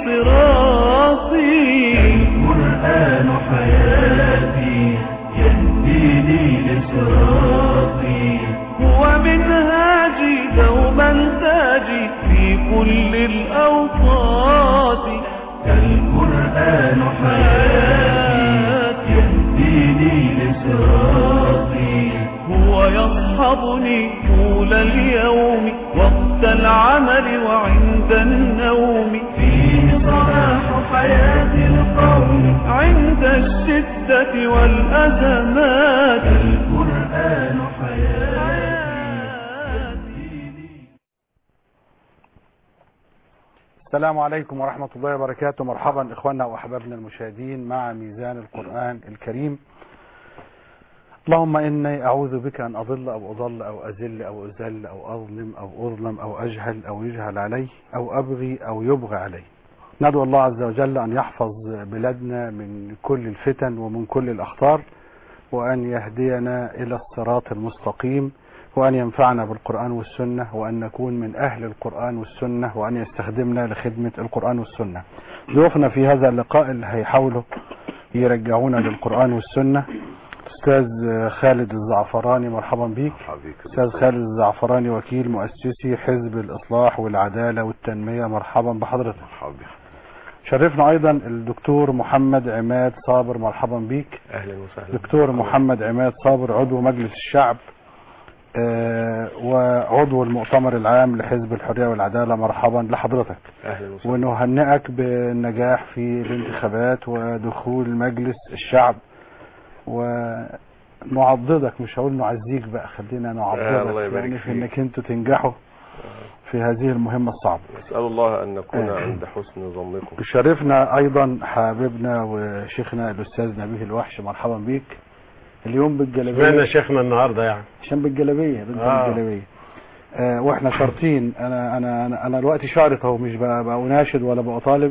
صراطي القرآن حياتي يهديني لصراطي هو منهاجي دوما تاجي في كل الأوقات القرآن حياتي يهديني لصراطي هو يصحبني طول اليوم وقت العمل وعند النوم فيه صلاح حياة القوم عند الشدة والأزمات القرآن حياتي السلام عليكم ورحمة الله وبركاته مرحبا إخواننا وأحبابنا المشاهدين مع ميزان القرآن الكريم اللهم إني أعوذ بك أن أضل أو أضل أو أزل أو أزل أو أظلم أو أظلم أو أجهل أو يجهل علي أو أبغي أو يبغى علي ندعو الله عز وجل أن يحفظ بلادنا من كل الفتن ومن كل الأخطار وأن يهدينا إلى الصراط المستقيم وأن ينفعنا بالقرآن والسنة وأن نكون من أهل القرآن والسنة وأن يستخدمنا لخدمة القرآن والسنة ضيوفنا في هذا اللقاء اللي هيحاولوا يرجعونا للقرآن والسنة أستاذ خالد الزعفراني مرحبا بيك أستاذ خالد الزعفراني وكيل مؤسسي حزب الإصلاح والعدالة والتنمية مرحبا بحضرتك شرفنا أيضا الدكتور محمد عماد صابر مرحبا بيك اهلا وسهلا دكتور محمد عماد صابر عضو مجلس الشعب آه، وعضو المؤتمر العام لحزب الحرية والعدالة مرحبا لحضرتك اهلا وسهلا ونهنئك بالنجاح في الانتخابات ودخول مجلس الشعب ونعضدك مش هقول نعزيك بقى خلينا آه، الله نعضدك يبارك يعني في فيك. انك انتوا تنجحوا في هذه المهمة الصعبة نسال الله ان نكون آه. عند حسن ظنكم شرفنا ايضا حبيبنا وشيخنا الاستاذ نبيه الوحش مرحبا بيك اليوم بالجلابيه اشمعنى شيخنا النهارده يعني عشان بالجلابيه بنت آه. بالجلابيه آه واحنا شرطين انا انا انا, أنا دلوقتي شارط اهو مش بقى بقى اناشد ولا بقى طالب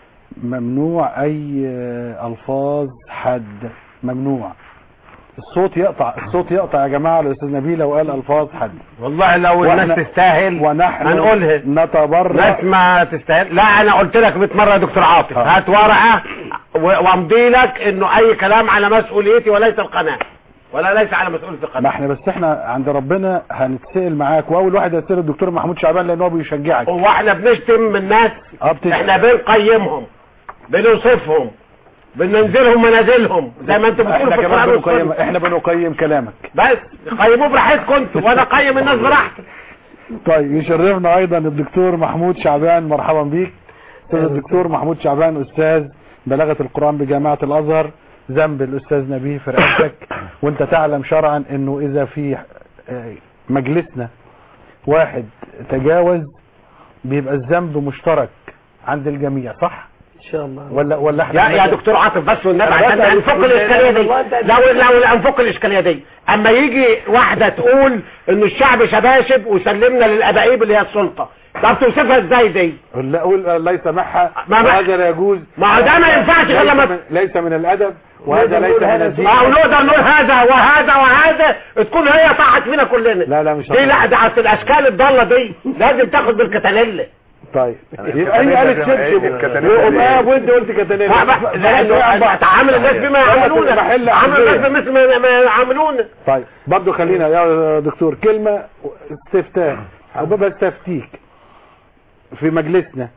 ممنوع اي آه، الفاظ حد ممنوع الصوت يقطع الصوت يقطع يا جماعه الاستاذ نبيل لو قال الفاظ حد والله لو وإحنا- الناس تستاهل ونحن هنقولها نتبرع ناس ما تستاهل لا انا قلت لك 100 مره يا دكتور عاطف آه. هات ورقه و- وامضي لك انه اي كلام على مسؤوليتي وليس القناه ولا ليس على مسؤوليه ما القناه احنا بس احنا عند ربنا هنتسال معاك واول واحد هيتسال الدكتور محمود شعبان لان هو بيشجعك هو احنا بنشتم الناس اه بتس- احنا بنقيمهم بنوصفهم بننزلهم منازلهم زي ما انتم بتقولوا احنا في كمان القران بنقيم والسنه احنا بنقيم كلامك بس قيموه براحتكم انتوا وانا اقيم الناس براحتي طيب يشرفنا ايضا الدكتور محمود شعبان مرحبا بيك استاذ الدكتور محمود شعبان استاذ بلاغه القران بجامعه الازهر ذنب الاستاذ نبيه في رئاستك وانت تعلم شرعا انه اذا في آه، مجلسنا واحد تجاوز بيبقى الذنب مشترك عند الجميع صح ان شاء الله ولا ولا احنا يا يا دكتور عاطف بس والنبي أنا عشان بسأل- انفك الاشكاليه دي لو لو انفك الاشكاليه دي اما يجي واحده تقول ان الشعب شباشب وسلمنا للابائيب اللي هي السلطه طب توصفها ازاي دي لا اقول الله يسامحها ما- ما- وهذا لا يجوز ما هو ده ما ينفعش غير ليس لما- من- ليس من الادب وهذا ليس من الدين او نقدر نقول هذا وهذا وهذا تكون هي طاحت فينا كلنا لا لا مش دي لا ده اصل الاشكال الضاله دي لازم تاخد بالكتانيلا طيب يبقى هي قالت شبشب وقمها وانت قلت كتنين لانه تعامل الناس بما يعملون محل تعامل أحذية. الناس بمثل ما ما يعملون طيب برضو خلينا يا دكتور كلمة استفتاء او بستفتيك في مجلسنا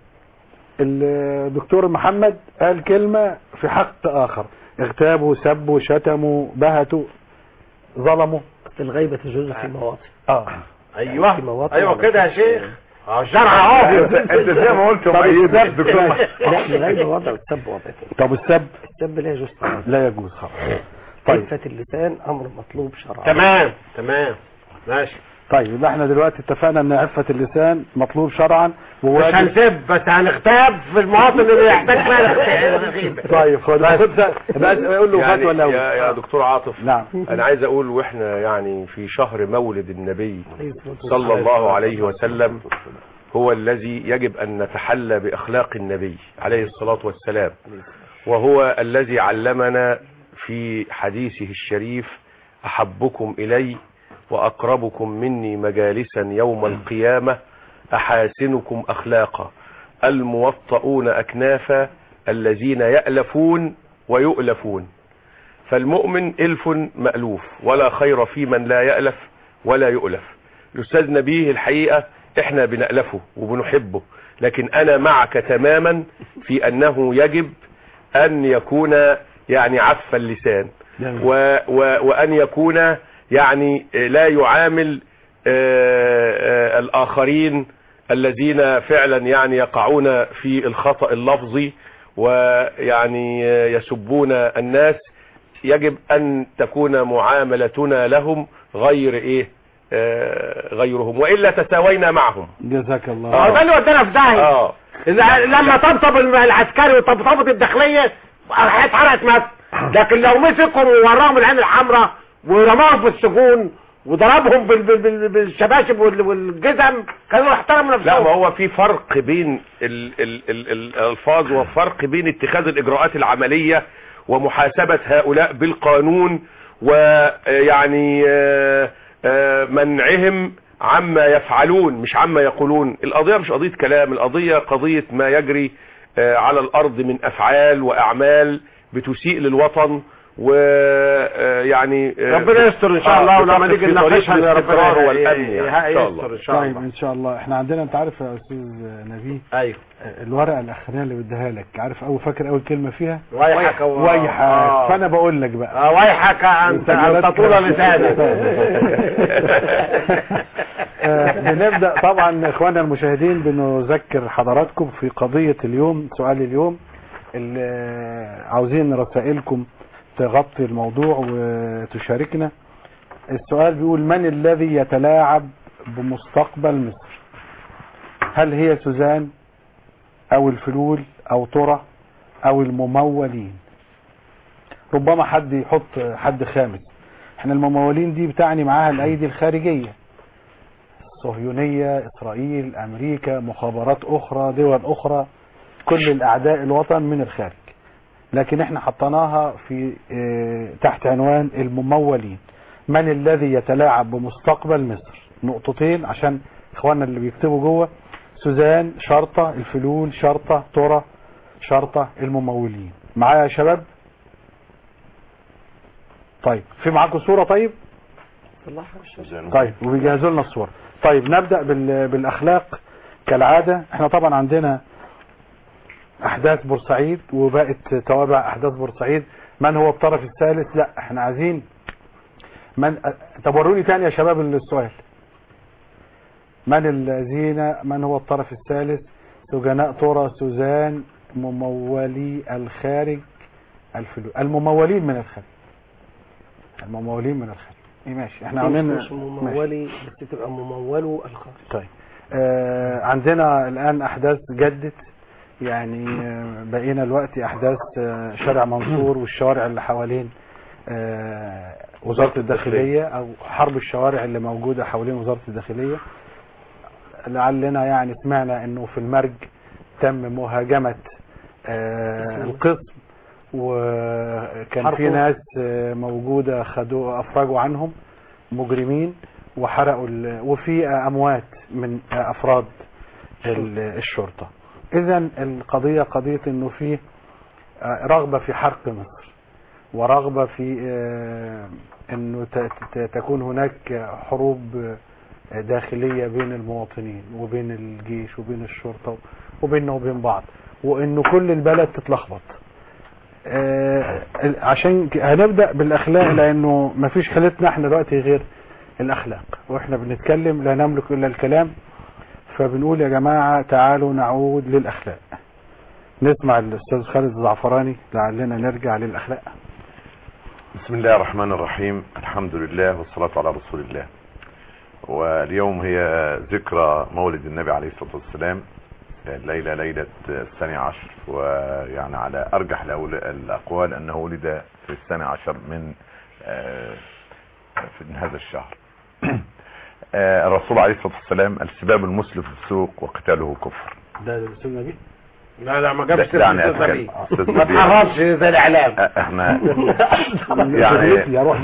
الدكتور محمد قال كلمة في حق اخر اغتابوا سبوا شتموا بهتوا ظلموا الغيبة تجوز في مواطن اه ايوه في مواطن ايوه كده يا شيخ اه الشرع اهو انت زي ما قلت طب السب دكتور لا الغيبة وضع والسب وضع ثاني طب السب السب لا يجوز طبعا لا يجوز خلاص طيب عفة اللسان امر مطلوب شرعا تمام تمام ماشي طيب يبقى احنا دلوقتي اتفقنا ان عفة اللسان مطلوب شرعا مش وواجب هنسب بس هنغتاب في المواطن اللي يحتاج فيها الغيبة طيب خد خد بقى قول له يعني فتوى الاول يا, يا دكتور عاطف نعم انا عايز اقول واحنا يعني في شهر مولد النبي صلى الله عليه وسلم هو الذي يجب ان نتحلى باخلاق النبي عليه الصلاة والسلام وهو الذي علمنا في حديثه الشريف احبكم الي واقربكم مني مجالسا يوم القيامة احاسنكم اخلاقا الموطؤون أكنافا الذين يألفون ويؤلفون فالمؤمن ألف مألوف ولا خير في من لا يألف ولا يؤلف الأستاذ نبيه الحقيقة احنا بنألفه وبنحبه لكن أنا معك تماما في أنه يجب أن يكون يعني عف اللسان و و وأن يكون يعني لا يعامل آه، آه، الآخرين الذين فعلا يعني يقعون في الخطأ اللفظي ويعني آه، يسبون الناس يجب أن تكون معاملتنا لهم غير إيه آه، غيرهم وإلا تساوينا معهم جزاك اه الله ده اللي ودانا في داهيه آه إذا- لما طبطب العسكري وطبطبت الداخليه اتحرقت مصر لكن لو مسكهم ووراهم العين الحمراء ورماهم في السجون وضربهم بال- بال- بال- بالشباشب وال- والجزم كانوا احترموا لا ما نفسهم هو في فرق بين ال ال ال ال الالفاظ وفرق بين اتخاذ الاجراءات العملية ومحاسبة هؤلاء بالقانون ويعني آه، آه، منعهم عما يفعلون مش عما يقولون القضية مش قضية كلام القضية قضية ما يجري آه، على الارض من افعال واعمال بتسيء للوطن ويعني ربنا يستر ان شاء الله ولما نيجي نناقشها يا ربنا والامن يعني ان شاء الله يستر ان شاء طيب الله ان شاء الله احنا عندنا انت عارف يا استاذ نبيه ايوه الورقه الاخرانيه اللي بديها لك عارف اول فاكر اول كلمه فيها ويحك و- ويحك آه. فانا بقول لك بقى آه، ويحك انت ان تطول لسانك آه، بنبدأ طبعا اخواننا المشاهدين بنذكر حضراتكم في قضية اليوم سؤال اليوم اللي آه، عاوزين رسائلكم تغطي الموضوع وتشاركنا السؤال بيقول من الذي يتلاعب بمستقبل مصر هل هي سوزان او الفلول او ترى او الممولين ربما حد يحط حد خامس احنا الممولين دي بتعني معاها الايدي الخارجيه صهيونية إسرائيل أمريكا مخابرات أخرى دول أخرى كل الأعداء الوطن من الخارج لكن احنا حطيناها في اه تحت عنوان الممولين من الذي يتلاعب بمستقبل مصر نقطتين عشان اخواننا اللي بيكتبوا جوه سوزان شرطة الفلول شرطة ترى شرطة الممولين معايا يا شباب طيب في معاكم صورة طيب طيب وبيجهزوا لنا الصور طيب نبدأ بال- بالأخلاق كالعادة احنا طبعا عندنا أحداث بورسعيد وبقت توابع أحداث بورسعيد من هو الطرف الثالث لا احنا عايزين من طب وروني تاني يا شباب السؤال من الذين من هو الطرف الثالث سجناء ترى سوزان ممولي الخارج الفلو الممولين من الخارج الممولين من الخارج إيه ماشي احنا عاملين مش ممولي بس تبقى مموله الخارج طيب آه عندنا الآن أحداث جدت يعني آه، بقينا الوقت أحداث آه، شارع منصور والشوارع اللي حوالين آه وزارة الداخلية أو حرب الشوارع اللي موجودة حوالين وزارة الداخلية لعلنا يعني سمعنا أنه في المرج تم مهاجمة آه القسم وكان في حرقوا. ناس آه، موجودة خدوا أفرجوا عنهم مجرمين وحرقوا ال- وفي اموات من افراد ال- الشرطة اذا القضية قضية انه في آه، رغبة في حرق مصر ورغبة في آه، انه ت- ت- تكون هناك حروب آه، داخلية بين المواطنين وبين الجيش وبين الشرطة وبيننا وبين بعض وانه كل البلد تتلخبط آه، عشان ك- هنبدأ بالاخلاق لانه مفيش حالتنا احنا دلوقتي غير الاخلاق واحنا بنتكلم لا نملك الا الكلام فبنقول يا جماعة تعالوا نعود للاخلاق نسمع الاستاذ خالد الزعفراني لعلنا نرجع للاخلاق بسم الله الرحمن الرحيم الحمد لله والصلاة على رسول الله واليوم هي ذكرى مولد النبي عليه الصلاة والسلام الليلة ليلة الثاني عشر ويعني على أرجح الأول- الأقوال أنه ولد في الثاني عشر من آه، في من هذا الشهر آه، الرسول عليه الصلاة والسلام السباب المسلم في السوق وقتاله كفر ده الاستاذ نبيل لا لا ما جابش لا، يعني سيرة أتكلم. النبي. أستاذ ما نبيل. تحرمش زي الاعلام آه، احنا يعني يا روح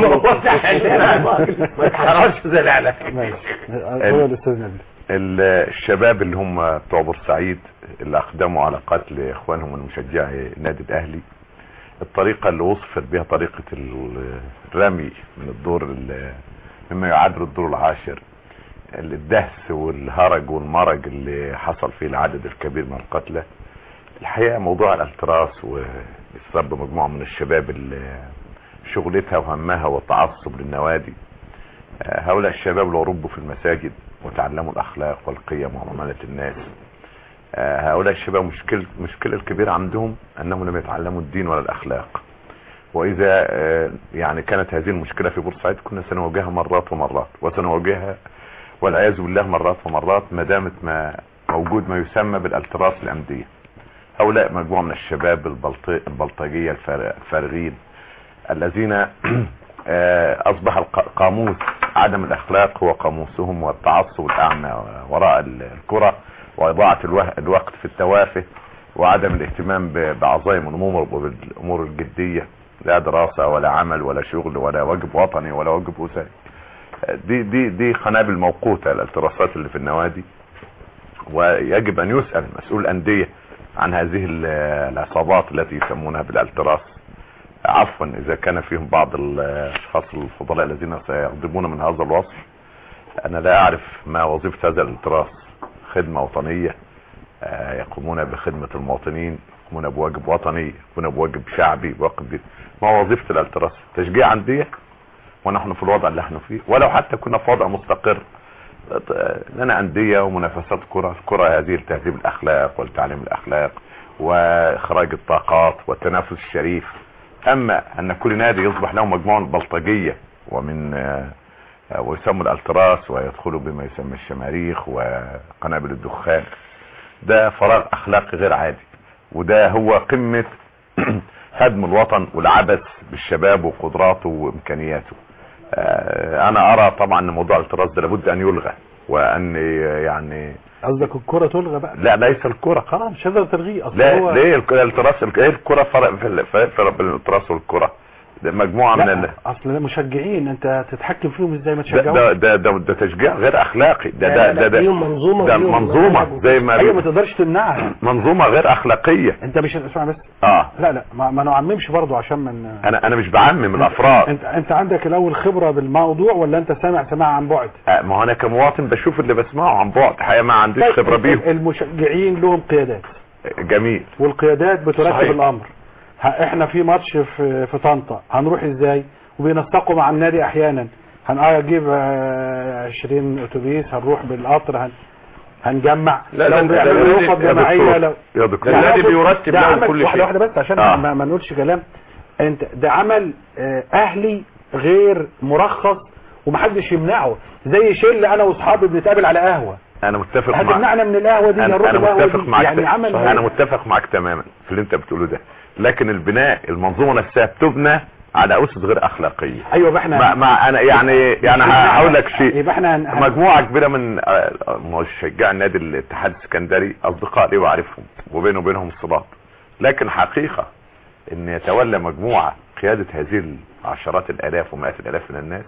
ما تحرمش زي الاعلام ماشي هو الاستاذ نبيل ال- الشباب اللي هم بتوع بورسعيد اللي اقدموا على قتل اخوانهم من مشجعي النادي الاهلي الطريقة اللي وصفت بها طريقة ال- الرمي من الدور ال- مما يعادل الدور العاشر الدهس والهرج والمرج اللي حصل فيه العدد الكبير من القتلى الحقيقة موضوع الالتراس ويسرب مجموعة من الشباب اللي شغلتها وهمها والتعصب للنوادي آه، هؤلاء الشباب لو ربوا في المساجد وتعلموا الاخلاق والقيم ومعاملة الناس آه، هؤلاء الشباب مشكلة المشكلة الكبيرة عندهم انهم لم يتعلموا الدين ولا الاخلاق واذا آه، يعني كانت هذه المشكلة في بورسعيد كنا سنواجهها مرات ومرات وسنواجهها والعياذ بالله مرات ومرات ما دامت ما موجود ما يسمى بالالتراس الانديه هؤلاء مجموعة من الشباب البلط- البلطجية الفار- الفارغين الذين آه، اصبح الق- قاموس عدم الاخلاق هو قاموسهم والتعصب الاعمى وراء ال- الكرة واضاعة الوه- الوقت في التوافه وعدم الاهتمام ب- بعظائم الامور وبالامور الجدية لا دراسة ولا عمل ولا شغل ولا واجب وطني ولا واجب اسري دي دي دي قنابل موقوتة الالتراسات اللي في النوادي ويجب ان يسأل مسؤول الاندية عن هذه ال- العصابات التي يسمونها بالالتراس عفوا اذا كان فيهم بعض الاشخاص الفضلاء الذين سيغضبون من هذا الوصف انا لا اعرف ما وظيفة هذا الالتراس خدمة وطنية آه، يقومون بخدمة المواطنين يقومون بواجب وطني يقومون بواجب شعبي بواجب ما وظيفة الالتراس تشجيع اندية ونحن في الوضع اللي احنا فيه ولو حتى كنا في وضع مستقر لنا انديه ومنافسات كره الكره هذه لتهذيب الاخلاق ولتعليم الاخلاق واخراج الطاقات والتنافس الشريف اما ان كل نادي يصبح له مجموعه بلطجيه ومن آه، آه، ويسموا الالتراس ويدخلوا بما يسمى الشماريخ وقنابل الدخان ده فراغ اخلاقي غير عادي وده هو قمه هدم الوطن والعبث بالشباب وقدراته وامكانياته آه، انا ارى طبعا ان موضوع الالتراس ده لابد ان يلغى وان يعني قصدك الكرة تلغى بقى لا ليس الكره خلاص مش هتقدر تلغيه اصل لا هو ليه الك- الالتراس ايه الكره فرق في ال- في- فرق بين الالتراس والكره ده مجموعه من ال... لا اصل ده مشجعين انت تتحكم فيهم ازاي ما ده تشجعوش ده, ده, ده, ده تشجيع غير اخلاقي ده لا، ده لا، ده, ده, ليهم منظومة ده وليهم منظومه منهج زي ما ايوه ما تقدرش تمنعها منظومه غير اخلاقيه انت مش اسمع بس اه لا لا ما, ما نعممش برضو عشان من انا انا مش بعمم الافراد انت انت عندك الاول خبره بالموضوع ولا انت سامع سماع عن بعد آه، ما هو انا كمواطن بشوف اللي بسمعه عن بعد الحقيقه ما عنديش طيب، خبره بيهم المشجعين لهم قيادات جميل والقيادات بترتب صحيح. الامر ه- احنا في ماتش في في طنطا هنروح ازاي وبينسقوا مع النادي احيانا هنجيب 20 اتوبيس هنروح بالقطر هن هنجمع لا، لو ده- بيعملوا ده- رفض يا جماعيه دكتور لو يا دكتور ده النادي بص، بيرتب ده له عمل كل واحده شيء. واحده بس عشان آه. ما, ما نقولش كلام انت ده عمل آه، اهلي غير مرخص ومحدش يمنعه زي شل انا واصحابي بنتقابل على قهوه انا متفق معك هتمنعنا من القهوه دي انا, نروح أنا القهوه متفق دي معك يعني عمل انا متفق معك تماما في اللي انت بتقوله ده لكن البناء المنظومه نفسها بتبنى على اسس غير اخلاقيه ايوه بقى احنا ما, ما انا يعني يعني هقول لك شيء يبقى احنا هن... هن- مجموعه كبيره من آه، مشجعي النادي الاتحاد السكندري اصدقاء لي واعرفهم وبيني وبينهم صلات لكن حقيقه ان يتولى مجموعه قياده هذه العشرات الالاف ومئات الالاف من الناس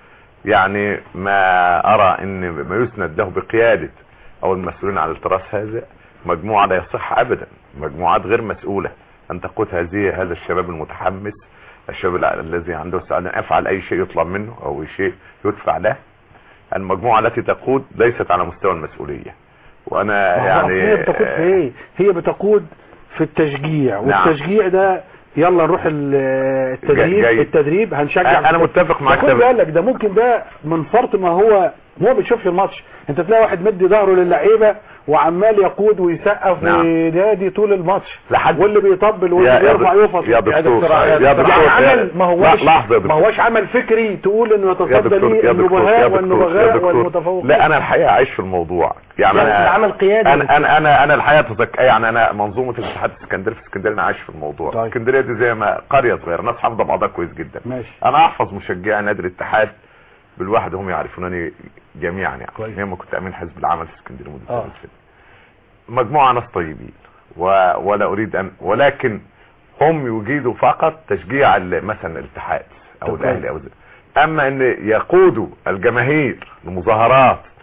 يعني ما ارى ان ما يسند له بقياده او المسؤولين على التراث هذا مجموعه لا يصح ابدا مجموعات غير مسؤوله ان تقود هذه هذا الشباب المتحمس الشباب الع- الذي عنده استعداد أن يفعل اي شيء يطلب منه او شيء يدفع له المجموعه التي تقود ليست على مستوى المسؤوليه وانا يعني يعني هي بتقود في ايه هي بتقود في التشجيع نعم. والتشجيع ده يلا نروح ال- التدريب جاي- التدريب هنشجع انا متفق معاك خد تماما. بالك ده ممكن ده من فرط ما هو هو ما بيشوفش الماتش انت تلاقي واحد مدي ظهره للعيبه وعمال يقود ويسقف نعم. وينادي طول الماتش لحد واللي بيطبل يا- واللي يا بيرفع دك- يفصل يا دكتور، دكتور يا دكتور، يعني يا- عمل ما هوش لا، لحظة يا دكتور. ما هوش عمل فكري تقول انه يا يتصدى دكتور ليه يا دكتور يا النبهاء دكتور يا والنبغاء دكتور والمتفوقين لا انا الحقيقه عايش في الموضوع يعني يعني انا عمل قيادي انا انا انا انا الحقيقه تذك... يعني انا منظومه الاتحاد الاسكندري في اسكندريه انا عايش في الموضوع طيب. اسكندريه دي زي ما قريه صغيره ناس حافظه بعضها كويس جدا ماشي انا احفظ مشجعي نادي الاتحاد بالواحد هم يعرفونني جميعا يعني كويس. يوم كنت امين حزب العمل في اسكندريه مده آه. ثلاث سنين مجموعه ناس طيبين و... ولا اريد ان ولكن هم يجيدوا فقط تشجيع ال- مثلا الاتحاد او طب الاهلي او زي. اما ان يقودوا الجماهير لمظاهرات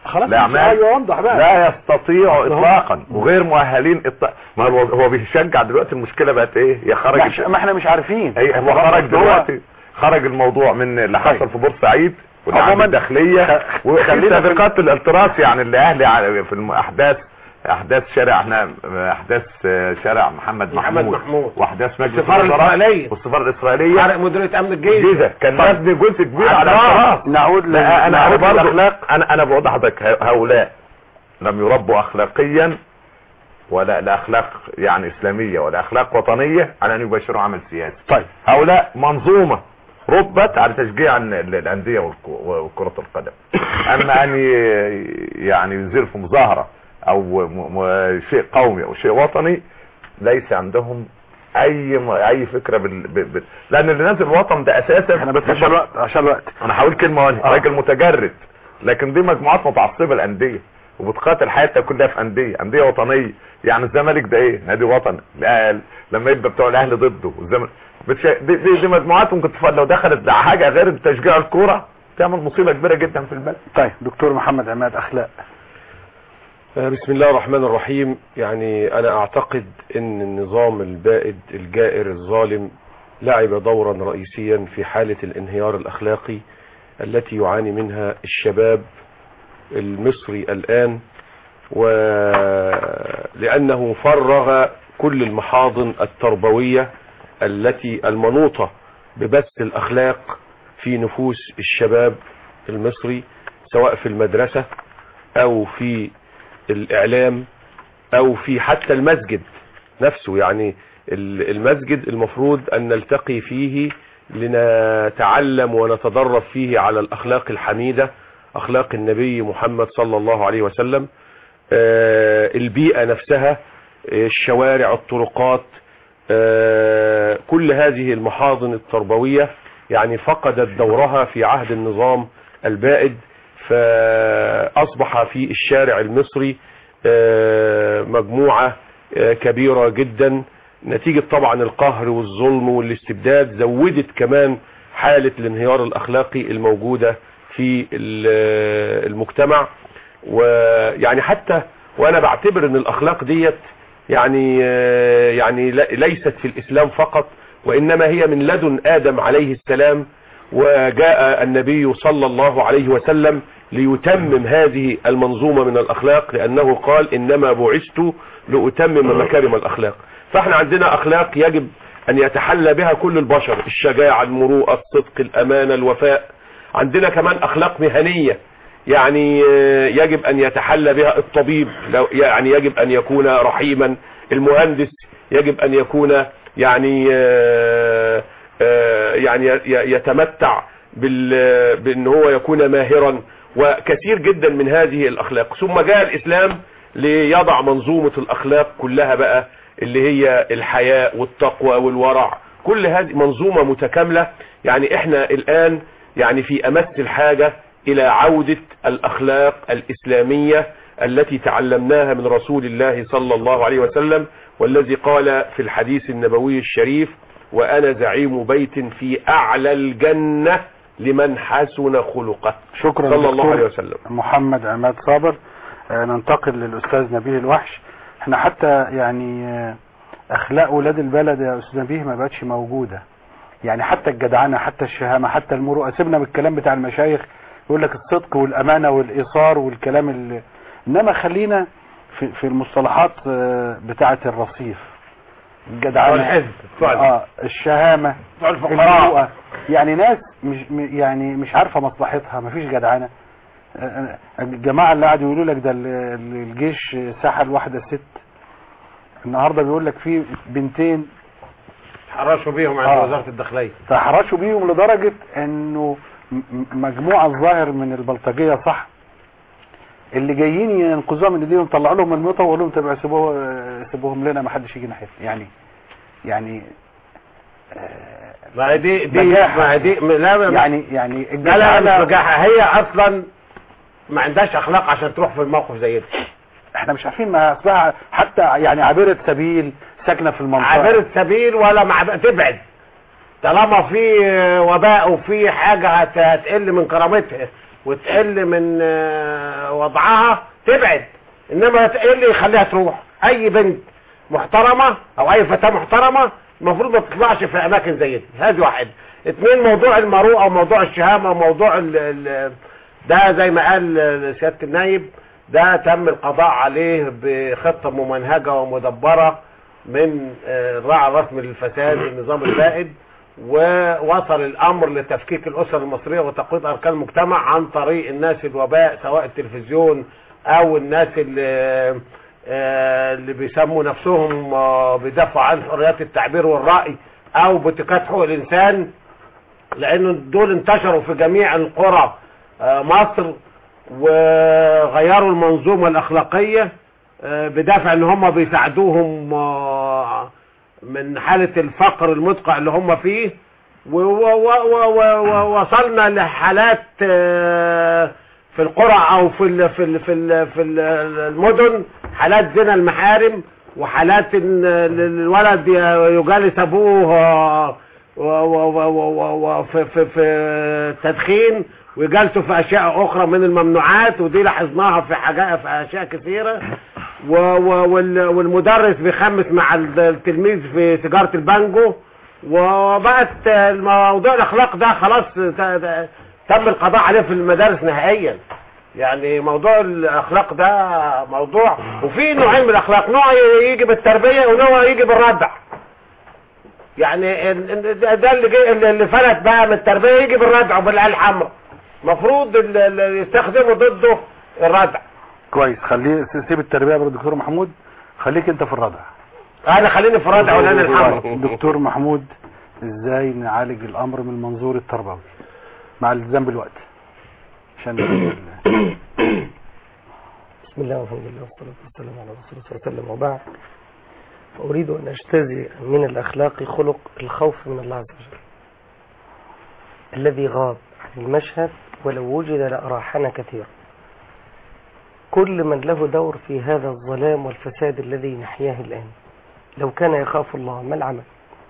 خلاص الأعمال ايوه وضح بقى لا يستطيعوا اطلاقا وغير مؤهلين إطلاقا ما هو هو بيشجع دلوقتي المشكله بقت ايه هي خرج مش- ما احنا مش عارفين اي هو خرج دلوقتي خرج الموضوع من اللي حصل في بورسعيد واللي عموماً عند الداخليه خ- وفي خلينا في- سابقات الالتراس يعني اللي اهلي على- في الاحداث احداث شارع احنا احداث شارع محمد محمد محمود محمود. واحداث مجلس السفارة الوزراء الإسرائيلية. والسفاره الاسرائيليه حرق مديريه امن الجيش جيزه كان مبني جزء كبير على عالتراس. التراث نعود ل- لا انا نعود برضه للأخلاق. انا انا بوضح لحضرتك ه- هؤلاء لم يربوا اخلاقيا ولا لا اخلاق يعني اسلاميه ولا اخلاق وطنيه على ان يباشروا عمل سياسي طيب هؤلاء منظومه ربت على تشجيع ال- ال- الانديه والك- وكره القدم اما ان ي- يعني يزير في مظاهره او م- م- شيء قومي او شيء وطني ليس عندهم اي م- اي فكره بال... بال... بال... لان اللي نازل الوطن ده اساسا احنا بس عشان الوقت عشان الوقت انا هقول كلمه واحده آه. راجل متجرد لكن دي مجموعات متعصبه الانديه وبتقاتل حياتها كلها في انديه انديه وطنيه يعني الزمالك ده ايه نادي وطني لا لما يبقى بتوع الاهلي ضده والزمالك بتش... دي, دي, دي مجموعات ممكن تف... لو دخلت على حاجه غير تشجيع الكوره تعمل مصيبه كبيره جدا في البلد طيب دكتور محمد عماد اخلاق آه، بسم الله الرحمن الرحيم يعني انا اعتقد ان النظام البائد الجائر الظالم لعب دورا رئيسيا في حالة الانهيار الاخلاقي التي يعاني منها الشباب المصري الان ولانه فرغ كل المحاضن التربوية التي المنوطة ببث الاخلاق في نفوس الشباب المصري سواء في المدرسة او في الاعلام او في حتى المسجد نفسه يعني ال- المسجد المفروض ان نلتقي فيه لنتعلم ونتدرب فيه على الاخلاق الحميدة اخلاق النبي محمد صلى الله عليه وسلم آه، البيئة نفسها آه، الشوارع الطرقات آه، كل هذه المحاضن التربوية يعني فقدت دورها في عهد النظام البائد فأصبح في الشارع المصري آه، مجموعة آه، كبيرة جدا نتيجة طبعا القهر والظلم والاستبداد زودت كمان حالة الانهيار الأخلاقي الموجودة في ال- المجتمع ويعني حتى وأنا بعتبر أن الأخلاق ديت يعني آه، يعني لا- ليست في الإسلام فقط وإنما هي من لدن آدم عليه السلام وجاء النبي صلى الله عليه وسلم ليتمم هذه المنظومة من الأخلاق لأنه قال إنما بعثت لأتمم مكارم الأخلاق فاحنا عندنا أخلاق يجب أن يتحلى بها كل البشر الشجاعة المروءة الصدق الأمانة الوفاء عندنا كمان أخلاق مهنية يعني آه، يجب أن يتحلى بها الطبيب لو- يعني يجب أن يكون رحيما المهندس يجب أن يكون يعني آه، آه، يعني ي- ي- يتمتع بال- بأن هو يكون ماهرا وكثير جدا من هذه الأخلاق ثم جاء الإسلام ليضع منظومة الأخلاق كلها بقى اللي هي الحياء والتقوى والورع كل هذه منظومة متكاملة يعني احنا الآن يعني في أمس الحاجة إلى عودة الأخلاق الإسلامية التي تعلمناها من رسول الله صلى الله عليه وسلم والذي قال في الحديث النبوي الشريف وأنا زعيم بيت في أعلى الجنة لمن حسن خلقه شكرا صلى الله دكتور عليه وسلم محمد عماد صابر آه، ننتقل للأستاذ نبيه الوحش احنا حتى يعني آه، أخلاق ولاد البلد يا أستاذ نبيه ما بقتش موجودة يعني حتى الجدعنة حتى الشهامة حتى المروءة سيبنا من الكلام بتاع المشايخ يقول لك الصدق والأمانة والإيثار والكلام اللي إنما خلينا في, في المصطلحات آه، بتاعة الرصيف الجدعنة والحزب فعلا. اه الشهامة بتوع الفقراء المروءة يعني ناس مش م- يعني مش عارفة مصلحتها مفيش جدعنة آه، الجماعة اللي قاعدوا يقولوا لك ده ال- ال- الجيش سحل واحدة ست النهاردة بيقول لك في بنتين حرشوا بيهم عند آه. وزارة الداخلية تحرشوا بيهم لدرجة انه م- م- مجموعة الظاهر من البلطجية صح اللي جايين ينقذوها من ايديهم طلعوا لهم المطر وقالوا لهم تبقى سيبوه سيبوهم لنا ما حدش يجي ناحيتنا يعني يعني آه، ما هي دي دي بجاحة. ما هي دي لا لا يعني يعني لا لا الجدعنة- مش بجاحة هي اصلا ما عندهاش اخلاق عشان تروح في الموقف زي ده احنا مش عارفين ما اصلها حتى يعني عابرة سبيل ساكنة في المنطقة عابرة سبيل ولا مع تبعد طالما في وباء وفي حاجة هت- هتقل من كرامتها وتقل من آه، وضعها تبعد انما ايه اللي يخليها تروح اي بنت محترمة او اي فتاة محترمة المفروض ما تطلعش في اماكن زي دي هذه واحد اتنين موضوع المروءة وموضوع الشهامة وموضوع ال ال ده زي ما قال سيادة النايب ده تم القضاء عليه بخطة ممنهجة ومدبرة من آه، الراعي الرسمي للفساد النظام البائد ووصل الامر لتفكيك الاسر المصريه وتقويض اركان المجتمع عن طريق الناس الوباء سواء التلفزيون او الناس اللي آه، اللي بيسموا نفسهم آه، بيدافعوا عن حريات التعبير والراي او بوتيكات حقوق الانسان لان دول انتشروا في جميع القرى آه، مصر وغيروا المنظومه الاخلاقيه آه، بدافع ان هم بيساعدوهم آه، من حالة الفقر المدقع اللي هم فيه و- و- و- و- و- ووصلنا لحالات آه، في القرى او في ال في ال في ال في ال- المدن حالات زنا المحارم وحالات ان ال- الولد ي- يجالس ابوه آه، و- و- و- و- و- في في في تدخين ويجالسوا في اشياء اخرى من الممنوعات ودي لاحظناها في حاجات في اشياء كثيره و و وال- والمدرس بيخمس مع ال- التلميذ في سيجاره البانجو وبقت الموضوع الاخلاق ده خلاص ت- ت- تم القضاء عليه في المدارس نهائيا يعني موضوع الاخلاق ده موضوع وفي نوعين من الاخلاق نوع يجي بالتربيه ونوع يجي بالردع يعني ال- ال- ده اللي جي اللي فلت بقى من التربيه يجي بالردع وبالعيال الحمراء المفروض ال- ال- يستخدموا ضده الردع كويس خليه سيب التربيه يا دكتور محمود خليك انت في الردع انا خليني في الردع ولا انا الحمراء دكتور محمود ازاي نعالج الامر من المنظور التربوي مع الالتزام بالوقت عشان ال- بسم الله والحمد لله والصلاة والسلام على رسول الله صلى الله عليه وسلم وبعد أريد أن أجتزي من الأخلاق خلق الخوف من الله عز وجل الذي غاب عن المشهد ولو وجد لأراحنا كثيرا كل من له دور في هذا الظلام والفساد الذي نحياه الآن لو كان يخاف الله ما العمل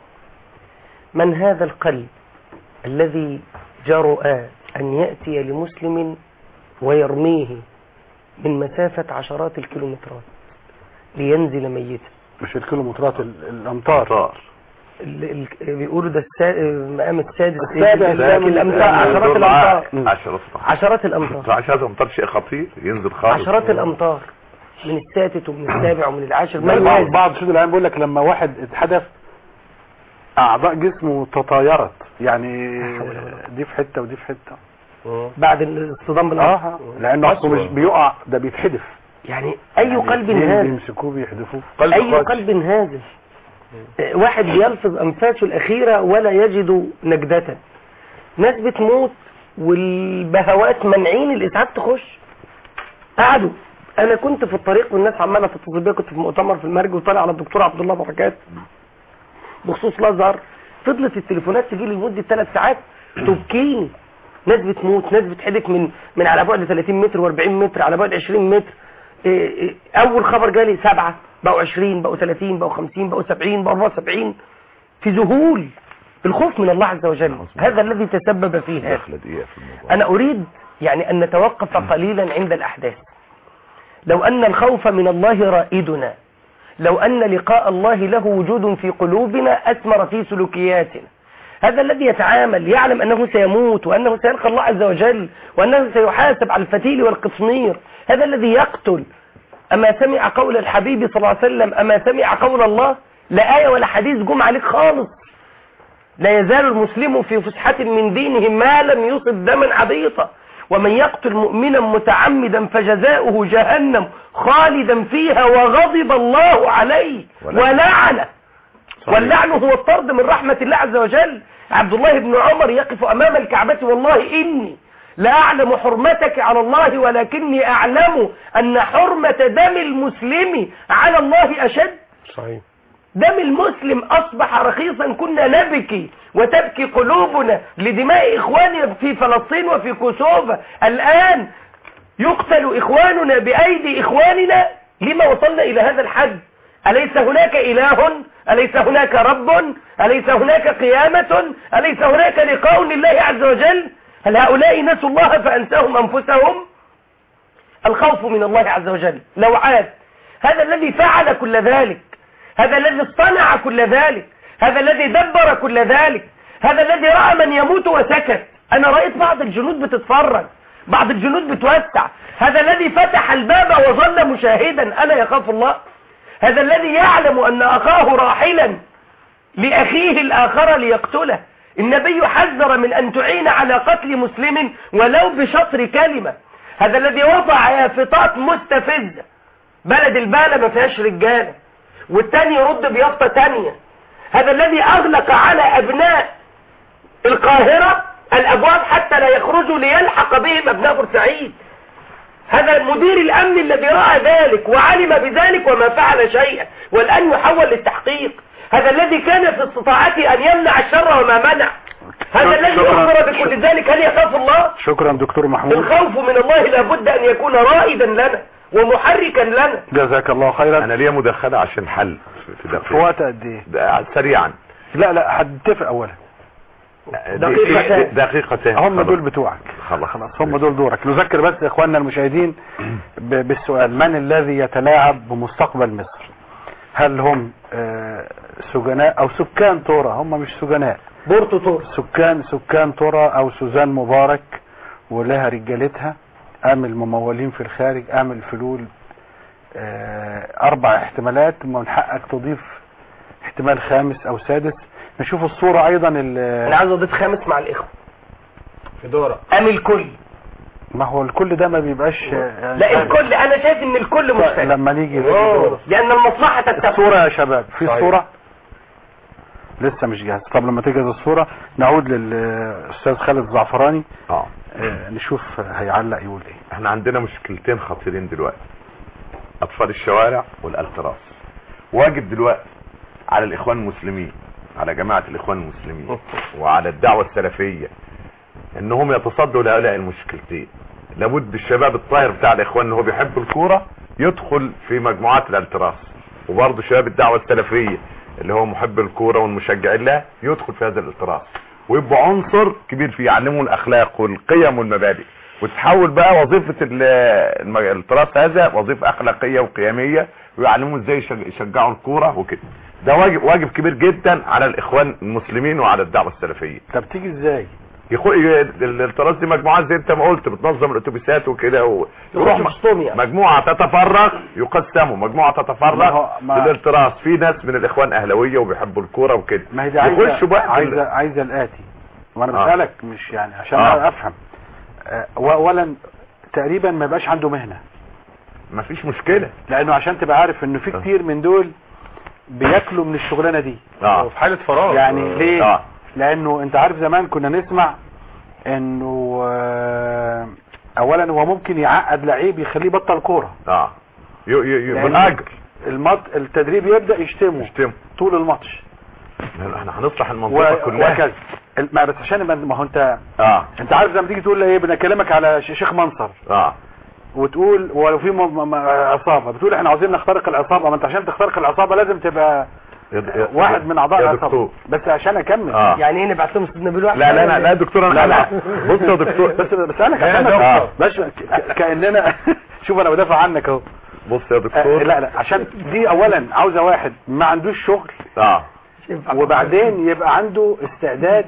من هذا القلب الذي جرؤ أن يأتي لمسلم ويرميه من مسافة عشرات الكيلومترات لينزل ميتا مش الكيلومترات ال- الامتار طار ال- ال- بيقولوا ده السا... مقام السادس السابع، السابع، الأمتار عشرات الأمتار عشرات عشرات الأمتار عشرات الامتار شيء خطير ينزل خالص عشرات الأمتار من السادس ومن السابع ومن العاشر ما بعض يوازي بعض شهود العلم بيقول لك لما واحد اتحدث اعضاء جسمه تطايرت يعني حول ولا قوة. دي في حته ودي في حته بعد الاصطدام بالأرض اه لانه اصله مش بيقع ده بيتحدف يعني أي قلب اتنين هذا بيمسكوه بيحدفوه قلب أي قاسي. قلب هذا واحد بيلفظ أنفاسه الأخيرة ولا يجد نجدة ناس بتموت والبهوات منعين الإسعاف تخش قعدوا أنا كنت في الطريق والناس عمالة تتصل بيا كنت في مؤتمر في المرج وطالع على الدكتور عبد الله بركات بخصوص الأزهر فضلت التليفونات تجي لي لمدة ثلاث ساعات تبكيني ناس بتموت ناس بتحدث من من على بعد 30 متر و40 متر على بعد 20 متر إيه إيه اول خبر جالي سبعة بقوا 20 بقوا 30 بقوا 50 بقوا 70 بقوا 74 في ذهول الخوف من الله عز وجل هذا الذي تسبب في هذا داخله دقيقه في الموضوع أنا أريد يعني أن نتوقف قليلا عند الأحداث لو أن الخوف من الله رائدنا لو أن لقاء الله له وجود في قلوبنا أثمر في سلوكياتنا هذا الذي يتعامل يعلم أنه سيموت وأنه سيلقى الله عز وجل وأنه سيحاسب على الفتيل والقطمير هذا الذي يقتل أما سمع قول الحبيب صلى الله عليه وسلم أما سمع قول الله لا آية ولا حديث جم عليك خالص لا يزال المسلم في فسحة من دينه ما لم يصب دما عبيطا ومن يقتل مؤمنا متعمدا فجزاؤه جهنم خالدا فيها وغضب الله عليه ولعنه واللعن هو الطرد من رحمة الله عز وجل عبد الله بن عمر يقف أمام الكعبة والله إني لا أعلم حرمتك على الله ولكني أعلم أن حرمة دم المسلم على الله أشد صحيح دم المسلم أصبح رخيصا كنا نبكي وتبكي قلوبنا لدماء إخواننا في فلسطين وفي كوسوفا الآن يقتل إخواننا بأيدي إخواننا لما وصلنا إلى هذا الحد أليس هناك إله أليس هناك رب أليس هناك قيامة أليس هناك لقاء لله عز وجل هل هؤلاء نسوا الله فأنساهم أنفسهم الخوف من الله عز وجل لو عاد هذا الذي فعل كل ذلك هذا الذي صنع كل ذلك هذا الذي دبر كل ذلك هذا الذي رأى من يموت وسكت أنا رأيت بعض الجنود بتتفرج بعض الجنود بتوسع هذا الذي فتح الباب وظل مشاهدا ألا يخاف الله هذا الذي يعلم أن أخاه راحلا لأخيه الآخر ليقتله النبي حذر من أن تعين على قتل مسلم ولو بشطر كلمة هذا الذي وضع يافطات مستفزة بلد البالة ما فيهاش رجالة والتاني يرد بيافطة تانية هذا الذي أغلق على أبناء القاهرة الأبواب حتى لا يخرجوا ليلحق بهم أبناء بورسعيد هذا مدير الأمن الذي رأى ذلك وعلم بذلك وما فعل شيئا والآن يحول للتحقيق هذا الذي كان في استطاعته أن يمنع الشر وما منع هذا الذي شكراً. أخبر بكل ذلك هل يخاف الله شكرا دكتور محمود الخوف من الله لابد أن يكون رائدا لنا ومحركا لنا جزاك الله خيرا انا ليا مداخله عشان حل في ده في وقت قد ايه ده سريعا لا لا هنتفق اولا دقيقتين. دقيقتين هم خلاص. دول بتوعك خلاص خلاص هم دول دورك نذكر بس اخواننا المشاهدين ب- بالسؤال من الذي يتلاعب بمستقبل مصر هل هم آه، سجناء او سكان تورا هم مش سجناء بورتو تور سكان سكان تورا او سوزان مبارك ولها رجالتها ام الممولين في الخارج ام الفلول آه، اربع احتمالات من حقك تضيف احتمال خامس او سادس نشوف الصورة ايضا ال- أنا عايز أضيف خامس مع الإخوة في دورة أم الكل ما هو الكل ده ما بيبقاش آه، لا الكل أنا شايف إن الكل مشترك لما نيجي لأن المصلحة تتفق الصورة يا شباب في صحيح. صورة لسه مش جاهز طب لما تجهز الصورة نعود للأستاذ خالد زعفراني اه آه، نشوف هيعلق يقول ايه احنا عندنا مشكلتين خطيرين دلوقتي اطفال الشوارع والالتراس واجب دلوقتي على الاخوان المسلمين على جماعة الاخوان المسلمين وعلى الدعوة السلفية انهم يتصدوا لهؤلاء المشكلتين لابد الشباب الطاهر بتاع الاخوان اللي هو بيحب الكورة يدخل في مجموعات الالتراس وبرضه شباب الدعوة السلفية اللي هو محب الكورة والمشجعين لها يدخل في هذا الالتراس ويبقى عنصر كبير فيه يعلمه الاخلاق والقيم والمبادئ وتحول بقى وظيفة ال- الم- التراث هذا وظيفة اخلاقية وقيمية ويعلموه ازاي يشج- يشجعوا الكورة وكده ده واجب واجب كبير جدا على الاخوان المسلمين وعلى الدعوة السلفية طب تيجي ازاي يخو... ي- التراث دي مجموعات زي انت ما قلت بتنظم الاتوبيسات وكده و... يروح م- تخصصهم يعني. مجموعة تتفرغ يقسموا مجموعة ما تتفرغ هو- ما- للالتراث في ناس من الاخوان اهلاوية وبيحبوا الكورة وكده ما هي دي عايزة يخشوا بقى في ال- عايزة عايزة الآتي وانا آه. بسألك مش يعني عشان آه. افهم آه، واولا تقريبا ما يبقاش عنده مهنة مفيش مشكلة لانه عشان تبقى عارف انه في آه. كتير من دول بياكلوا من الشغلانة دي اه في حالة فراغ يعني ليه اه لانه انت عارف زمان كنا نسمع انه آه، اولا هو ممكن يعقد لعيب يخليه يبطل كوره اه ي... ي... ي... لأن بالاجر المط... التدريب يبدا يشتمه يشتموا طول الماتش احنا هنصلح و... المنطقة كلها وكذا ال- ما بس عشان ما ما هو انت اه انت عارف لما تيجي تقول ايه بنكلمك على ش- شيخ منصر اه وتقول ولو في م... م... عصابه بتقول احنا عاوزين نخترق العصابه ما انت عشان تخترق العصابه لازم تبقى يا- يا- واحد من اعضاء يا العصابه دكتور بس عشان اكمل اه يعني ايه نبعت لهم سيدنا نبيل واحد لا لا لا لا يا دكتور انا لا، لا. بص يا دكتور بس بسالك يا عشان دكتور. آه. باش ك- كاننا شوف انا بدافع عنك اهو بص يا آه، دكتور لا لا عشان دي اولا عاوزه واحد ما عندوش شغل اه وبعدين يبقى عنده استعداد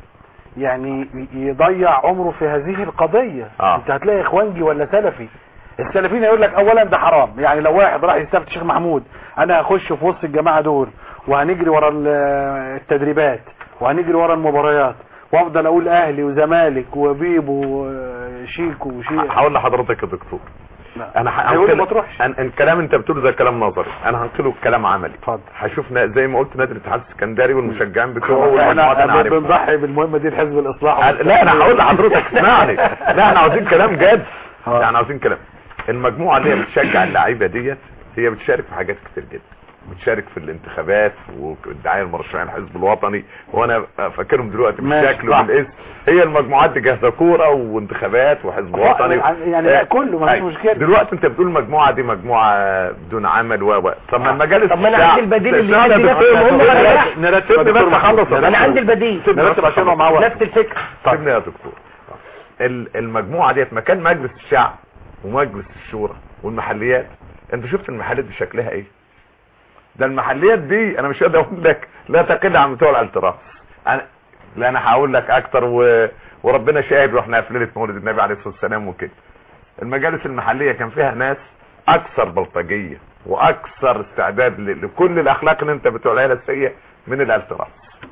يعني يضيع عمره في هذه القضية آه. انت هتلاقي اخوانجي ولا سلفي السلفيين يقول لك اولا ده حرام يعني لو واحد راح يستفتي الشيخ محمود انا هخش في وسط الجماعة دول وهنجري ورا ال- التدريبات وهنجري ورا المباريات وافضل اقول اهلي وزمالك وبيبو وشيكو وشيك هقول لحضرتك يا دكتور انا ه- هيقول لي هنقل- ما تروحش أن- الكلام انت بتقوله ده كلام نظري انا هنقله كلام عملي اتفضل هشوف نا- زي ما قلت نادي الاتحاد السكندري والمشجعين بتوعه والمجموعات احنا انا عارفها بنضحي بالمهمة دي لحزب الاصلاح أنا- لا انا هقول لحضرتك اسمعني لا احنا عاوزين كلام جد آه. يعني عاوزين كلام المجموعه اللي هي بتشجع اللعيبه ديت هي بتشارك في حاجات كتير جدا بتشارك في الانتخابات والدعايه المرشحين الحزب الوطني وانا فاكرهم دلوقتي ماشي، بالشكل صح. وبالاسم هي المجموعات دي جاهزه كوره وانتخابات وحزب وطني يعني لا كله ما فيش أيوة. مشكلة دلوقتي انت بتقول المجموعه دي مجموعه بدون عمل و و طب ما المجالس طب ما أنا بتاع- عندي البديل اللي استنى يا يدي دكتور، نفس هم الموضوع. بقى- نرتب سيبني بس اخلص انا عندي البديل نرتب عشان هو معاه وقت. نفس الفكرة سيبني يا دكتور ال- المجموعه ديت مكان مجلس الشعب ومجلس الشورى والمحليات انت شفت المحلات دي شكلها ايه ده المحليات دي انا مش قادر اقول لك لا تقل عن بتوع الالتراس انا لا انا هقول لك اكتر و... وربنا شاهد واحنا في ليله مولد النبي عليه الصلاه والسلام وكده المجالس المحليه كان فيها ناس اكثر بلطجيه واكثر استعداد ل... لكل الاخلاق اللي انت بتقولها السيئه من الالتراس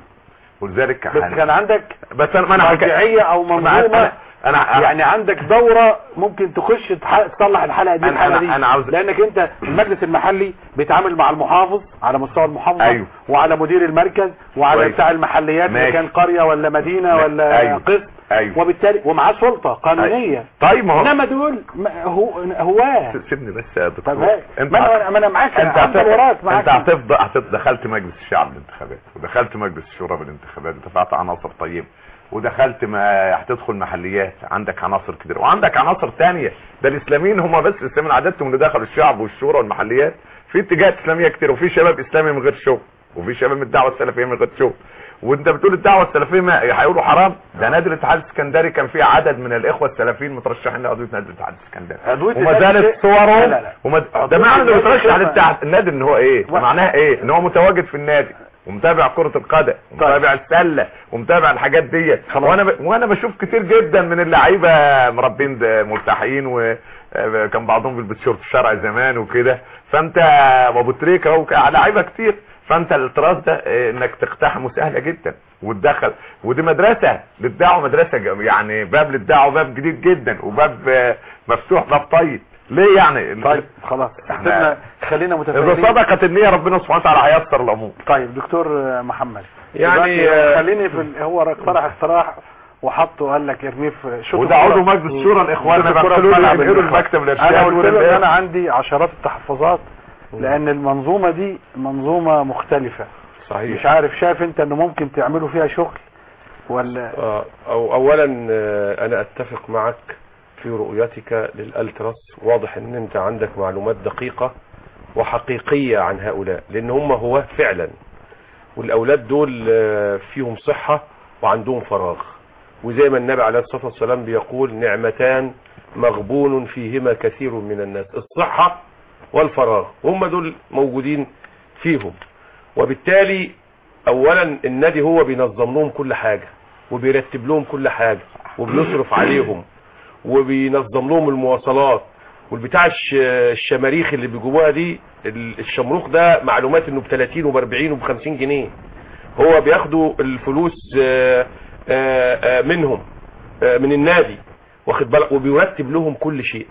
ولذلك بس كان عندك بس انا ما انا حكا- مرجعية او أنا منظومة انا يعني عندك دورة ممكن تخش تح- تصلح الحلقة دي أنا- الحلقة أنا- دي أنا عاوز- لانك انت المجلس المحلي بيتعامل مع المحافظ على مستوى المحافظة أيوه. وعلى مدير المركز وعلى كويس. بتاع المحليات اذا ماشي. كان قرية ولا مدينة ما- ولا أيوه. قسم ايوه وبالتالي ومعاه سلطة قانونية طيب ما هو انما دول ما- هو هواه سيبني بس يا دكتور طب هاي. ما انا ما انا معاك انت هفضل هتفضل وراك معاك انت هتفضل هتفضل دخلت مجلس الشعب بالانتخابات ودخلت مجلس الشورى بالانتخابات ودفعت عناصر طيبه ودخلت ما هتدخل محليات عندك عناصر كتير وعندك عناصر تانية ده الاسلاميين هم بس الاسلاميين عددتهم اللي دخلوا الشعب والشورى والمحليات في اتجاهات اسلاميه كتير وفي شباب اسلامي من غير شغل وفي شباب من الدعوه السلفيه من غير شغل وانت بتقول الدعوه السلفيه ما هيقولوا حرام ده نادي الاتحاد السكندري كان فيه عدد من الاخوه السلفيين مترشحين لعضويه نادي الاتحاد السكندري عضوية وما النادي زالت لا، صورهم لا، لا. وما ده عضوية معنى انه النادي بيترشح كلمة- للاتحاد النادي ان هو ايه واحد. معناها ايه ان هو متواجد في النادي ومتابع كرة القدم ومتابع السلة ومتابع الحاجات دي وانا ب... وانا بشوف كتير جدا من اللعيبة مربين ده ملتحين وكان بعضهم بيلبس شورت شرع زمان وكده فانت وابو تريكه اهو ك- لعيبه كتير فانت التراث ده آه، انك تقتحمه سهله جدا وتدخل ودي مدرسه للدعوه مدرسه ج- يعني باب للدعوه باب جديد جدا وباب آه، مفتوح باب طيب ليه يعني طيب خلاص احنا خلينا متفائلين اذا صدقت النية ربنا سبحانه وتعالى هيسر الامور طيب دكتور محمد يعني، دلوقتي آه، خليني في ال- هو اقترح اقتراح وحطه وقال لك ارميه في شوف وده عضو مجلس الشورى الاخوان شوف انا الكرة بقتلوا في ملعب ينقلوا الإخوان. المكتب انا الارشاد قلت له ان والإرشاد. انا عندي عشرات التحفظات لان المنظومة دي منظومة مختلفة صحيح مش عارف شايف انت انه ممكن تعملوا فيها شغل ولا آه، أو اولا آه، انا اتفق معك في رؤيتك للالتراس واضح ان انت عندك معلومات دقيقة وحقيقية عن هؤلاء لان هم هو فعلا والاولاد دول آه، فيهم صحة وعندهم فراغ وزي ما النبي عليه الصلاة والسلام بيقول نعمتان مغبون فيهما كثير من الناس الصحة والفراغ هم دول موجودين فيهم وبالتالي اولا النادي هو بينظم لهم كل حاجة وبيرتب لهم كل حاجة وبيصرف عليهم وبينظم لهم المواصلات والبتاع الش- الشماريخ اللي بيجيبوها دي ال- الشمروخ ده معلومات انه ب 30 وب 40 وب 50 جنيه هو بياخدوا الفلوس آه، آه، آه، منهم آه، من النادي واخد بالك وبيرتب لهم كل شيء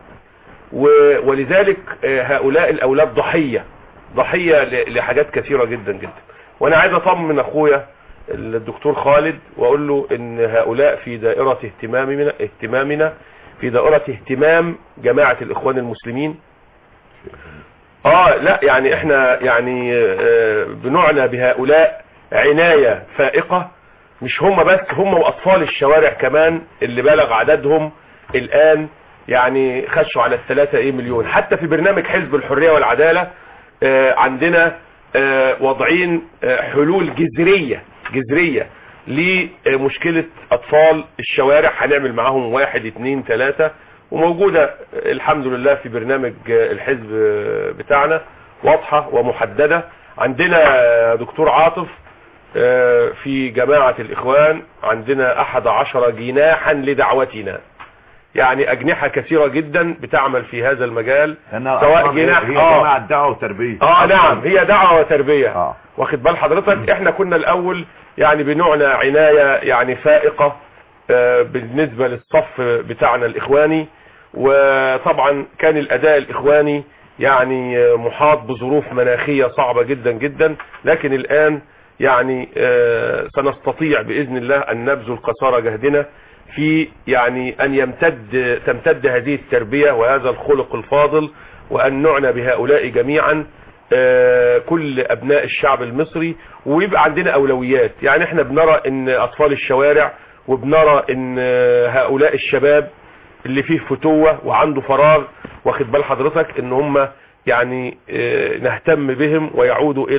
و- ولذلك آه، هؤلاء الاولاد ضحيه ضحيه ل- لحاجات كثيره جدا جدا وانا عايز اطمن اخويا الدكتور خالد واقول له ان هؤلاء في دائره اهتمامنا اهتمامنا في دائره اهتمام جماعه الاخوان المسلمين اه لا يعني احنا يعني آه، بنعنى بهؤلاء عناية فائقة مش هم بس هم واطفال الشوارع كمان اللي بلغ عددهم الان يعني خشوا على الثلاثة ايه مليون حتى في برنامج حزب الحرية والعدالة آه، عندنا آه، وضعين آه، حلول جذرية جذرية لمشكلة اطفال الشوارع هنعمل معاهم واحد اتنين تلاتة وموجودة الحمد لله في برنامج الحزب بتاعنا واضحة ومحددة عندنا دكتور عاطف في جماعة الإخوان عندنا أحد عشر جناحا لدعوتنا يعني أجنحة كثيرة جدا بتعمل في هذا المجال سواء جناح هي آه. جماعة دعوة وتربية اه نعم هي دعوة وتربية اه واخد بال حضرتك احنا كنا الاول يعني بنعنى عناية يعني فائقة آه، بالنسبة للصف بتاعنا الاخواني وطبعا كان الاداء الاخواني يعني آه، محاط بظروف مناخية صعبة جدا جدا لكن الان يعني آه، سنستطيع باذن الله ان نبذل قصارى جهدنا في يعني ان يمتد تمتد هذه التربية وهذا الخلق الفاضل وان نعنى بهؤلاء جميعا آه، كل ابناء الشعب المصري ويبقى عندنا اولويات يعني احنا بنرى ان اطفال الشوارع وبنرى ان آه، هؤلاء الشباب اللي فيه فتوة وعنده فراغ واخد بال حضرتك ان هم يعني آه، نهتم بهم ويعودوا الى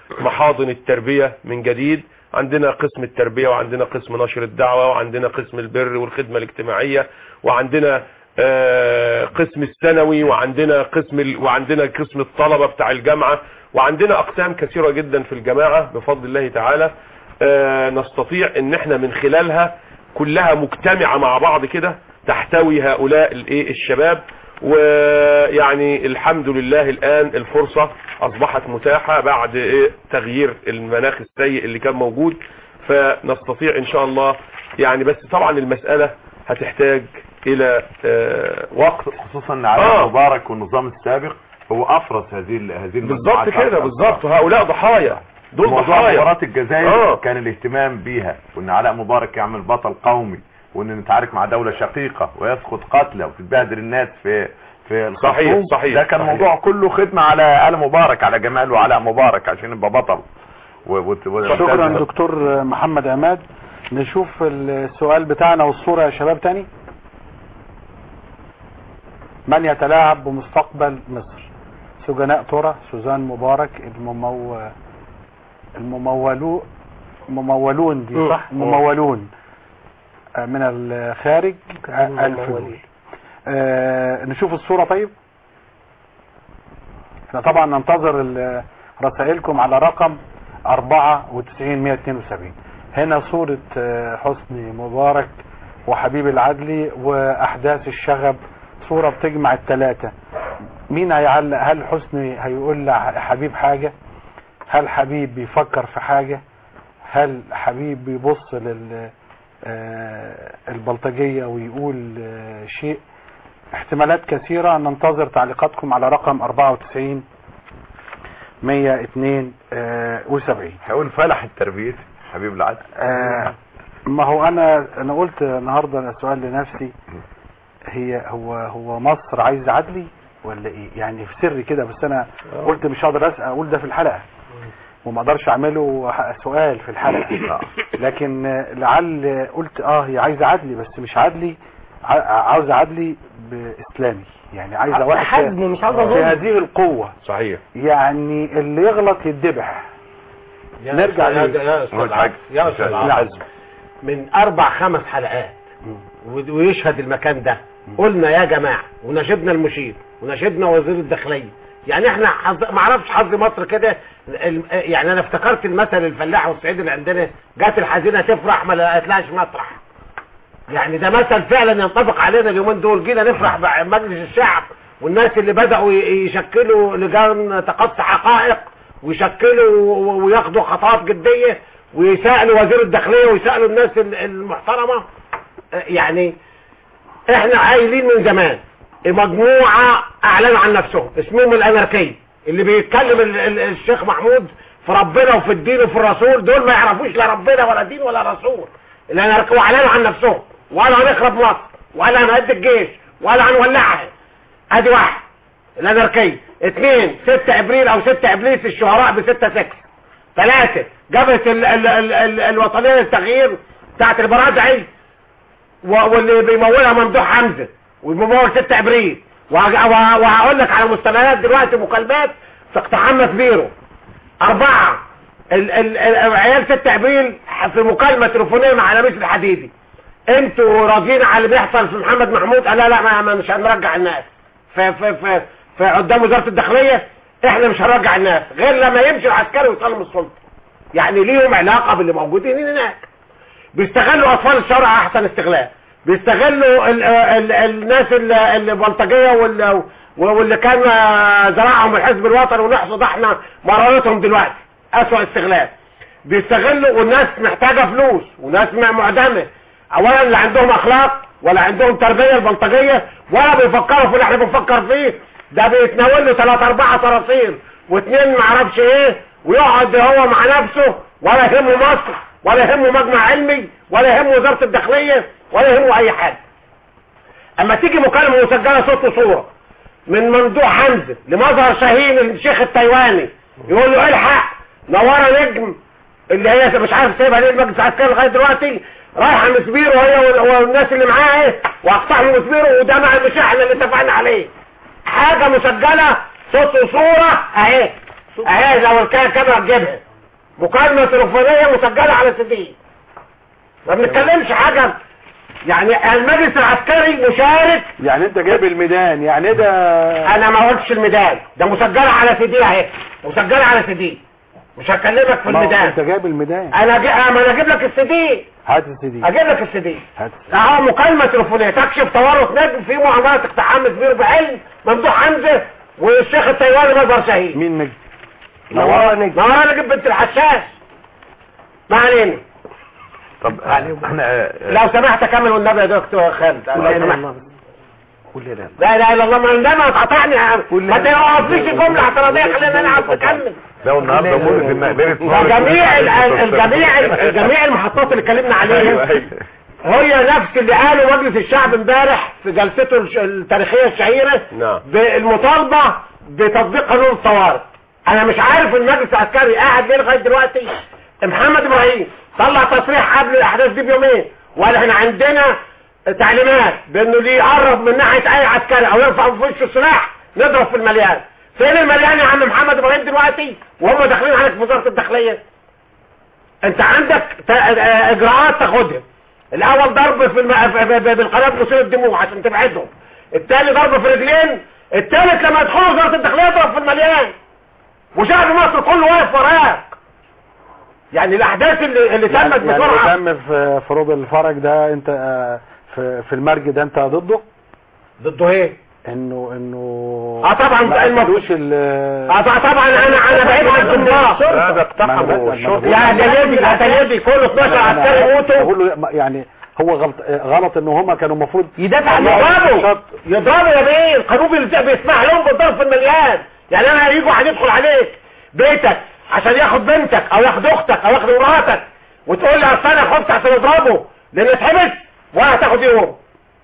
محاضن التربية من جديد عندنا قسم التربية وعندنا قسم نشر الدعوة وعندنا قسم البر والخدمة الاجتماعية وعندنا آه، قسم الثانوي وعندنا قسم ال... وعندنا قسم الطلبة بتاع الجامعة وعندنا اقسام كثيرة جدا في الجماعة بفضل الله تعالى آه، نستطيع ان احنا من خلالها كلها مجتمعة مع بعض كده تحتوي هؤلاء الايه الشباب ويعني الحمد لله الان الفرصة اصبحت متاحة بعد إيه تغيير المناخ السيء اللي كان موجود فنستطيع ان شاء الله يعني بس طبعا المسألة هتحتاج الى آه، وقت خصوصا ان علاء آه. مبارك والنظام السابق هو افرس هذه ال- هذه بالظبط المجموعات كده بالظبط هؤلاء ضحايا دول موضوع ضحايا مباراة الجزائر آه. كان الاهتمام بيها وان علاء مبارك يعمل بطل قومي وان نتعارك مع دولة شقيقة ويسقط قتلى وتتبهدل الناس في في الخرطوم صحيح، صحيح، ده كان صحيح. موضوع كله خدمة على آل مبارك على جمال وعلاء مبارك عشان يبقى بطل و... و... و... شكرا دكتور محمد عماد نشوف السؤال بتاعنا والصورة يا شباب تاني من يتلاعب بمستقبل مصر سجناء ترى سوزان مبارك الممو الممولو ممولون دي مم. صح ممولون آه، من الخارج آه، ألف دول آه، نشوف الصورة طيب احنا طبعا ننتظر ال- رسائلكم على رقم 94 172 هنا صورة آه، حسني مبارك وحبيب العدلي واحداث الشغب صورة بتجمع الثلاثة مين هيعلق هل حسني هيقول لحبيب حاجة هل حبيب بيفكر في حاجة هل حبيب بيبص لل آه، البلطجية ويقول آه، شيء احتمالات كثيرة ننتظر تعليقاتكم على رقم 94 172 هيقول فلح التربية حبيب العدل آه ما هو انا انا قلت النهارده سؤال لنفسي هي هو هو مصر عايز عدلي ولا ايه يعني في سر كده بس انا قلت مش هقدر اسال اقول ده في الحلقه وما اقدرش اعمله ح- سؤال في الحلقه لكن آه، لعل قلت اه هي عايزه عدلي بس مش عدلي ع- عاوزه عدلي باسلامي يعني عايزه واحد حجم مش عاوزه في ظلم هذه القوه صحيح يعني اللي يغلط يدبح نرجع يا ليه؟ يا استاذ عبد يا استاذ لا. عبد من اربع خمس حلقات و- ويشهد المكان ده قلنا يا جماعه وناشدنا المشير وناشدنا وزير الداخليه يعني احنا حظ... ما اعرفش حظ مصر كده ال- يعني انا افتكرت المثل الفلاح والصعيد اللي عندنا جات الحزينه تفرح ما لقيتلهاش مطرح يعني ده مثل فعلا ينطبق علينا اليومين دول جينا نفرح بمجلس الشعب والناس اللي بدأوا ي- يشكلوا لجان تقصي حقائق ويشكلوا و- وياخدوا خطوات جدية ويسألوا وزير الداخلية ويسألوا الناس ال- المحترمة آه، يعني احنا عايلين من زمان مجموعة اعلنوا عن نفسهم اسمهم الاناركية اللي بيتكلم ال- ال- الشيخ محمود في ربنا وفي الدين وفي الرسول دول ما يعرفوش لا ربنا ولا دين ولا رسول الاناركية واعلنوا عن نفسهم وقالوا هنخرب مصر وقالوا هنهد الجيش وقالوا هنولعها ادي واحد الاناركية اثنين ستة ابريل او ستة ابليس الشهراء بستة سكس ثلاثة جبهة ال ال ال ال الوطنية للتغيير بتاعت البرادعي و- واللي بيمولها ممدوح حمزة وبيمول 6 ابريل وهج- وه- وهقول لك على مستندات دلوقتي مكالمات في اقتحام بيرو أربعة ال ال ال عيال 6 ابريل في مكالمة تليفونية مع لبيس الحديدي انتوا راضيين على اللي بيحصل في محمد محمود قال لا لا ما ما- مش هنرجع الناس في في في, في قدام وزارة الداخلية احنا مش هنرجع الناس غير لما يمشي العسكري ويسلم السلطة يعني ليهم علاقة باللي موجودين هناك بيستغلوا اطفال الشارع احسن استغلال بيستغلوا ال ال الناس ال- البلطجيه وال واللي كان زرعهم الحزب الوطني ونحصد احنا مرارتهم دلوقتي اسوأ استغلال بيستغلوا والناس محتاجه فلوس وناس م- معدمه اولا لا عندهم اخلاق ولا عندهم تربيه البلطجيه ولا بيفكروا في اللي احنا بنفكر فيه ده بيتناول له ثلاث اربعه صراصير واثنين معرفش ايه ويقعد هو مع نفسه ولا يهمه مصر ولا يهمه مجمع علمي ولا يهمه وزارة الداخلية ولا يهمه اي حاجة اما تيجي مكالمة مسجلة صوت وصورة من ممدوح حمزة لمظهر شاهين الشيخ التايواني يقول له الحق نورة نجم اللي هي مش عارف سايبها ليه المجلس العسكري لغايه دلوقتي رايحه مسبيرو هي وال- والناس اللي معاها ايه واقطعوا مسبيرو وده مع المشاحن اللي اتفقنا عليه حاجه مسجله صوت وصوره اهي اهي لو الكاميرا الكاميرا تجيبها مكالمة تليفونية مسجلة على سي دي ما بنتكلمش حاجة يعني المجلس العسكري مشارك يعني انت جايب الميدان يعني ده انا ما قلتش الميدان ده مسجلة على سي دي اهي مسجلة على سي دي مش هكلمك في ما هو انت الميدان جايب الميدان انا جي... ما انا اجيب لك السي دي هات السي دي اجيب لك السي دي هات اهو مكالمة تليفونية تكشف تورط نجم في معاملة اقتحام كبير بعلم ممدوح حمزة والشيخ التايواني مظهر شهيد مين نجم نورا نجم نورا نجم بنت الحشاش ما علينا طب احنا لو سمحت اكمل والنبي يا دكتور خالد لو سمحت قول لي لا لا اله الا الله ما عندما تقطعني ما توقفليش جمله اعتراضيه خلينا انا عاوز اكمل لو النهارده مولد المقبره جميع ال- ال- الجميع ال- جميع المحطات اللي اتكلمنا عليها هي نفس اللي قاله مجلس الشعب امبارح في جلسته الش- التاريخيه الشهيره نعم. بالمطالبه بتطبيق قانون الطوارئ انا مش عارف المجلس العسكري قاعد ليه لغايه دلوقتي محمد ابراهيم طلع تصريح قبل الاحداث دي بيومين وقال احنا عندنا تعليمات بانه اللي يقرب من ناحيه اي عسكري او يرفع في وشه السلاح نضرب في المليان فين المليان يا عم محمد ابراهيم دلوقتي وهم داخلين عليك في وزاره الداخليه انت عندك ت- اه اجراءات تاخدها الاول ضرب في الم... في- في- في- بالقناه مثير الدموع عشان تبعدهم الثاني ضرب في رجلين الثالث لما يدخلوا وزاره الداخليه يضرب في المليان وشعب مصر كله واقف وراك يعني الاحداث اللي, اللي يعني تمت يعني بسرعه اللي تم في في روض الفرج ده انت آه، في في المرج ده انت ضده ضده ايه انه انه اه طبعا ما المفروض قتلوش ال اه طبعا انا انا بعيد عن الضباط لا ده ما اقتحموا أنا- الشرطة يا دليدي يا دليدي كل 12 عسكري موتوا بقول له ما- يعني هو غلط غلط ان هم كانوا المفروض يدافع عن يضربوا يضربوا يا بيه القانون بيلز- بيسمح لهم بالضرب في المليان يعني انا هيجوا هيدخل عليك بيتك عشان ياخد بنتك او ياخد اختك او ياخد مراتك وتقول لي اصل انا خفت عشان اضربه لان اتحبس ولا هتاخد يوم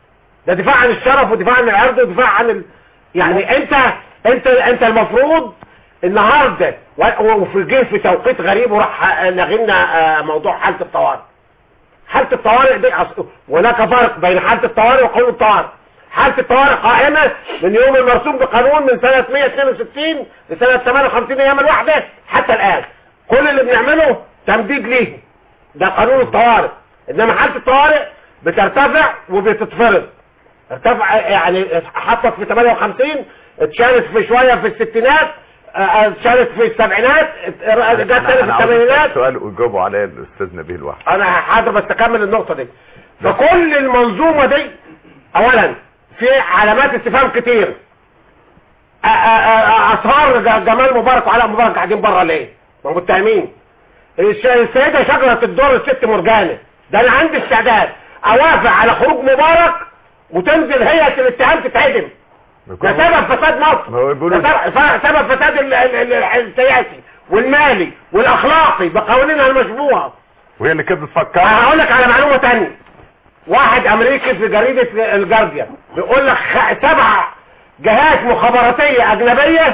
ده دفاع عن الشرف ودفاع عن العرض ودفاع عن ال... يعني انت انت انت المفروض النهارده و- وفي جه في توقيت غريب وراح لغينا آه، موضوع حاله الطوارئ حالة الطوارئ دي أص- هناك فرق بين حالة الطوارئ وقانون الطوارئ حالة الطوارئ قائمة من يوم المرسوم بقانون من سنة 162 لسنة 58 ايام الوحدة حتى الآن كل اللي بنعمله تمديد ليه ده قانون الطوارئ انما حالة الطوارئ بترتفع وبتتفرض ارتفع يعني حطت في 58 اتشالت في شوية في الستينات اه، اتشالت في السبعينات ات- جت تاني في انا عاوز الثمانينات أسأل سؤال ويجاوبوا عليه الاستاذ نبيه الوحد انا حاضر بس اكمل النقطة دي فكل المنظومة دي اولا في علامات استفهام كتير أ- أ- أ- اصهار ج- جمال مبارك وعلاء مبارك قاعدين بره ليه ما هم متهمين الش- السيدة شجرة الدور الست مرجانة ده انا عندي استعداد اوافق على خروج مبارك وتنزل هيئة الاتهام تتعدم ده سبب فساد ما هو مصر بيقولوا- ده سبب- ف- سبب فساد ال- ال- ال- السياسي والمالي والاخلاقي بقوانينها المشبوهه وهي اللي كانت بتفكر هقول لك على معلومة تانية واحد امريكي في جريدة الجارديان بيقول لك خ- سبع جهات مخابراتية اجنبية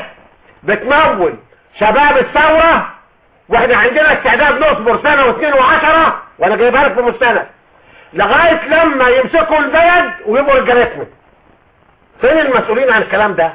بتمول شباب الثورة واحنا عندنا استعداد نصبر سنة واثنين وعشرة وانا جايبها لك في مستند لغاية لما يمسكوا البلد ويبقوا رجالتنا فين المسؤولين عن الكلام ده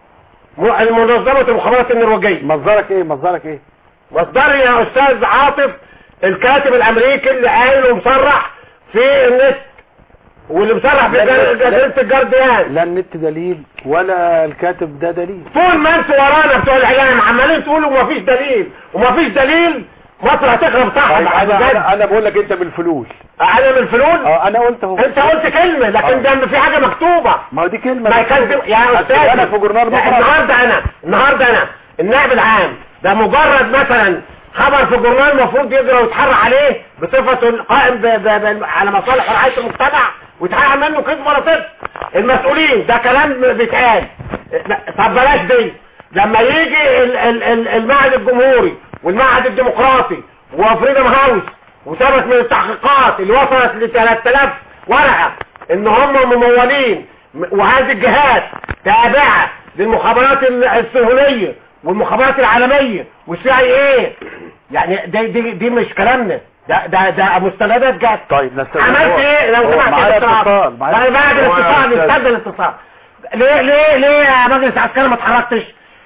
م- المنظمة المخابرات النرويجية مصدرك ايه مصدرك ايه مصدري يا استاذ عاطف الكاتب الامريكي اللي قايل ومصرح في النت واللي مصرح في جر- جريدة الجارديان لا النت دليل ولا الكاتب ده دليل طول ما انتوا ورانا بتوع الاعلام عمالين تقولوا مفيش دليل ومفيش دليل مصر هتخرب صح طيب بعد انا ذلك انا, أنا بقول لك انت بالفلوس انا من الفلول اه انا قلت اهو انت قلت كلمة لكن ده في حاجة مكتوبة ما هو دي كلمه ما يكذب يا استاذ انا في جورنال لا، بكره النهارده انا النهارده انا النائب العام ده مجرد مثلا خبر في جورنال المفروض يجرى ويتحرى عليه بصفته القائم ب... ب... ب... على مصالح ورعايه المجتمع ويتحقق منه كذب ولا صدق المسؤولين ده كلام بيتقال طب بلاش دي لما يجي ال... ال... ال... المعهد الجمهوري والمعهد الديمقراطي وفريدم هاوس وثبت من التحقيقات اللي وصلت ل 3000 ورقه ان هم ممولين م- وهذه الجهات تابعة للمخابرات ال- الصهيونية والمخابرات العالمية والسي اي اي يعني دي, دي, دي مش كلامنا ده ده ده مستندات جت طيب نستنى عملت ايه لو هو سمحت معايا يا دكتور عاطف؟ اتصال معايا طيب بعد هو الاتصال أستاذ. نستنى الاتصال ليه ليه ليه يا مجلس عسكري ما اتحركتش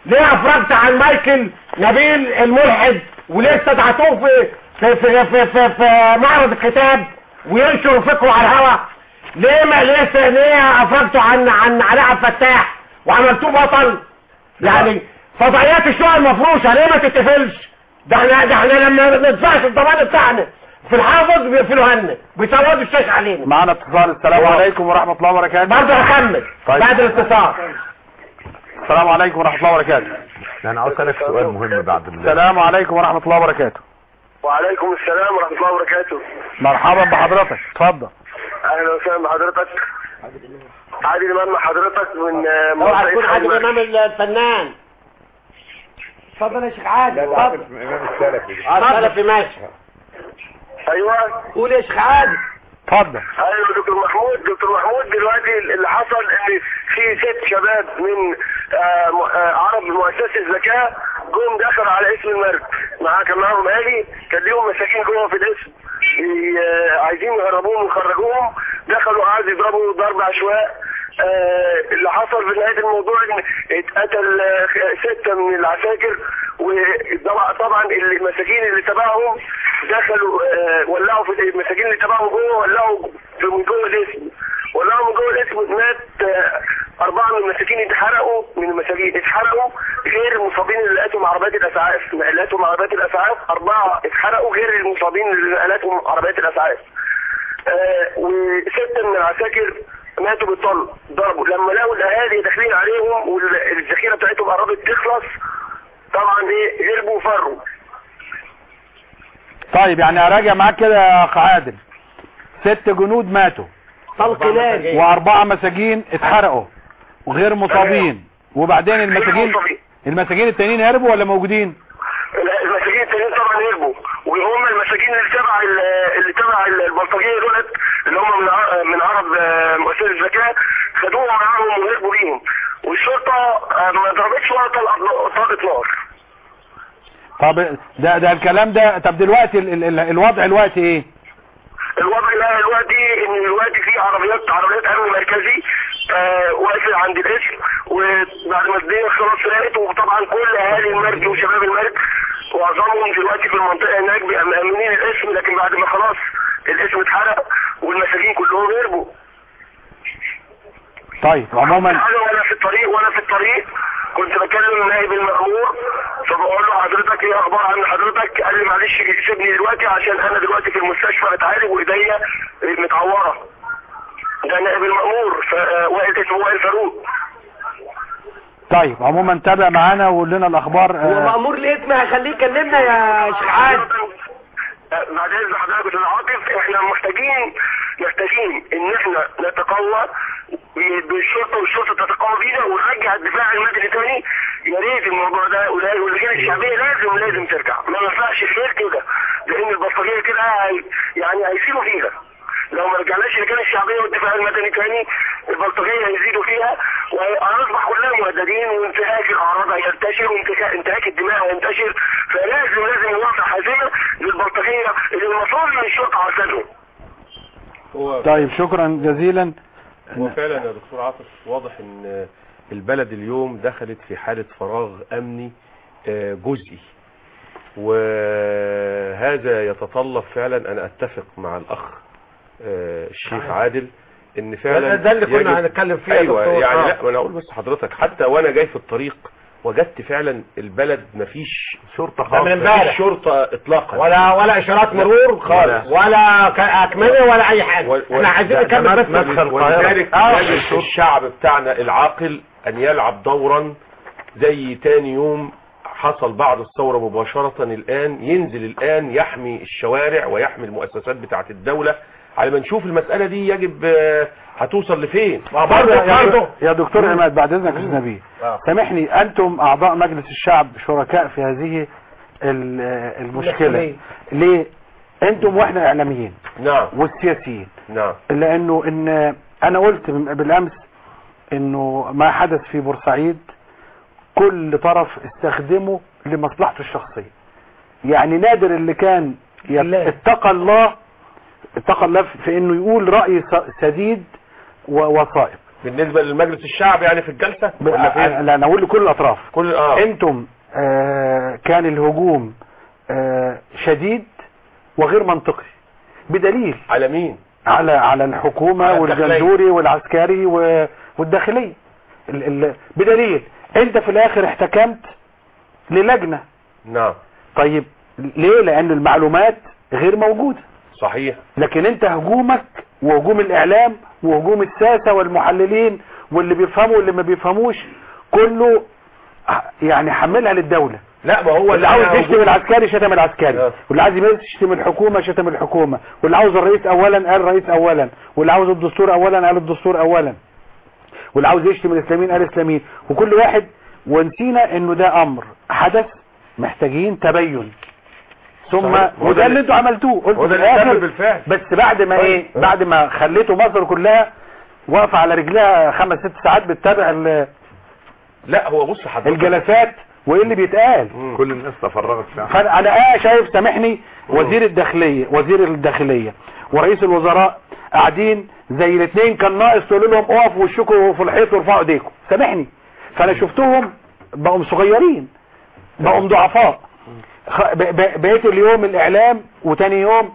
ليه افرجت عن مايكل نبيل الملحد وليه استدعتوه في في في في, في, في معرض الكتاب وينشر فكره على الهواء ليه ما ليه ليه افرجتوا عن عن علاء عبد الفتاح وعملتوه بطل يعني فضائيات الشقق المفروشه ليه ما تتقفلش ده احنا ده احنا لما ندفعش الضمان بتاعنا في الحافظ بيقفلوا لنا بيسودوا الشاشه علينا معانا اتصال السلام عليكم ورحمة الله وبركاته برضه هكمل طيب. بعد الاتصال السلام عليكم ورحمة الله وبركاته انا عاوز اسالك سؤال مهم بعد ال- السلام عليكم ورحمة الله وبركاته وعليكم السلام ورحمة الله وبركاته مرحبا بحضرتك اتفضل أهلا وسهلا بحضرتك عادل إمام مع حضرتك من آه، اوعى منطقة تكون عادل حلوان. امام الفنان اتفضل يا شيخ عادل اتفضل الامام السلفي اه سلفي ماشي أيوه قول يا شيخ عادل اتفضل ايوه دكتور محمود دكتور محمود دلوقتي اللي حصل ان في ست شباب من آه، م- آه، عرب مؤسسه الزكاه جم دخلوا على اسم المرج معاه كان معاهم آلي كان ليهم مساكين جوه في الاسم ي- آه، عايزين يهربوهم ويخرجوهم دخلوا قعدوا يضربوا ضرب عشواء آه، اللي حصل في نهايه الموضوع ان اتقتل آه، سته من العساكر وطبعا طبعا المساجين اللي تبعهم دخلوا آه، ولعوا في المساجين اللي تبعهم جوه ولعوا في من جوه الاسم ولعوا من جوه الاسم مات آه، أربعة من المساجين اتحرقوا من المساجين اتحرقوا غير المصابين اللي لقيتهم عربيات الإسعاف لقيتهم عربيات الإسعاف أربعة اتحرقوا غير المصابين اللي لقيتهم عربيات الإسعاف آه، وستة من العساكر ماتوا بالطلق ضربوا لما لقوا الاهالي داخلين عليهم والذخيره بتاعتهم قربت تخلص طبعا ايه هربوا وفروا طيب يعني اراجع معاك كده يا اخ عادل ست جنود ماتوا طلق ناجي واربعة مساجين اتحرقوا وغير مصابين وبعدين المساجين المساجين التانيين هربوا ولا موجودين لا، المساجين التانيين طبعا هربوا وهم المساجين اللي تبع ال- اللي تبع ال- البلطجيه دولت اللي هم من ع- من عرب آه، مؤسسه الزكاه خدوهم معاهم وهربوا بيهم والشرطه آه، ما ضربتش ولا طلقت طلقت نار طب ده ده الكلام ده طب دلوقتي ال- ال- ال- الوضع دلوقتي ايه الوضع ده دلوقتي ان دلوقتي في عربيات عربيات امن مركزي آه واقفه عند الاسم وبعد ما الدنيا خلاص راقت وطبعا كل اهالي المرج وشباب المرج معظمهم دلوقتي في المنطقه هناك بيبقوا مأمنين الاسم لكن بعد ما خلاص الاسم اتحرق والمساجين كلهم هربوا طيب عموما حاجه وانا في الطريق وانا في الطريق كنت بكلم نائب المأمور فبقول له حضرتك ايه اخبار عن حضرتك قال لي معلش سيبني دلوقتي عشان انا دلوقتي في المستشفى بتعالج وايديا متعوره ده نائب المأمور ف- وائل اسمه وائل فاروق طيب عموما تابع معانا وقول لنا الاخبار هو آه، مأمور الاسم هخليه يكلمنا يا شيخ عادل آه، بعد اذن حضرتك استاذ عاطف احنا محتاجين محتاجين ان احنا نتقوى بالشرطه والشرطه تتقوى بينا ونرجع الدفاع المدني تاني يا ريت الموضوع ده ولا- واللجان الشعبيه لازم لازم ترجع ما ينفعش غير كده لان البلطجيه كده هي- يعني هيسيبوا فيها لو ما رجعناش اللجان الشعبيه والدفاع المدني تاني البلطجيه هيزيدوا فيها وهنصبح كلنا مهددين وانتهاك الاعراض هينتشر وانتهاك الدماء هينتشر فلازم لازم نوقع حازمه للبلطجيه اللي المفروض ان الشرطه عارفينهم هو طيب شكرا جزيلا هو فعلا يا دكتور عاطف واضح ان البلد اليوم دخلت في حالة فراغ امني آه، جزئي وهذا يتطلب فعلا انا اتفق مع الاخ آه، الشيخ عادل ان فعلا ده- ده اللي كنا يجب- هنتكلم فيه يا ايوه دكتور. يعني آه. لا ما انا اقول بس حضرتك حتى وانا جاي في الطريق وجدت فعلا البلد مفيش شرطة ده من خاصة امبارح. مفيش شرطة اطلاقا ولا ولا اشارات مرور خالص ولا ك- اكمله ولا اي حاجه و- و- احنا عايزين ده- نكمل ده بس مدخل القاهرة ولذلك يجب الشعب بتاعنا العاقل ان يلعب دورا زي تاني يوم حصل بعد الثورة مباشرة الآن ينزل الآن يحمي الشوارع ويحمي المؤسسات بتاعت الدولة على ما نشوف المسألة دي يجب آه، هتوصل لفين برضه يا, برضه يا دكتور عماد بعد اذنك يا استاذ نبيل سامحني انتم اعضاء مجلس الشعب شركاء في هذه ال- المشكله المسؤولية. ليه انتم واحنا اعلاميين نعم والسياسيين نعم لانه ان انا قلت من- بالامس انه ما حدث في بورسعيد كل طرف استخدمه لمصلحته الشخصيه يعني نادر اللي كان يت- الله. اتقى الله اتقى الله في انه يقول راي س- سديد و- وصائب بالنسبة للمجلس الشعب يعني في الجلسة ب- ولا فين لا انا اقول لكل الاطراف كل اه انتم آه كان الهجوم آه شديد وغير منطقي بدليل على مين على على الحكومة على والجندوري والعسكري و- والداخلية ال ال بدليل انت في الاخر احتكمت للجنة نعم طيب ليه لان المعلومات غير موجودة صحيح لكن انت هجومك وهجوم الاعلام وهجوم الساسة والمحللين واللي بيفهموا واللي ما بيفهموش كله ح- يعني حملها للدولة لا ما هو واللي عاوز أنا يشتم هجوم- العسكري شتم العسكري آه. واللي عايز يشتم الحكومة شتم الحكومة واللي عاوز الرئيس اولا قال الرئيس اولا واللي عاوز الدستور اولا قال الدستور اولا واللي عاوز يشتم الاسلاميين قال الاسلاميين وكل واحد ونسينا انه ده امر حدث محتاجين تبين ثم صحيح. هو ده وده اللي اللي- انتوا عملتوه قلت هو ده في اللي الآخر تم بالفعل بس بعد ما طيب. ايه بعد ما خليتوا مصر كلها واقفه على رجلها خمس ست ساعات بتتابع ال- لا هو بص حضرتك الجلسات وايه اللي بيتقال مم. كل الناس تفرغت فعلا فانا انا اه شايف سامحني وزير الداخليه وزير الداخليه ورئيس الوزراء قاعدين زي الاثنين كان ناقص تقول لهم اقفوا وشكوا في الحيط وارفعوا ايديكم سامحني فانا شفتهم بقوا صغيرين بقوا ضعفاء خ- ب- ب- بقيت اليوم الاعلام وتاني يوم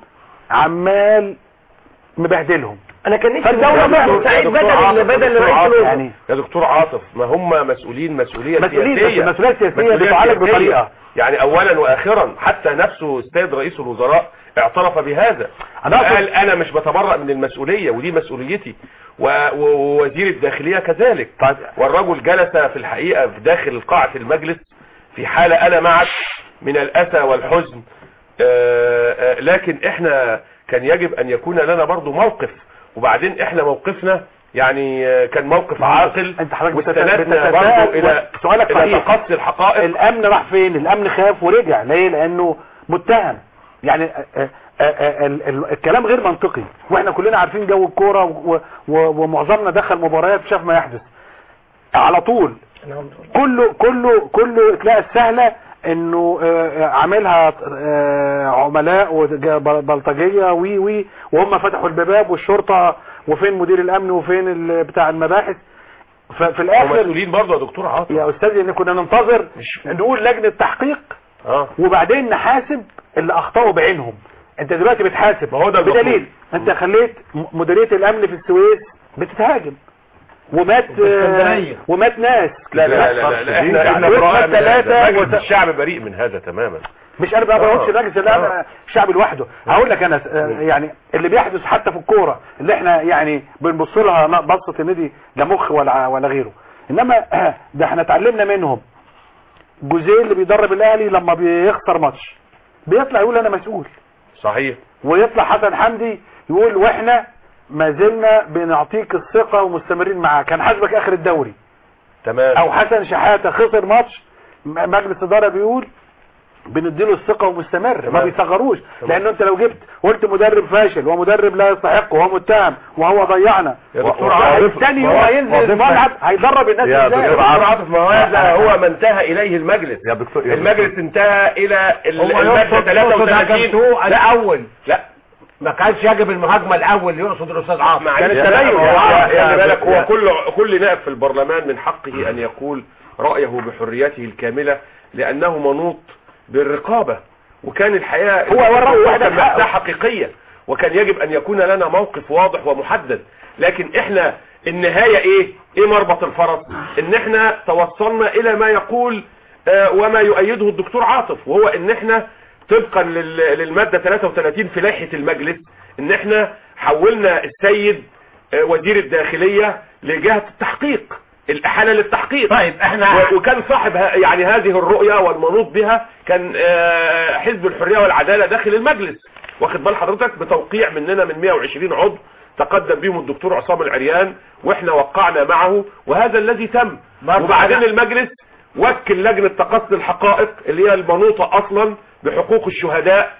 عمال مبهدلهم انا كان نفسي فالدولة المستشار بقى- سعيد يا دكتور بدل عاطف، بدل دكتور رئيس عاطف. الوزراء يعني يا دكتور عاطف ما هم مسؤولين مسؤولية مسؤولين بس سياسية المسؤولية السياسية مسؤولية بتعالج سياسية. بطريقة. يعني اولا واخرا حتى نفسه السيد رئيس الوزراء اعترف بهذا أنا أقصد- قال انا مش بتبرأ من المسؤولية ودي مسؤوليتي و- و- ووزير الداخلية كذلك طيب. والرجل جلس في الحقيقة في داخل قاعة المجلس في حالة انا معك من الاسى والحزن آه، آه، لكن احنا كان يجب ان يكون لنا برضو موقف وبعدين احنا موقفنا يعني آه، كان موقف عاقل انت حضرتك واستندنا بتتساءل برضو الى سؤالك الى صحيح تقصي الحقائق الامن راح فين الامن خاف ورجع ليه لانه متهم يعني آه، آه، آه، ال- ال- الكلام غير منطقي واحنا كلنا عارفين جو الكوره و- و- ومعظمنا دخل مباريات شاف ما يحدث على طول كله كله كله تلاقي السهله انه آه، آه، عاملها آه، عملاء وبلطجيه وي وي وهم فتحوا الباب والشرطه وفين مدير الامن وفين ال- بتاع المباحث ففي الاخر ومسؤولين برضو يا دكتور عاطف يا استاذي ان كنا ننتظر مش- نقول لجنة تحقيق اه وبعدين نحاسب اللي اخطأوا بعينهم انت دلوقتي بتحاسب ما هو ده بدليل المفروض. انت خليت م- مديرية الامن في السويس بتتهاجم ومات آه، ومات ناس لا لا لا, لا, لا احنا احنا ومات براء من ثلاثة هذا مجلس وت- الشعب بريء من هذا تماما مش انا بقى آه. بقولش مجلس الامن الشعب لوحده هقول لك انا آه، يعني اللي بيحدث حتى في الكوره اللي احنا يعني بنبص لها ن- بصه ان دي لا مخ ولا ولا غيره انما آه، ده احنا اتعلمنا منهم جوزيه اللي بيدرب الاهلي لما بيخسر ماتش بيطلع يقول انا مسؤول صحيح ويطلع حسن حمدي يقول واحنا ما زلنا بنعطيك الثقه ومستمرين معاك كان حاسبك اخر الدوري تمام او حسن شحاته خسر ماتش م- مجلس اداره بيقول بنديله الثقه ومستمر ما تمام. بيصغروش تمام. لانه انت لو جبت قلت مدرب فاشل ومدرب لا يستحق وهو متهم وهو ضيعنا يا دكتور و- عاطف، ثاني يوم وضيف- هينزل وضيف- الملعب هيدرب الناس يا ازاي دكتور دكتور عاطف ما هو هذا هو ما انتهى اليه المجلس يا دكتور يا المجلس انتهى الى ال- هو المادة يقصد 33 الاول لا ما كانش يجب المهاجمه الاول يقصد الاستاذ عاطف معلش كان يا التبين هو- يا هو- عاطف. خلي بالك يا- هو كل كل نائب في البرلمان من حقه ان يقول رايه بحريته الكامله لانه منوط بالرقابه وكان الحقيقه هو وراه واحد كان حقه. مأساة حقيقيه وكان يجب ان يكون لنا موقف واضح ومحدد لكن احنا النهايه ايه ايه مربط الفرس ان احنا توصلنا الى ما يقول آه، وما يؤيده الدكتور عاطف وهو ان احنا طبقا لل- للمادة 33 في لائحة المجلس ان احنا حولنا السيد آه، وزير الداخلية لجهة التحقيق الإحالة للتحقيق طيب احنا و- وكان صاحب ه- يعني هذه الرؤية والمنوط بها كان آه، حزب الحرية والعدالة داخل المجلس واخد بال حضرتك بتوقيع مننا من 120 عضو تقدم بهم الدكتور عصام العريان واحنا وقعنا معه وهذا الذي تم برضه وبعدين أنا- المجلس وكل لجنة تقصي الحقائق اللي هي المنوطة اصلا بحقوق الشهداء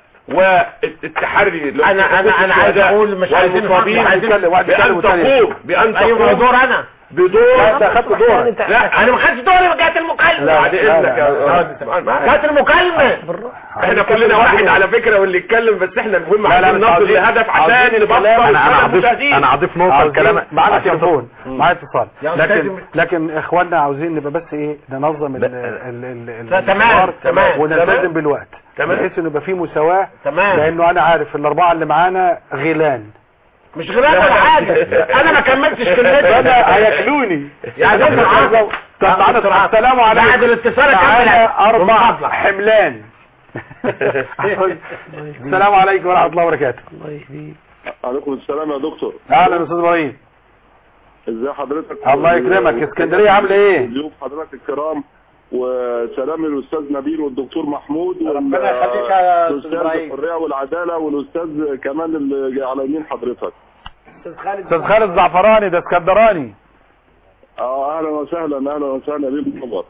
والتحري أنا- أنا- أنا عايز أقول مش عايزين والمصابين عايزين نتكلم- واحد بأن يتكلم والتاني تقوم بأن ايوه تقوم دور انا بدور لا انت اخدت دورك لا انا ما خدتش دوري وجات المكالمه لا، بعد لا، اذنك لا، يا استاذ معاذ. جات المكالمه احنا كلنا واحد على فكره واللي يتكلم بس احنا المهم لا، لا، عايزين مش نصل عاوزين- لهدف عاوزين عشان نبطل كلام. انا انا هضيف المشاهدين. انا هضيف نقطه عاوزين- الكلام معانا عشان تليفون معانا اتصال يا لكن أستاذ- لكن اخواننا عاوزين نبقى بس ايه ننظم ال لا. ال ال لا، ال- تمام، الحوار تمام، ونلتزم تمام. بالوقت تمام. بحيث انه يبقى في مساواه تمام لانه انا عارف الاربعه اللي معانا غيلان مش غلاب ولا حاجه انا ما كملتش كلمتي انا هياكلوني يا جدع معاذ. طب معانا السلام عليكم بعد الاتصال اكمل معانا اربع بمفضل. حملان السلام عليكم ورحمه الله وبركاته عليكم السلام يا دكتور اهلا استاذ ابراهيم ازي حضرتك الله يكرمك اسكندريه عامله ايه ضيوف حضرتك الكرام وسلام للاستاذ نبيل والدكتور محمود ربنا يخليك يا أستاذ والاستاذ إبراهيم. الحريه والعداله والاستاذ كمال اللي على يمين حضرتك استاذ خالد زعفراني ده اسكندراني اه اهلا وسهلا اهلا وسهلا بيك خبر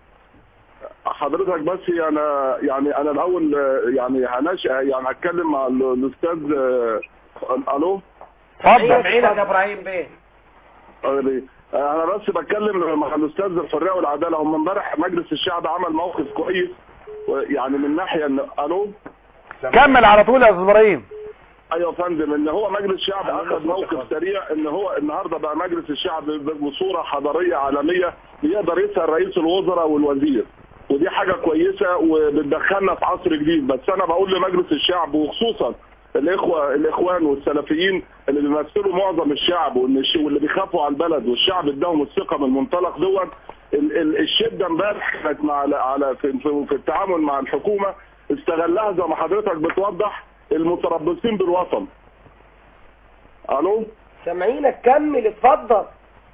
حضرتك بس انا يعني انا الاول آه، يعني هنش يعني هتكلم مع ال- الاستاذ آه، الو اتفضل سامعينك يا ابراهيم بيه آه، انا بس بتكلم مع الاستاذ الحريه والعداله هم امبارح مجلس الشعب عمل موقف كويس يعني من ناحيه ان الو كمل على طول يا استاذ ابراهيم ايوه يا فندم ان هو مجلس الشعب اخذ موقف سريع ان هو النهارده بقى مجلس الشعب بصوره حضاريه عالميه يقدر يسال رئيس الوزراء والوزير ودي حاجه كويسه وبتدخلنا في عصر جديد بس انا بقول لمجلس الشعب وخصوصا الاخوه الاخوان والسلفيين اللي بيمثلوا معظم الشعب وإن الش- واللي بيخافوا على البلد والشعب اداهم الثقه من المنطلق دوت ال- ال- الشده امبارح كانت مع على في, في, في التعامل مع الحكومه استغلها زي ما حضرتك بتوضح المتربصين بالوطن الو سامعينك كمل اتفضل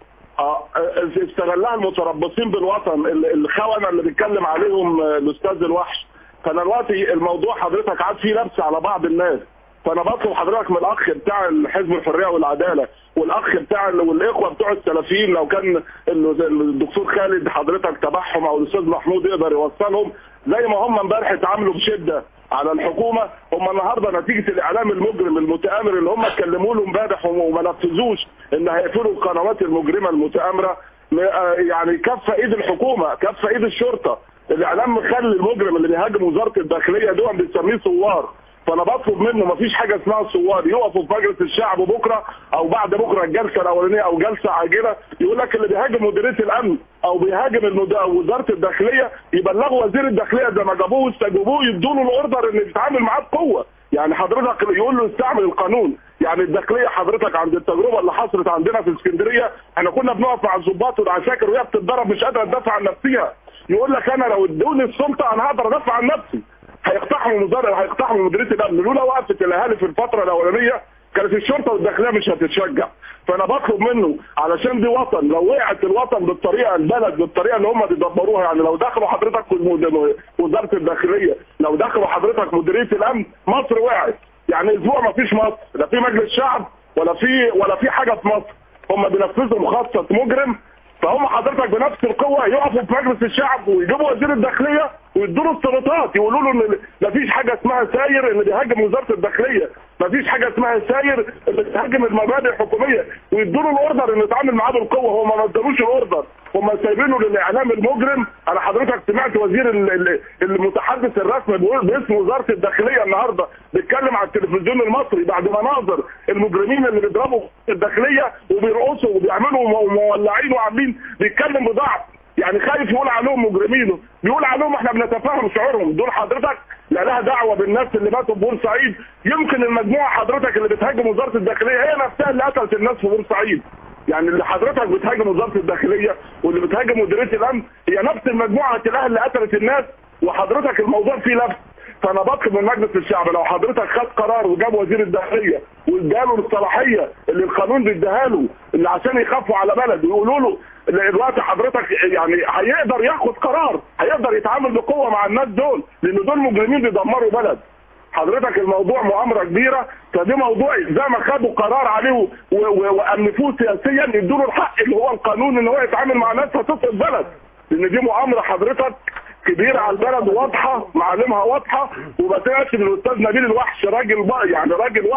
اه استغلها المتربصين بالوطن ال- الخونه اللي بيتكلم عليهم آه، الاستاذ الوحش فانا دلوقتي الموضوع حضرتك عاد فيه لبس على بعض الناس فانا بطلب حضرتك من الاخ بتاع حزب الحريه والعداله والاخ بتاع ال- والاخوه بتوع السلفيين لو كان ال- الدكتور خالد حضرتك تبعهم او الاستاذ محمود يقدر يوصلهم زي ما هم امبارح اتعاملوا بشده على الحكومه هم النهارده نتيجه الاعلام المجرم المتآمر اللي هم اتكلموا له امبارح وما نفذوش ان هيقفلوا القنوات المجرمه المتآمره م- آه يعني كف ايد الحكومه كف ايد الشرطه الاعلام مخلي المجرم اللي بيهاجم وزاره الداخليه دول بيسميه ثوار فانا بطلب منه مفيش حاجه اسمها ثوار يقفوا في مجلس الشعب بكره او بعد بكره الجلسه الاولانيه او جلسه عاجله يقول لك اللي بيهاجم مديريه الامن او بيهاجم المد... وزاره الداخليه يبلغوا وزير الداخليه زي ما جابوه واستجوبوه يدوا له الاوردر ان يتعامل معاه بقوه يعني حضرتك يقول له استعمل القانون يعني الداخليه حضرتك عند التجربه اللي حصلت عندنا في اسكندريه احنا كنا بنقف مع الضباط والعساكر وهي بتتضرب مش قادره تدافع عن نفسها يقول لك انا لو ادوني السلطه انا هقدر ادافع عن نفسي هيقتحموا مدرب هيقتحموا مديريه الامن لولا وقفت الاهالي في الفتره الاولانيه كانت الشرطه والداخليه مش هتتشجع فانا بطلب منه علشان دي وطن لو وقعت الوطن بالطريقه البلد بالطريقه اللي هم بيدبروها يعني لو دخلوا حضرتك المد- وزاره الداخليه لو دخلوا حضرتك مديريه الامن مصر وقعت يعني اسبوع ما فيش مصر لا في مجلس شعب ولا في ولا في حاجه في مصر هم بينفذوا مخطط مجرم فهم حضرتك بنفس القوه يقفوا في مجلس الشعب ويجيبوا وزير الداخليه ويدوا له السلطات يقولوا له ان مفيش حاجه اسمها ساير اللي بيهاجم وزاره الداخليه مفيش حاجه اسمها ساير اللي بيهاجم المبادئ الحكوميه ويدوا له الاوردر ان يتعامل معاه بالقوه هو ما نزلوش الاوردر هم سايبينه للاعلام المجرم انا حضرتك سمعت وزير ال- ال- المتحدث الرسمي بيقول باسم وزاره الداخليه النهارده بيتكلم على التلفزيون المصري بعد ما ناظر المجرمين اللي بيضربوا الداخليه وبيرقصوا وبيعملوا مو- مولعين وعاملين بيتكلم بضعف يعني خايف يقول عليهم مجرمين بيقول عليهم احنا بنتفهم شعورهم دول حضرتك لا لها دعوه بالناس اللي ماتوا في بورسعيد يمكن المجموعه حضرتك اللي بتهاجم وزاره الداخليه هي نفسها اللي قتلت الناس في بورسعيد يعني اللي حضرتك بتهاجم وزاره الداخليه واللي بتهاجم مديريه الامن هي نفس المجموعه هتلاقيها اللي قتلت الناس وحضرتك الموضوع فيه لبس فانا بطلب من مجلس الشعب لو حضرتك خد قرار وجاب وزير الداخليه واداله الصلاحيه اللي القانون بيديها له اللي عشان يخافوا على بلد ويقولوا له إن دلوقتي حضرتك يعني هيقدر ياخد قرار هيقدر يتعامل بقوه مع الناس دول لان دول مجرمين بيدمروا بلد حضرتك الموضوع مؤامره كبيره فدي موضوع زي ما خدوا قرار عليه و- و- وانفوه سياسيا يدوا له الحق اللي هو القانون ان هو يتعامل مع ناس هتفقد بلد لان دي مؤامره حضرتك كبيره على البلد واضحه معالمها واضحه وما تنساش ان الاستاذ نبيل الوحش راجل بقى يعني راجل وحش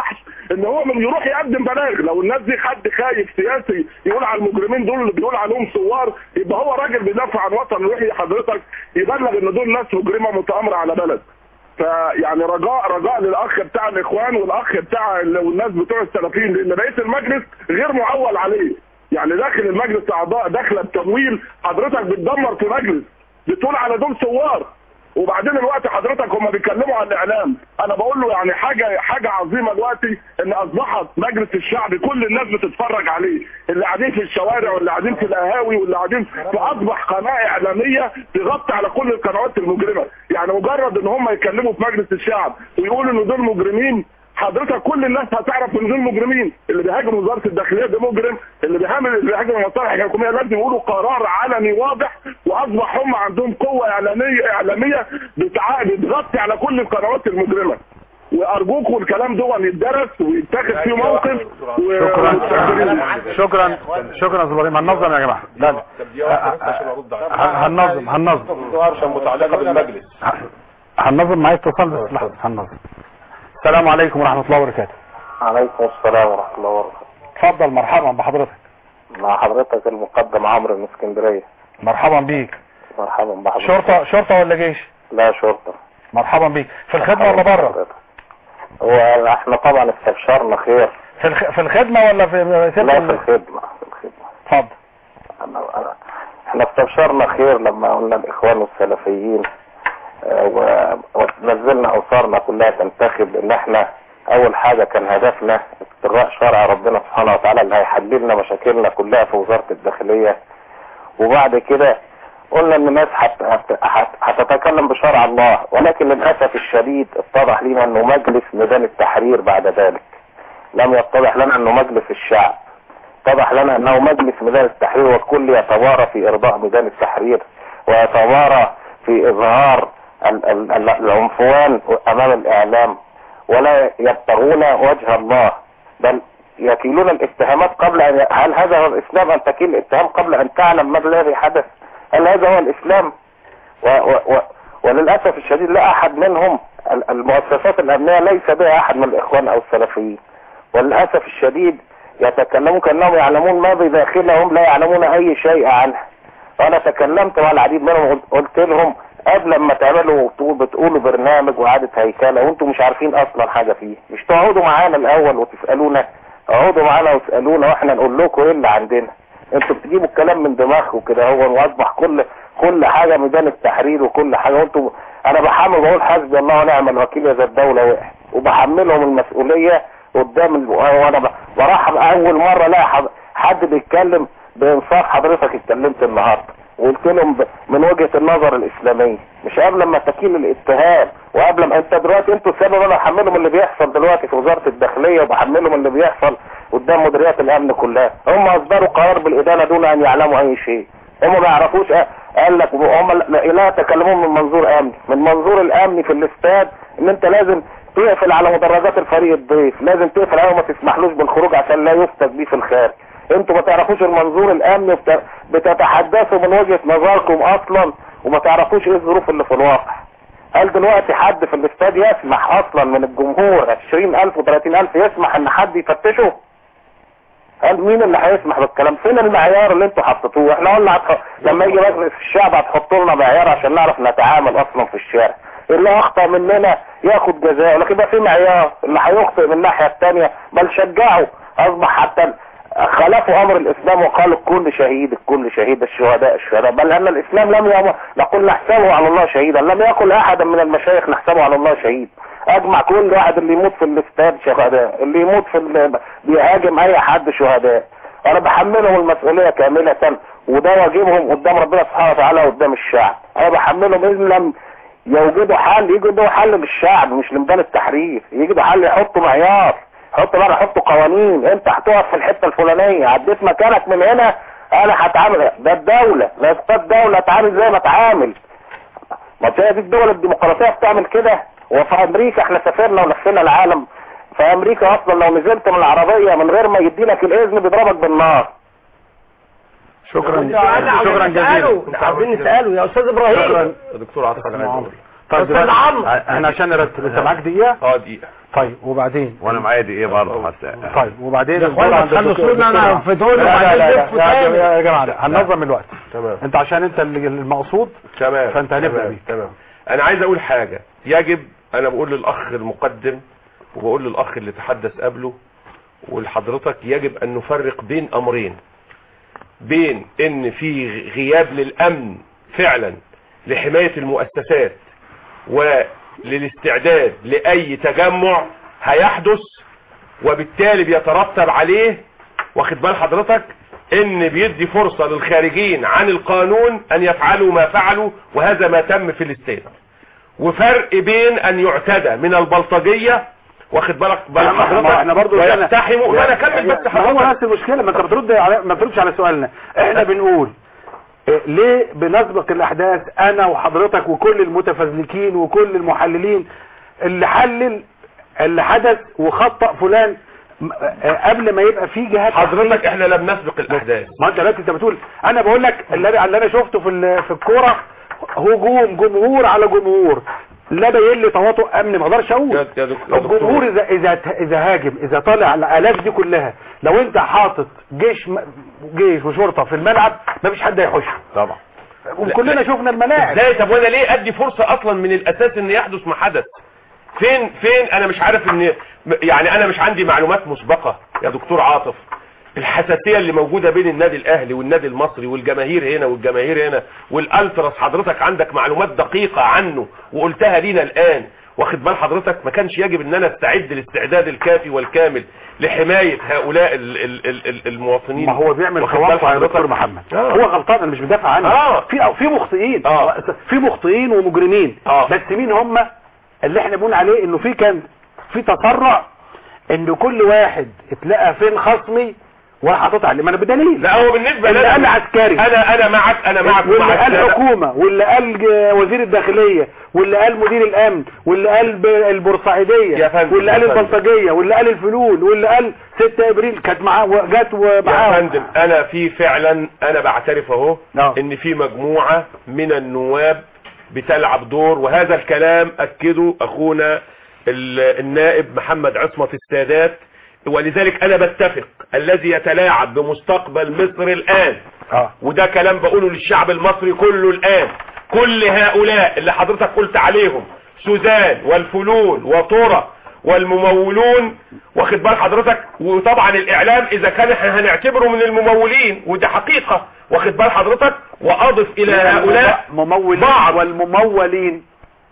ان هو من يروح يقدم بلاغ لو الناس دي حد خايف سياسي يقول على المجرمين دول اللي بيقول عليهم ثوار يبقى هو راجل بيدافع عن وطن يروح حضرتك يبلغ ان دول ناس مجرمه متآمره على بلد فيعني رجاء رجاء للاخ بتاع الاخوان والاخ بتاع ال- والناس بتوع السلفيين لان رئيس المجلس غير معول عليه يعني داخل المجلس اعضاء داخله بتمويل حضرتك بتدمر في مجلس بتقول على دول ثوار وبعدين الوقت حضرتك هم بيتكلموا عن الاعلام انا بقول له يعني حاجه حاجه عظيمه دلوقتي ان اصبحت مجلس الشعب كل الناس بتتفرج عليه اللي قاعدين في الشوارع واللي قاعدين في القهاوي واللي قاعدين فاصبح قناه اعلاميه تغطي على كل القنوات المجرمه يعني مجرد ان هم يتكلموا في مجلس الشعب ويقولوا ان دول مجرمين حضرتك كل الناس هتعرف ان دول مجرمين اللي بيهاجم وزاره الداخليه ده مجرم اللي بيهاجم اللي بيهاجم المصالح الحكوميه لازم يقولوا قرار علني واضح واصبح هم عندهم قوه اعلاميه اعلاميه بتع... بتغطي على كل القنوات المجرمه وارجوكم الكلام ده يتدرس ويتاخد فيه موقف و... شكرا وتقدير. شكرا شكرا يا استاذ ابراهيم هننظم يا جماعه لا لا ه- هننظم هننظم عشان متعلقه بالمجلس هننظم معايا اتصال بس لحظه هننظم السلام عليكم ورحمه الله وبركاته عليكم السلام ورحمة الله وبركاته اتفضل مرحبا بحضرتك مع حضرتك المقدم عمرو من اسكندرية مرحبا بيك مرحبا بحضرتك شرطه شرطه ولا جيش لا شرطة مرحبا بيك في الخدمه ولا بره هو احنا طبعا استبشرنا خير في الخ... في الخدمه ولا في لا في ال- الخدمة في الخدمة اتفضل أنا- أنا- احنا استبشرنا خير لما قلنا الاخوان والسلفيين آه، و- ونزلنا اوصارنا كلها تنتخب ان احنا اول حاجة كان هدفنا اتباع شرع ربنا سبحانه وتعالى اللي هيحل لنا مشاكلنا كلها في وزارة الداخلية وبعد كده قلنا ان الناس هت- هت- هت- هتتكلم بشرع الله ولكن للاسف الشديد اتضح لنا انه مجلس ميدان التحرير بعد ذلك لم يتضح لنا انه مجلس الشعب اتضح لنا انه مجلس ميدان التحرير والكل يتوارى في ارضاء ميدان التحرير ويتوارى في اظهار ال- ال- ال- العنفوان امام الاعلام ولا يبتغون وجه الله بل يكيلون الاتهامات قبل ان هل هذا هو الاسلام ان تكيل الاتهام قبل ان تعلم ما الذي حدث هل هذا هو الاسلام و و و وللاسف الشديد لا احد منهم ال- المؤسسات الامنيه ليس بها احد من الاخوان او السلفيين وللاسف الشديد يتكلمون كانهم يعلمون ما بداخلهم لا يعلمون اي شيء عنه وانا تكلمت مع العديد منهم قلت- قلت لهم قبل ما تعملوا وتقول- بتقولوا برنامج وعادة هيكلة وانتم مش عارفين اصلا حاجة فيه مش تقعدوا معانا الاول وتسألونا اقعدوا معانا واسألونا واحنا نقول لكم ايه اللي عندنا انتوا بتجيبوا الكلام من دماغكم كده هو واصبح كل كل حاجة ميدان التحرير وكل حاجة وانتوا انا بحمل بقول حسبي الله ونعم الوكيل اذا الدولة وقعت وبحملهم المسؤولية قدام ال... وانا ب- برحب اول مرة لا حد, حد بيتكلم بانصاف حضرتك اتكلمت النهارده وقلت لهم ب- من وجهة النظر الاسلامية مش قبل ما تكيل الاتهام وقبل ما انت دلوقتي انتوا السبب انا بحملهم اللي بيحصل دلوقتي في وزارة الداخلية وبحملهم اللي بيحصل قدام مديريات الامن كلها هم اصدروا قرار بالادانة دون ان يعلموا اي شيء هم ما يعرفوش أ- قال لك هم لا لا يتكلمون من منظور امني من منظور الامني في الاستاد ان انت لازم تقفل على مدرجات الفريق الضيف لازم تقفل عليه وما تسمحلوش بالخروج عشان لا يفتك بيه في الخارج انتوا ما تعرفوش المنظور الامني بت- بتتحدثوا من وجهة نظركم اصلا وما تعرفوش ايه الظروف اللي في الواقع هل دلوقتي حد في الاستاد يسمح اصلا من الجمهور 20000 و30000 يسمح ان حد يفتشه هل مين اللي هيسمح بالكلام فين المعيار اللي انتوا حطيتوه احنا قلنا هتح... لما يجي مجلس الشعب هتحطوا لنا معيار عشان نعرف نتعامل اصلا في الشارع اللي اخطا مننا ياخد جزاء لكن يبقى في معيار اللي هيخطئ من الناحيه الثانيه بل شجعوا اصبح حتى ال- خالفوا امر الاسلام وقالوا الكل شهيد الكل شهيد الشهداء الشهداء بل ان الاسلام لم يأمر نقول نحسبه على الله شهيدا لم يقل احدا من المشايخ نحسبه على الله شهيد اجمع كل واحد اللي يموت في الاستاد شهداء اللي يموت في ال- بيهاجم اي حد شهداء انا بحملهم المسؤولية كاملة وده واجبهم قدام ربنا سبحانه وتعالى وقدام الشعب انا بحملهم ان لم يوجدوا حل يجدوا حل للشعب مش لميدان التحرير يجدوا حل يحطوا معيار حطوا بقى يحطوا قوانين انت هتقف في الحته الفلانيه عديت مكانك من هنا انا هتعامل ده الدوله لا استاد دوله اتعامل زي ما اتعامل ما هي دي الدول الديمقراطيه بتعمل كده وفي امريكا احنا سافرنا ولفينا العالم في امريكا اصلا لو نزلت من العربيه من غير ما يديلك الاذن بيضربك بالنار شكرا شكرا شكرا جزيلا عاوزين نسأله يا استاذ ابراهيم شكرا دكتور عاطف انا عايز اقول طيب أستاذ دلوقتي عمرو. احنا عشان نرتب انت معاك دقيقه اه دقيقة طيب وبعدين وانا معايا دقيقه برضه حتى طيب وبعدين يا اخوانا الدور عند تخلصوا الدكتور- لنا انا الدكتور في دول لا لا وبعدين لا لفوا لا تاني. يا جماعه لا، هننظم الوقت تمام انت عشان انت اللي- المقصود تمام فأنت هنبدأ تمام. بيك. تمام انا عايز اقول حاجة يجب انا بقول للاخ المقدم وبقول للاخ اللي تحدث قبله ولحضرتك يجب ان نفرق بين امرين بين ان في غياب للامن فعلا لحماية المؤسسات وللاستعداد لاي تجمع هيحدث وبالتالي بيترتب عليه واخد بال حضرتك ان بيدي فرصة للخارجين عن القانون ان يفعلوا ما فعلوا وهذا ما تم في الاستيت وفرق بين ان يعتدى من البلطجية واخد بالك بال ما حضرتك احنا برضو ويقتحموا ما انا اكمل بس ما هو حضرتك نفس المشكله ما انت بترد على ما بتردش على سؤالنا احنا بنقول إيه، ليه بنسبق الاحداث انا وحضرتك وكل المتفزلكين وكل المحللين اللي حلل اللي حدث وخطأ فلان م- آه، قبل ما يبقى في جهات حضرتك احنا لم نسبق الاحداث ما انت دلوقتي انت بتقول انا بقول لك اللي اللي انا شفته في ال- في الكوره هجوم جمهور على جمهور لا باين لي تواطؤ امن ما اقدرش اقول يا- يا دك- يا دكتور. الجمهور اذا اذا اذا هاجم اذا طالع الالاف دي كلها لو انت حاطط جيش م- جيش وشرطه في الملعب ما فيش حد هيحوش طبعا وكلنا شفنا الملاعب ازاي طب وانا ليه ادي فرصة اصلا من الاساس ان يحدث ما حدث فين فين انا مش عارف ان يعني انا مش عندي معلومات مسبقة يا دكتور عاطف الحساسية اللي موجودة بين النادي الاهلي والنادي المصري والجماهير هنا والجماهير هنا والالتراس حضرتك عندك معلومات دقيقة عنه وقلتها لينا الان واخد بال حضرتك ما كانش يجب ان انا استعد الاستعداد الكافي والكامل لحماية هؤلاء ال ال ال ال المواطنين ما هو بيعمل واخد بال توقع يا حضرتك؟ دكتور محمد آه. هو غلطان انا مش بدافع عنه آه. في في مخطئين آه. في مخطئين ومجرمين آه. بس مين هم اللي احنا بنقول عليه انه في كان في تسرع ان كل واحد اتلقى فين خصمي وراح حاطط عليه ما انا بدليل لا هو بالنسبة اللي لنا قال عسكري انا انا معك انا معك واللي ومع قال السادة. حكومة واللي قال ج- وزير الداخلية واللي قال مدير الامن واللي قال ب- يا البورسعيدية فندم، واللي يا قال فندم. البلطجية واللي قال الفلول واللي قال 6 ابريل كانت معاه جت يا ومعاه فندم انا في فعلا انا بعترف اهو نعم. ان في مجموعة من النواب بتلعب دور وهذا الكلام اكده اخونا ال- النائب محمد عصمة السادات ولذلك انا بتفق الذي يتلاعب بمستقبل مصر الان اه وده كلام بقوله للشعب المصري كله الآن كل هؤلاء اللي حضرتك قلت عليهم سوزان والفلول وطورة والممولون واخد بال حضرتك وطبعا الإعلام إذا كان احنا هنعتبره من الممولين وده حقيقة واخد بال حضرتك وأضف إلى هؤلاء ممولين بعض. والممولين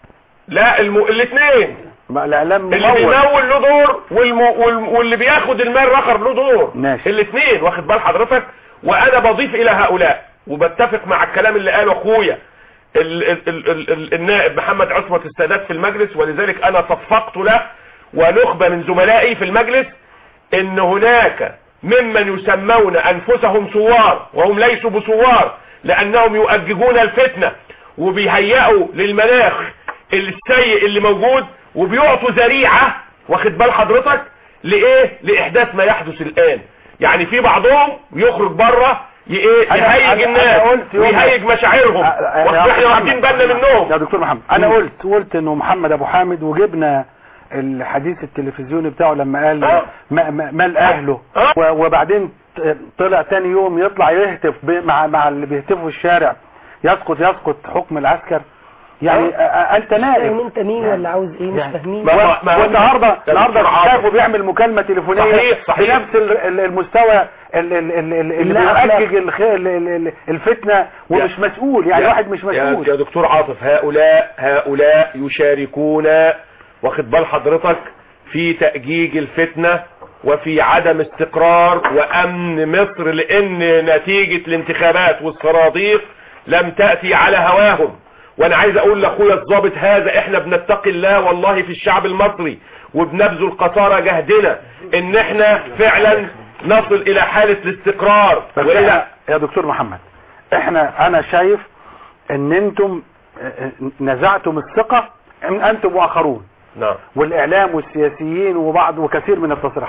لا الم... الاثنين ما الاعلام اللي ممول بيمول له دور والم... وال... واللي بياخد المال الاخر له دور ماشي. الاثنين واخد بال حضرتك وانا بضيف الى هؤلاء وبتفق مع الكلام اللي قاله اخويا ال... ال... ال... ال... ال... النائب محمد عصمت السادات في المجلس ولذلك انا صفقت له ونخبة من زملائي في المجلس ان هناك ممن يسمون انفسهم ثوار وهم ليسوا بثوار لانهم يؤججون الفتنة وبيهيئوا للمناخ السيء اللي موجود وبيعطوا ذريعة واخد بال حضرتك لايه لاحداث ما يحدث الان يعني في بعضهم يخرج بره ايه أنا- يهيج أنا- الناس أنا قلت يوم- ويهيج مشاعرهم أ- أ- يا واحنا دكتور واخدين محمد. بالنا منهم يا دكتور محمد انا مم. قلت قلت انه محمد ابو حامد وجبنا الحديث التلفزيوني بتاعه لما قال آه. ما- ما- مال اهله آه. و- وبعدين ط- طلع تاني يوم يطلع يهتف ب- مع مع اللي بيهتفوا في الشارع يسقط يسقط حكم العسكر يعني أ- أ- انت فاهم نائب انت مين ولا عاوز ايه مش يعني فاهمين ما- و- ما- والنهارده يا النهارده دكتور عاطف. شافه بيعمل مكالمه تليفونيه صحيح، صحيح. بنفس ال- ال- المستوى ال- ال- ال- ال- اللي لا، لا. بيؤجج الخ- ال- ال- ال- الفتنه ومش مسؤول يعني يا- واحد مش يا, يا مسؤول دكتور عاطف هؤلاء هؤلاء يشاركون واخد بال حضرتك في تأجيج الفتنة وفي عدم استقرار وامن مصر لان نتيجة الانتخابات والصناديق لم تأتي على هواهم وانا عايز اقول لاخويا الضابط هذا احنا بنتقي الله والله في الشعب المصري وبنبذل قصارى جهدنا ان احنا فعلا نصل الى حالة الاستقرار بس والى احنا يا دكتور محمد احنا انا شايف ان انتم اه، نزعتم الثقة من انتم واخرون نعم والاعلام والسياسيين وبعض وكثير من التصريحات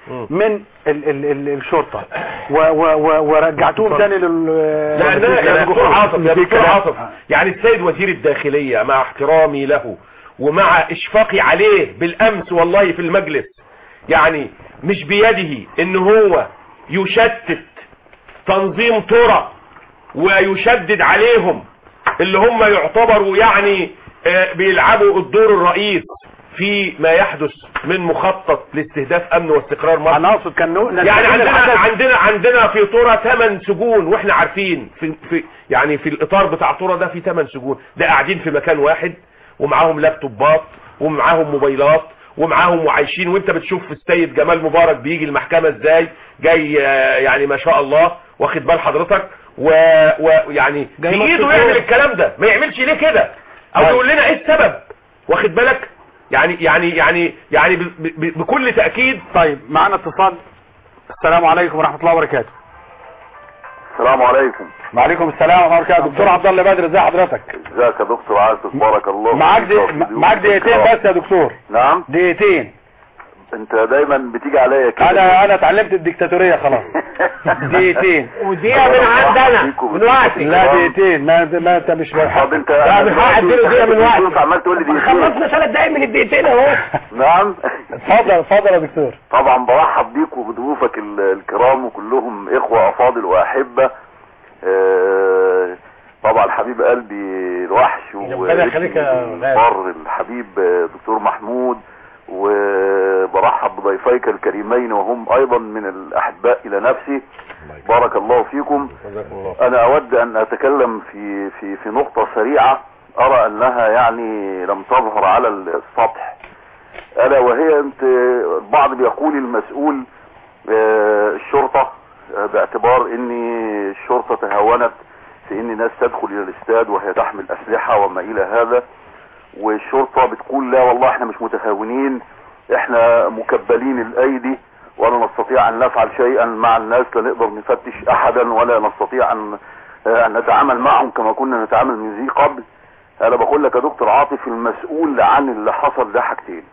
مم. من ال ال ال الشرطه و و و ورجعتوهم تاني لل لا لا يا دكتور عاطف يا دكتور عاطف يعني السيد وزير الداخلية مع احترامي له ومع اشفاقي عليه بالامس والله في المجلس يعني مش بيده ان هو يشتت تنظيم طرق ويشدد عليهم اللي هم يعتبروا يعني آه، بيلعبوا الدور الرئيس في ما يحدث من مخطط لاستهداف امن واستقرار مصر انا اقصد كان نوع- يعني عندنا عندنا عندنا في طورة 8 سجون واحنا عارفين في في يعني في الاطار بتاع طورة ده في 8 سجون ده قاعدين في مكان واحد ومعاهم لابتوبات ومعاهم موبايلات ومعاهم وعايشين وانت بتشوف السيد جمال مبارك بيجي المحكمة ازاي جاي آه، يعني ما شاء الله واخد بال حضرتك ويعني و يعني جاي بايده مبسوط. يعمل الكلام ده ما يعملش ليه كده او طيب. يقول لنا ايه السبب واخد بالك يعني يعني يعني يعني ب- ب- بكل تأكيد طيب معانا اتصال السلام عليكم ورحمه الله وبركاته السلام عليكم وعليكم السلام ورحمه الله وبركاته دكتور عبد الله بدر ازي حضرتك ازيك يا دكتور عاطف بارك الله معاك فيك دي... وفي ضيوفك معاك دقيقتين الكرام. بس يا دكتور نعم دقيقتين انت دايما بتيجي عليا كده انا انا اتعلمت الديكتاتوريه خلاص دقيقتين ودقيقة من عندنا من وقتي لا دقيقتين ما ما انت مش طب انت لا، مش هقعد اديله دقيقة من وقتي. وقت عمال تقول لي دقيقتين خلصنا ثلاث دقايق من الدقيقتين اهو نعم اتفضل اتفضل يا دكتور طبعا برحب بيك وبضيوفك ال- الكرام وكلهم اخوة افاضل واحبة آه، طبعا حبيب قلبي الوحش ربنا يخليك يا غالي. بر الحبيب آه، دكتور محمود وبرحب بضيفيك الكريمين وهم ايضا من الاحباء الى نفسي بارك الله فيكم انا اود ان اتكلم في في في نقطة سريعة ارى انها يعني لم تظهر على السطح الا وهي انت البعض بيقول المسؤول آه، الشرطة آه، باعتبار ان الشرطة تهاونت في ان ناس تدخل الى الاستاد وهي تحمل اسلحة وما الى هذا والشرطة بتقول لا والله احنا مش متهاونين احنا مكبلين الايدي ولا نستطيع ان نفعل شيئا مع الناس لا نقدر نفتش احدا ولا نستطيع ان آه، ان نتعامل معهم كما كنا نتعامل من ذي قبل انا بقول لك يا دكتور عاطف المسؤول عن اللي حصل ده حاجتين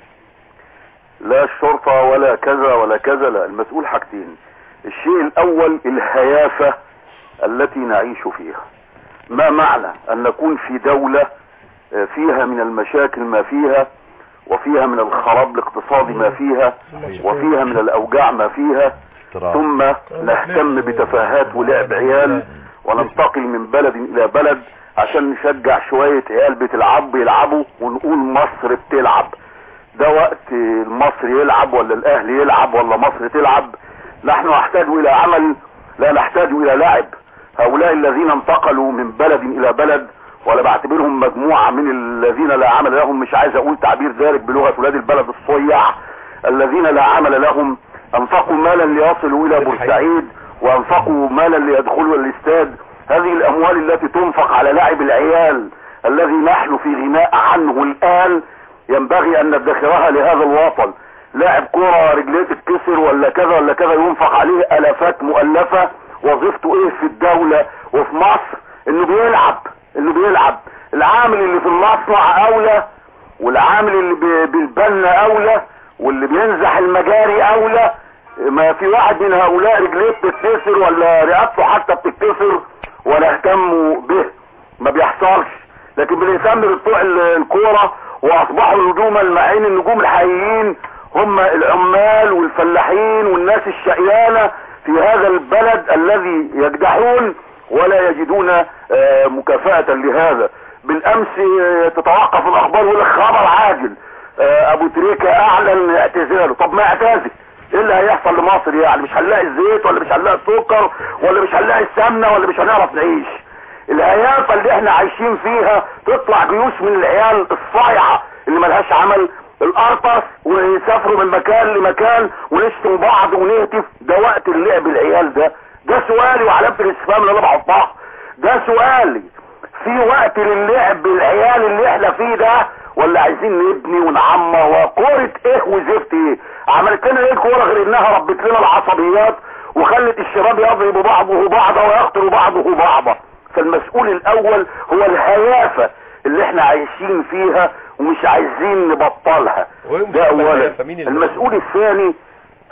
لا الشرطة ولا كذا ولا كذا لا المسؤول حاجتين الشيء الاول الهيافة التي نعيش فيها ما معنى ان نكون في دولة آه، فيها من المشاكل ما فيها وفيها من الخراب الاقتصادي ما فيها وفيها من الاوجاع ما فيها ثم نهتم بتفاهات ولعب عيال وننتقل من بلد الى بلد عشان نشجع شوية عيال بتلعب يلعبوا ونقول مصر بتلعب ده وقت مصر يلعب ولا الاهلي يلعب ولا مصر تلعب نحن نحتاج الى عمل لا نحتاج الى لعب هؤلاء الذين انتقلوا من بلد الى بلد ولا بعتبرهم مجموعة من الذين لا عمل لهم مش عايز اقول تعبير ذلك بلغة ولاد البلد الصيع الذين لا عمل لهم انفقوا مالا ليصلوا الى بورسعيد وانفقوا مالا ليدخلوا الاستاد هذه الاموال التي تنفق على لعب العيال الذي نحن في غناء عنه الان ينبغي ان ندخرها لهذا الوطن لاعب كرة رجليه تتكسر ولا كذا ولا كذا ينفق عليه الافات مؤلفة وظيفته ايه في الدولة وفي مصر انه بيلعب انه بيلعب العامل اللي في المصنع اولى والعامل اللي بي- بالبنا اولى واللي بينزح المجاري اولى ما في واحد من هؤلاء رجليه بتتكسر ولا رقبته حتى بتتكسر ولا اهتموا به ما بيحصلش لكن بنهتم بتوع ال- الكوره واصبحوا النجوم المعين النجوم الحقيقيين هم العمال والفلاحين والناس الشقيانه في هذا البلد الذي يجدحون ولا يجدون آه، مكافأة لهذا بالامس آه، تتوقف الاخبار يقول لك خبر عاجل آه، ابو تريكة اعلن اعتزاله طب ما اعتزل ايه اللي هيحصل لمصر يعني مش هنلاقي الزيت ولا مش هنلاقي السكر ولا مش هنلاقي السمنه ولا مش هنعرف نعيش الهيافه اللي احنا عايشين فيها تطلع جيوش من العيال الصايعه اللي ملهاش عمل الارطس ويسافروا من مكان لمكان ونشتم بعض ونهتف ده وقت اللعب العيال ده ده سؤالي وعلامه الاستفهام اللي انا بحطها ده سؤالي في وقت للعب العيال اللي احنا فيه ده ولا عايزين نبني ونعمر وكورة ايه وزفت ايه عملت لنا ايه الكورة غير انها ربت لنا العصبيات وخلت الشباب يضرب بعضه بعضا ويقتل بعضه بعضا فالمسؤول الاول هو الهيافة اللي احنا عايشين فيها ومش عايزين نبطلها ده اولا المسؤول الثاني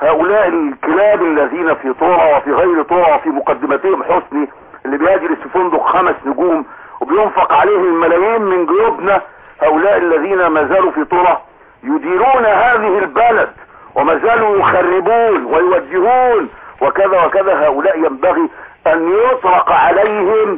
هؤلاء الكلاب الذين في طورة وفي غير طورة وفي مقدمتهم حسني اللي بيجلس في فندق خمس نجوم وبينفق عليهم الملايين من جيوبنا هؤلاء الذين ما زالوا في طورة يديرون هذه البلد وما زالوا يخربون ويوجهون وكذا وكذا هؤلاء ينبغي ان يطرق عليهم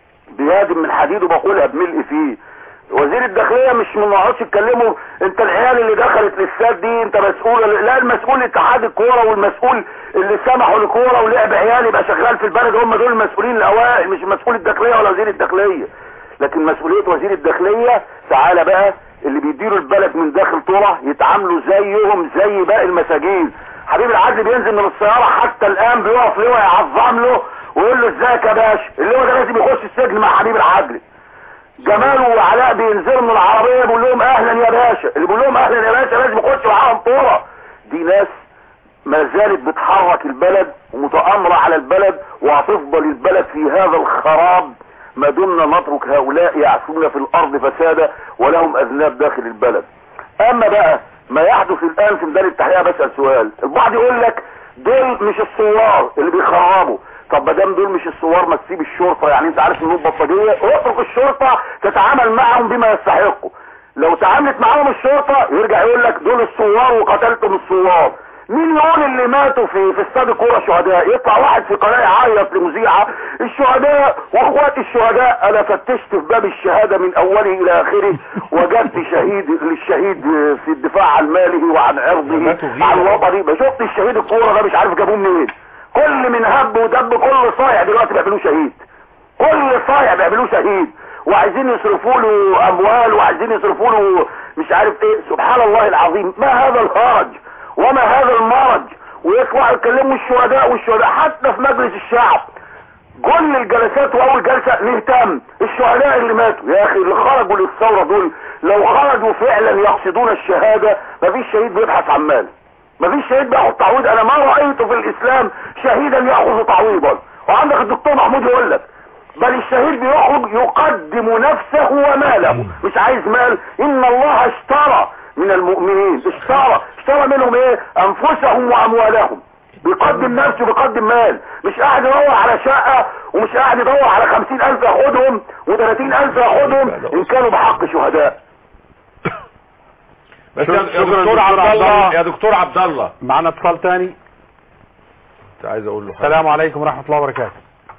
بياد من حديد وبقولها بملء فيه وزير الداخلية مش ما نقعدش يتكلموا انت العيال اللي دخلت للساد دي انت مسؤول لا المسؤول اتحاد الكورة والمسؤول اللي سمحوا للكورة ولعب عيال يبقى شغال في البلد هم دول المسؤولين الاوائل مش مسؤول الداخلية ولا وزير الداخلية لكن مسؤولية وزير الداخلية تعالى بقى اللي بيديروا البلد من داخل طورة يتعاملوا زيهم زي باقي المساجين حبيب العدل بينزل من السيارة حتى الان بيقف لواء يعظم له ويقول له ازيك يا باشا اللواء ده لازم يخش السجن مع حبيب العدل جمال وعلاء بينزلوا من العربية بيقول لهم اهلا يا باشا اللي بيقول لهم اهلا يا باشا لازم يخش معاهم طورة دي ناس ما زالت بتحرك البلد ومتأمرة على البلد وهتفضل البلد في هذا الخراب ما دمنا نترك هؤلاء يعثون في الارض فسادا ولهم اذناب داخل البلد اما بقى ما يحدث الان في ميدان التحرير بسأل سؤال البعض يقول لك دول مش الثوار اللي بيخربوا طب ما دام دول مش الثوار ما تسيب الشرطه يعني انت عارف ان بلطجيه اترك الشرطه تتعامل معهم بما يستحقوا لو تعاملت معاهم الشرطه يرجع يقول لك دول الثوار وقتلتم الثوار مين يقول اللي ماتوا في في استاد الكوره شهداء يطلع واحد في قناه يعيط لمذيعه الشهداء واخوات الشهداء انا فتشت في باب الشهاده من اوله الى اخره وجدت شهيد للشهيد في الدفاع عن ماله وعن عرضه عن وطني ما شفت الشهيد الكوره ده مش عارف جابوه منين كل من هب ودب كل صايع دلوقتي بيعملوه شهيد كل صايع بيعملوه شهيد وعايزين يصرفوا له اموال وعايزين يصرفوا له مش عارف ايه سبحان الله العظيم ما هذا الهرج وما هذا المرج ويطلعوا يكلموا الشهداء والشهداء حتى في مجلس الشعب كل الجلسات واول جلسة نهتم الشهداء اللي ماتوا يا اخي اللي خرجوا للثورة دول لو خرجوا فعلا يقصدون الشهادة مفيش شهيد بيبحث عن مال مفيش شهيد بياخد تعويض انا ما رأيت في الاسلام شهيدا يأخذ تعويضا وعندك الدكتور محمود يقول لك بل الشهيد بيخرج يقدم نفسه وماله مش عايز مال ان الله اشترى من المؤمنين اشترى اشترى منهم ايه انفسهم واموالهم بيقدم نفسه بيقدم مال مش قاعد يدور على شقة ومش قاعد يدور على خمسين الف ياخدهم وثلاثين الف ياخدهم ان كانوا بحق شهداء بس يا يا دكتور عبد الله يا دكتور عبد الله معنا اتصال تاني كنت عايز اقول له حاجة. السلام عليكم ورحمة الله وبركاته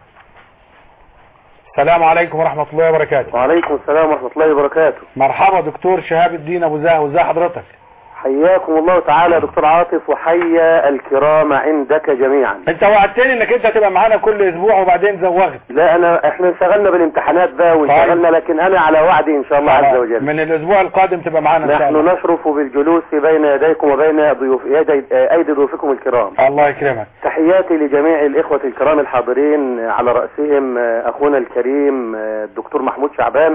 السلام عليكم ورحمة الله وبركاته وعليكم السلام ورحمة الله وبركاته مرحبا دكتور شهاب الدين ابو زاه وازي حضرتك حياكم الله تعالى يا دكتور عاطف وحيا الكرام عندك جميعا انت وعدتني انك انت هتبقى معانا كل اسبوع وبعدين زوغت لا انا احنا انشغلنا بالامتحانات بقى وانشغلنا لكن انا على وعدي ان شاء الله عز وجل من الاسبوع القادم تبقى معانا ان شاء نحن الله نشرف بالجلوس بين يديكم وبين ضيوف يدي ايدي ضيوفكم الكرام الله يكرمك تحياتي لجميع الإخوة الكرام الحاضرين على رأسهم أخونا الكريم الدكتور محمود شعبان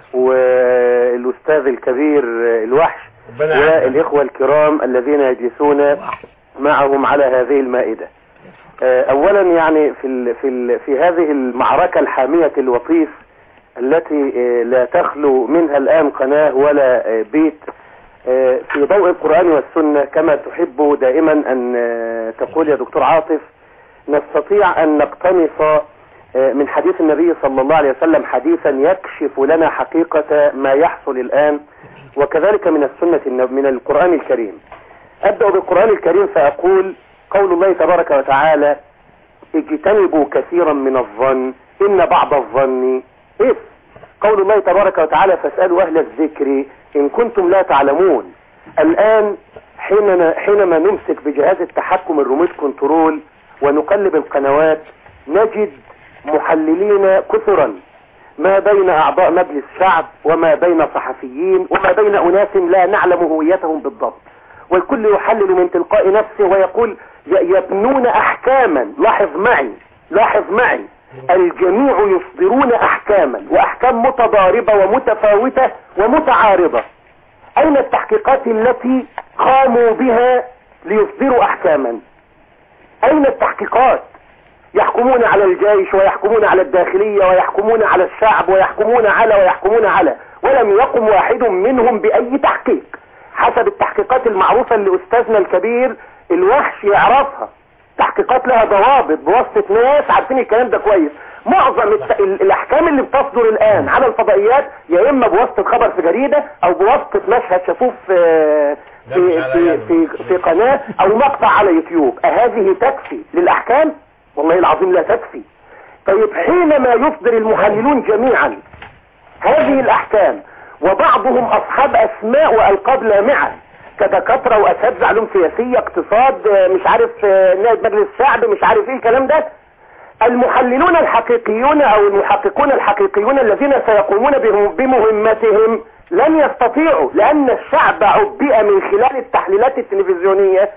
والأستاذ الكبير الوحش ربنا يعزك. والإخوة الكرام الذين يجلسون معهم على هذه المائدة أولا يعني في ال في ال في هذه المعركة الحامية الوطيس التي لا تخلو منها الآن قناة ولا بيت في ضوء القرآن والسنة كما تحب دائما أن تقول يا دكتور عاطف نستطيع أن نقتنص من حديث النبي صلى الله عليه وسلم حديثا يكشف لنا حقيقة ما يحصل الآن وكذلك من السنة من القرآن الكريم أبدأ بالقرآن الكريم فأقول قول الله تبارك وتعالى اجتنبوا كثيرا من الظن إن بعض الظن إثم قول الله تبارك وتعالى فاسألوا أهل الذكر إن كنتم لا تعلمون الآن حينما, حينما نمسك بجهاز التحكم الريموت كنترول ونقلب القنوات نجد محللين كثرا ما بين أعضاء مجلس شعب وما بين صحفيين وما بين أناس لا نعلم هويتهم بالضبط والكل يحلل من تلقاء نفسه ويقول يبنون أحكاما لاحظ معي لاحظ معي الجميع يصدرون أحكاما وأحكام متضاربة ومتفاوتة ومتعارضة أين التحقيقات التي قاموا بها ليصدروا أحكاما أين التحقيقات يحكمون على الجيش ويحكمون على الداخلية ويحكمون على الشعب ويحكمون على ويحكمون على ولم يقم واحد منهم بأي تحقيق حسب التحقيقات المعروفة لأستاذنا الكبير الوحش يعرفها تحقيقات لها ضوابط بواسطة ناس عارفين الكلام ده كويس معظم الت... ال- الاحكام اللي بتصدر الان على الفضائيات يا اما بواسطة خبر في جريدة او بواسطة مشهد شافوه في في في في, في قناة او مقطع على يوتيوب اهذه تكفي للاحكام والله العظيم لا تكفي طيب حينما يصدر المحللون جميعا هذه الاحكام وبعضهم اصحاب اسماء والقاب لامعة كدكاترة واساتذة علوم سياسية اقتصاد آه، مش عارف آه، نائب مجلس الشعب مش عارف ايه الكلام ده المحللون الحقيقيون او المحققون الحقيقيون الذين سيقومون بهم- بمهمتهم لن يستطيعوا لان الشعب عبئ من خلال التحليلات التلفزيونية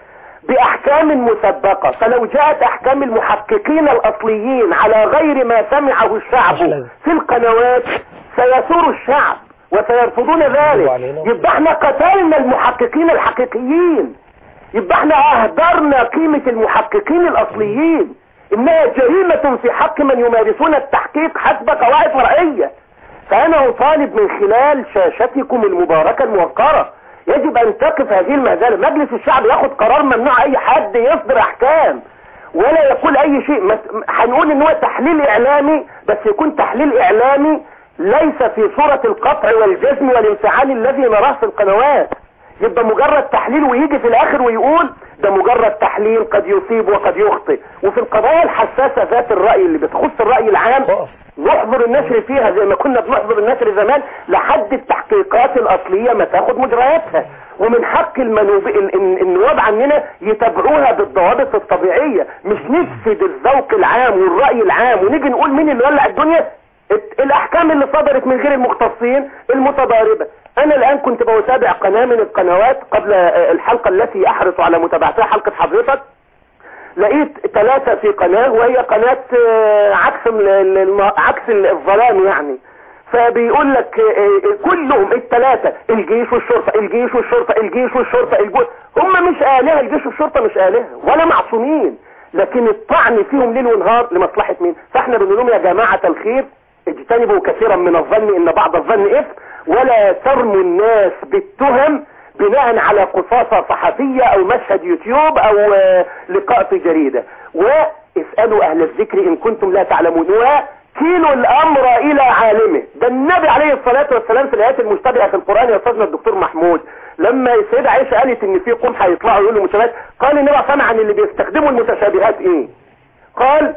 باحكام مسبقة فلو جاءت احكام المحققين الاصليين على غير ما سمعه الشعب في القنوات سيثور الشعب وسيرفضون ذلك يبقى احنا قتلنا المحققين الحقيقيين يبقى احنا اهدرنا قيمة المحققين الاصليين انها جريمة في حق من يمارسون التحقيق حسب قواعد فرعية فانا اطالب من خلال شاشتكم المباركة الموقرة يجب ان تقف هذه المهزلة مجلس الشعب ياخد قرار ممنوع اي حد يصدر احكام ولا يقول اي شيء مس- هنقول ان هو تحليل اعلامي بس يكون تحليل اعلامي ليس في صورة القطع والجزم والانفعال الذي نراه في القنوات يبقى مجرد تحليل ويجي في الاخر ويقول ده مجرد تحليل قد يصيب وقد يخطئ وفي القضايا الحساسة ذات الرأي اللي بتخص الرأي العام نحضر النشر فيها زي ما كنا بنحضر النشر زمان لحد التحقيقات الأصلية ما تاخد مجرياتها ومن حق المنوب... ال- ال- النواب عننا يتابعوها بالضوابط الطبيعية مش نفسد الذوق العام والرأي العام ونيجي نقول مين اللي ولع الدنيا الت- الاحكام اللي صدرت من غير المختصين المتضاربة انا الان كنت بتابع قناة من القنوات قبل آه، الحلقة التي احرص على متابعتها حلقة حضرتك لقيت ثلاثة في قناة وهي قناة آه، عكس ال- ال- الم- عكس ال- الظلام يعني فبيقول لك آه، آه، كلهم الثلاثة الجيش والشرطة الجيش والشرطة الجيش والشرطة الجيش هم مش آلهة الجيش والشرطة مش آلهة ولا معصومين لكن الطعن فيهم ليل ونهار لمصلحة مين فاحنا بنقول لهم يا جماعة الخير اجتنبوا كثيرا من الظن ان بعض الظن اثم ولا ترموا الناس بالتهم بناء على قصاصة صحفية او مشهد يوتيوب او آه، لقاء في جريدة واسألوا اهل الذكر ان كنتم لا تعلمون وكيلوا الامر الى عالمه ده النبي عليه الصلاة والسلام في الايات المشتبهة في القرآن يا استاذنا الدكتور محمود لما السيدة عائشة قالت ان في قوم هيطلعوا يقولوا متشابهات قال النبي سمع عن اللي بيستخدموا المتشابهات ايه قال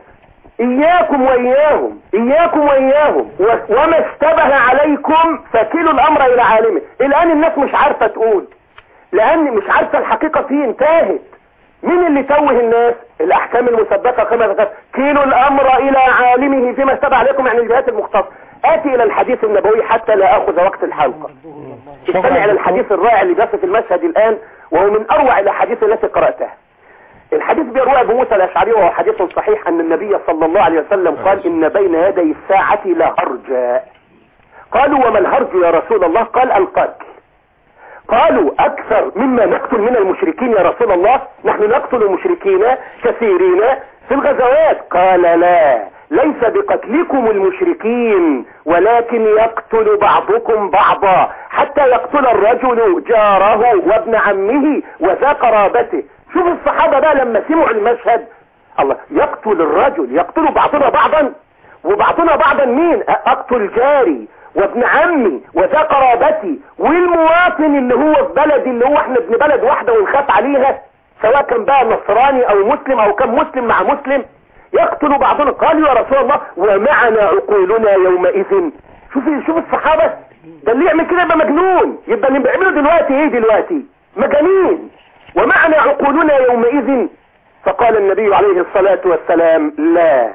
إياكم وإياهم إياكم وإياهم و- وما اشتبه عليكم فكلوا الأمر إلى عالمه الآن الناس مش عارفة تقول لأن مش عارفة الحقيقة فيه انتهت مين اللي توه الناس الأحكام المسبقة كما ذكرت كيلوا الأمر إلى عالمه فيما اشتبه عليكم عن الجهات المختصة آتي إلى الحديث النبوي حتى لا أخذ وقت الحلقة استمع إلى الحديث الرائع اللي بيصف المشهد الآن وهو من أروع الأحاديث التي قرأتها الحديث بيروى ابو موسى الاشعري وهو حديث صحيح ان النبي صلى الله عليه وسلم قال ان بين يدي الساعة لهرجا قالوا وما الهرج يا رسول الله قال القتل قالوا اكثر مما نقتل من المشركين يا رسول الله نحن نقتل المشركين كثيرين في الغزوات قال لا ليس بقتلكم المشركين ولكن يقتل بعضكم بعضا حتى يقتل الرجل جاره وابن عمه وذا قرابته شوف الصحابة بقى لما سمعوا المشهد الله يقتل الرجل يقتل بعضنا بعضا وبعضنا بعضا مين اقتل جاري وابن عمي وذا قرابتي والمواطن اللي هو في بلدي اللي هو احنا ابن بلد واحدة ونخاف عليها سواء كان بقى نصراني او مسلم او كان مسلم مع مسلم يقتل بعضنا قال يا رسول الله ومعنا عقولنا يومئذ شوف شوف الصحابة ده اللي يعمل كده يبقى مجنون يبقى اللي بيعمله دلوقتي ايه دلوقتي مجانين ومعنا عقولنا يومئذ فقال النبي عليه الصلاة والسلام لا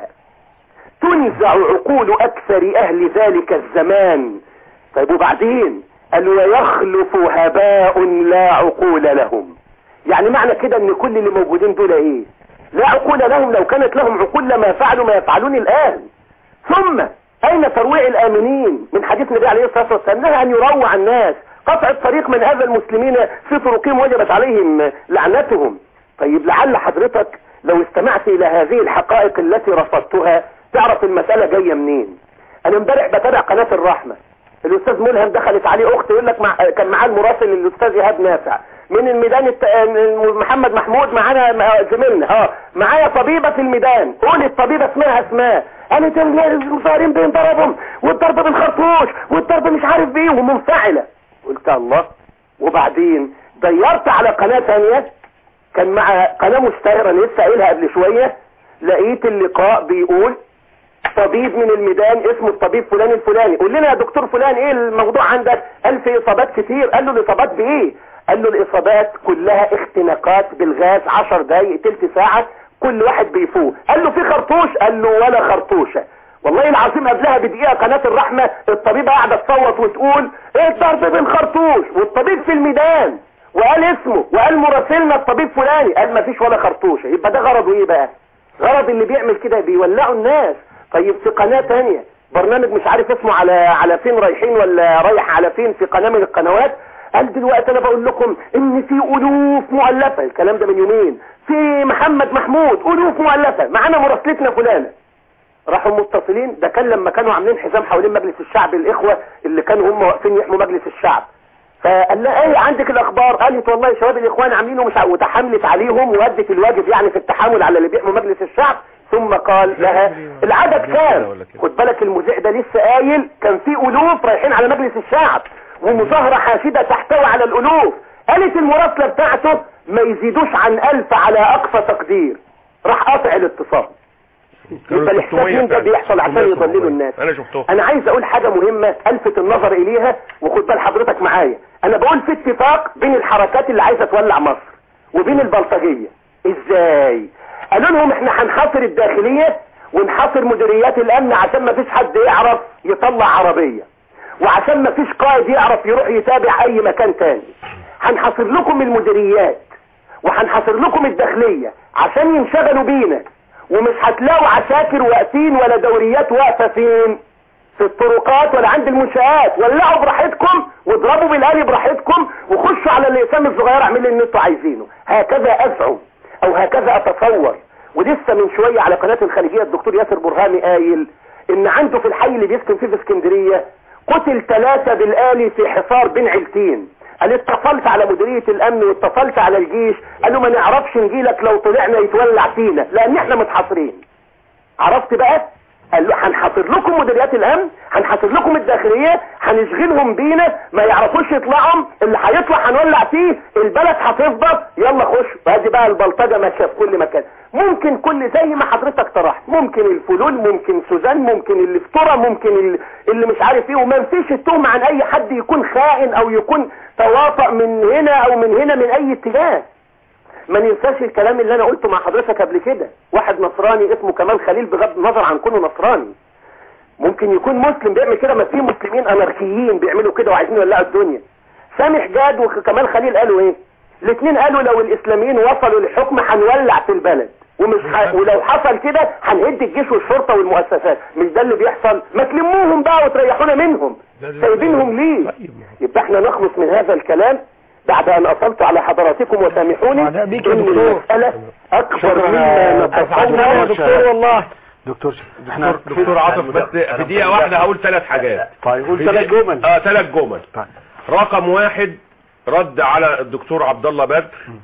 تنزع عقول اكثر اهل ذلك الزمان طيب وبعدين قال ويخلف هباء لا عقول لهم يعني معنى كده ان كل اللي موجودين دول ايه لا عقول لهم لو كانت لهم عقول لما فعلوا ما يفعلون الان ثم اين ترويع الامنين من حديث النبي عليه الصلاة والسلام نهى ان يروع الناس قطع الطريق من اذى المسلمين في طرقهم وجبت عليهم لعنتهم طيب لعل حضرتك لو استمعت الى هذه الحقائق التي رصدتها تعرف المسألة جاية منين انا امبارح بتابع قناة الرحمة الاستاذ ملهم دخلت عليه اخت يقول لك مع... كان معاه المراسل الاستاذ ايهاب نافع من الميدان الت... محمد محمود معانا م- زميلنا اه معايا طبيبة في الميدان قول الطبيبة اسمها اسماء قالت المظاهرين بينضربهم والضرب بالخرطوش والضرب مش عارف بيه ومنفعلة قلت الله وبعدين ديرت على قناة ثانية كان مع قناة مشتهرة أنا لسه قايلها قبل شوية لقيت اللقاء بيقول طبيب من الميدان اسمه الطبيب فلان الفلاني قول لنا يا دكتور فلان ايه الموضوع عندك قال في اصابات كتير قال له الاصابات بايه قال له الاصابات كلها اختناقات بالغاز عشر دقايق تلت ساعة كل واحد بيفوق قال له في خرطوش قال له ولا خرطوشة والله العظيم قبلها بدقيقة قناة الرحمة الطبيبة قاعدة تصوت وتقول ايه الضرب بالخرطوش والطبيب في الميدان وقال اسمه وقال مراسلنا الطبيب فلاني قال ما فيش ولا خرطوشة يبقى ده غرضه ايه بقى غرض اللي بيعمل كده بيولعوا الناس طيب في قناة تانية برنامج مش عارف اسمه على على فين رايحين ولا رايح على فين في قناة من القنوات قال دلوقتي انا بقول لكم ان في الوف مؤلفة الكلام ده من يومين في محمد محمود الوف مؤلفة معانا مراسلتنا فلانة راحوا متصلين ده كان لما كانوا عاملين حزام حوالين مجلس الشعب الاخوة اللي كانوا هم واقفين يحموا مجلس الشعب فقال لها ايه عندك الاخبار قالت والله شباب الاخوان عاملين ومش عارف- وتحملت عليهم وادت الواجب يعني في التحامل على اللي بيحموا مجلس الشعب ثم قال لها العدد كام خد بالك المذيع ده لسه قايل كان في الوف رايحين على مجلس الشعب ومظاهرة حاشدة تحتوي على الالوف قالت المراسلة بتاعته ما يزيدوش عن الف على اقصى تقدير راح قاطع الاتصال يبقى الاحساسين ده بيحصل عشان يضللوا الناس انا شفتهم انا عايز اقول حاجة مهمة الفت النظر اليها وخد بال حضرتك معايا انا بقول في اتفاق بين الحركات اللي عايزة تولع مصر وبين البلطجية ازاي قالوا لهم احنا هنحاصر الداخلية ونحاصر مديريات الامن عشان ما فيش حد يعرف يطلع عربية وعشان ما فيش قائد يعرف يروح يتابع اي مكان تاني هنحاصر لكم المديريات وهنحاصر لكم الداخلية عشان ينشغلوا بينا ومش هتلاقوا عساكر واقفين ولا دوريات واقفة فين في الطرقات ولا عند المنشآت ولعوا براحتكم واضربوا بالآلي براحتكم وخشوا على الأقسام الصغيرة اعملوا اللي انتوا عايزينه هكذا أزعم أو هكذا أتصور ولسه من شوية على قناة الخليجية الدكتور ياسر برهامي قايل إن عنده في الحي اللي بيسكن فيه في اسكندرية قتل ثلاثة بالآلي في حصار بين عيلتين قال اتصلت على مديرية الامن واتصلت على الجيش قالوا ما نعرفش نجيلك لو طلعنا يتولع فينا لان احنا متحاصرين عرفت بقى قال له هنحاصر لكم مديريات الامن هنحاصر لكم الداخلية هنشغلهم بينا ما يعرفوش يطلعهم اللي هيطلع هنولع فيه البلد هتفضل يلا خش وادي بقى البلطجة ماشية في كل مكان ممكن كل زي ما حضرتك طرحت ممكن الفلول ممكن سوزان ممكن اللي في ترى ممكن اللي, اللي مش عارف ايه وما نفيش التهمة عن اي حد يكون خائن او يكون تواطأ من هنا او من هنا من اي اتجاه ما ننساش الكلام اللي انا قلته مع حضرتك قبل كده واحد نصراني اسمه كمال خليل بغض النظر عن كونه نصراني ممكن يكون مسلم بيعمل كده ما في مسلمين اناركيين بيعملوا كده وعايزين يولعوا الدنيا سامح جاد وكمال خليل قالوا ايه الاثنين قالوا لو الاسلاميين وصلوا للحكم هنولع في البلد ومش ح... ولو حصل كده هنهد الجيش والشرطة والمؤسسات مش ده اللي بيحصل ما تلموهم بقى وتريحونا منهم سايبينهم ليه يبقى احنا نخلص من هذا الكلام بعد ان اصلت على حضراتكم وسامحوني ان المسألة اكبر مما نتصور يا دكتور والله دكتور احنا دكتور عاطف بس في دقيقة واحدة هقول ثلاث حاجات طيب قول في ثلاث دقيقة- جمل اه ثلاث جمل طيب. رقم واحد رد على الدكتور عبد الله بدر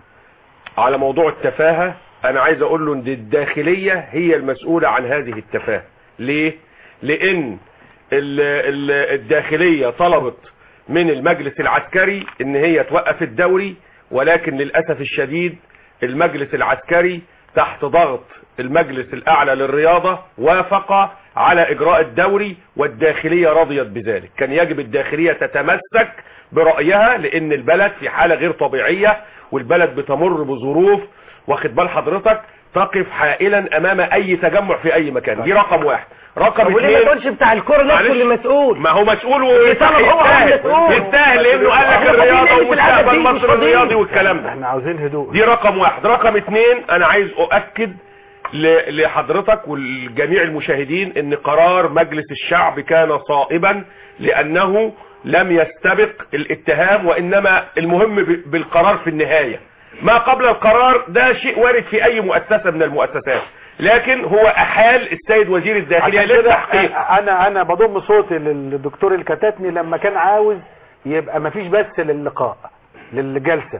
على موضوع التفاهة انا عايز اقول له ان الداخلية هي المسؤولة عن هذه التفاهة ليه لان ال ال الداخلية طلبت من المجلس العسكري ان هي توقف الدوري ولكن للأسف الشديد المجلس العسكري تحت ضغط المجلس الاعلى للرياضة وافق على اجراء الدوري والداخلية رضيت بذلك كان يجب الداخلية تتمسك برأيها لان البلد في حالة غير طبيعية والبلد بتمر بظروف واخد بال حضرتك تقف حائلا امام اي تجمع في اي مكان دي رقم واحد رقم وليه ما اثنين تقولش بتاع الكوره نفسه معلش. اللي مسؤول ما هو مسؤول يطلب هو هو ويستاهل مسؤول. يستاهل لانه قال لك احنا الرياضه فاضيين في العدد ومستقبل دي، مش مصر فاضيين. الرياضي والكلام ده احنا عاوزين هدوء دي رقم واحد رقم اتنين انا عايز اؤكد ل- لحضرتك والجميع المشاهدين ان قرار مجلس الشعب كان صائبا لانه لم يستبق الاتهام وانما المهم ب- بالقرار في النهاية ما قبل القرار ده شيء وارد في اي مؤسسة من المؤسسات لكن هو احال السيد وزير الداخلية عشان كده للتحقيق انا انا بضم صوتي للدكتور الكتاتني لما كان عاوز يبقى مفيش بس للقاء للجلسة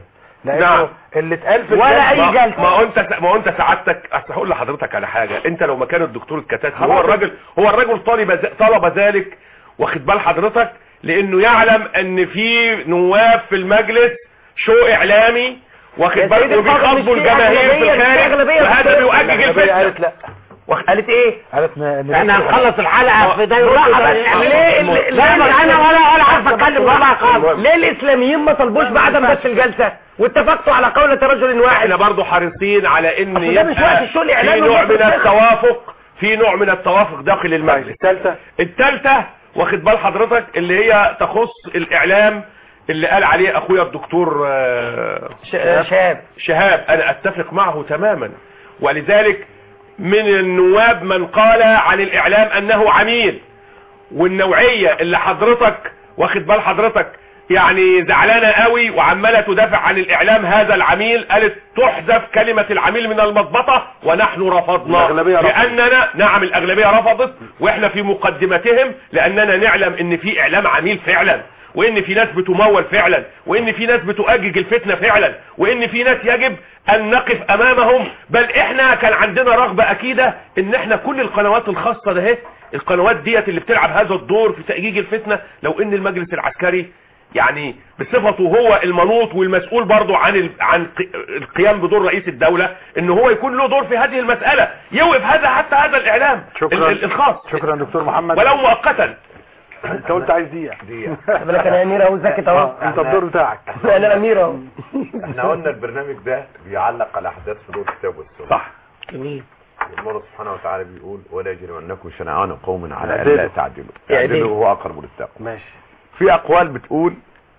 لانه نعم. اللي اتقال في ولا الجلسة- أي ما- جلسة. ما هو انت ما هو انت سعادتك اصل هقول لحضرتك على حاجه انت لو مكان الدكتور الكتاتي هو خلاص. الراجل هو الراجل طالب ذ- طلب ذلك واخد بال حضرتك لانه يعلم ان في نواب في المجلس شو اعلامي واخد يا بالك سيدي الفاضل وبيخاطبوا مش في الجماهير في أغلبية، مش في الخارج أغلبية وهذا دكتور. بيؤجج الأغلبية قالت الفتنه لا قالت ايه قالت ان احنا هنخلص الحلقه في ده بالراحة بس. ليه ال- لا ليه ما انا ولا ولا عارف اتكلم والله خالص ليه الاسلاميين ما طلبوش بعدم بث الجلسة واتفقتوا على قولة رجل واحد احنا برضو حريصين على ان أصل ده مش يبقى وقت الشغل في إعلامي نوع ومصر من بتخ- التوافق في نوع من التوافق داخل المجلس الثالثة الثالثة واخد بال حضرتك اللي هي تخص الاعلام اللي قال عليه اخويا الدكتور آه، ش- شاب شهاب انا اتفق معه تماما ولذلك من النواب من قال عن الاعلام انه عميل والنوعية اللي حضرتك واخد بال حضرتك يعني زعلانة قوي وعمالة تدافع عن الاعلام هذا العميل قالت تحذف كلمة العميل من المضبطة ونحن رفضنا الأغلبية رفضت. لاننا نعم الاغلبية رفضت واحنا في مقدمتهم لاننا نعلم ان في اعلام عميل فعلا وان في ناس بتمول فعلا وان في ناس بتؤجج الفتنة فعلا وان في ناس يجب ان نقف امامهم بل احنا كان عندنا رغبة اكيدة ان احنا كل القنوات الخاصة ده اهي، القنوات ديت اللي بتلعب هذا الدور في تأجيج الفتنة لو ان المجلس العسكري يعني بصفته هو المنوط والمسؤول برضه عن ال... عن ق- القيام بدور رئيس الدولة ان هو يكون له دور في هذه المسألة يوقف هذا حتى هذا الاعلام شكرا. ال- ال- الخاص شكرا دكتور محمد ولو مؤقتا انت قلت عايز دقيقة دقيقة خد بالك انا امير اهو ساكت اهو آه، انت الدور بتاعك انا امير اهو احنا قلنا البرنامج ده بيعلق على احداث في دور الكتاب والسنه صح جميل الله سبحانه وتعالى بيقول ولا يجرمنكم شنآن قوم على اعدلوا. الا تعدلوا اعدلوا. اعدلوا هو اقرب للتقوى ماشي في اقوال بتقول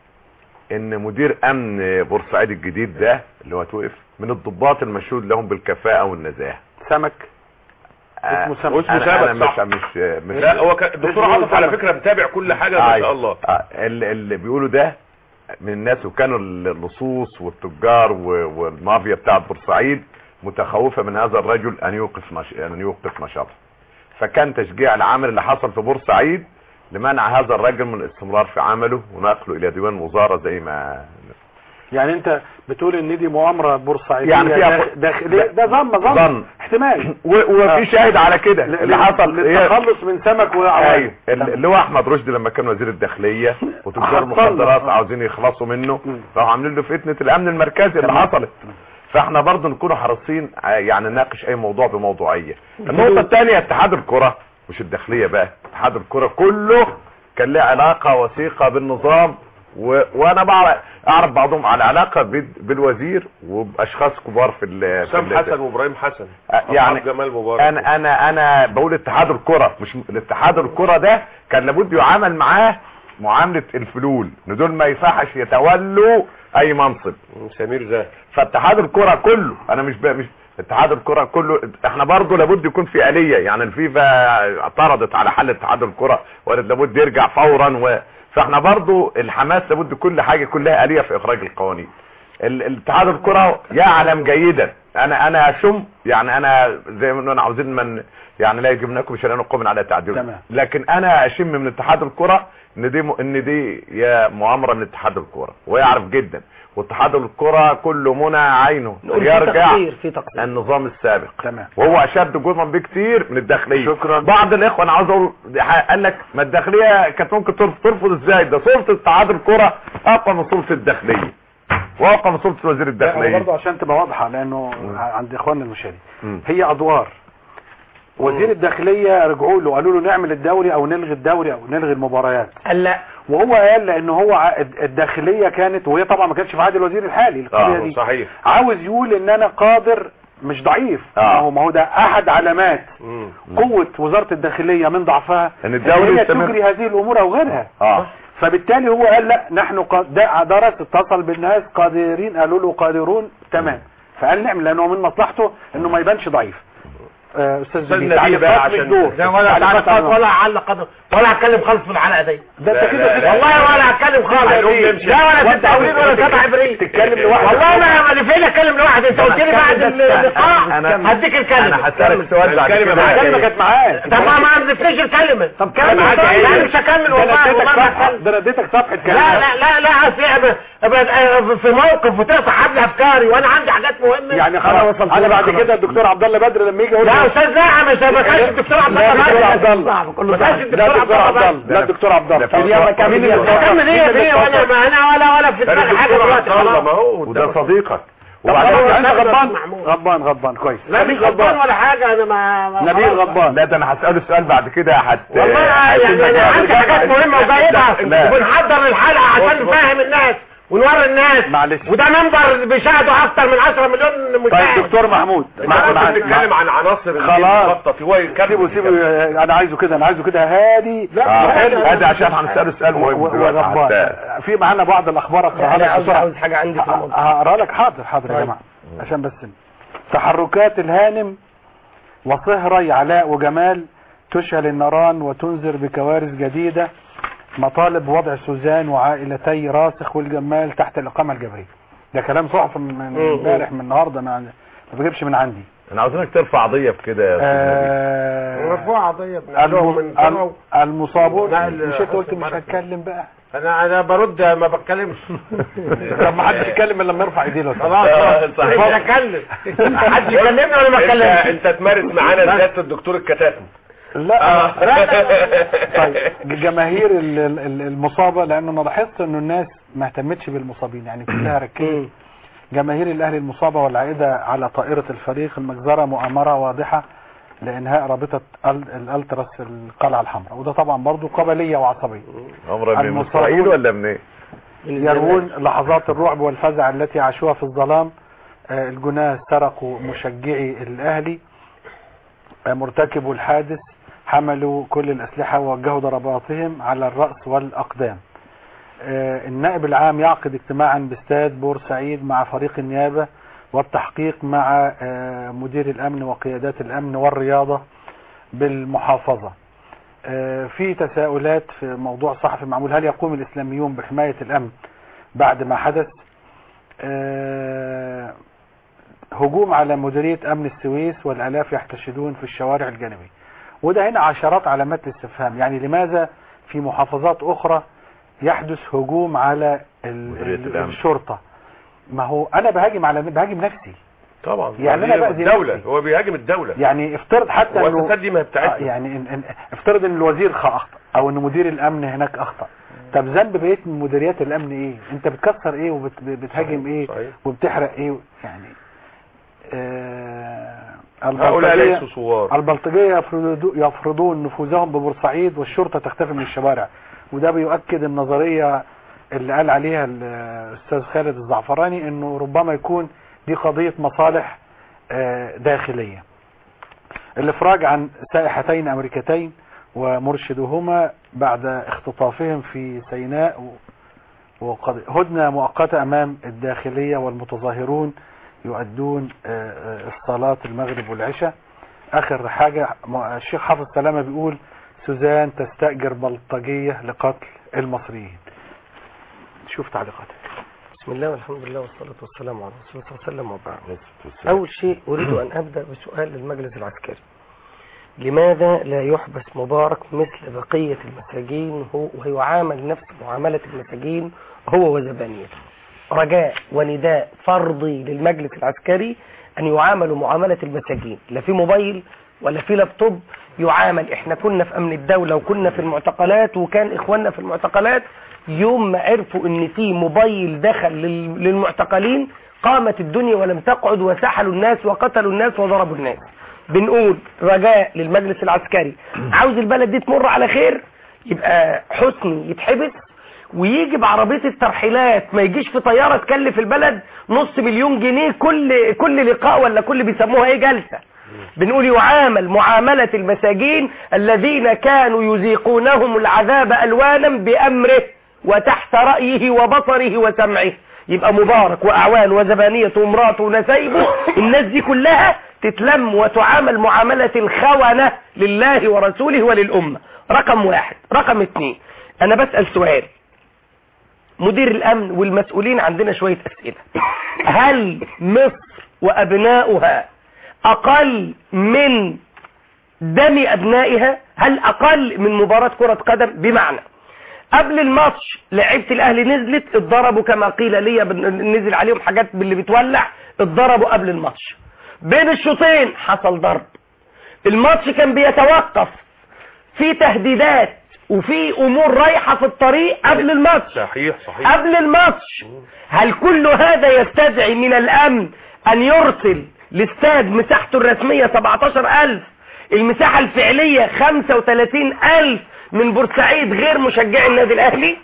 ان مدير امن بورسعيد الجديد ده اللي هو توقف من الضباط المشهود لهم بالكفاءة والنزاهة سمك آه، اسمه سمك. اسمه أنا- أنا سمك، صح. مش مش مش لا هو كان- الدكتور اسمه عاطف على سمك. فكرة متابع كل حاجة ما أيوة. شاء الله آه، اللي, اللي بيقولوا ده من الناس وكانوا اللصوص والتجار و- والمافيا بتاعت بورسعيد متخوفة من هذا الرجل ان يوقف مش... ان يوقف نشاطه فكان تشجيع العمل اللي حصل في بورسعيد لمنع هذا الرجل من الاستمرار في عمله ونقله الى ديوان الوزارة زي ما يعني انت بتقول ان دي مؤامرة بورسعيدية يعني فيها داخ- ب- داخلية ده ظن ظن ظن. احتمال و... وفي شاهد على كده ل- اللي ل- حصل هي- للتخلص من سمك وعوائل ايوه اللي هو احمد رشدي لما كان وزير الداخليه وتجار حصلنا. المخدرات آه. عاوزين يخلصوا منه مم. راحوا عاملين له فتنه الامن المركزي اللي تمام. حصلت فاحنا برضه نكون حريصين ع- يعني نناقش اي موضوع بموضوعيه النقطه الثانيه اتحاد الكره مش الداخليه بقى اتحاد الكره كله كان له علاقه وثيقه بالنظام و... وانا بعرف اعرف بعضهم على علاقه بال... بالوزير وباشخاص كبار في ال... في حسام ال- حسن وابراهيم حسن آه، يعني أصحاب جمال مبارك انا انا انا بقول اتحاد الكره مش م- الاتحاد الكره ده كان لابد يعامل معاه معامله الفلول ان دول ما ينفعش يتولوا اي منصب سمير زاهر فاتحاد الكره كله انا مش ب... مش اتحاد الكره كله احنا برضه لابد يكون في آلية يعني الفيفا اعترضت على حل اتحاد الكره وقالت لابد يرجع فورا و... فاحنا برضه الحماس لابد كل حاجه كلها آلية في اخراج القوانين ال- الاتحاد الكره يعلم جيدا انا انا اشم يعني انا زي ما قلنا عاوزين من يعني لا يجبنكم شرعين قوم على تعديل تمام. لكن انا اشم من اتحاد الكره ان دي م... ان دي يا مؤامره من اتحاد الكره ويعرف جدا واتحاد الكره كل منى عينه نقول في يرجع تقصير في تقصير النظام السابق تمام وهو اشد جرما بكتير من الداخليه شكرا. بعض الاخوه انا عاوز اقول قال لك ما الداخليه كانت ممكن ترف- ترفض ازاي ده سلطه اتحاد الكره اقوى من سلطه الداخليه واقوى من سلطه وزير لا، هو الداخليه برضه عشان تبقى واضحة لانه مم. عند اخواننا المشاهدين مم. هي ادوار وزير الداخلية رجعوا له قالوا له نعمل الدوري او نلغي الدوري او نلغي المباريات قال لا وهو قال لان هو ع- الداخلية كانت وهي طبعا ما كانتش في عهد الوزير الحالي القضية آه، دي صحيح عاوز يقول ان انا قادر مش ضعيف آه. ما هو ما هو ده احد علامات مم. قوة وزارة الداخلية من ضعفها ان الدوري هي يستمر تجري هذه الامور او غيرها اه فبالتالي هو قال لا نحن قد ده درس اتصل بالناس قادرين قالوا له قادرون تمام فقال نعمل لانه من مصلحته انه ما يبانش ضعيف آه، استاذ أستاذ نبيل نبيل تعليقات بقى مش عشان- دور لا ولا تعليقات تعليقات عنه. ولا علق ولا هتكلم خالص في الحلقه دي ده انت لا، كده لا، كده والله ولا هتكلم خالص لا، نقوم نمشي. لا ولا وانت ست عبريل ولا عاوز سبع عبريل تتكلم لوحدك والله ما انا فين اتكلم لوحدي انت قلت لي بعد اللقاء أنا- هديك الكلمه انا هسألك سؤال بعد الكلمة كده معاك. الكلمه كانت معاك طب ما ما عرفتنيش الكلمه طب كلمة معاك لا ايه؟ مش هكمل ده انا والله اديتك والله ما صفحه هكمل ده انا اديتك صفحه لا كلام لا لا لا أصل أبقى- أبقى في موقف وتقطع حبل افكاري وانا عندي حاجات مهمه يعني خلاص انا بعد كده الدكتور عبد الله بدر لما يجي يقول لا لي- استاذ لا مش ما كانش الدكتور عبد لا الله الدكتور بس. عبد الله ما كانش لا الدكتور عبد الدكتور عبد الله الله لا الدكتور عبد الله ده في يلا صوت. كمل مين اللي هكمل ايه في وانا ما انا ولا ولا في ده دماغي حاجه الدكتور دلوقتي عبد الله ما خلاص. هو وده صديقك طب وبعدين خلاص، انت أنا غضبان محمود. غضبان غضبان كويس لا مش نبيل غلطان ولا حاجه انا ما ما- نبيل خلاص. غضبان لا ده انا هسأله سؤال بعد كده هت والله يعني انا عندي حاجات مهمه وجايبها لا. وبنحضر الحلقه عشان نفهم الناس ونوري الناس معلش. وده منبر بيشاهده اكتر من 10 مليون مشاهد طيب دكتور محمود انت مع- مع- كنت بتتكلم عن عناصر اللي خلاص. بتخطط هو يكمل سيبه سيبه آه، انا عايزه كده انا عايزه كده هادي هذا عشان هنسأله سؤال مهم دلوقتي حتى وغضبان في معانا بعض الاخبار اقراها انا لك عاوز بسرعه عاوز حاجه عندي في الموضوع هقرا لك حاضر حاضر يا جماعه عشان بس تحركات الهانم وصهري علاء وجمال تشعل النيران وتنذر بكوارث جديده مطالب وضع سوزان وعائلتي راسخ والجمال تحت الاقامه الجبريه ده كلام صحف من امبارح من النهارده ما ما بجيبش من عندي انا عاوزينك ترفع قضية بكده يا أستاذ نبيل. آه مرفوعه قضيه بنعملهم من الم- طرف. المصابون لا، مش انت قلت حسن مش مرة. هتكلم بقى انا انا برد ما بتكلمش طب ما حدش يتكلم الا لما يرفع ايديه لو سمحت. خلاص خلاص. صحيح. مش هتكلم حد يكلمني ولا ما انت اتكلمش انت تمارس معانا سياده الدكتور الكتاتم لا طيب جماهير ال- ال- ال- المصابه لانه انا لاحظت انه الناس ما اهتمتش بالمصابين يعني كلها ركزت جماهير الاهلي المصابه والعائده على طائره الفريق المجزره مؤامره واضحه لانهاء رابطه ال- الالتراس القلعه الحمراء وده طبعا برضه قبليه وعصبيه عمرك من المصابون- اسرائيل ولا منين؟ يروون لحظات الرعب والفزع التي عاشوها في الظلام آه، الجناه سرقوا مشجعي الاهلي آه، مرتكبوا الحادث حملوا كل الاسلحه ووجهوا ضرباتهم على الراس والاقدام آه، النائب العام يعقد اجتماعا باستاد بورسعيد مع فريق النيابه والتحقيق مع آه، مدير الامن وقيادات الامن والرياضه بالمحافظه آه، في تساؤلات في موضوع صحفي معمول هل يقوم الإسلاميون بحماية الأمن بعد ما حدث آه، هجوم على مديرية أمن السويس والآلاف يحتشدون في الشوارع الجانبية وده هنا عشرات علامات الاستفهام يعني لماذا في محافظات أخرى يحدث هجوم على ال- مديرية ال- الأمن. الشرطة ما هو أنا بهاجم على بهاجم نفسي طبعا يعني أنا بأذي الدوله نفسي. هو بيهاجم الدوله يعني افترض حتى هو انه الفساد دي ما هي آه، بتاعتنا يعني إن إن افترض ان الوزير خ- اخطا او ان مدير الامن هناك اخطا طب ذنب بقيه مديريات الامن ايه انت بتكسر ايه وبتهاجم ايه صحيح. وبتحرق ايه يعني آه هؤلاء البلطجية ليسوا صوار البلطجية يفرضو- يفرضون نفوذهم ببورسعيد والشرطة تختفي من الشوارع وده بيؤكد النظرية اللي قال عليها الأستاذ خالد الزعفراني انه ربما يكون دي قضية مصالح آه، داخلية الافراج عن سائحتين امريكتين ومرشدهما بعد اختطافهم في سيناء و- وقد هدنة مؤقتة امام الداخلية والمتظاهرون يؤدون آه، آه، الصلاة المغرب والعشاء اخر حاجة م- الشيخ حافظ سلامة بيقول سوزان تستأجر بلطجية لقتل المصريين شوف تعليقاتك بسم الله والحمد لله والصلاة والسلام على رسول الله صلى الله عليه وسلم وبعد أول شيء أريد أن أبدأ بسؤال للمجلس العسكري لماذا لا يحبس مبارك مثل بقية المساجين هو ويعامل نفس معاملة المساجين هو وزبانيته رجاء ونداء فرضي للمجلس العسكري أن يعاملوا معاملة المساجين لا في موبايل ولا في لابتوب يعامل احنا كنا في امن الدولة وكنا في المعتقلات وكان اخواننا في المعتقلات يوم ما عرفوا ان في موبايل دخل لل- للمعتقلين قامت الدنيا ولم تقعد وسحلوا الناس وقتلوا الناس وضربوا الناس بنقول رجاء للمجلس العسكري عاوز البلد دي تمر على خير يبقى حسني يتحبس ويجي بعربية الترحيلات ما يجيش في طيارة تكلف البلد نص مليون جنيه كل كل لقاء ولا كل بيسموها ايه جلسة بنقول يعامل معاملة المساجين الذين كانوا يذيقونهم العذاب ألوانا بأمره وتحت رأيه وبصره وسمعه يبقى مبارك وأعوان وزبانية ومراته ونسايبه الناس دي كلها تتلم وتعامل معاملة الخونة لله ورسوله وللأمة رقم واحد رقم اتنين انا بسأل سؤال مدير الامن والمسؤولين عندنا شوية اسئلة هل مصر وابناؤها اقل من دم ابنائها هل اقل من مباراة كرة قدم بمعنى قبل الماتش لعيبه الاهلي نزلت اتضربوا كما قيل لي بن- نزل عليهم حاجات باللي بتولع اتضربوا قبل الماتش بين الشوطين حصل ضرب الماتش كان بيتوقف في تهديدات وفي امور رايحه في الطريق قبل الماتش صحيح صحيح قبل الماتش هل كل هذا يستدعي من الامن ان يرسل لاستاد مساحته الرسمية 17000 المساحة الفعلية 35000 من بورسعيد غير مشجعي النادي الاهلي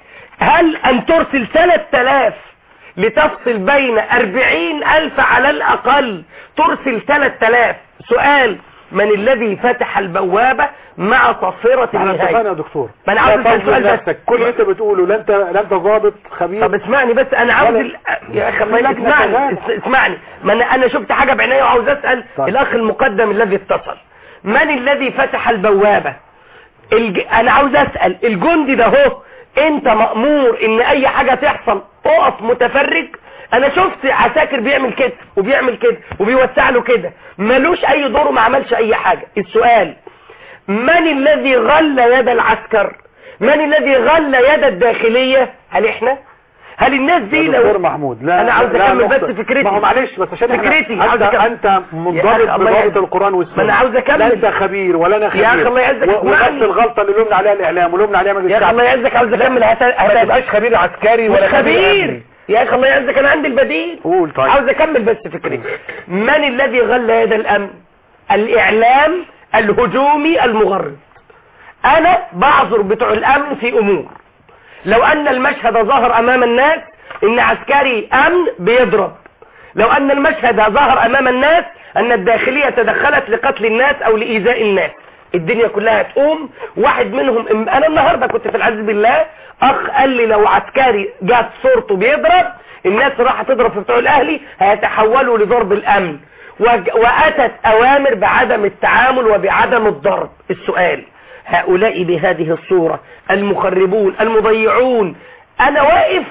هل ان ترسل 3000 لتفصل بين 40000 على الاقل ترسل 3000 سؤال من الذي فتح البوابة مع صفرة احنا اتفقنا النهاية يا دكتور ما أنا عاوز لا أسأل سؤال تظلم بس. نفسك كل اللي انت بتقوله لا انت لا انت ضابط خبير طب اسمعني بس انا عاوز ولا- ال... يا اخي الله لجنة اسمعني كمان. اس- اسمعني ما انا انا شفت حاجه بعيني وعاوز اسال طيب. الاخ المقدم الذي اتصل من الذي فتح البوابه الج... انا عاوز اسال الجندي ده هو انت مامور ان اي حاجه تحصل اقف متفرج انا شفت عساكر بيعمل كده وبيعمل كده وبيوسع له كده ملوش اي دور وما عملش اي حاجه السؤال من الذي غل يد العسكر من الذي غل يد الداخليه هل احنا هل الناس دي يا دكتور لو محمود لا انا عاوز لا اكمل بس نقطة. فكرتي ما هو معلش بس عشان احنا- فكرتي عاوز انت أكمل. انت يا منضبط أخي الله بضابط يعزك. القران والسنه ما أنا عاوز أكمل. لا انت خبير ولا انا خبير يا أخي الله يعزك، و- اسمعني. ونفس الغلطه اللي لومنا عليها الاعلام ولومنا عليها مجلس يا اخي الشعب. الله يعزك عاوز اكمل هت... ما تبقاش خبير عسكري مش ولا خبير يا اخي الله يعزك انا عندي البديل قول طيب عاوز اكمل بس فكرتي من الذي غل يد الامن الاعلام الهجومي المغرض انا بعذر بتوع الامن في امور لو ان المشهد ظهر امام الناس ان عسكري امن بيضرب لو ان المشهد ظهر امام الناس ان الداخلية تدخلت لقتل الناس او لايذاء الناس الدنيا كلها تقوم واحد منهم انا النهاردة كنت في العز بالله اخ قال لي لو عسكري جات صورته بيضرب الناس راح تضرب في بتوع الاهلي هيتحولوا لضرب الامن وج- واتت اوامر بعدم التعامل وبعدم الضرب السؤال هؤلاء بهذه الصورة المخربون المضيعون انا واقف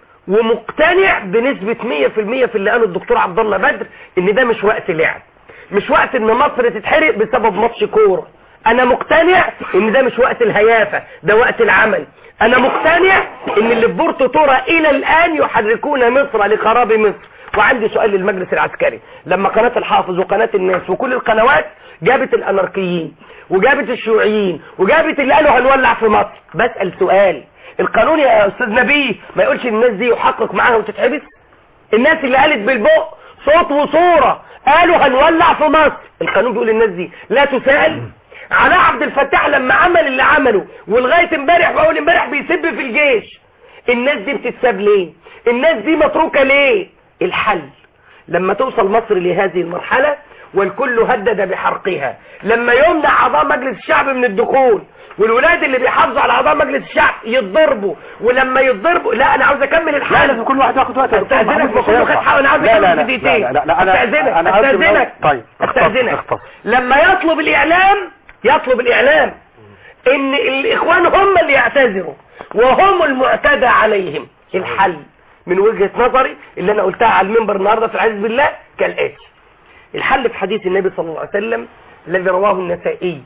ومقتنع بنسبة 100% في اللي قاله الدكتور عبد الله بدر ان ده مش وقت لعب مش وقت ان مصر تتحرق بسبب ماتش كورة انا مقتنع ان ده مش وقت الهيافة ده وقت العمل انا مقتنع ان اللي في بورتو تورا الى الان يحركون مصر لخراب مصر وعندي سؤال للمجلس العسكري لما قناة الحافظ وقناة الناس وكل القنوات جابت الاناركيين وجابت الشيوعيين وجابت اللي قالوا هنولع في مصر بسأل سؤال القانون يا استاذ نبيه ما يقولش الناس دي يحقق معاها وتتحبس الناس اللي قالت بالبق صوت وصورة قالوا هنولع في مصر القانون بيقول الناس دي لا تسأل علاء عبد الفتاح لما عمل اللي عمله ولغاية امبارح واول امبارح بيسب في الجيش الناس دي بتتساب ليه الناس دي متروكة ليه الحل لما توصل مصر لهذه المرحلة والكل هدد بحرقها لما يمنع اعضاء مجلس الشعب من الدخول والولاد اللي بيحافظوا على اعضاء مجلس الشعب يتضربوا ولما يتضربوا لا انا عاوز اكمل الحل لازم كل واحد ياخد وقت يا دكتور استاذنك محمود، مش بكل هينفع. خد حق انا عاوز لا لا اكمل لا في دقيقتين لا لا لا انا استاذنك انا عاوز استاذنك طيب اختصر استاذنك اختصر لما يطلب الاعلام يطلب الاعلام ان الاخوان هم اللي يعتذروا وهم المعتدى عليهم الحل من وجهة نظري اللي انا قلتها على المنبر النهاردة في العز بالله كالاتي الحل في حديث النبي صلى الله عليه وسلم الذي رواه النسائي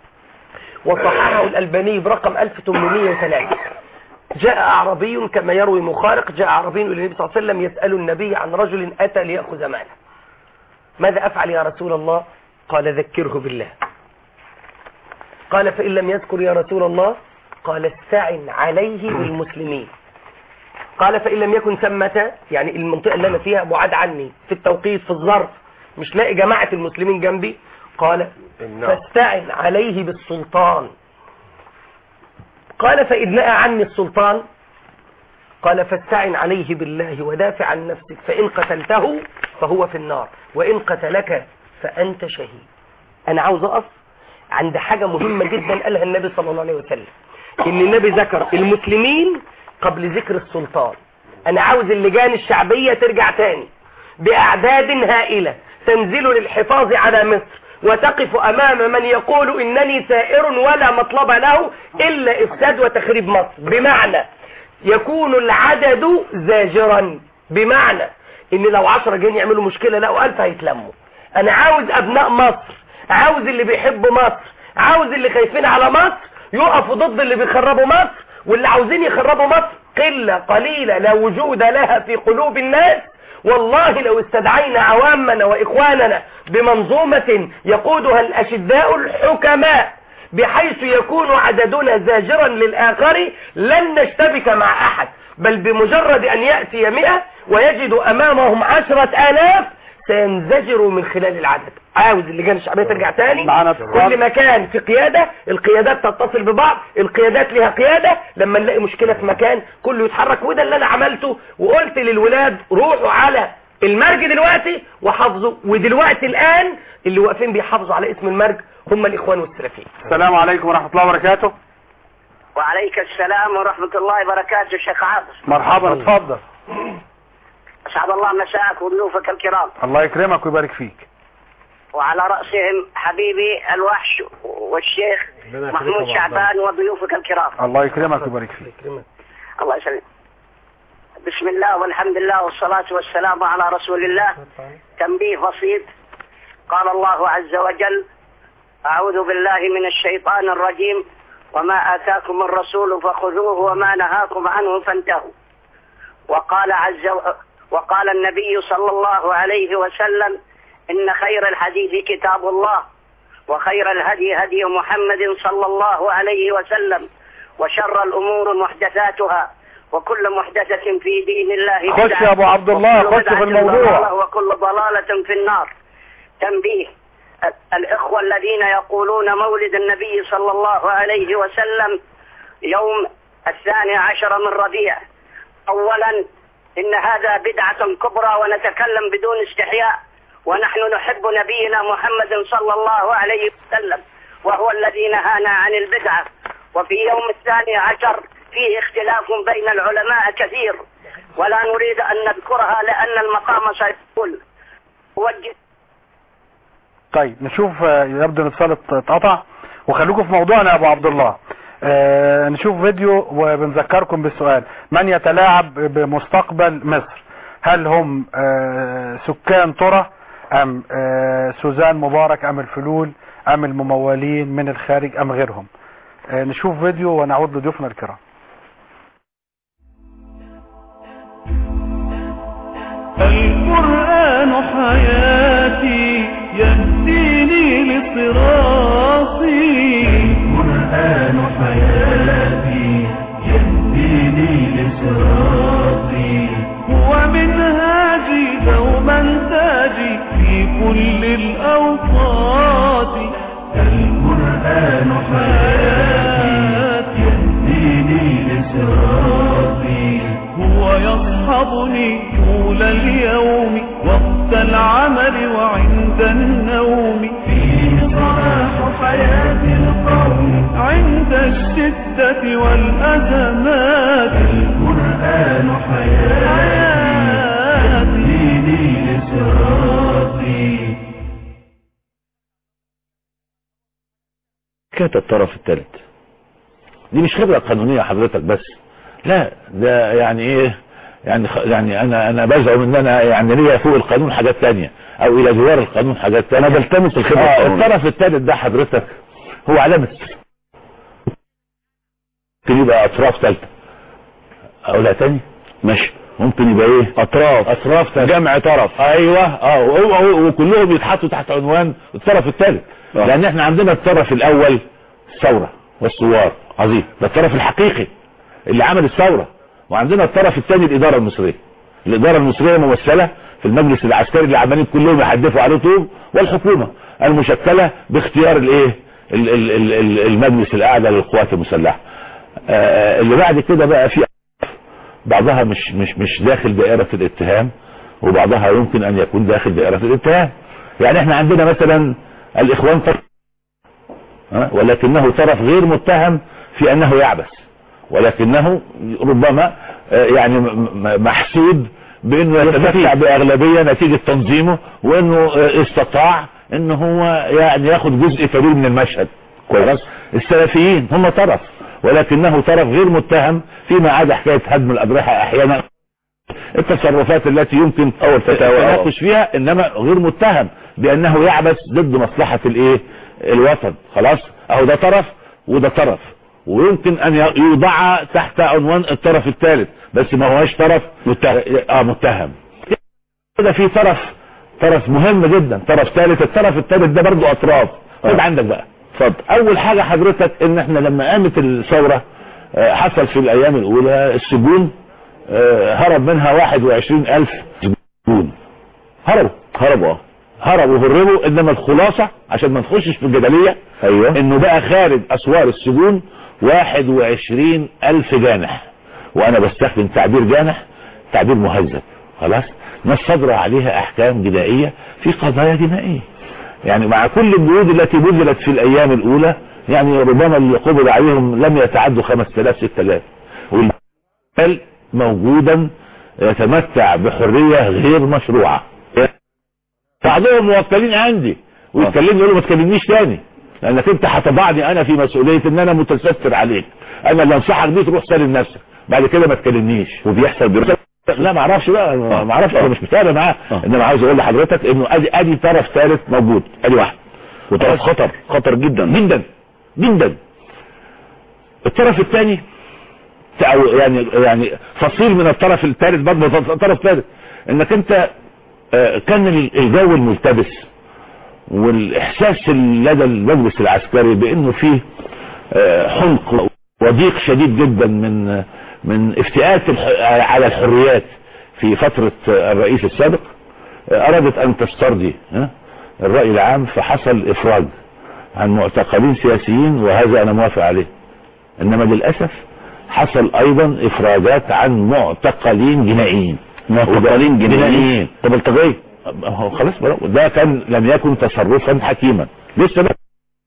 وصححه الألباني برقم 1803 جاء أعربي كما يروي مخارق جاء أعربي إلى النبي صلى الله عليه وسلم يسأل النبي عن رجل أتى ليأخذ ماله ماذا أفعل يا رسول الله قال ذكره بالله قال فإن لم يذكر يا رسول الله قال استعن عليه بالمسلمين قال فإن لم يكن ثمة يعني المنطقة اللي أنا فيها بعاد عني في التوقيت في الظرف مش لاقي جماعة المسلمين جنبي قال فاستعن عليه بالسلطان قال فإذ نأى عني السلطان قال فاستعن عليه بالله ودافع عن نفسك فإن قتلته فهو في النار وإن قتلك فأنت شهيد أنا عاوز أقف عند حاجة مهمة جدا قالها النبي صلى الله عليه وسلم إن النبي ذكر المسلمين قبل ذكر السلطان أنا عاوز اللجان الشعبية ترجع تاني بأعداد هائلة تنزل للحفاظ على مصر وتقف امام من يقول انني سائر ولا مطلب له الا افساد وتخريب مصر بمعنى يكون العدد زاجرا بمعنى ان لو عشرة جايين يعملوا مشكلة لقوا الف هيتلموا انا عاوز ابناء مصر عاوز اللي بيحبوا مصر عاوز اللي خايفين على مصر يقفوا ضد اللي بيخربوا مصر واللي عاوزين يخربوا مصر قلة قليلة لا وجود لها في قلوب الناس والله لو استدعينا عوامنا واخواننا بمنظومة يقودها الاشداء الحكماء بحيث يكون عددنا زاجرا للآخر لن نشتبك مع أحد بل بمجرد أن يأتي مئة ويجد أمامهم عشرة آلاف سينزجروا من خلال العدد عاوز اللجان الشعبية ترجع تاني معانا اتصال. كل مكان في قيادة القيادات تتصل ببعض القيادات لها قيادة لما نلاقي مشكلة في مكان كله يتحرك وده اللي انا عملته وقلت للولاد روحوا على المرج دلوقتي وحافظوا ودلوقتي الان اللي واقفين بيحافظوا على اسم المرج هم الاخوان والسلفيين السلام عليكم ورحمة الله وبركاته وعليك السلام ورحمة الله وبركاته شيخ عاطف مرحبا اتفضل أسعد الله مساءك وضيوفك الكرام الله يكرمك ويبارك فيك وعلى رأسهم حبيبي الوحش والشيخ محمود شعبان وضيوفك الكرام الله يكرمك ويبارك فيك الله يسلمك بسم الله والحمد لله والصلاة والسلام على رسول الله تنبيه بسيط قال الله عز وجل أعوذ بالله من الشيطان الرجيم وما آتاكم الرسول فخذوه وما نهاكم عنه فانتهوا وقال عز و... وقال النبي صلى الله عليه وسلم إن خير الحديث كتاب الله وخير الهدي هدي محمد صلى الله عليه وسلم وشر الأمور محدثاتها وكل محدثة في دين الله خش بدعة يا أبو عبد الله، وكل خش في بدعة الموضوع. ضلالة وكل ضلالة في النار تنبيه ال- الإخوة الذين يقولون مولد النبي صلى الله عليه وسلم يوم الثاني عشر من ربيع أولا إن هذا بدعة كبرى ونتكلم بدون استحياء ونحن نحب نبينا محمد صلى الله عليه وسلم وهو الذي نهانا عن البدعة وفي يوم الثاني عشر فيه اختلاف بين العلماء كثير ولا نريد أن نذكرها لأن المقام سيقول وجه طيب نشوف آه، يبدو ان الاتصال ات- اتقطع وخليكم في موضوعنا يا ابو عبد الله آه، نشوف فيديو وبنذكركم بالسؤال من يتلاعب بمستقبل مصر هل هم آه، سكان ترى ام آه، سوزان مبارك ام الفلول ام الممولين من الخارج ام غيرهم آه، نشوف فيديو ونعود لضيوفنا الكرام القرآن حياتي يهديني لصراطي القرآن حياتي يهديني لصراطي هو منهاجي دوما تاجي في كل الأوقات القرآن حياتي يهديني لصراطي هو يصحبني طول اليوم وقت العمل وعند النوم فيه صلاح حياة القوم عند الشدة والأزمات القرآن حياتي يهديني لصراطي حكايه الطرف الثالث دي مش خبره قانونيه حضرتك بس لا ده يعني ايه يعني خ- يعني انا انا بزعم ان انا يعني ليا فوق القانون حاجات تانية او الى جوار القانون حاجات تانية انا بلتمس الخبره آه الطرف الثالث ده حضرتك هو علامه ممكن يبقى اطراف ثالثه اقولها تاني ماشي ممكن يبقى ايه اطراف اطراف ثالثه جمع طرف ايوه اه وهو هو وكلهم يتحطوا تحت عنوان الطرف الثالث لان احنا عندنا الطرف الاول الثوره والثوار عظيم ده الطرف الحقيقي اللي عمل الثوره وعندنا الطرف الثاني الاداره المصريه الاداره المصريه ممثله في المجلس العسكري اللي عمالين كلهم يحدفوا عليه طوب والحكومه المشكله باختيار الايه ال- ال- ال- ال- المجلس الاعلى للقوات المسلحه آه، اللي بعد كده بقى في بعضها مش مش مش داخل دائرة الاتهام وبعضها يمكن ان يكون داخل دائرة الاتهام يعني احنا عندنا مثلا الاخوان طرف ها؟ ولكنه طرف غير متهم في انه يعبث ولكنه ربما آه، يعني م- م- محسود بانه يتمتع باغلبيه نتيجه تنظيمه وانه آه، استطاع ان هو يعني ياخد جزء كبير من المشهد كويس السلفيين هم طرف ولكنه طرف غير متهم فيما عدا حكايه هدم الاضرحه احيانا التصرفات التي يمكن أو الفتاوى. التناقش فيها انما غير متهم بانه يعبث ضد مصلحه الايه الوطن خلاص اهو ده طرف وده طرف ويمكن ان يوضع تحت عنوان الطرف الثالث بس ما هوش طرف متهم اه متهم كده في طرف طرف مهم جدا طرف ثالث الطرف الثالث ده برضه اطراف خد عندك بقى اتفضل اول حاجه حضرتك ان احنا لما قامت الثوره آه، حصل في الايام الاولى السجون آه، هرب منها 21 الف سجون هربوا هربوا اه هربوا هربوا انما الخلاصه عشان ما نخشش في الجدليه ايوه انه بقى خارج اسوار السجون 21 الف جانح وانا بستخدم تعبير جانح تعبير مهذب خلاص ناس صدر عليها احكام جنائيه في قضايا جنائيه يعني مع كل الجهود التي بذلت في الايام الاولى يعني ربما اللي قبض عليهم لم يتعدوا 5000 6000 والمال موجودا يتمتع بحريه غير مشروعه بعضهم موكلين عندي ويتكلمني يقول له ما تكلمنيش تاني لانك انت هتضعني انا في مسؤوليه ان انا متستر عليك انا اللي انصحك بيه تروح سالم نفسك بعد كده ما تكلمنيش وبيحصل بيروح لا ما اعرفش بقى ما اعرفش انا مش متابع معاه انما عاوز اقول لحضرتك انه ادي ادي طرف ثالث موجود ادي واحد وطرف خطر خطر جدا جدا جدا الطرف الثاني او يعني يعني فصيل من الطرف الثالث برضه طرف ثالث انك انت آه، كان الجو الملتبس والاحساس لدى المجلس العسكري بانه فيه آه، حمق وضيق شديد جدا من من افتئات الح- على الحريات في فترة آه، الرئيس السابق آه، ارادت ان تسترضي ها، الرأي العام فحصل افراج عن معتقلين سياسيين وهذا انا موافق عليه انما للاسف حصل ايضا افراجات عن معتقلين جنائيين معتقلين جنائيين طب التغير هو خلاص بقى، ده كان لم يكن تصرفا حكيما لسه بقى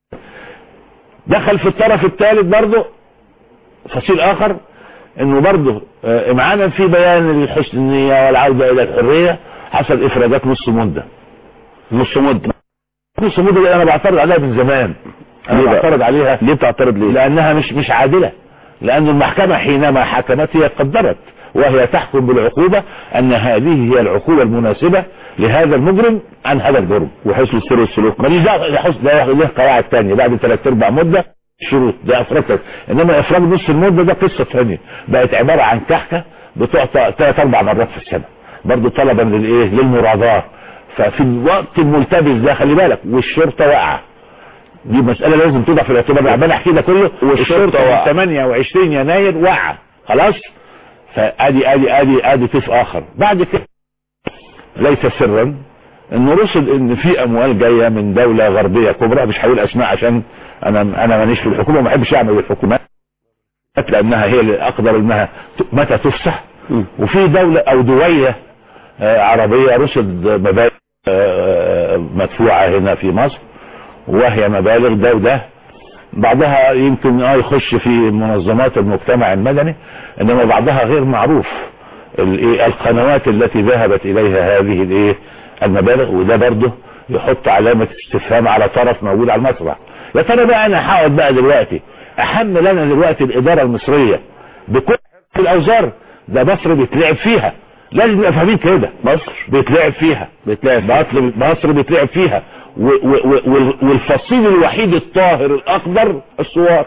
دخل في الطرف الثالث برضه فصيل اخر انه برضه آه، امعانا في بيان الحسنية والعودة الى الحرية حصل افراجات نص مدة نص مدة نص مدة دي انا بعترض عليها من زمان انا ليه بقى؟ بعترض عليها ليه بتعترض ليه لانها مش مش عادلة لان المحكمة حينما حكمت هي قدرت وهي تحكم بالعقوبة ان هذه هي العقوبة المناسبة لهذا المجرم عن هذا الجرم وحسن السر والسلوك ماليش دعوه ده حسن ده له قواعد ثانيه بعد ثلاث ارباع مده شروط ده افراج تاني. انما افراج نص المده ده قصه ثانيه بقت عباره عن كحكه بتعطى ثلاث اربع مرات في السنه برضه طلبا للايه للمراضاه ففي الوقت الملتبس ده خلي بالك والشرطه واقعه دي مساله لازم توضع في الاعتبار عمال احكي ده كله والشرطه واقعة. من 28 يناير واقعه خلاص فادي ادي ادي ادي طيف اخر بعد كده ليس سرا انه رصد ان في اموال جايه من دوله غربيه كبرى مش هقول اسماء عشان انا انا مانيش في الحكومه وما بحبش اعمل الحكومات لانها هي اللي اقدر انها ت- متى تفسح وفي دوله او دويله آه، عربيه رصد مبالغ آه، مدفوعه هنا في مصر وهي مبالغ ده وده بعضها يمكن اه يخش في منظمات المجتمع المدني انما بعضها غير معروف الايه القنوات التي ذهبت اليها هذه الايه المبالغ وده برضه يحط علامة استفهام على طرف موجود على المسرح يا ترى بقى انا هقعد بقى دلوقتي احمل انا دلوقتي الادارة المصرية بكل الاوزار ده مصر بيتلعب فيها لازم نبقى فاهمين كده مصر بيتلعب فيها بيتلعب مصر مصر بيتلعب فيها و و و وال- والفصيل الوحيد الطاهر الاخضر الثوار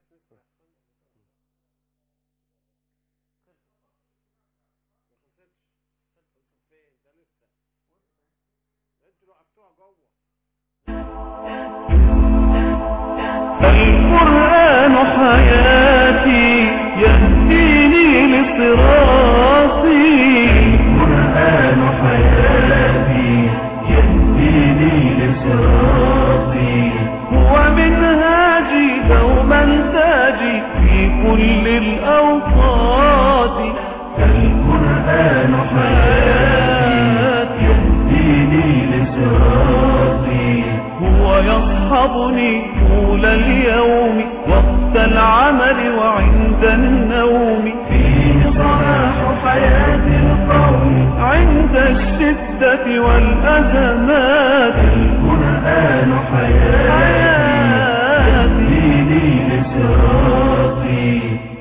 القرآن حياتي يهديني لصراطي القرآن حياتي يهديني لصراطي هو منهاجي دوما تاجي في كل الأوقات القرآن حياتي يهديني لصراطي هو يصحبني طول اليوم وقت العمل وعند النوم فيه صلاح حياة القوم والأزمات القرآن حياتي يهديني لصراطي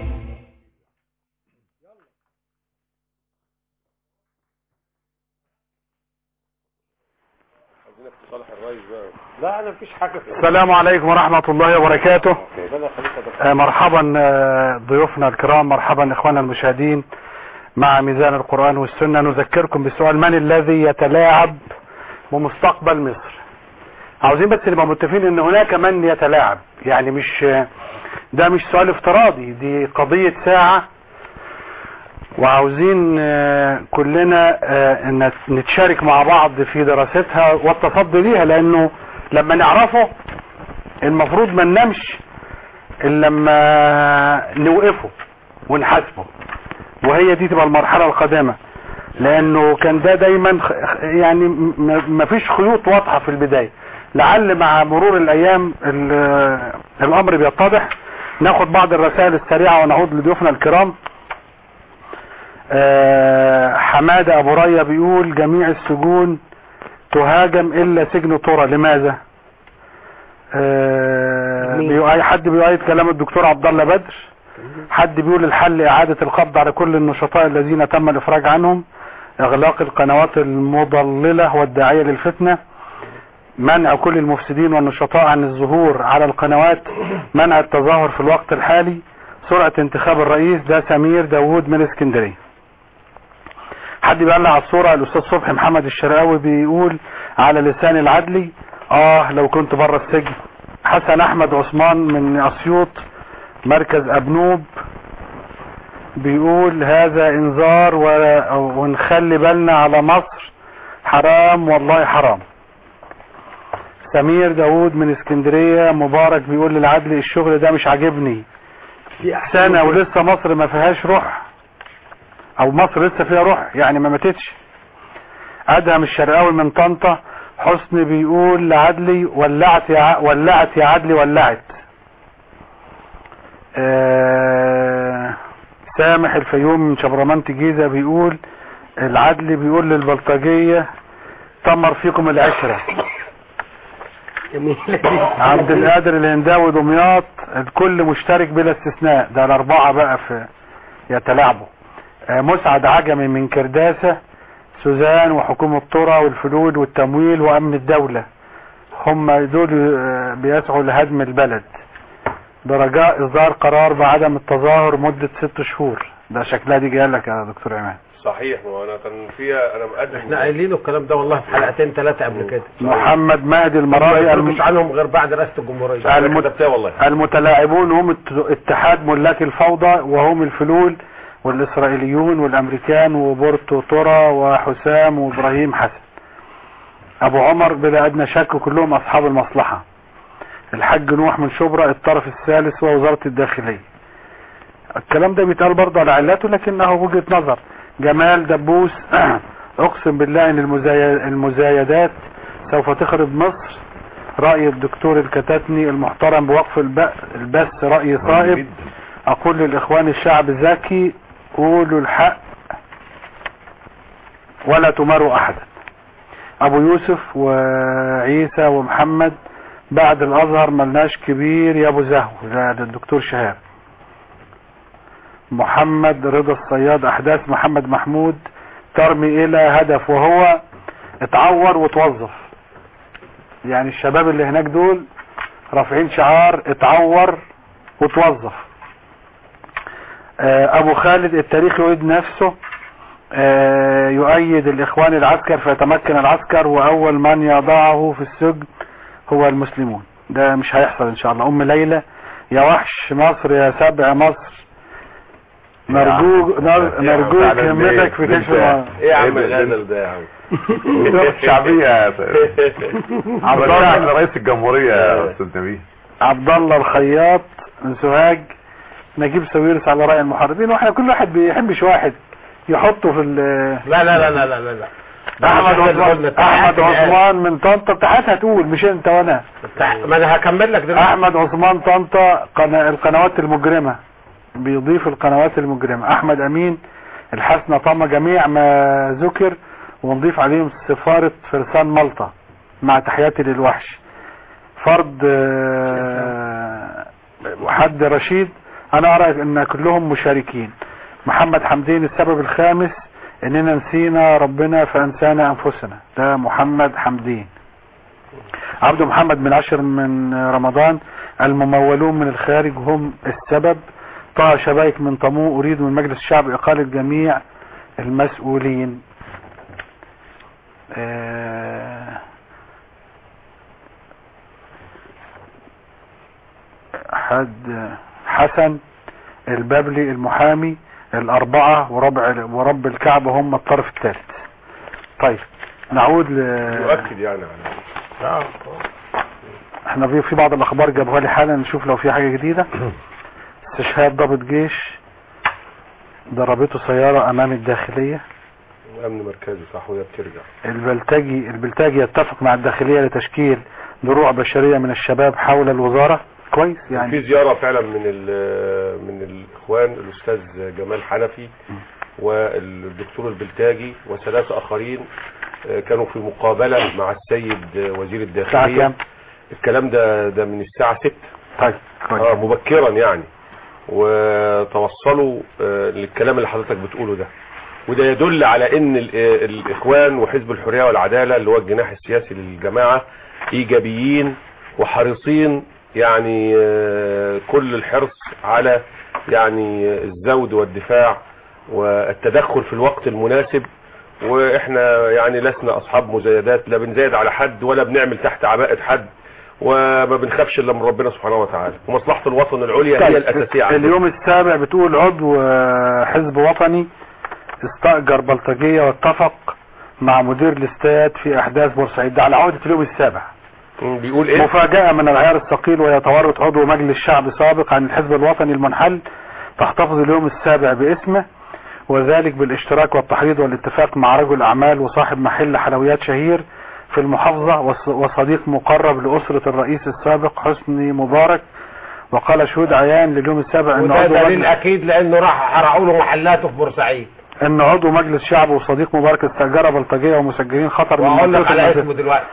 لا انا مفيش حاجه السلام عليكم ورحمة الله وبركاته آه، مرحبا آه، ضيوفنا الكرام مرحبا اخوانا المشاهدين مع ميزان القرآن والسنة نذكركم بسؤال من الذي يتلاعب بمستقبل مصر عاوزين بس نبقى متفقين ان هناك من يتلاعب يعني مش ده مش سؤال افتراضي دي قضية ساعة وعاوزين آه، كلنا آه، نت- نتشارك مع بعض في دراستها والتصدي ليها لانه لما نعرفه المفروض ما ننامش الا لما نوقفه ونحاسبه وهي دي تبقى المرحلة القادمة لانه كان ده دايما خ- يعني ما فيش خيوط واضحة في البداية لعل مع مرور الايام ال- الامر بيتضح ناخد بعض الرسائل السريعة ونعود لضيوفنا الكرام آه، حمادة ابو ريا بيقول جميع السجون تهاجم الا سجن طرى لماذا آه، بيؤي- حد بيؤيد كلام الدكتور عبد الله بدر حد بيقول الحل اعادة القبض على كل النشطاء الذين تم الافراج عنهم اغلاق القنوات المضللة والداعية للفتنة منع كل المفسدين والنشطاء عن الظهور على القنوات منع التظاهر في الوقت الحالي سرعة انتخاب الرئيس ده سمير داوود من اسكندرية حد بيقلع على الصورة الاستاذ صبحي محمد الشرقاوي بيقول على لسان العدلي اه لو كنت بره السجن حسن احمد عثمان من اسيوط مركز ابنوب بيقول هذا انذار و- ونخلي بالنا على مصر حرام والله حرام سمير داوود من اسكندرية مبارك بيقول للعدل الشغل ده مش عاجبني سنة ولسه مصر ما فيهاش روح او مصر لسه فيها روح يعني ما ماتتش ادهم الشرقاوي من طنطا حسني بيقول لعدلي ولعت يا ع- ولعت يا عدلي ولعت آه سامح الفيوم من شبرمنت جيزة بيقول العدلي بيقول للبلطجية تمر فيكم العشرة عبد القادر الهنداوي دمياط الكل مشترك بلا استثناء ده الاربعة بقى في يتلاعبوا آه، مسعد عجمي من كرداسة سوزان وحكومة طرة والفلول والتمويل وامن الدولة هم دول آه، بيسعوا لهدم البلد برجاء اصدار قرار بعدم التظاهر مدة ست شهور ده شكلها دي جايه لك يا دكتور عماد صحيح ما هو انا كان فيها انا مقدم احنا قايلين الكلام ده والله في حلقتين ثلاثه قبل كده محمد مهدي ما المراغي يخرجش عنهم غير بعد رئاسه الجمهوريه المت... المتلاعبون هم الت- اتحاد ملاك الفوضى وهم الفلول والإسرائيليون والأمريكان وبورتو تورا وحسام وإبراهيم حسن أبو عمر بلا أدنى شك كلهم أصحاب المصلحة الحاج نوح من شبرا الطرف الثالث ووزارة الداخلية الكلام ده بيتقال برضه على علاته لكنه وجهة نظر جمال دبوس اقسم بالله ان المزاي- المزايدات سوف تخرب مصر رأي الدكتور الكتاتني المحترم بوقف الب- البث رأي صائب اقول للاخوان الشعب ذكي قولوا الحق ولا تمروا احدا ابو يوسف وعيسى ومحمد بعد الازهر ملناش كبير يا ابو زهو ده ده الدكتور شهاب محمد رضا الصياد احداث محمد محمود ترمي الى هدف وهو اتعور وتوظف يعني الشباب اللي هناك دول رافعين شعار اتعور وتوظف آه، ابو خالد التاريخ يعيد نفسه آه، يؤيد الاخوان العسكر فيتمكن العسكر واول من يضعه في السجن هو المسلمون ده مش هيحصل ان شاء الله ام ليلى يا وحش مصر يا سبع مصر نرجوك نر- نرجوك همتك في كشف الم- ايه يا عم الغزل ده يا عم شعبية يا عبد عبد الله رئيس الجمهورية يا استاذ نبيه عبد الله الخياط من سوهاج نجيب ساويرس على رأي المحاربين واحنا كل واحد بيحبش واحد يحطه في ال لا لا لا لا لا لا لا احمد احنا عثمان قلنا احمد التحيات عثمان من طنطا اتحاد هتقول مش انت وانا الآن. ما انا هكمل لك دلوقتي احمد عثمان طنطا قنا- القنوات المجرمة بيضيف القنوات المجرمة احمد امين الحسنة طمى جميع ما ذكر ونضيف عليهم سفارة فرسان مالطا مع تحياتي للوحش فرد آه، حد رشيد انا ارى ان كلهم مشاركين محمد حمدين السبب الخامس اننا نسينا ربنا فانسانا انفسنا ده محمد حمدين عبد محمد بن عشر من رمضان الممولون من الخارج هم السبب طه شبايك من طمو اريد من مجلس الشعب اقالة جميع المسؤولين آه، حد حسن البابلي المحامي الأربعة وربع ورب الكعبة هم الطرف الثالث طيب نعود ل يؤكد يعني على احنا في في بعض الأخبار جابوها لي حالا نشوف لو في حاجة جديدة استشهاد ضابط جيش ضربته سيارة أمام الداخلية امن مركزي صح وهي بترجع البلتاجي البلتاجي يتفق مع الداخلية لتشكيل دروع بشرية من الشباب حول الوزارة كويس يعني في زيارة فعلا من ال- من الاخوان الاستاذ جمال حنفي والدكتور البلتاجي وثلاثة اخرين آه، كانوا في مقابلة مع السيد وزير الساعة الداخلية كام؟ الكلام ده ده من الساعة 6 طيب اه مبكرا يعني وتوصلوا آه، للكلام اللي حضرتك بتقوله ده وده يدل على ان ال- آه، الاخوان وحزب الحرية والعدالة اللي هو الجناح السياسي للجماعة ايجابيين وحريصين يعني آه، كل الحرص على يعني الزود والدفاع والتدخل في الوقت المناسب واحنا يعني لسنا اصحاب مزايدات لا بنزايد على حد ولا بنعمل تحت عباءة حد وما بنخافش الا من ربنا سبحانه وتعالى ومصلحة الوطن العليا هي طيب، الاساسية عندنا اليوم السابع بتقول عضو آه، حزب وطني استأجر بلطجية واتفق مع مدير الاستاد في احداث بورسعيد ده على عودة اليوم السابع بيقول ايه مفاجأة من العيار الثقيل ويتورط عضو مجلس شعب سابق عن الحزب الوطني المنحل تحتفظ اليوم السابع باسمه وذلك بالاشتراك والتحريض والاتفاق مع رجل اعمال وصاحب محل حلويات شهير في المحافظة وص- وصديق مقرب لأسرة الرئيس السابق حسني مبارك وقال شهود عيان لليوم السابع ان وده عضو دليل مجلس اكيد لانه راح حرقوا له محلاته في بورسعيد ان عضو مجلس شعب وصديق مبارك استأجر بلطجية ومسجلين خطر من واقول لك منطقة على المنزل- اسمه دلوقتي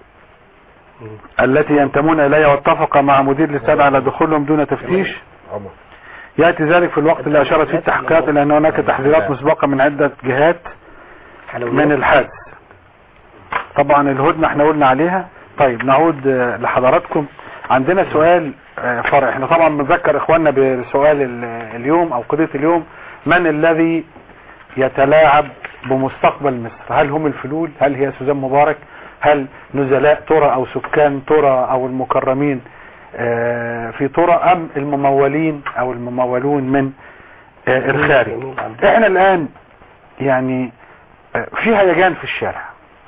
التي ينتمون اليها واتفق مع مدير الاستاد على دخولهم دون تفتيش عمر يأتي ذلك في الوقت اللي أشارت فيه التحقيقات إلى أن هناك تحذيرات مسبقة من عدة جهات من الحادث طبعا الهدنة احنا قلنا عليها طيب نعود آه، لحضراتكم عندنا سؤال آه، فرع احنا طبعا بنذكر اخواننا بسؤال ال- اليوم او قضية اليوم من الذي يتلاعب بمستقبل مصر هل هم الفلول هل هي سوزان مبارك هل نزلاء ترى او سكان ترى او المكرمين آه، في ترى ام الممولين او الممولون من آه، الخارج احنا الان يعني آه، في هيجان في الشارع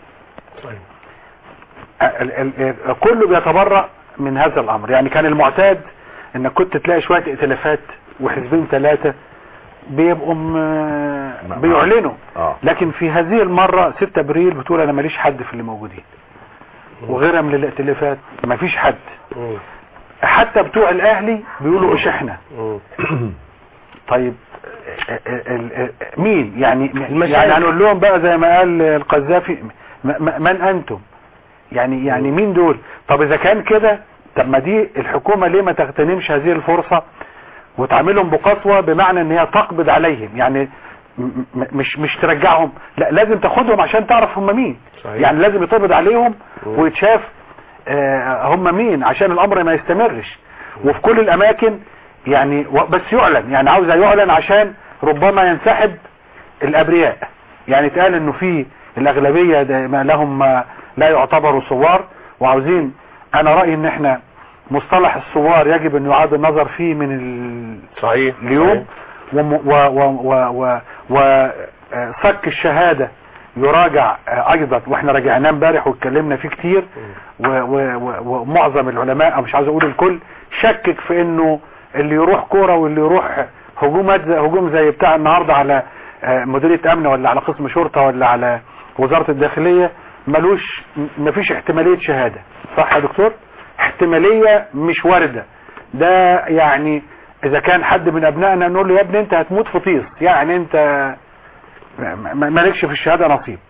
ال- ال- ال- كله بيتبرأ من هذا الامر يعني كان المعتاد انك كنت تلاقي شوية ائتلافات وحزبين ثلاثة بيبقوا م- بيعلنوا اه لكن في هذه المرة 6 ابريل بتقول انا ماليش حد في اللي موجودين وغيرها من الائتلافات مفيش حد حتى بتوع الاهلي بيقولوا ايش احنا طيب ال- ال- ال- مين يعني يعني هنقول لهم بقى زي ما قال القذافي م- م- من انتم يعني يعني مين دول طب اذا كان كده طب ما دي الحكومة ليه ما تغتنمش هذه الفرصة وتعملهم بقسوة بمعنى ان هي تقبض عليهم يعني م- م- مش مش ترجعهم لا لازم تاخدهم عشان تعرف هم مين صحيح. يعني لازم يتقبض عليهم ويتشاف آه، هم مين عشان الامر ما يستمرش وفي كل الاماكن يعني و- بس يعلن يعني عاوز يعلن عشان ربما ينسحب الابرياء يعني اتقال انه في الاغلبية ده ما لهم ما لا يعتبروا ثوار وعاوزين انا رأيي ان احنا مصطلح الثوار يجب ان يعاد النظر فيه من ال... صحيح اليوم وم- و و و و وصك الشهادة يراجع آه، ايضا واحنا راجعناه امبارح واتكلمنا فيه كتير و- و- و- ومعظم العلماء او مش عاوز اقول الكل شكك في انه اللي يروح كوره واللي يروح هجومات زي هجوم زي بتاع النهارده على آه، مديريه امن ولا على قسم شرطه ولا على وزاره الداخليه ملوش م- مفيش احتماليه شهاده صح يا دكتور احتماليه مش وارده ده يعني اذا كان حد من ابنائنا نقول له يا ابني انت هتموت في طيس يعني انت ما- ما- مالكش في الشهاده نصيب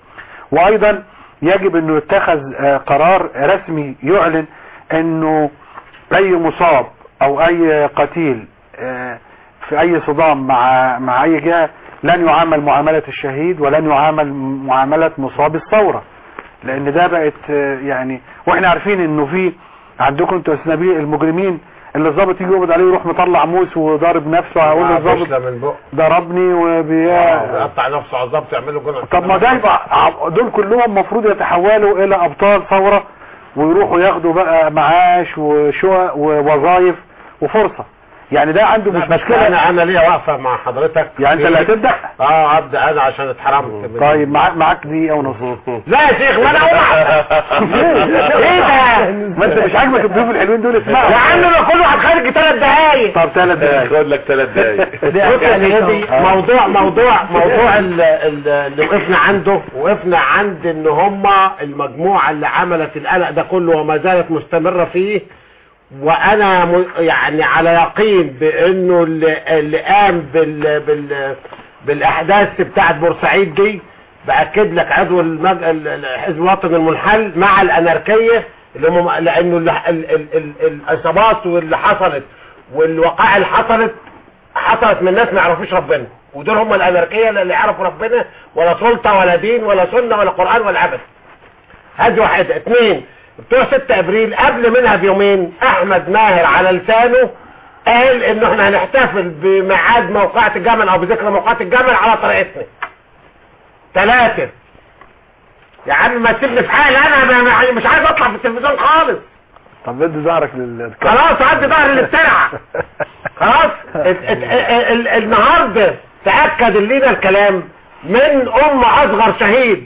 وايضا يجب انه يتخذ آه، قرار رسمي يعلن انه اي مصاب او اي قتيل آه، في اي صدام مع مع اي جهة لن يعامل معاملة الشهيد ولن يعامل معاملة مصاب الثورة لان ده بقت آه، يعني واحنا عارفين انه في عندكم انتوا يا أستاذ نبيل المجرمين اللي الضابط يجي يقبض عليه ويروح مطلع موس وضارب نفسه هقول له الضابط من بق ضربني وبي يقطع نفسه على الضبط يعمل له جنة طب ما ده يبقى ع- دول كلهم المفروض يتحولوا الى ابطال ثورة ويروحوا ياخدوا بقى معاش وشقق ووظائف وفرصة يعني ده عنده مش مشكلة انا انا ليا واقفه مع حضرتك يعني انت اللي هتبدأ اه ابدا انا عشان اتحرمت طيب معاك معاك دقيقة ونص لا يا شيخ ما انا اقول ايه ده ما انت مش عاجبك الضيوف الحلوين دول اسمعوا يا عم ده كل واحد خارج ثلاث دقايق طب ثلاث دقايق خد لك ثلاث دقايق بص يا سيدي موضوع موضوع موضوع ال- ال- اللي وقفنا عنده وقفنا عند ان هم المجموعه اللي عملت القلق ده كله وما زالت مستمره فيه وانا م- يعني على يقين بانه اللي, اللي قام بال بال بالاحداث بتاعت بورسعيد دي باكد لك عضو المج... ال- ال- حزب الوطن المنحل مع الاناركيه اللي هم لانه ال... ال... ال... ال... الاصابات واللي حصلت والوقائع اللي حصلت حصلت من ناس ما يعرفوش ربنا ودول هم الاناركيه اللي يعرفوا ربنا ولا سلطه ولا دين ولا سنه ولا قران ولا عبث هذه واحده اثنين بتوع 6 ابريل قبل منها بيومين احمد ماهر على لسانه قال انه احنا هنحتفل بميعاد موقعة الجمل او بذكرى موقعة الجمل على طريقتنا ثلاثة يا عم ما تسيبني في حالي انا ما- ما- مش عايز اطلع في التلفزيون خالص طب ادي ظهرك لل خلاص عدي ظهري للسرعة خلاص ات- ات- ال- ال- النهاردة تأكد لينا الكلام من ام اصغر شهيد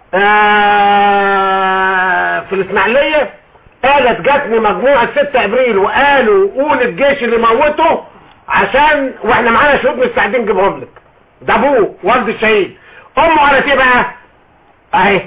آه، في الاسماعيلية قالت جاتني مجموعة 6 ابريل وقالوا قول الجيش اللي موته عشان واحنا معانا شهود مستعدين نجيبهم لك ده ابوه والد الشهيد امه قالت ايه بقى اهي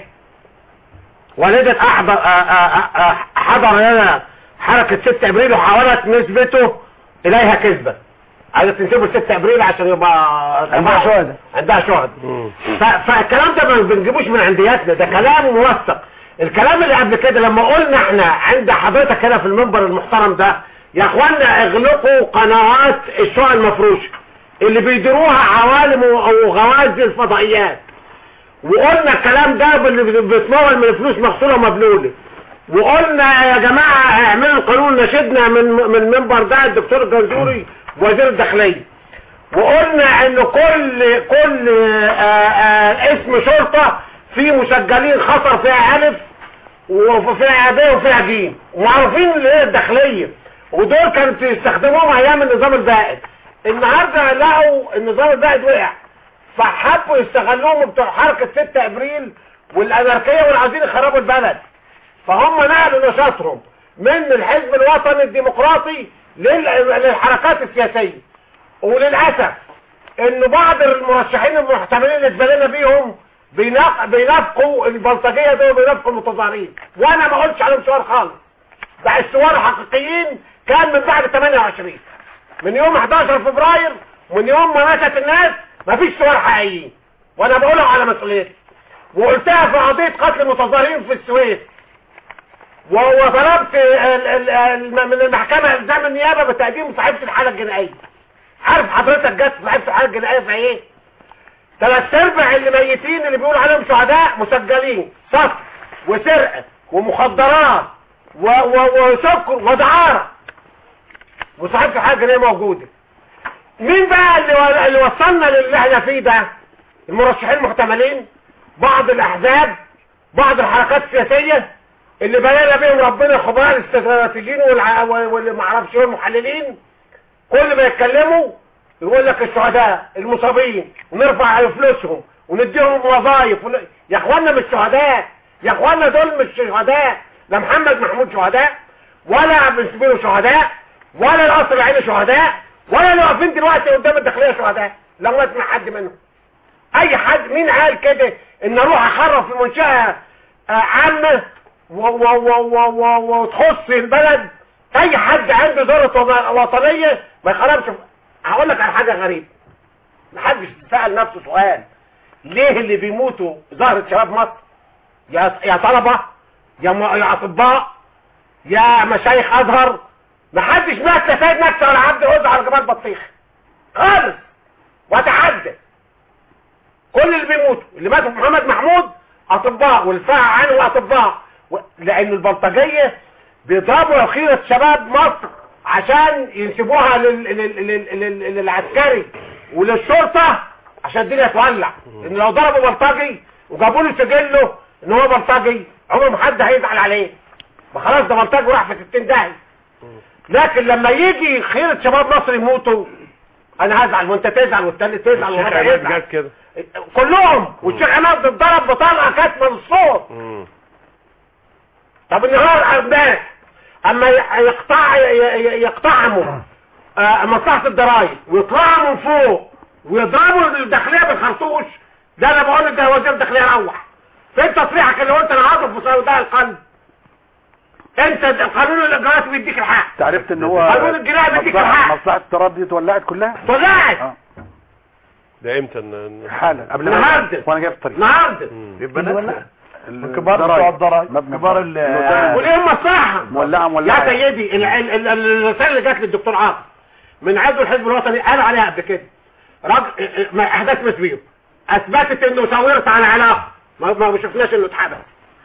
والدة احضر آه، آه، آه، حضر لنا حركة 6 ابريل وحاولت نسبته اليها كذبة عايزة تنسبه 6 ابريل عشان يبقى عندها شهداء. عندها شهداء ف- فالكلام ده ما بنجيبوش من عندياتنا ده كلام موثق الكلام اللي قبل كده لما قلنا احنا عند حضرتك هنا في المنبر المحترم ده يا اخوانا اغلقوا قنوات الشقق المفروشه اللي بيديروها عوالم و- وغوازي الفضائيات وقلنا الكلام ده باللي بيتمول من فلوس مغسوله ومبلوله وقلنا يا جماعه اعملوا القانون نشدنا من من المنبر ده الدكتور الجنزوري وزير الداخليه وقلنا ان كل كل آآ آآ اسم شرطة فيه مسجلين خطر فيها الف وفيها ب وفيها ج ومعروفين اللي هي الداخلية ودول كانوا يستخدموهم ايام النظام البائد النهاردة لقوا النظام البائد وقع فحبوا يستغلوهم بتوع حركة 6 ابريل والاناركية والعايزين يخربوا البلد فهم نقلوا نشاطهم من الحزب الوطني الديمقراطي لل- للحركات السياسية وللأسف ان بعض المرشحين المحتملين اللي اتبلينا بيهم بينق- بينافقوا البلطجية دول بينافقوا المتظاهرين وانا ما قلتش عليهم سؤال خالص ده الثوار حقيقيين كان من بعد 28 من يوم 11 فبراير ومن يوم ما ماتت الناس مفيش ثوار حقيقيين وانا بقولها على مسؤوليتي وقلتها في قضية قتل المتظاهرين في السويس و- وطلبت ال- ال- ال- من المحكمة الزام النيابة بتقديم صحيفة الحالة الجنائية عارف حضرتك جت صحيفة الحالة الجنائية في ايه ثلاث ارباع اللي ميتين اللي بيقولوا عليهم شهداء مسجلين سطر وسرقة ومخدرات و- و- وسكر ودعارة وصحيفة الحالة الجنائية موجودة مين بقى اللي, و- اللي وصلنا للي احنا فيه ده المرشحين المحتملين بعض الاحزاب بعض الحركات السياسية اللي بلانا بيهم ربنا خبراء الاستراتيجيين والع- واللي معرفش ايه المحللين كل ما يتكلموا يقول لك الشهداء المصابين ونرفع فلوسهم ونديهم وظائف ون... يا اخوانا مش شهداء يا اخوانا دول مش شهداء لا محمد محمود شهداء ولا بنسبيله شهداء ولا القصر العيني شهداء ولا اللي واقفين دلوقتي قدام الداخليه شهداء لا ما اسمع حد منهم اي حد مين قال كده ان اروح اخرب في منشاه آه، عامه و- و- و- و- و- وتخص البلد اي حد عنده دورة وط- وطنية ما يخربش هقول لك على حاجة غريبة محدش سأل نفسه سؤال ليه اللي بيموتوا ظهرة شباب مصر يا يا طلبة يا م- يا اطباء يا مشايخ ازهر محدش مات لا سيد نفسه ولا عبد العزة على جبال بطيخ خالص واتحدى كل اللي بيموتوا اللي ماتوا في محمد محمود اطباء والفاع عنه اطباء و... لان البلطجيه بيضربوا خيرة شباب مصر عشان ينسبوها لل... لل... لل... لل... للعسكري وللشرطة عشان الدنيا تولع ان لو ضربوا بلطجي وجابوا له سجله ان هو بلطجي عمر ما حد هيزعل عليه ما خلاص ده بلطجي وراح في 60 داهيه لكن لما يجي خيرة شباب مصر يموتوا انا هزعل وانت تزعل والتاني تزعل الشيخ والرابع عماد يزعل جاب كده كلهم والشيخ عماد اتضرب بطلقه كاتمه للصوت مم. طب النهار الناس اما ي- يقطع ي- ي- يقطعموا آه، مصلحة الضرايب ويطلعوا من فوق ويضربوا الداخلية بالخرطوش ده انا بقول لك ده وزير الداخلية روح فين تصريحك اللي قلت انا هضرب في سوداء القلب انت د- قانون الاجراءات بيديك الحق انت عرفت ان هو قانون الجناية بيديك مصلحة الحق مصلحة التراب دي اتولعت كلها طلعت اه ده امتى ن- ن- حالا قبل ما النهارده وانا جاي في الطريق النهارده يبقى ناس كبار بتوع الضرايب كبار ال- وليه مصلحة مولعة مولعة يا سيدي ال- ال- ال- الرسالة اللي جات للدكتور عاطف من عضو الحزب الوطني قال عليها قبل كده راجل ما- احداث مسبيو اثبتت انه ساورت على علاقه ما ما ما شفناش انه اتحبس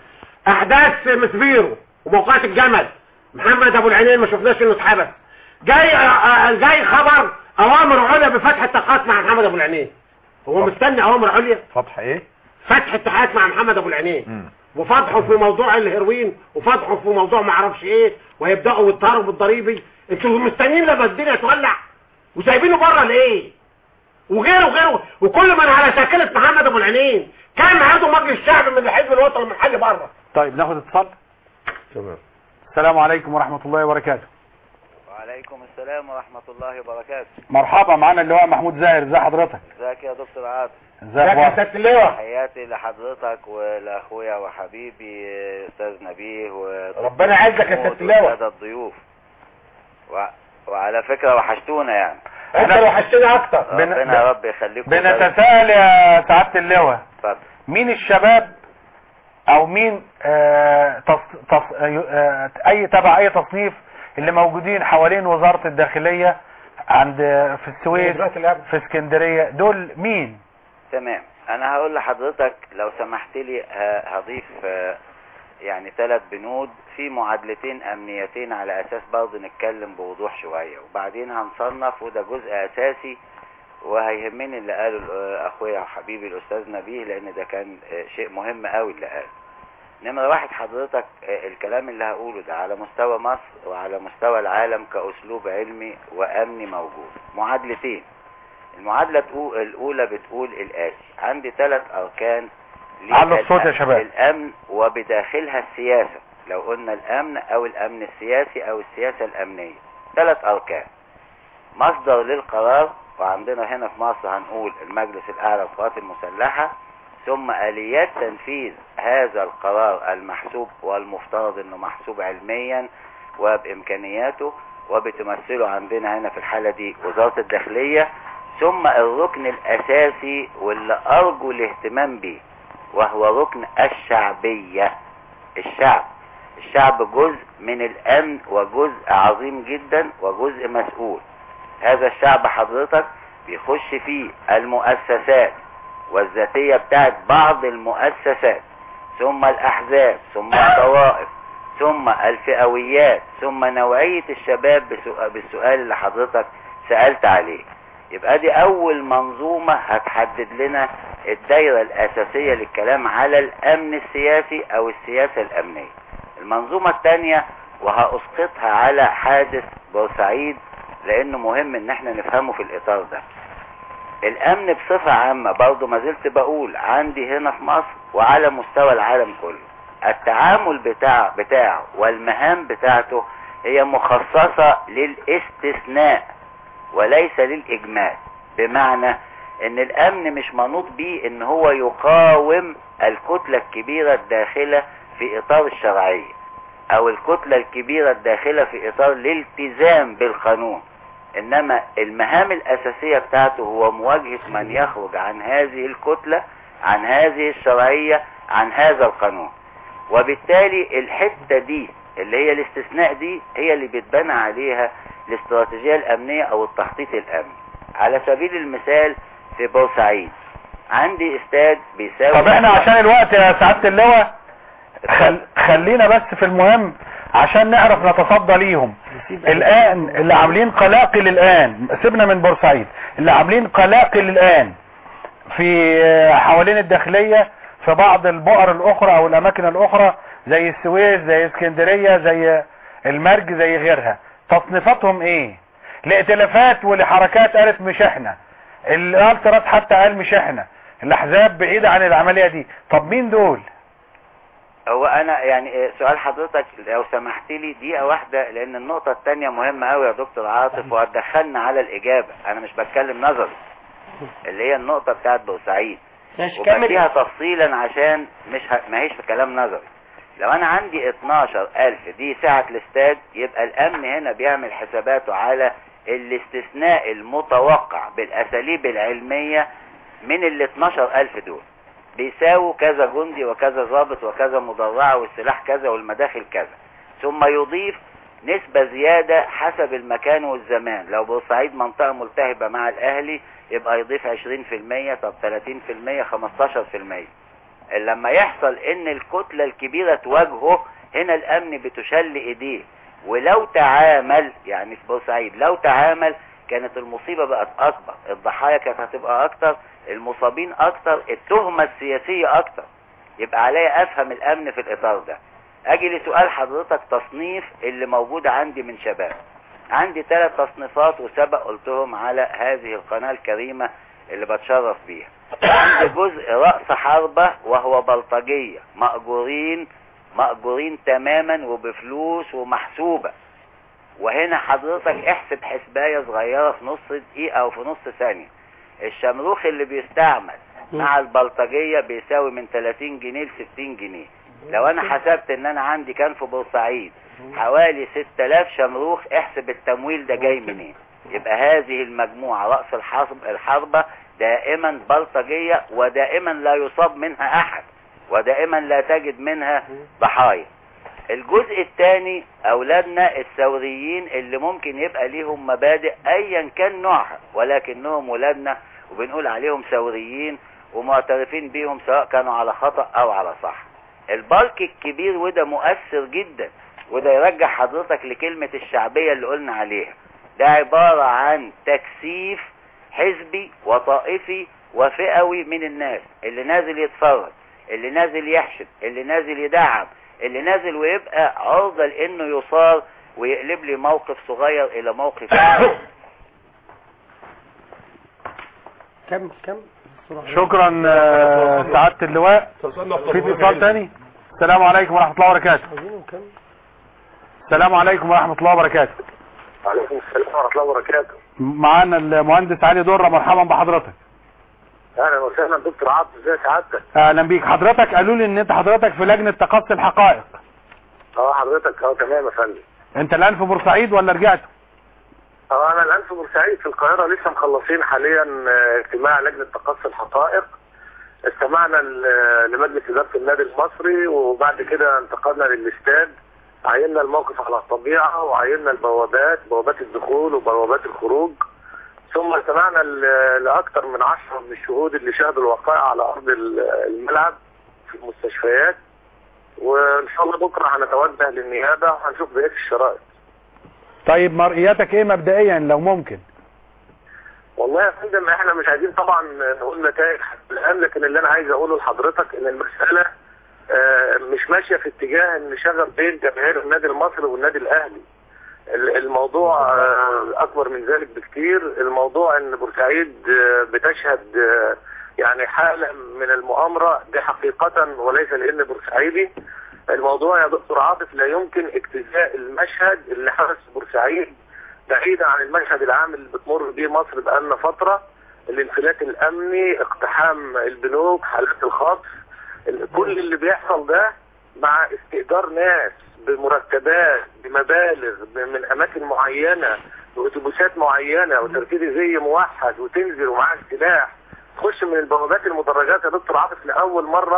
احداث مسبيرو وموقعة الجمل محمد ابو العينين ما شفناش انه اتحبس جاي آه، آه، جاي خبر اوامر عليا بفتح اتفاقات مع محمد ابو العينين هو مستني اوامر عليا فتح ايه فتح اتحاد مع محمد ابو العينين مم. وفتحوا في موضوع الهيروين وفتحوا في موضوع ما اعرفش ايه وهيبداوا يضطروا بالضريبي انتوا مستنيين لما الدنيا تولع وسايبينه بره ليه وغيره وغيره وكل من على شاكله محمد ابو العينين كان عضو مجلس الشعب من الحزب الوطني المحلي بره طيب ناخد اتصال تمام السلام عليكم ورحمة الله وبركاته وعليكم السلام ورحمة الله وبركاته مرحبا معانا اللواء محمود زاهر ازي حضرتك ازيك يا دكتور عاطف ازي اخبارك اللواء تحياتي لحضرتك ولاخويا وحبيبي استاذ نبيه و ربنا يعزك يا محمود ست اللواء. والسادة الضيوف و... وعلى فكرة وحشتونا يعني انت لو وحشتني اكتر بن- ربنا يا رب يخليكم بنتساءل يا سعادة اللواء اتفضل. مين الشباب او مين آه تص... تص... آه اي تبع اي تصنيف اللي موجودين حوالين وزارة الداخلية عند في السويس في اسكندرية دول مين تمام انا هقول لحضرتك لو سمحت لي ه- هضيف آه، يعني ثلاث بنود في معادلتين امنيتين على اساس برضه نتكلم بوضوح شوية وبعدين هنصنف وده جزء اساسي وهيهمني اللي قاله ال- اخويا وحبيبي الاستاذ نبيه لان ده كان آه، شيء مهم قوي اللي قاله نمرة واحد حضرتك آه، الكلام اللي هقوله ده على مستوى مصر وعلى مستوى العالم كأسلوب علمي وأمني موجود معادلتين المعادلة الأو- الأولى بتقول الآتي عندي ثلاث أركان علوا الصوت يا شباب. الأمن وبداخلها السياسة لو قلنا الأمن أو الأمن السياسي أو السياسة الأمنية ثلاث أركان مصدر للقرار وعندنا هنا في مصر هنقول المجلس الأعلى للقوات المسلحة ثم آليات تنفيذ هذا القرار المحسوب والمفترض انه محسوب علميا وبإمكانياته وبتمثله عندنا هنا في الحالة دي وزارة الداخلية ثم الركن الأساسي واللي أرجو الاهتمام به وهو ركن الشعبية الشعب الشعب جزء من الأمن وجزء عظيم جدا وجزء مسؤول هذا الشعب حضرتك بيخش فيه المؤسسات والذاتية بتاعت بعض المؤسسات ثم الأحزاب ثم الطوائف ثم الفئويات ثم نوعية الشباب بسؤال بالسؤال اللي حضرتك سألت عليه يبقى دي أول منظومة هتحدد لنا الدايرة الأساسية للكلام على الأمن السياسي أو السياسة الأمنية المنظومة الثانية وهأسقطها على حادث بورسعيد لأنه مهم إن احنا نفهمه في الإطار ده الامن بصفة عامة برضه ما زلت بقول عندي هنا في مصر وعلى مستوى العالم كله التعامل بتاع بتاعه والمهام بتاعته هي مخصصة للاستثناء وليس للاجمال بمعنى ان الامن مش منوط بيه ان هو يقاوم الكتلة الكبيرة الداخلة في اطار الشرعية او الكتلة الكبيرة الداخلة في اطار الالتزام بالقانون انما المهام الاساسية بتاعته هو مواجهة من يخرج عن هذه الكتلة عن هذه الشرعية عن هذا القانون وبالتالي الحتة دي اللي هي الاستثناء دي هي اللي بيتبنى عليها الاستراتيجية الامنية او التخطيط الامني على سبيل المثال في بورسعيد عندي استاد بيساوي طب احنا عشان الوقت يا سعادة اللواء خل... خلينا بس في المهم عشان نعرف نتصدى ليهم الان اللي عاملين قلاقل الان سيبنا من بورسعيد اللي عاملين قلاقل الان في حوالين الداخلية في بعض البؤر الاخرى او الاماكن الاخرى زي السويس زي اسكندرية زي المرج زي غيرها تصنيفاتهم ايه لائتلافات ولحركات قالت مش احنا الالترات حتى قال مش احنا الاحزاب بعيدة عن العملية دي طب مين دول هو انا يعني سؤال حضرتك لو سمحت لي دقيقه واحده لان النقطه الثانيه مهمه قوي يا دكتور عاطف وهتدخلنا على الاجابه انا مش بتكلم نظري اللي هي النقطه بتاعت بورسعيد ماشي كمل وبديها تفصيلا عشان مش ه... ما هيش في كلام نظري لو انا عندي 12000 دي سعة الاستاد يبقى الامن هنا بيعمل حساباته على الاستثناء المتوقع بالاساليب العلمية من ال 12000 دول بيساووا كذا جندي وكذا ضابط وكذا مدرعة والسلاح كذا والمداخل كذا ثم يضيف نسبة زيادة حسب المكان والزمان لو بورسعيد منطقة ملتهبة مع الاهلي يبقى يضيف 20% طب 30% 15% لما يحصل ان الكتلة الكبيرة تواجهه هنا الامن بتشل ايديه ولو تعامل يعني في بورسعيد لو تعامل كانت المصيبة بقت اكبر الضحايا كانت هتبقى اكتر المصابين اكتر التهمة السياسية اكتر يبقى عليا افهم الامن في الاطار ده اجي لسؤال حضرتك تصنيف اللي موجود عندي من شباب عندي ثلاث تصنيفات وسبق قلتهم على هذه القناة الكريمة اللي بتشرف بيها عندي جزء رأس حربة وهو بلطجية مأجورين مأجورين تماما وبفلوس ومحسوبة وهنا حضرتك احسب حسباية صغيرة في نص دقيقة او في نص ثانية الشمروخ اللي بيستعمل مع البلطجية بيساوي من 30 جنيه ل 60 جنيه لو انا حسبت ان انا عندي كان في بورسعيد حوالي 6000 شمروخ احسب التمويل ده جاي منين يبقى هذه المجموعة رأس الحرب الحربة دائما بلطجية ودائما لا يصاب منها احد ودائما لا تجد منها ضحايا الجزء الثاني اولادنا الثوريين اللي ممكن يبقى ليهم مبادئ ايا كان نوعها ولكنهم ولادنا وبنقول عليهم ثوريين ومعترفين بيهم سواء كانوا على خطأ او على صح البلك الكبير وده مؤثر جدا وده يرجع حضرتك لكلمة الشعبية اللي قلنا عليها ده عبارة عن تكثيف حزبي وطائفي وفئوي من الناس اللي نازل يتفرج اللي نازل يحشد اللي نازل يدعم اللي نازل ويبقى عرضة لانه يصار ويقلب لي موقف صغير الى موقف كبير. كم كم شكرا آه، سعادة اللواء في اتصال تاني السلام عليكم ورحمة الله وبركاته السلام عليكم ورحمة الله وبركاته وعليكم السلام ورحمة الله وبركاته معانا المهندس علي درة مرحبا بحضرتك اهلا وسهلا دكتور عبد ازي سعادتك اهلا بيك حضرتك قالوا لي ان انت حضرتك في لجنة تقصي الحقائق اه حضرتك اه تمام يا فندم انت الان في بورسعيد ولا رجعت اه انا الان في بورسعيد في القاهرة لسه مخلصين حاليا آه، اجتماع لجنة تقصي الحقائق استمعنا ل- لمجلس ادارة النادي المصري وبعد كده انتقلنا للاستاد عيننا الموقف على الطبيعة وعيننا البوابات بوابات الدخول وبوابات الخروج ثم استمعنا ل- لأكثر من عشرة من الشهود اللي شاهدوا الوقائع على أرض ال- الملعب في المستشفيات وإن شاء الله بكرة هنتوجه للنيابة وهنشوف بقية الشرائط طيب مرئياتك ايه مبدئيا لو ممكن والله يا فندم احنا مش عايزين طبعا نقول نتائج حتى الان لكن اللي انا عايز اقوله لحضرتك ان المسألة آه، مش ماشية في اتجاه ان شغل بين جماهير النادي المصري والنادي الاهلي ال- الموضوع آه، اكبر من ذلك بكتير الموضوع ان بورسعيد آه، بتشهد آه، يعني حالة من المؤامرة دي حقيقة وليس لان بورسعيدي الموضوع يا دكتور عاطف لا يمكن اجتزاء المشهد اللي حدث في بورسعيد بعيدا عن المشهد العام اللي بتمر بيه مصر بقالنا فترة الانفلات الامني اقتحام البنوك حالات الخطف ال- كل اللي بيحصل ده مع استئجار ناس بمرتبات بمبالغ ب- من اماكن معينة باتوبيسات معينة وتركيز زي موحد وتنزل ومعاك سلاح تخش من البوابات المدرجات يا دكتور عاطف لاول مرة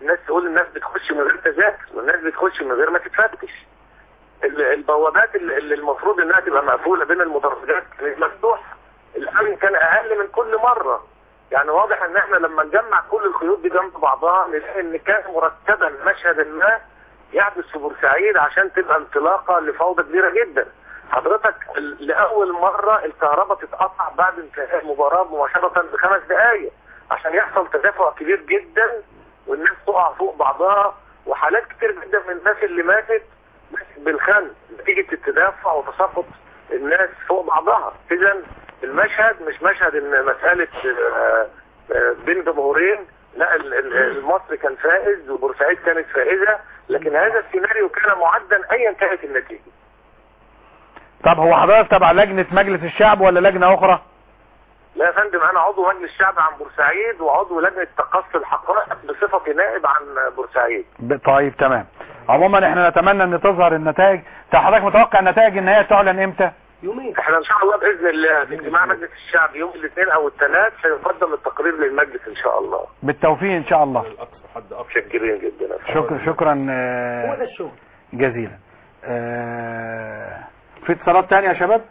الناس تقول الناس بتخش من غير تذاكر والناس بتخش من غير ما تتفتش ال- البوابات اللي اللي المفروض انها تبقى مقفوله بين المدرجات كانت مفتوحه الامن كان اقل من كل مره يعني واضح ان احنا لما نجمع كل الخيوط دي جنب بعضها نلاقي ان كان مرتبا مشهد ما يحدث في بورسعيد عشان تبقى انطلاقه لفوضى كبيره جدا حضرتك ال- لاول مره الكهرباء تتقطع بعد انتهاء المباراه مباشره بخمس دقائق عشان يحصل تدافع كبير جدا والناس تقع فوق بعضها وحالات كتير جدا من الناس اللي ماتت بالخن نتيجة التدافع وتساقط الناس فوق بعضها اذا المشهد مش مشهد ان مسألة آه، آه، بين جمهورين لا ال- ال- المصري كان فائز وبورسعيد كانت فائزة لكن هذا السيناريو كان معدا ايا كانت النتيجة طب هو حضرتك تبع لجنة مجلس الشعب ولا لجنة اخرى لا يا فندم انا عضو مجلس الشعب عن بورسعيد وعضو لجنة تقصي الحقائق بصفتي نائب عن بورسعيد ب- طيب تمام عموما احنا نتمنى ان تظهر النتائج طب حضرتك متوقع النتائج ان هي تعلن امتى يومين احنا ان شاء الله باذن الله في اجتماع مجلس الشعب يوم الاثنين او الثلاث سيقدم التقرير للمجلس ان شاء الله بالتوفيق ان شاء الله متشكرين جدا شكرا شكرا آه، هو ده الشغل جزيلا آه، في اتصالات تانية يا شباب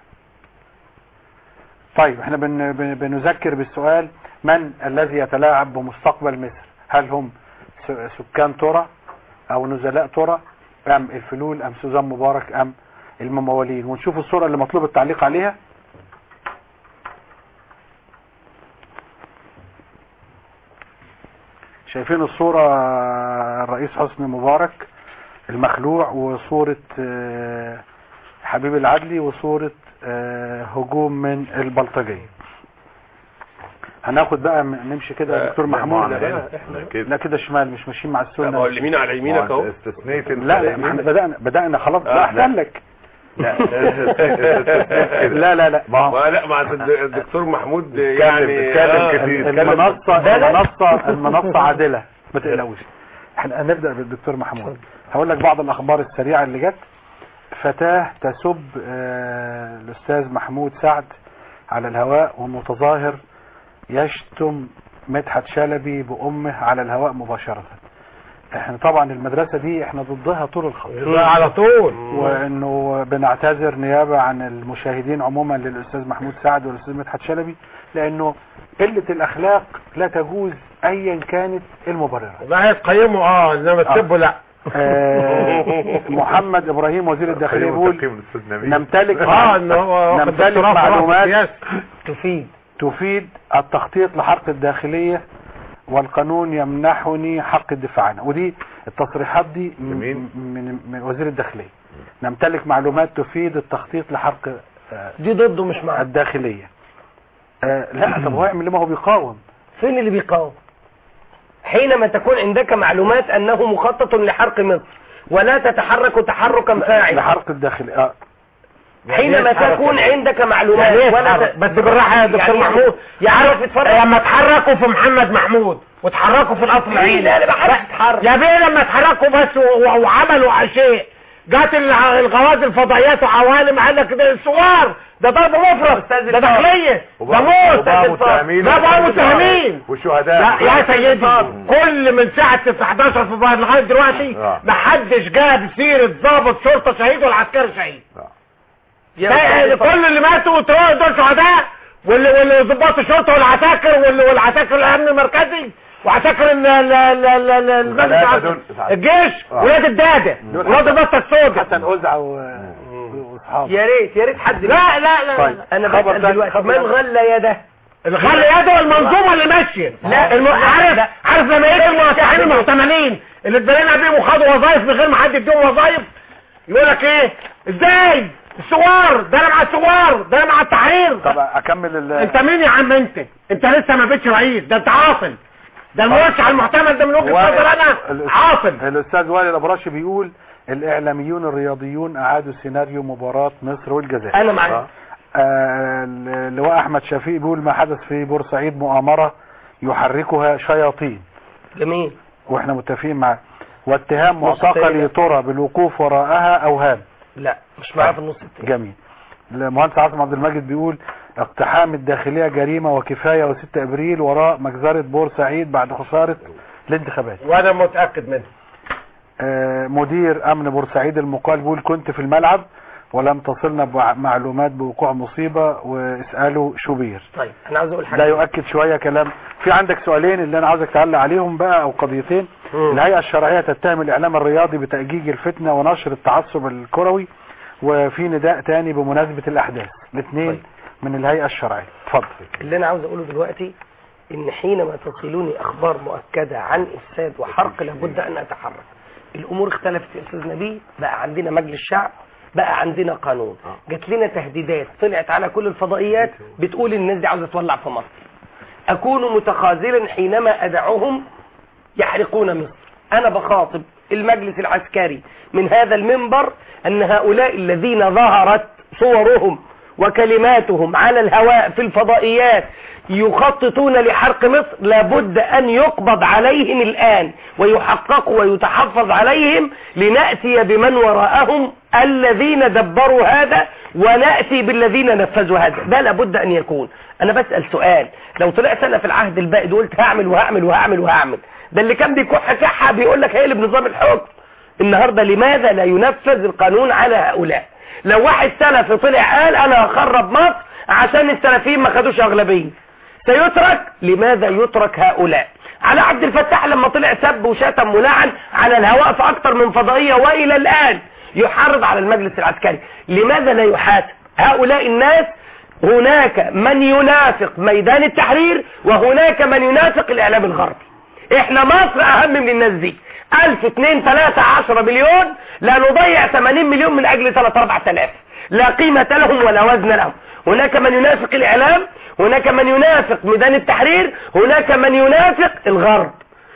طيب احنا بن بن بنذكر بالسؤال من الذي يتلاعب بمستقبل مصر هل هم س- سكان ترى او نزلاء ترى ام الفلول ام سوزان مبارك ام الممولين ونشوف الصورة اللي مطلوب التعليق عليها شايفين الصورة الرئيس حسني مبارك المخلوع وصورة آه، حبيب العدلي وصورة آه، هجوم من البلطجية هناخد بقى م- نمشي كده يا دكتور محمود لا كده شمال مش ماشيين مع لا، السنة ما هو اليمين على يمينك اهو استثنيت لا لا ما احنا بدأنا بدأنا خلاص آه، لا احسن لك لا لا لا لا ما هو ما لا مع الد- الدكتور محمود يعني اتكلم آه، كتير. المنصة المنصة المنصة عادلة ما تقلقوش احنا هنبدأ بالدكتور محمود هقول لك بعض الأخبار السريعة اللي جت فتاة تسب آه، الأستاذ محمود سعد على الهواء ومتظاهر يشتم مدحت شلبي بأمه على الهواء مباشرة احنا طبعا المدرسة دي احنا ضدها طول الخط على طول وانه بنعتذر نيابة عن المشاهدين عموما للاستاذ محمود سعد والاستاذ مدحت شلبي لانه قلة الاخلاق لا تجوز ايا كانت المبررات لا هي تقيمه اه انما تسبه لا آه، محمد ابراهيم وزير الداخلية بيقول تقييم الاستاذ نبيل نمتلك اه ان هو واخد نمتلك دكتوراه في دراسة معلومات السياسة. تفيد تفيد التخطيط لحرق الداخلية والقانون يمنحني حق الدفاع عنها ودي التصريحات دي من, مين؟ من, من وزير الداخلية نمتلك معلومات تفيد التخطيط لحرق آه، دي ضده مش معاه الداخلية آه لا طب هو يعمل ليه ما هو بيقاوم فين اللي بيقاوم حينما تكون عندك معلومات انه مخطط لحرق مصر ولا تتحرك تحركا فاعلا لحرق الداخلية آه. حينما تكون عندك معلومات يعني ايه ولا تحرك؟ ت... بس بالراحه يا دكتور يعني محمود يعرف يتفرج لما اتحركوا في محمد محمود واتحركوا في القصر العيني لا لا ما حدش يتحرك يا بيه لما اتحركوا بس و- و- وعملوا شيء جات الع- الغواز الفضائيات وعوالم قال لك ده الثوار ده ضرب مفرط ده داخليه ده موت وبقى متهمين ده بقى متهمين وشهداء لا يا سيدي كل من ساعة 11 فبراير لغاية دلوقتي آه. محدش جاب سيرة ضابط شرطة شهيد ولا عسكري شهيد يا ده- أستاذ كل اللي ماتوا دول دول شهداء واللي واللي ضباط الشرطة والعساكر واللي والعساكر الامن المركزي وعساكر ال- ال- ال- ال- ال- المجلس الغلابة العسكري. دول. الجيش آه. ولاد الدادة ولاد البطة السوداء حسن أزعة و- واصحابه يا ريت يا ريت حد لا لا لا طيب. انا خبر بسأل تاني، دلوقتي خبر من تاني. غل يده الغل يده المنظومة اللي ماشية لا. الم... عارف لا. عارف لما يجي المرشحين المحتملين اللي اتبنينا بيهم وخدوا وظايف من غير ما حد يديهم وظايف يقول لك ايه ازاي الثوار ده انا مع الثوار ده انا مع التحرير طب اكمل ال- انت مين يا عم انت انت لسه ما بقتش رئيس ده انت عاصم ده المرشح المحتمل ده من وجهة وائل- نظر انا الأستاذ- عاصم الاستاذ وائل الابراشي بيقول الاعلاميون الرياضيون اعادوا سيناريو مباراة مصر والجزائر انا معاك آه، اللواء احمد شفيق بيقول ما حدث في بورسعيد مؤامرة يحركها شياطين جميل واحنا متفقين معاه واتهام نص معتقل التاني. ترى بالوقوف وراءها اوهام لا مش معاه في النص التاني جميل المهندس عاصم عبد المجيد بيقول اقتحام الداخلية جريمة وكفاية و6 ابريل وراء مجزرة بورسعيد بعد خسارة الانتخابات وانا متاكد منه آه، مدير امن بورسعيد المقال بيقول كنت في الملعب ولم تصلنا بع- معلومات بوقوع مصيبة واسألوا شوبير طيب انا عاوز اقول ده حاجه يؤكد شوية كلام في عندك سؤالين اللي انا عاوزك تعلق عليهم بقى او قضيتين الهيئة الشرعية تتهم الاعلام الرياضي بتأجيج الفتنة ونشر التعصب الكروي وفي نداء تاني بمناسبة الاحداث الاثنين من الهيئة الشرعية اتفضل اللي انا عاوز اقوله دلوقتي ان حينما تصلني اخبار مؤكده عن افساد وحرق لابد ان اتحرك الامور اختلفت يا استاذ نبيل بقى عندنا مجلس شعب بقى عندنا قانون جات لنا تهديدات طلعت على كل الفضائيات بتقول الناس دي عاوزه تولع في مصر اكون متخاذلا حينما ادعوهم يحرقون مصر انا بخاطب المجلس العسكري من هذا المنبر ان هؤلاء الذين ظهرت صورهم وكلماتهم على الهواء في الفضائيات يخططون لحرق مصر لابد ان يقبض عليهم الان ويحققوا ويتحفظ عليهم لنأتي بمن وراءهم الذين دبروا هذا ونأتي بالذين نفذوا هذا ده لابد ان يكون انا بسأل سؤال لو طلعت انا في العهد البائد وقلت هعمل وهعمل وهعمل وهعمل ده اللي كان بيكح كحة بيقول لك هيقلب نظام الحكم النهاردة لماذا لا ينفذ القانون على هؤلاء لو واحد سلفي طلع قال انا هخرب مصر عشان السلفيين ما خدوش اغلبيه سيترك لماذا يترك هؤلاء على عبد الفتاح لما طلع سب وشتم ولعن على الهواء في اكتر من فضائية والى الان يحرض على المجلس العسكري لماذا لا يحاسب هؤلاء الناس هناك من ينافق ميدان التحرير وهناك من ينافق الاعلام الغربي احنا مصر اهم من الناس دي الف اتنين تلاتة عشرة مليون لا نضيع 80 مليون من اجل 3 4 تلاف لا قيمة لهم ولا وزن لهم هناك من ينافق الاعلام هناك من ينافق ميدان التحرير هناك من ينافق الغرب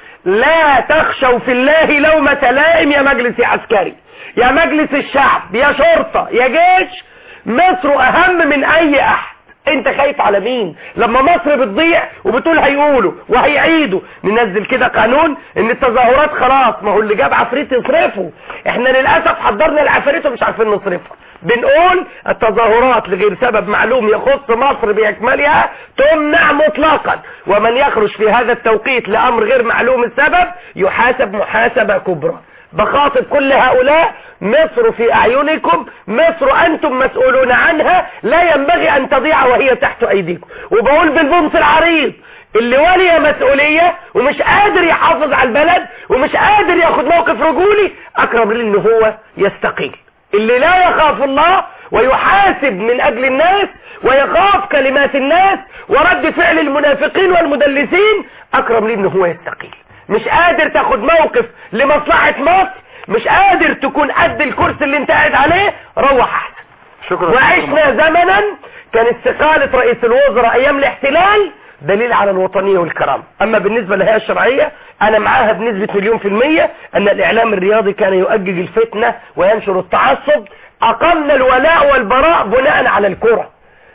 لا تخشوا في الله لومة لائم يا مجلس يا عسكري يا مجلس الشعب يا شرطة يا جيش مصر اهم من اي احد انت خايف على مين لما مصر بتضيع وبتقول هيقولوا وهيعيدوا ننزل كده قانون ان التظاهرات خلاص ما هو اللي جاب عفريت يصرفه احنا للاسف حضرنا العفاريت ومش عارفين نصرفها بنقول التظاهرات لغير سبب معلوم يخص مصر باكملها تمنع مطلقا ومن يخرج في هذا التوقيت لامر غير معلوم السبب يحاسب محاسبة كبرى بخاطب كل هؤلاء مصر في أعينكم مصر أنتم مسؤولون عنها لا ينبغي أن تضيع وهي تحت أيديكم وبقول بالبنص العريض اللي ولي مسؤولية ومش قادر يحافظ على البلد ومش قادر ياخد موقف رجولي أقرب لي إن هو يستقيل اللي لا يخاف الله ويحاسب من أجل الناس ويخاف كلمات الناس ورد فعل المنافقين والمدلسين أقرب لي إن هو يستقيل مش قادر تاخد موقف لمصلحة مصر مش قادر تكون قد الكرسي اللي انت قاعد عليه روح احسن شكرا وعشنا زمنا كان استقالة رئيس الوزراء ايام الاحتلال دليل على الوطنية والكرامة اما بالنسبة للهيئة الشرعية انا معاها بنسبة مليون في المية ان الاعلام الرياضي كان يؤجج الفتنة وينشر التعصب اقمنا الولاء والبراء بناء على الكرة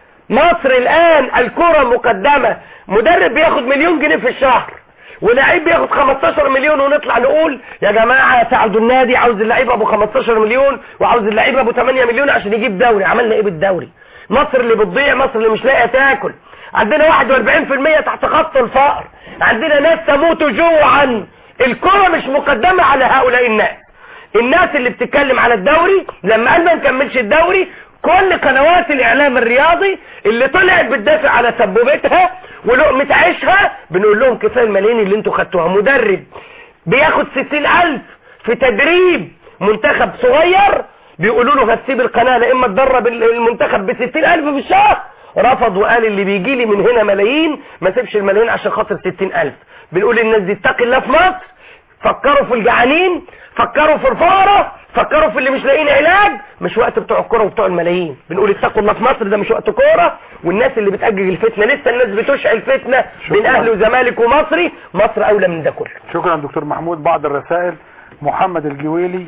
مصر الان الكرة مقدمة مدرب بياخد مليون جنيه في الشهر ولاعيب بياخد 15 مليون ونطلع نقول يا جماعة ساعدوا النادي عاوز اللعيب ابو 15 مليون وعاوز اللعيب ابو 8 مليون عشان يجيب دوري عملنا ايه بالدوري مصر اللي بتضيع مصر اللي مش لاقيه تاكل عندنا 41% تحت خط الفقر عندنا ناس تموت جوعا الكرة مش مقدمة على هؤلاء الناس الناس اللي بتتكلم على الدوري لما قال ما نكملش الدوري كل قنوات الاعلام الرياضي اللي طلعت بتدافع على سبوبتها ولقمة عيشها بنقول لهم كفايه الملايين اللي انتوا خدتوها مدرب بياخد ستين الف في تدريب منتخب صغير بيقولوا له هتسيب القناة لا اما تدرب المنتخب بستين الف في الشهر رفض وقال اللي بيجي لي من هنا ملايين ما سيبش الملايين عشان خاطر ستين الف بنقول للناس دي اتقي الله في مصر فكروا في الجعانين فكروا في الفقراء فكروا في اللي مش لاقيين علاج مش وقت بتوع الكوره وبتوع الملايين بنقول اتقوا الله في مصر ده مش وقت كوره والناس اللي بتأجج الفتنه لسه الناس بتشعل فتنه بين اهلي وزمالك ومصري مصر اولى من ده كله شكرا دكتور محمود بعض الرسائل محمد الجويلي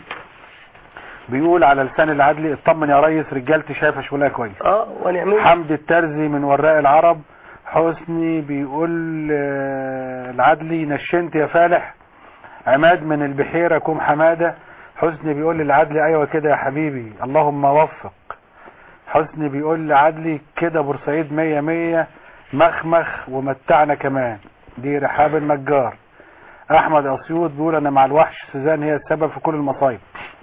بيقول على لسان العدلي اطمن يا ريس رجالتي شايفه شغلها كويس اه ونعمل حمد الترزي من وراء العرب حسني بيقول آه، العدلي نشنت يا فالح عماد من البحيرة كوم حمادة حسني بيقول للعدلي ايوه كده يا حبيبي اللهم وفق حسني بيقول لعدلي كده بورسعيد مية مية مخمخ ومتعنا كمان دي رحاب النجار احمد اسيوط بيقول انا مع الوحش سوزان هي السبب في كل المصايب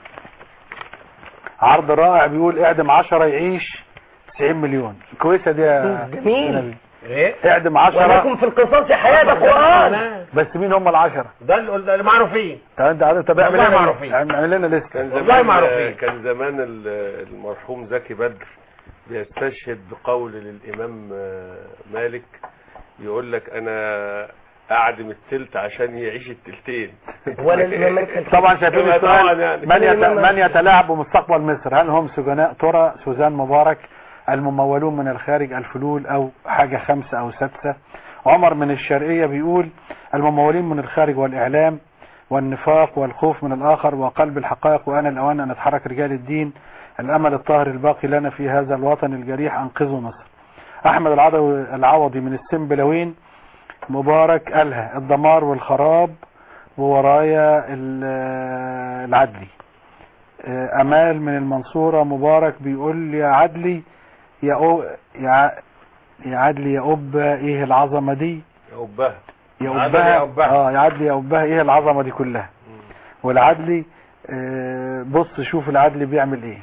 عرض رائع بيقول اعدم 10 يعيش 90 مليون كويسه دي يا جميل. نبي. ايه اعدم 10 ولكم في القصاص حياة ده قرآن بس مين هم العشرة ده ال- المعروفين طب انت عارف طب اعمل والله لنا معروفين. اعمل لنا لسه كان والله زمان معروفين. كان زمان ال- المرحوم زكي بدر بيستشهد بقول للإمام آه، مالك يقول لك أنا أعدم التلت عشان يعيش التلتين ولا الإمام مالك كان طبعا شايفين طبعا السؤال يعني. من, يت... الإمام من يتلاعب بمستقبل مصر هل هم سجناء ترى سوزان مبارك الممولون من الخارج الفلول او حاجة خمسة او سادسة عمر من الشرقية بيقول الممولين من الخارج والاعلام والنفاق والخوف من الاخر وقلب الحقائق وان الاوان ان نتحرك رجال الدين الامل الطاهر الباقي لنا في هذا الوطن الجريح انقذوا مصر احمد العضوي العوضي من السنبلاوين مبارك قالها الدمار والخراب وورايا ال- العدلي آه، امال من المنصورة مبارك بيقول يا عدلي يا أو يا ع- يا عدلي يا أبا ايه العظمة دي يا أبها يا عدلي أبها يا أبها. اه يا عدلي يا أبها ايه العظمة دي كلها والعدلي آه، بص شوف العدلي بيعمل ايه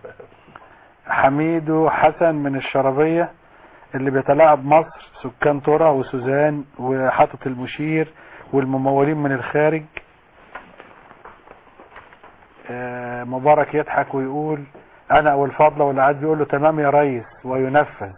حميدو حسن من الشربية اللي بيتلاعب مصر سكان ترى وسوزان وحاطط المشير والممولين من الخارج آه، مبارك يضحك ويقول انا والفضله والعاد بيقول له تمام يا ريس وينفذ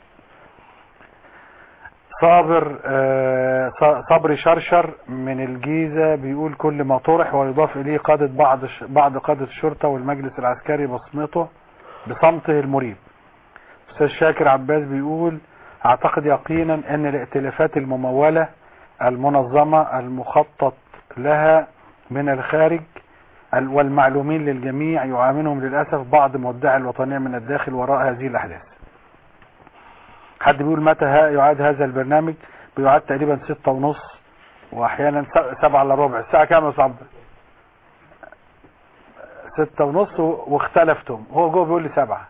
صابر آه، ص- صبري شرشر من الجيزة بيقول كل ما طرح ويضاف إليه قادة بعض ش- بعض قادة الشرطة والمجلس العسكري بصمته بصمته المريب أستاذ شاكر عباس بيقول أعتقد يقينا أن الائتلافات الممولة المنظمة المخطط لها من الخارج ال- والمعلومين للجميع يعاملهم للأسف بعض مودعي الوطنية من الداخل وراء هذه الأحداث حد بيقول متى ها- يعاد هذا البرنامج بيعاد تقريبا ستة ونص واحيانا س- سبعة الا ربع الساعة كام يا صعب ستة ونص و- واختلفتم هو جوه بيقول لي سبعة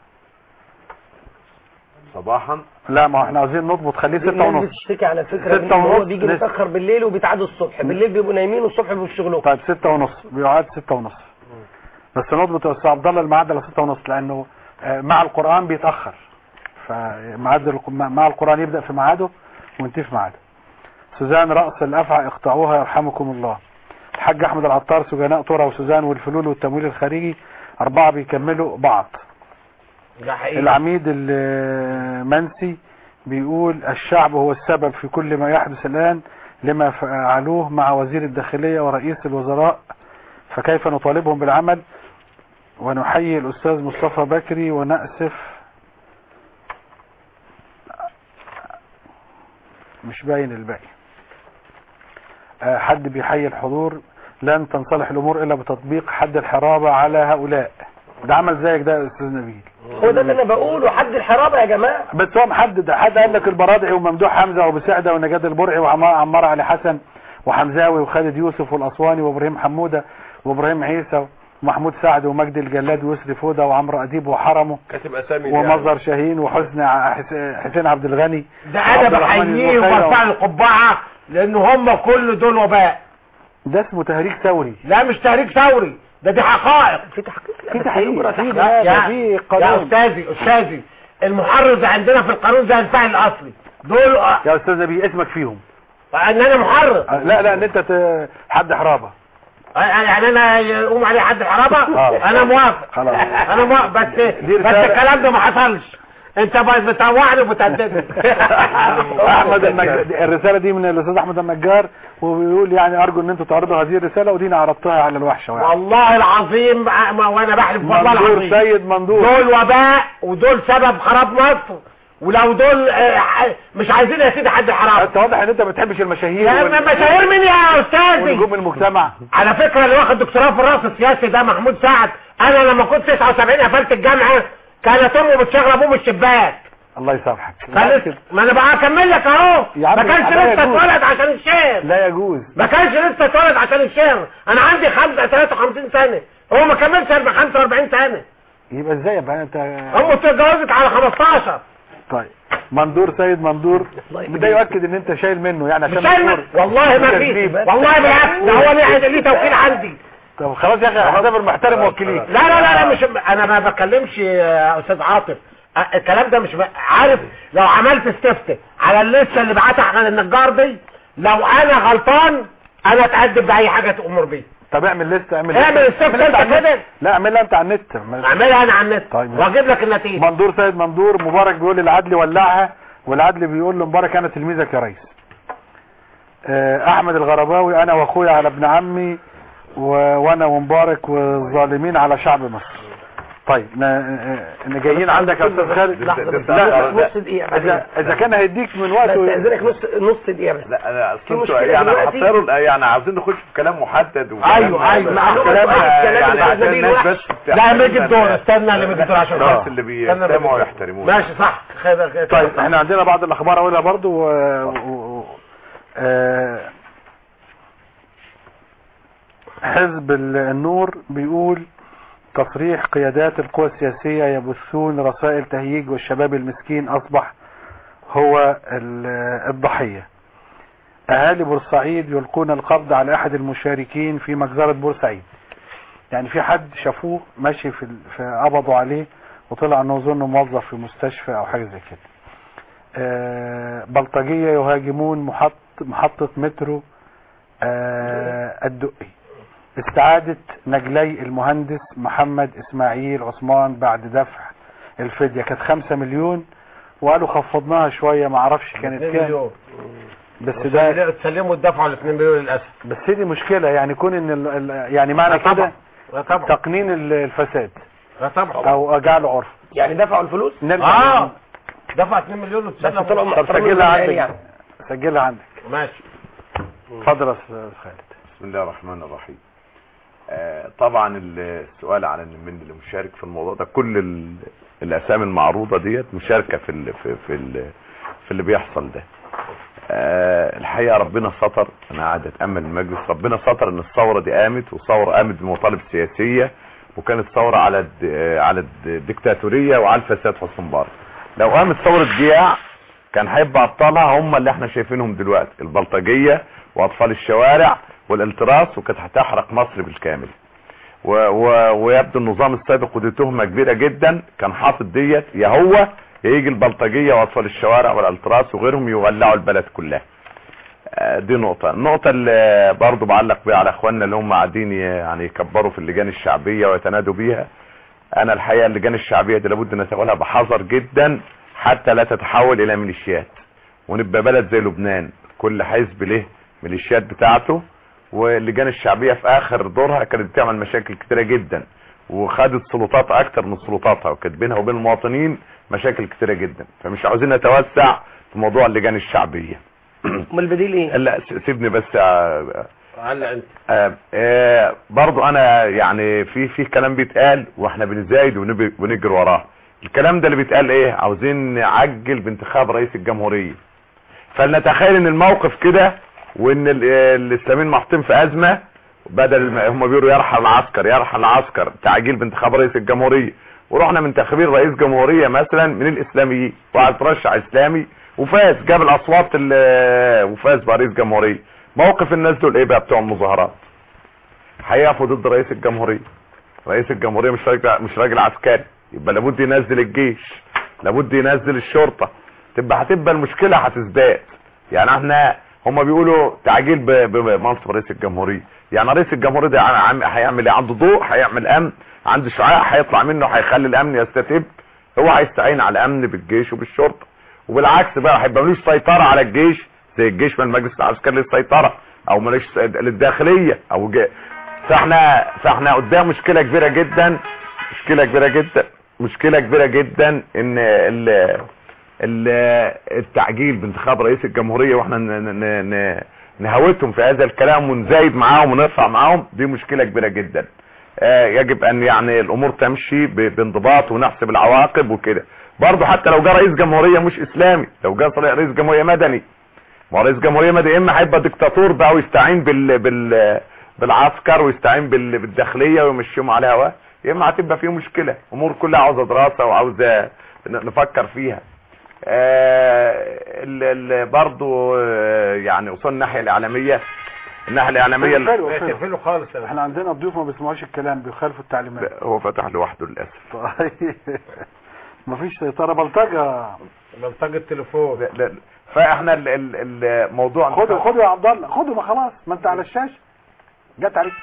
صباحا لا ما هو احنا عاوزين نضبط خليه ستة الناس ونص بتشتكي على فكرة ستة ان هو ونص بيجي لسه. متأخر بالليل وبيتعادوا الصبح بالليل بيبقوا نايمين والصبح بيبقوا في شغلهم طيب ستة ونص بيعاد ستة ونص بس نضبط يا استاذ عبد الله الميعاد على ستة ونص لانه آه، مع القرآن بيتأخر فميعاد الق- مع القرآن يبدأ في ميعاده وينتهي في ميعاده سوزان رأس الأفعى اقطعوها يرحمكم الله الحاج أحمد العطار سجناء ترى وسوزان والفلول والتمويل الخارجي أربعة بيكملوا بعض ده حقيقي العميد المنسي بيقول الشعب هو السبب في كل ما يحدث الآن لما فعلوه مع وزير الداخلية ورئيس الوزراء فكيف نطالبهم بالعمل ونحيي الأستاذ مصطفى بكري ونأسف مش باين الباقي آه، حد بيحيي الحضور لن تنصلح الأمور إلا بتطبيق حد الحرابة على هؤلاء ده عمل زيك ده يا أستاذ نبيل هو ده اللي انا بقوله حد الحرابة يا جماعة بس هو محدد حد قال لك البرادعي وممدوح حمزه وابو سعده ونجاد البرعي وعمار علي حسن وحمزاوي وخالد يوسف والاسواني وابراهيم حموده وابراهيم عيسى ومحمود سعد ومجدي الجلاد ويسري فوده وعمرو اديب وحرمه كاتب أسامي دي ومظهر شاهين وحسن ع- حس- حسين عبد الغني ده انا وعبد الرحمن بحييه البخاري. وبرفع له القبعه لان هم كل دول وباء ده اسمه تهريج ثوري لا مش تهريج ثوري ده دي حقائق في تحقيق في تحقيق في يا, ده يا, في يا قانون استاذي استاذي المحرز عندنا في القانون زي الفاعل الاصلي دول يا استاذ نبي اسمك فيهم ان انا محرز آه، لا لا ان انت ت- حد حرابه يعني انا يقوم عليه حد الحرابه آه. انا موافق خلاص. انا موافق بس دي بس رسالة. الكلام ده ما حصلش انت بس بتوعني وبتهددني احمد النجار الرساله دي من الاستاذ احمد النجار وبيقول يعني ارجو ان انتوا تعرضوا هذه الرساله ودي انا عرضتها على الوحشه يعني. والله العظيم ما- وانا بحلف والله مندور العظيم سيد مندور دول وباء ودول سبب خراب مصر ولو دول آه، ح- مش عايزين يا سيدي حد حرام انت واضح ان انت ما بتحبش المشاهير يا وال- اما مشاهير مين يا استاذي ونجوم المجتمع على فكرة اللي واخد دكتوراه في الرأس السياسي ده محمود سعد انا لما كنت 79 قفلت الجامعة كانت امه بتشغل ابوه من الشباك الله يسامحك كانت ما انا بقى اكمل لك اهو يا عم ما كانش لا لسه يجوز. اتولد عشان الشعر لا يجوز ما كانش لسه اتولد عشان الشعر انا عندي خمسة 53 سنة هو ما كملش 45 سنة يبقى ازاي يبقى انت امه اتجوزت على 15 طيب مندور سيد مندور ده يؤكد ان انت شايل منه يعني عشان مش شايل مندور. منه. والله ما في تدريب. والله بالعكس ده هو ليه ليه توكيل عندي طب خلاص يا اخي اعتبر محترم وكيليك لا لا لا لا مش انا ما بتكلمش يا استاذ عاطف أ- الكلام ده مش ب... عارف لو عملت استفتاء على اللسته اللي بعتها عن النجار دي لو انا غلطان انا اتأدب باي حاجه تأمر بيها طب اعمل لسه اعمل اعمل لستة. استفتاء اعملها انت على النت. كده لا اعملها انت على النت اعملها انا على النت طيب واجيب لك النتيجه مندور سيد مندور مبارك بيقول للعدل ولعها والعدل بيقول لمبارك انا تلميذك يا ريس آه، احمد الغرباوي انا واخويا على ابن عمي و... وانا ومبارك والظالمين على شعب مصر طيب ن... آه، ان جايين عندك يا استاذ خالد لحظة بس، لا نص دقيقة اذا اذا كان هيديك من وقته استاذنك نص نص دقيقة بس لا انا في اصل مشكلة يعني دلوقتي. حطيروا يعني عاوزين نخش في كلام محدد وكلام ايوه ايوه كلام كلام يعني عشان الناس بس لا ما يجي الدور استنى اللي ما يجي الدور عشان الناس اللي بيستمعوا ويحترمون ماشي صح خير خير طيب احنا عندنا بعض الاخبار اقولها برضو و... و... و... آه... حزب النور بيقول تصريح قيادات القوى السياسية يبثون رسائل تهييج والشباب المسكين أصبح هو ال- الضحية أهالي بورسعيد يلقون القبض على أحد المشاركين في مجزرة بورسعيد يعني في حد شافوه ماشي في, ال- في قبضوا عليه وطلع انه ظن موظف في مستشفى او حاجة زي كده آه، بلطجية يهاجمون محط محطة مترو آه، الدقي استعادة نجلي المهندس محمد اسماعيل عثمان بعد دفع الفدية كانت خمسة مليون وقالوا خفضناها شوية معرفش كانت 2 كام مليون بس ده تسلموا الدفع ل 2 مليون للاسف بس دي مشكلة يعني كون ان ال- ال- يعني معنى طبعا. كده لا طبعا تقنين ال- الفساد لا طبعا او جعله عرف يعني دفعوا الفلوس نرجع اه دفع 2 مليون وتسلم بس طلعوا طب محترمين سجلها بالعيال عندك يعني. سجلها عندك ماشي اتفضل يا استاذ خالد بسم الله الرحمن الرحيم آه، طبعا السؤال عن إن من اللي مشارك في الموضوع ده كل ال- الاسامي المعروضه ديت مشاركه في ال في في, ال في اللي بيحصل ده آه، الحقيقه ربنا ستر انا قاعد اتامل المجلس ربنا ستر ان الثوره دي قامت وثوره قامت بمطالب سياسيه وكانت ثوره على الد- آه، على الد- الدكتاتوريه وعلى الفساد حسن مبارك لو قامت ثوره جياع كان هيبقى ابطالها هم اللي احنا شايفينهم دلوقتي البلطجيه واطفال الشوارع والالتراس وكانت هتحرق مصر بالكامل و و ويبدو النظام السابق ودي تهمه كبيره جدا كان حاطط ديت يا هو يا يجي البلطجيه واطفال الشوارع والالتراس وغيرهم يولعوا البلد كلها آه، دي نقطة النقطة اللي برضو بعلق بيها على اخواننا اللي هم قاعدين ي- يعني يكبروا في اللجان الشعبية ويتنادوا بيها انا الحقيقة اللجان الشعبية دي لابد نتولها بحذر جدا حتى لا تتحول الى ميليشيات ونبقى بلد زي لبنان كل حزب له ميليشيات بتاعته واللجان الشعبية في اخر دورها كانت بتعمل مشاكل كتيرة جدا وخدت سلطات اكتر من سلطاتها وكانت بينها وبين المواطنين مشاكل كتيرة جدا فمش عاوزين نتوسع في موضوع اللجان الشعبية امال البديل ايه لا س- سيبني بس آه، علق انت آه، آه، برضو انا يعني في في كلام بيتقال واحنا بنزايد ونب- ونجري وراه الكلام ده اللي بيتقال ايه عاوزين نعجل بانتخاب رئيس الجمهورية فلنتخيل ان الموقف كده وان ال- آه، الاسلاميين محطين في ازمة بدل ما هم بيقولوا يرحل العسكر يرحل العسكر تعجيل بانتخاب رئيس الجمهورية ورحنا منتخبين رئيس جمهورية مثلا من الاسلاميين واحد ترشح اسلامي وفاز جاب الاصوات ال- وفاز برئيس جمهورية موقف الناس دول ايه بقى بتوع المظاهرات هيقفوا ضد رئيس الجمهورية رئيس الجمهورية مش راجل مش راجل عسكري يبقى لابد ينزل الجيش لابد ينزل الشرطة تبقى هتبقى المشكلة هتزداد يعني احنا هما بيقولوا تعجيل ب- بمنصب رئيس الجمهورية يعني رئيس الجمهورية ده عم- هيعمل ايه عنده ضوء هيعمل امن عنده شعاع هيطلع منه هيخلي الامن يستتب هو هيستعين على الامن بالجيش وبالشرطة وبالعكس بقى هيبقى ملوش سيطرة على الجيش زي الجيش من المجلس العسكري للسيطرة او ملوش للداخلية او ج... فاحنا فاحنا قدام مشكلة كبيرة جدا مشكلة كبيرة جدا مشكلة كبيرة جدا ان ال... ال... التعجيل بانتخاب رئيس الجمهورية واحنا ن... ن... ن... نهوتهم في هذا الكلام ونزايد معاهم ونرفع معاهم دي مشكلة كبيرة جدا آه، يجب ان يعني الامور تمشي ب- بانضباط ونحسب العواقب وكده برضه حتى لو جه رئيس جمهورية مش اسلامي لو جه رئيس جمهورية مدني ما هو رئيس جمهورية مدني يا اما هيبقى دكتاتور بقى ويستعين بال بال بالعسكر ويستعين بال... بالداخلية ويمشيهم على هواه يا اما هتبقى فيه مشكلة امور كلها عاوزة دراسة وعاوزة ن- نفكر فيها آه، ال- ال- برضو آه، يعني وصلنا الناحيه الاعلاميه الناحيه الاعلاميه ال- تقفله خالص احنا عندنا ضيوف ما بيسمعوش الكلام بيخالفوا التعليمات هو فتح لوحده للاسف طيب مفيش سيطرة بلطجة بلطجة تليفون لا- لا. فاحنا ال- ال- الموضوع خده خده يا عبد الله خده ما خلاص ما انت على الشاشة جت عليك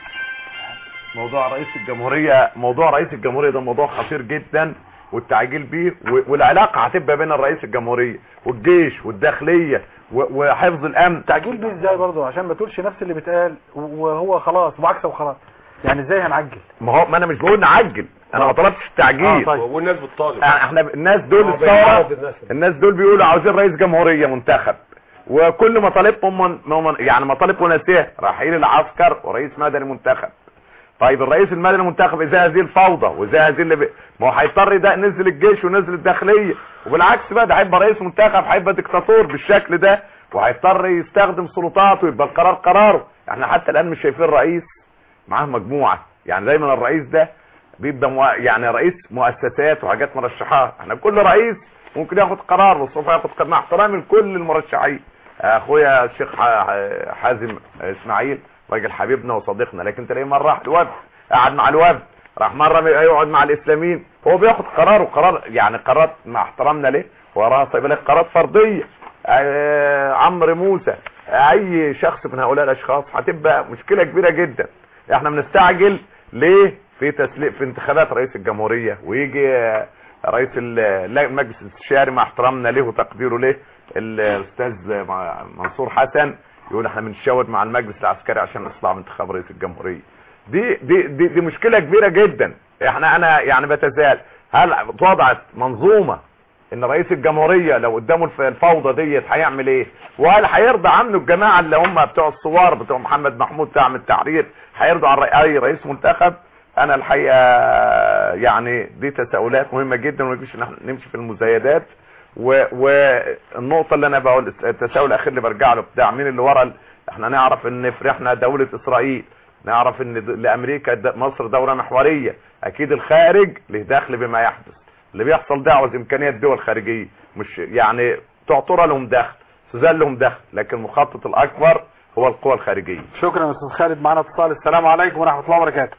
موضوع رئيس الجمهورية موضوع رئيس الجمهورية ده موضوع خطير جدا والتعجيل بيه و- والعلاقة هتبقى بين الرئيس الجمهورية والجيش والداخلية و- وحفظ الامن تعجيل بيه ازاي برضه عشان ما تقولش نفس اللي بيتقال وهو خلاص وعكسه وخلاص يعني ازاي هنعجل ما هو ما انا مش بقول نعجل انا ما طلبتش التعجيل آه، طيب. والناس بتطالب يعني احنا الناس دول هو الثوره بيعرض الناس. الناس دول بيقولوا عاوزين رئيس جمهوريه منتخب وكل مطالبهم من من يعني مطالب مناسيه رحيل العسكر ورئيس مدني منتخب طيب الرئيس المدني منتخب ازاي هذه الفوضى وازاي هذه اللي ب... ما هو هيضطر ده نزل الجيش ونزل الداخليه وبالعكس بقى ده هيبقى رئيس منتخب هيبقى ديكتاتور بالشكل ده وهيضطر يستخدم سلطاته ويبقى القرار قراره احنا حتى الان مش شايفين رئيس معاه مجموعه يعني دايما الرئيس ده بيبقى مو... يعني رئيس مؤسسات وحاجات مرشحات احنا كل رئيس ممكن ياخد قرار بس سوف ياخد قرار مع احترامي لكل المرشحين اخويا الشيخ ح- حازم اسماعيل راجل حبيبنا وصديقنا لكن تلاقيه مره راح الوفد قعد مع الوفد راح مره يقعد مع الاسلاميين هو بياخد قرار وقرار يعني قرارات مع احترامنا ليه وراها طيب لك قرارات فرديه آه، عمرو موسى اي شخص من هؤلاء الاشخاص هتبقى مشكله كبيره جدا احنا بنستعجل ليه في تسليق في انتخابات رئيس الجمهوريه ويجي آه، رئيس ال- لا- المجلس الاستشاري مع احترامنا له وتقديره له الاستاذ مع- منصور حسن يقول احنا بنتشاور مع المجلس العسكري عشان نطلع من انتخاب رئيس الجمهوريه دي دي دي, دي مشكله كبيره جدا احنا انا يعني بتساءل هل وضعت منظومه ان رئيس الجمهوريه لو قدامه الف- الفوضى ديت هيعمل ايه وهل هيرضى عنه الجماعه اللي هم بتوع الثوار بتوع محمد محمود بتاع من التحرير هيرضوا عن رأي- اي رئيس منتخب انا الحقيقه يعني دي تساؤلات مهمه جدا وما يجيش ان احنا نمشي في المزايدات و- والنقطه اللي انا بقول التساؤل الاخير اللي برجع له بتاع مين اللي ورا ال- احنا نعرف ان في احنا دوله اسرائيل نعرف ان د- لامريكا د- مصر دوله محوريه اكيد الخارج له دخل بما يحدث اللي بيحصل ده عاوز امكانيات دول خارجيه مش يعني تعطر لهم دخل سوزان لهم دخل لكن المخطط الاكبر هو القوى الخارجيه شكرا يا استاذ خالد معانا اتصال السلام عليكم ورحمة الله وبركاته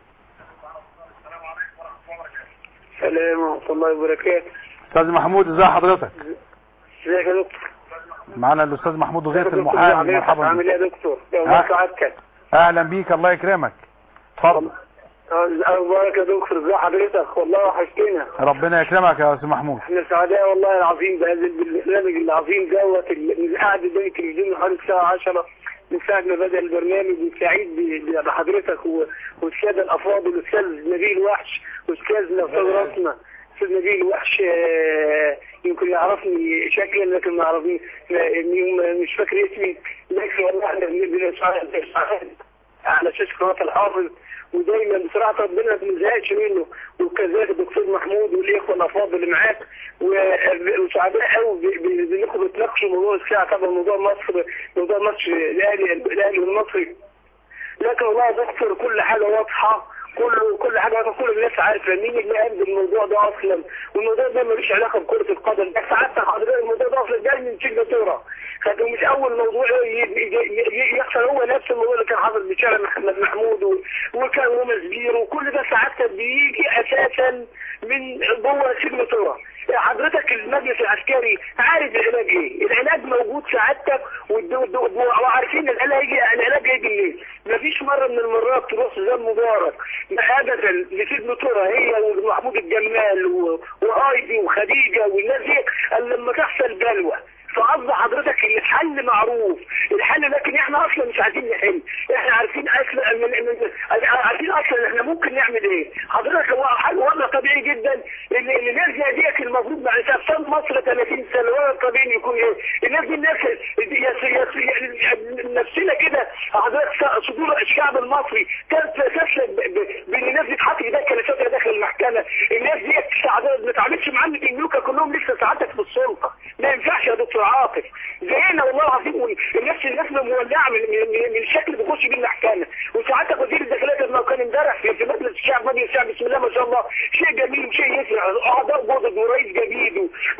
السلام ورحمة الله وبركاته استاذ محمود ازي حضرتك ازيك يا دكتور معانا الاستاذ محمود غيث ازيك يا دكتور؟ المحامي عامل ايه مرحبا عامل بك ايه يا دكتور يا ها؟ الله سعادتك اهلا بيك الله يكرمك اتفضل اخبارك يا دكتور ازي حضرتك والله وحشتنا ربنا يكرمك يا استاذ محمود احنا سعداء والله العظيم بهذا البرنامج العظيم دوت اللي- من قاعد قدام التلفزيون لحد الساعة 10 من ساعة ما بدأ البرنامج وسعيد ب- بحضرتك و- والسادة الأفاضل الأستاذ نبيل وحش وأستاذنا أستاذ راسنا أستاذ نبيل وحش آه، يمكن يعرفني شكلا لكن ما يعرفني إني مش فاكر اسمي لكن والله احنا بنسعد على اساس قناه الحافظ ودايما بصراحه ربنا ما بنزهقش منه وكذلك الدكتور محمود والاخوه الافاضل اللي معاك و- وسعداء قوي ب- ب- بانكم بتناقشوا موضوع الساعه طبعا موضوع مصر موضوع ماتش الاهلي الاهلي والمصري لكن والله يا دكتور كل حاجه واضحه كل كل حاجه واضحه كل الناس عارفه مين اللي قام الموضوع ده اصلا والموضوع ده ملوش علاقه بكره القدم بس حتى حضرتك الموضوع ده اصلا جاي من سنغافوره كان مش اول موضوع ي- ي- ي- يحصل هو نفس الموضوع اللي كان حاصل بشارع محمد محمود و- وكان روما سبير وكل ده ساعات كان بيجي اساسا من جوه سنغافوره حضرتك المجلس العسكري عارف العلاج ايه العلاج موجود سعادتك والد- والد- والد- وعارفين العلاج هيجي العلاج هيجي منين مفيش مره من المرات تروح سوزان مبارك ابدا لسيد ترى هي ومحمود الجمال و- وايدي وخديجه والناس دي قال لما تحصل بلوى فقصد حضرتك ان الحل معروف الحل لكن احنا اصلا مش عايزين نحل احنا عارفين اصلا من من عارفين اصلا احنا ممكن نعمل ايه حضرتك هو حل وضع طبيعي جدا ان ان الناس زي ديت المفروض مع استاذ مصر 30 سنه وضع طبيعي إن يكون ايه الناس دي الناس يس- يس- يس- نفسنا كده حضرتك صدور الشعب المصري كانت تسلك ب- ب- بان الناس دي تحط ايديها كنساتها داخل المحكمه الناس دي حضرتك ما تعملش معامله النيوكا كلهم لسه سعادتك في السلطه ما ينفعش يا دكتور عاطف زينا والله العظيم وال- الناس الناس مولعه من من, من, من الشكل اللي بيخش بيه المحكمه وسعادتك وزير الداخليه لما كان امبارح في في مجلس الشعب مجلس الشعب بسم الله ما شاء الله شيء جميل وشيء يفرح اعضاء جدد ورئيس جديد و- وحاجه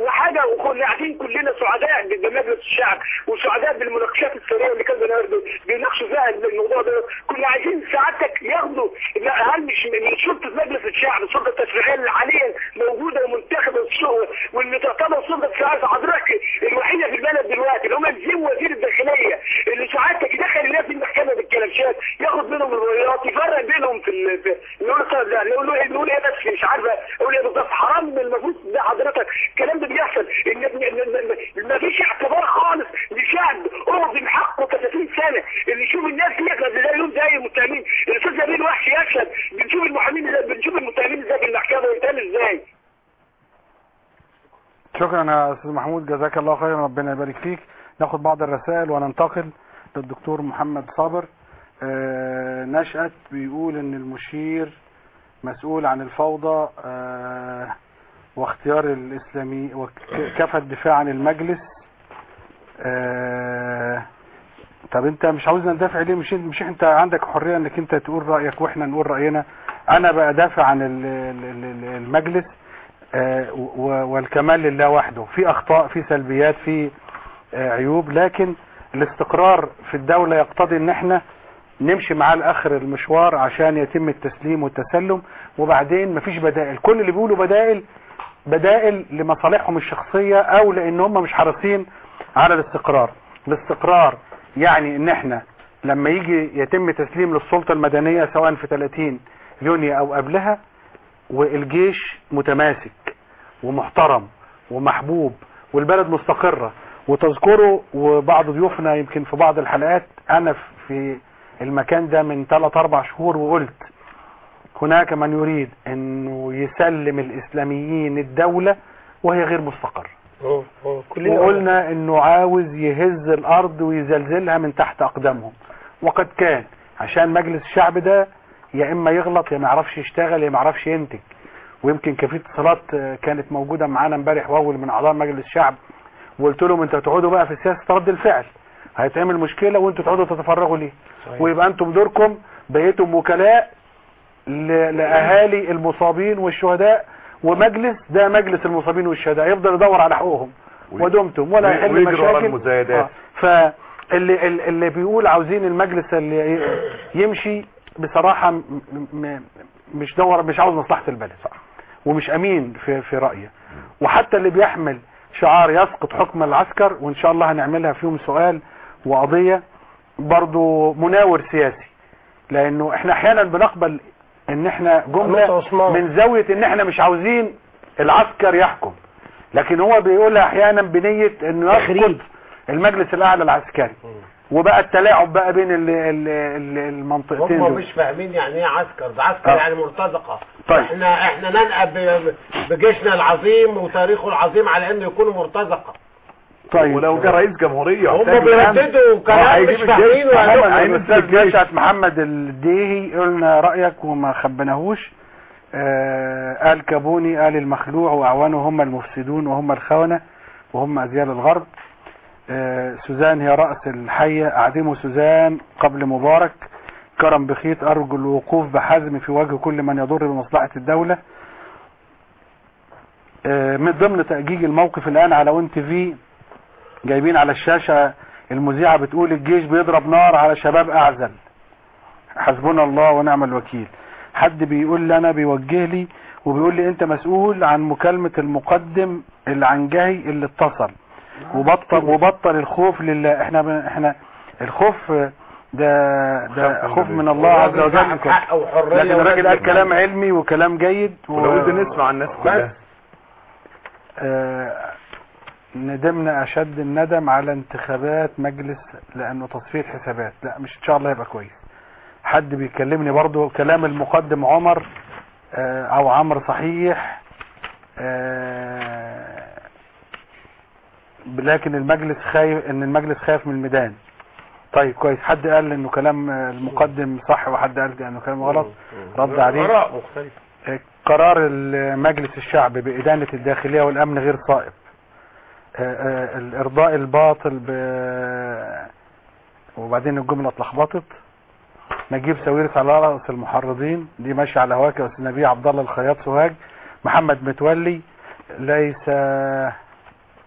وكنا وكنا قاعدين كلنا سعداء بمجلس الشعب وسعداء بالمناقشات السريه اللي كانوا بينا- بيناقشوا فيها الموضوع ده كنا عايزين سعادتك ياخدوا لا، هل مش من سلطه مجلس الشعب السلطه التشريعيه اللي حاليا موجوده ومنتخبه والسوق واللي تعتبر سلطه الشعب حضرتك الوحيده في البلد دلوقتي اللي هم الزيم وزير الداخليه اللي سعادتك يدخل الناس في المحكمه بالكلاشات ياخد منهم الروايات يفرق بينهم في ال- في- نقول طب لا نقول له ايه نقول ايه بس مش عارفه اقول ايه بالظبط حرام من المفروض ده حضرتك الكلام ده بيحصل ان إن- إن- إن- ما فيش اعتبار خالص لشعب اهضم حقه 30 سنه اللي يشوف الناس دي زي يوم زي المتهمين الاستاذ جميل وحش يشهد بنشوف المحامين ازاي بنشوف المتهمين ازاي في المحكمه ويتقال ازاي شكرا يا استاذ محمود جزاك الله خيرا ربنا يبارك فيك ناخد بعض الرسائل وننتقل للدكتور محمد صابر آه، نشأت بيقول ان المشير مسؤول عن الفوضى آه، واختيار الاسلامي وكفى الدفاع عن المجلس آه، طب انت مش عاوزنا ندافع ليه مش مش انت عندك حريه انك انت تقول رايك واحنا نقول راينا انا بدافع عن ال- ال- ال- المجلس آه، و- والكمال لله وحده في اخطاء في سلبيات في آه، عيوب لكن الاستقرار في الدولة يقتضي ان احنا نمشي معاه لاخر المشوار عشان يتم التسليم والتسلم وبعدين مفيش بدائل كل اللي بيقولوا بدائل بدائل لمصالحهم الشخصية او لان هم مش حريصين على الاستقرار الاستقرار يعني ان احنا لما يجي يتم تسليم للسلطة المدنية سواء في 30 يونيو او قبلها والجيش متماسك ومحترم ومحبوب والبلد مستقرة وتذكروا وبعض ضيوفنا يمكن في بعض الحلقات انا في المكان ده من 3 4 شهور وقلت هناك من يريد انه يسلم الاسلاميين الدولة وهي غير مستقرة كلنا وقلنا انه عاوز يهز الارض ويزلزلها من تحت اقدامهم وقد كان عشان مجلس الشعب ده يا اما يغلط يا ما يعرفش يشتغل يا ما يعرفش ينتج ويمكن كان في اتصالات آه، كانت موجوده معانا امبارح واول من اعضاء مجلس الشعب وقلت لهم انتوا هتقعدوا بقى في سياسه رد الفعل هيتعمل مشكله وانتوا تقعدوا تتفرغوا ليه ويبقى انتم دوركم بقيتم وكلاء ل- لاهالي المصابين والشهداء ومجلس ده مجلس المصابين والشهداء يفضل يدور على حقوقهم ودمتم ولا وي- يحل ويجري ورا مشاكل المزايدات. آه. فاللي ال- اللي بيقول عاوزين المجلس اللي ي- يمشي بصراحة م- م- مش دور مش عاوز مصلحة البلد ومش امين في في رأيه وحتى اللي بيحمل شعار يسقط حكم العسكر وان شاء الله هنعملها فيهم سؤال وقضية برضو مناور سياسي لانه احنا احيانا بنقبل ان احنا جملة من زاوية ان احنا مش عاوزين العسكر يحكم لكن هو بيقولها احيانا بنية انه يسقط المجلس الاعلى العسكري وبقى التلاعب بقى بين ال ال ال المنطقتين هم دول مش فاهمين يعني ايه عسكر ده عسكر آه. يعني مرتزقه طيب. احنا احنا ننقب ب- بجيشنا العظيم وتاريخه العظيم على انه يكون مرتزقه طيب ولو جه رئيس جمهورية هم وهتعمل بيرددوا الأمن، كلام هيجيب مش الجيش. فاهمينه يا محمد دكتور. هينزل الاستاذ الجيش. نشأت محمد الديهي قلنا رأيك وما خبناهوش آه قال كابوني قال المخلوع واعوانه هم المفسدون وهم الخونة وهم ازيال الغرب آه سوزان هي رأس الحية اعدموا سوزان قبل مبارك كرم بخيت ارجو الوقوف بحزم في وجه كل من يضر بمصلحة الدولة آه من ضمن تأجيج الموقف الان على ون تي في جايبين على الشاشة المذيعة بتقول الجيش بيضرب نار على شباب اعزل حسبنا الله ونعم الوكيل حد بيقول لي انا بيوجه لي وبيقول لي انت مسؤول عن مكالمة المقدم العنجهي اللي اتصل وبطل وبطل الخوف لله احنا ب- احنا الخوف ده ده خوف من الله عز وجل صاحب حق وحرية لكن الراجل قال ولازم كلام علمي وكلام جيد ولو بدنا نسمع الناس كلها آه، ندمنا اشد الندم على انتخابات مجلس لانه تصفية حسابات لا مش ان شاء الله يبقى كويس حد بيكلمني برضو كلام المقدم عمر آه، او عمرو صحيح آه، لكن المجلس خايف ان المجلس خايف من الميدان طيب كويس حد قال انه كلام آه، المقدم صح وحد قال انه كلام غلط رد عليه آراء مختلفة قرار مجلس الشعب بإدانة الداخلية والأمن غير صائب آه، آه، الإرضاء الباطل ب... وبعدين الجملة اتلخبطت نجيب ساويرس على رأس المحرضين دي ماشية على هواك يا أستاذ نبيه عبد الله الخياط سوهاج محمد متولي ليس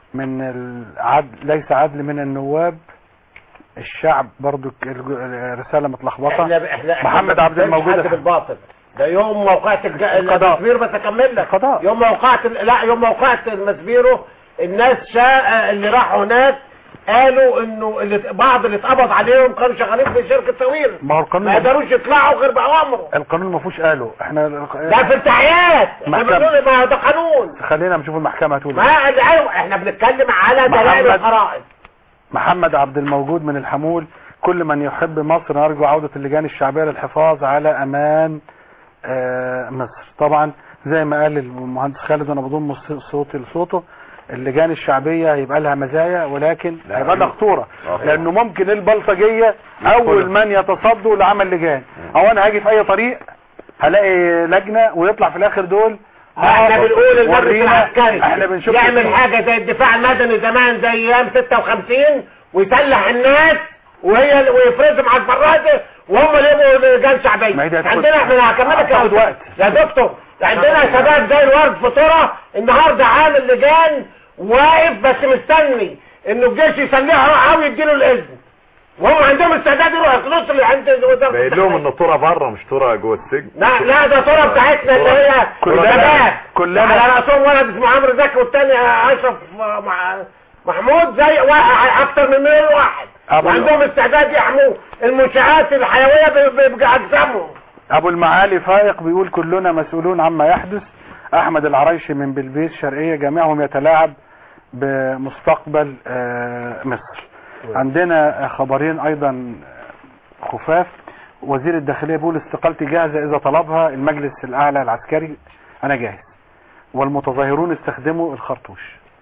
من العدل ليس عدل من النواب الشعب برضو الج- الرسالة متلخبطة احنا احنا محمد عبد الموجود حاجة بالباطل ده يوم موقعة الج- القضاء. المسبيرو بس اكمل لك القضاء. يوم موقعة ال- لا يوم موقعة المسبيرو الناس شا... اللي راحوا هناك قالوا انه اللي بعض اللي اتقبض عليهم كانوا شغالين في شركة توير ما هو القانون ما قدروش يطلعوا غير بأوامره القانون ما فيهوش قاله احنا ده في التحيات احنا محكمة. بنقول ما هو ده قانون خلينا نشوف المحكمة هتقول ما إيه. ايوه احنا بنتكلم على دلائل محمد- القرائن محمد عبد الموجود من الحمول كل من يحب مصر نرجو عودة اللجان الشعبية للحفاظ على أمان آه، مصر طبعا زي ما قال المهندس خالد وانا بضم الص- صوتي لصوته اللجان الشعبية هيبقى لها مزايا ولكن لا، هيبقى لها خطورة آه. لانه ممكن البلطجية اول من يتصدوا لعمل لجان او انا هاجي في اي طريق هلاقي لجنة ويطلع في الاخر دول احنا بنقول المجلس ورينا، العسكري احنا بنشوف يعمل حاجة زي الدفاع المدني زمان زي ايام 56 ويسلح الناس وهي ويفرزهم على الفرازة وهم اللي يبقوا لجان شعبية ما هي دي هتاخد- عندنا احنا هكملك هتاخد يا وقت. يا دكتور عندنا شباب زي الورد في طرة النهارده عامل لجان واقف بس مستني انه الجيش يسلحه او يديله الاذن وهم عندهم استعداد يروحوا يخلصوا اللي عند وزاره باين لهم ان الطرة بره مش طرة جوه السجن لا لا ده طرة بتاعتنا اللي هي كلنا- شباب كلنا- على راسهم ولد اسمه عمرو زكي والتاني اشرف مع- محمود زي وا- اكتر من مليون واحد أبو- وعندهم استعداد يحموا المنشآت الحيوية ب- ب- بأجسامهم ابو المعالي فائق بيقول كلنا مسؤولون عما يحدث احمد العريشي من بلبيس شرقية جميعهم يتلاعب بمستقبل آه، مصر عندنا خبرين ايضا خفاف وزير الداخلية بيقول استقالتي جاهزة اذا طلبها المجلس الاعلى العسكري انا جاهز والمتظاهرون استخدموا الخرطوش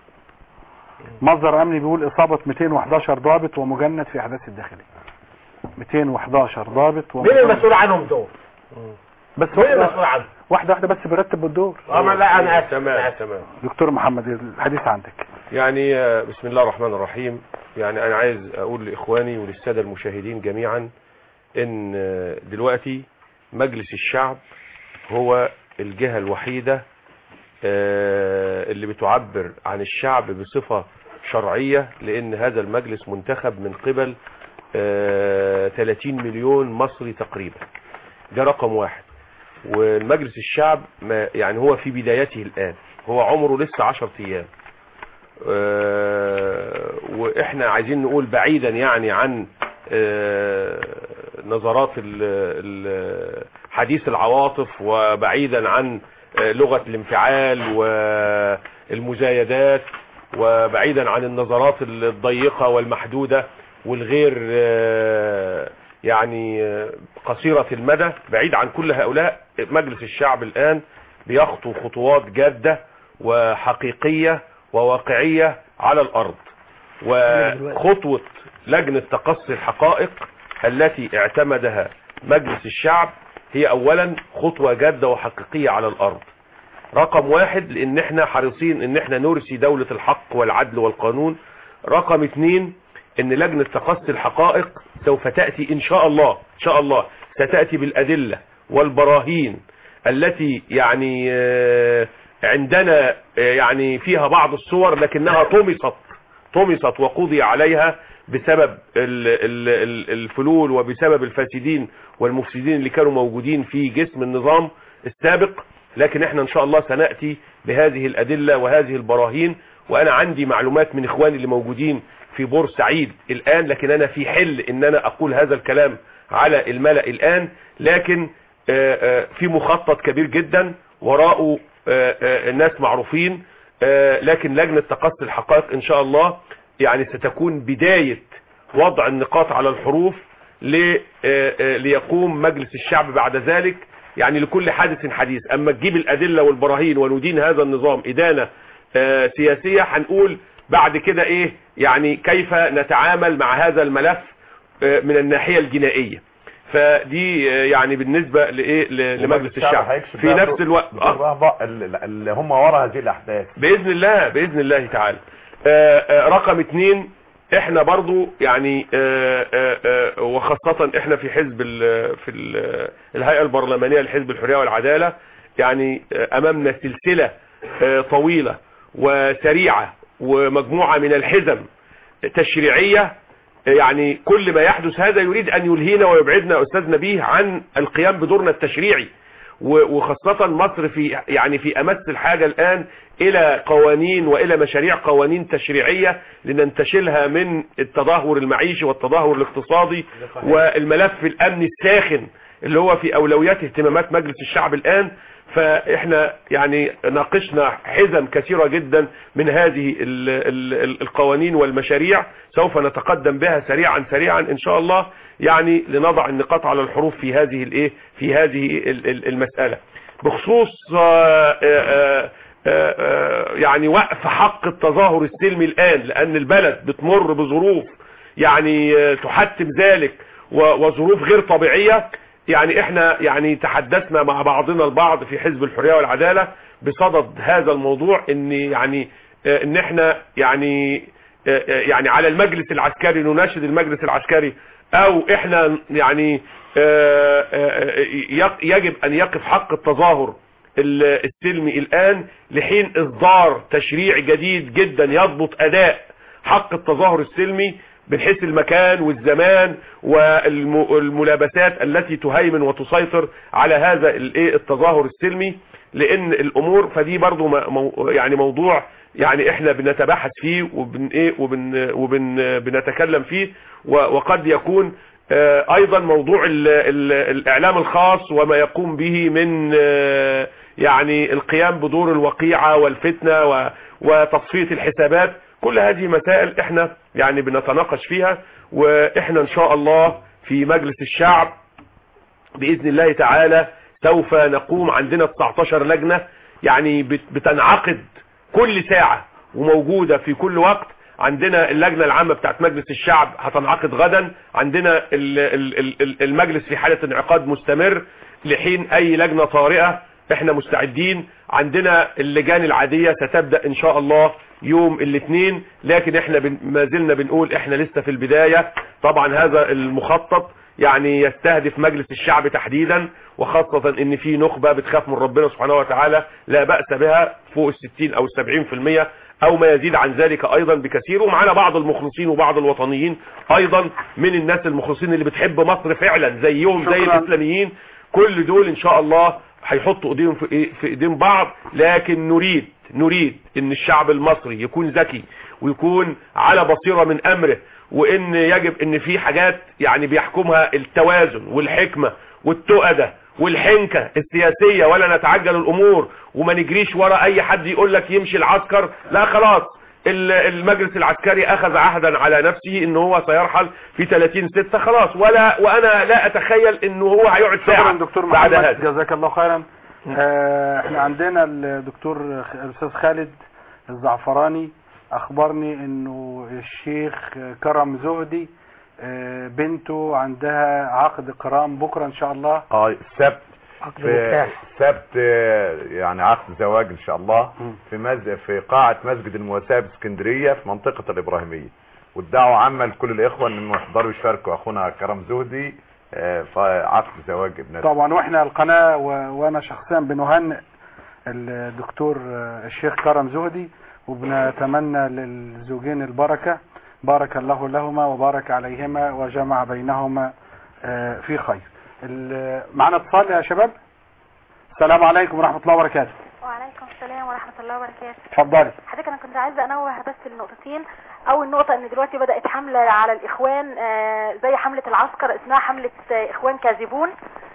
مصدر امني بيقول اصابة 211 ضابط ومجند في احداث الداخلية 211 ضابط مين المسؤول عنهم دول؟ بس مين واحدة المسؤول عنهم؟ واحدة واحدة بس بيرتب بالدور اه ما لا انا اسف تمام تمام دكتور محمد الحديث عندك يعني آه، بسم الله الرحمن الرحيم يعني انا عايز اقول لاخواني وللساده المشاهدين جميعا ان آه، دلوقتي مجلس الشعب هو الجهة الوحيدة آه، اللي بتعبر عن الشعب بصفة شرعية لان هذا المجلس منتخب من قبل آه، 30 مليون مصري تقريبا ده رقم واحد والمجلس الشعب ما يعني هو في بدايته الآن هو عمره لسه 10 أيام آه، واحنا عايزين نقول بعيدا يعني عن آه، نظرات ال- ال- حديث العواطف وبعيدا عن آه، لغة الانفعال والمزايدات وبعيدا عن النظرات الضيقة والمحدودة والغير آه، يعني آه، قصيرة المدى بعيد عن كل هؤلاء مجلس الشعب الآن بيخطو خطوات جادة وحقيقية وواقعية على الأرض وخطوة لجنة تقصي الحقائق التي اعتمدها مجلس الشعب هي أولا خطوة جادة وحقيقية على الأرض رقم واحد لأن احنا حريصين ان احنا نرسي دولة الحق والعدل والقانون رقم اتنين ان لجنة تقصي الحقائق سوف تأتي ان شاء الله ان شاء الله ستأتي بالأدلة والبراهين التي يعني آه، عندنا آه، يعني فيها بعض الصور لكنها طمست طمست وقضي عليها بسبب ال- ال- ال- الفلول وبسبب الفاسدين والمفسدين اللي كانوا موجودين في جسم النظام السابق لكن احنا ان شاء الله سنأتي بهذه الأدلة وهذه البراهين وانا عندي معلومات من اخواني اللي موجودين في بورسعيد الان لكن انا في حل ان انا اقول هذا الكلام على الملأ الان لكن آه، آه، في مخطط كبير جدا وراءه آه، آه، ناس معروفين آه، لكن لجنة تقصي الحقائق ان شاء الله يعني ستكون بداية وضع النقاط على الحروف ل- آه، آه، ليقوم مجلس الشعب بعد ذلك يعني لكل حادث حديث اما تجيب الادلة والبراهين وندين هذا النظام ادانة آه، سياسية هنقول بعد كده ايه يعني كيف نتعامل مع هذا الملف آه، من الناحية الجنائية فدي آه، يعني بالنسبة لايه ل- لمجلس الشعب هيكشف في بقى نفس دور- الوقت دور بقى ال- اللي هم ورا هذه الاحداث باذن الله باذن الله تعالى آه، آه، رقم اتنين احنا برضو يعني آه، آه، آه، وخاصة احنا في حزب ال في ال الهيئة البرلمانية لحزب الحرية والعدالة يعني آه، امامنا سلسلة آه، طويلة وسريعة ومجموعة من الحزم تشريعية يعني كل ما يحدث هذا يريد أن يلهينا ويبعدنا أستاذ نبيه عن القيام بدورنا التشريعي و- وخاصة مصر في يعني في أمس الحاجة الآن إلى قوانين وإلى مشاريع قوانين تشريعية لننتشلها من التدهور المعيشي والتدهور الاقتصادي والملف الأمني الساخن اللي هو في أولويات اهتمامات مجلس الشعب الآن فإحنا يعني ناقشنا حزم كثيرة جدا من هذه ال ال ال القوانين والمشاريع سوف نتقدم بها سريعا سريعا إن شاء الله يعني لنضع النقاط على الحروف في هذه الايه في هذه ال- ال- المسألة بخصوص آه، آه، آه، آه، يعني وقف حق التظاهر السلمي الآن لأن البلد بتمر بظروف يعني آه، تحتم ذلك و- وظروف غير طبيعية يعني احنا يعني تحدثنا مع بعضنا البعض في حزب الحرية والعدالة بصدد هذا الموضوع ان يعني آه، ان احنا يعني آه، آه، يعني على المجلس العسكري نناشد المجلس العسكري او احنا يعني آه، آه، يق- يجب ان يقف حق التظاهر ال- السلمي الان لحين اصدار تشريع جديد جدا يضبط اداء حق التظاهر السلمي من حيث المكان والزمان والملابسات التي تهيمن وتسيطر على هذا الايه التظاهر السلمي لان الامور فدي برضو م- مو يعني موضوع يعني احنا بنتباحث فيه وبن ايه وبن وبن بنتكلم فيه و- وقد يكون آه، ايضا موضوع ال ال الاعلام الخاص وما يقوم به من آه، يعني القيام بدور الوقيعة والفتنة و- وتصفية الحسابات كل هذه مسائل احنا يعني بنتناقش فيها واحنا ان شاء الله في مجلس الشعب بإذن الله تعالى سوف نقوم عندنا 19 لجنة يعني بت- بتنعقد كل ساعة وموجودة في كل وقت عندنا اللجنة العامة بتاعت مجلس الشعب هتنعقد غدا عندنا ال- ال- ال- ال- المجلس في حالة انعقاد مستمر لحين اي لجنة طارئة احنا مستعدين عندنا اللجان العادية ستبدأ ان شاء الله يوم الاثنين لكن احنا بن- ما زلنا بنقول احنا لسه في البداية طبعا هذا المخطط يعني يستهدف مجلس الشعب تحديدا وخاصة ان في نخبة بتخاف من ربنا سبحانه وتعالى لا بأس بها فوق الستين او السبعين في المية او ما يزيد عن ذلك ايضا بكثير ومعنا بعض المخلصين وبعض الوطنيين ايضا من الناس المخلصين اللي بتحب مصر فعلا زيهم زي شكراً. الاسلاميين كل دول ان شاء الله هيحطوا ايديهم في إيه- في ايدين بعض لكن نريد نريد ان الشعب المصري يكون ذكي ويكون على بصيرة من امره وان يجب ان في حاجات يعني بيحكمها التوازن والحكمة والتؤدة والحنكة السياسية ولا نتعجل الامور وما نجريش ورا اي حد يقول لك يمشي العسكر لا خلاص ال- المجلس العسكري اخذ عهدا على نفسه ان هو سيرحل في 30 6 خلاص ولا وانا لا اتخيل انه هو هيقعد شكرا ساعة دكتور بعد محمد هذا جزاك الله خيرا آه، احنا عندنا الدكتور خ- الاستاذ خالد الزعفراني اخبرني انه الشيخ كرم زهدي آه، بنته عندها عقد قران بكره ان شاء الله اه السبت عقد في مفتاح. السبت آه، يعني عقد زواج ان شاء الله في مز... في قاعة مسجد المواساة باسكندرية في منطقة الابراهيمية والدعوة عامة لكل الاخوة انهم يحضروا يشاركوا اخونا كرم زهدي آه، في عقد زواج ابنته طبعا واحنا القناه و... وانا شخصيا بنهنئ الدكتور آه، الشيخ كرم زهدي وبنتمنى للزوجين البركه بارك الله لهما وبارك عليهما وجمع بينهما آه، في خير ال- معنا اتصال يا شباب السلام عليكم ورحمه الله وبركاته وعليكم السلام ورحمة الله وبركاته اتفضلي حضرتك انا كنت عايزة انوه بس النقطتين اول نقطة ان دلوقتي بدأت حملة على الاخوان آه، زي حملة العسكر اسمها حملة آه، اخوان كاذبون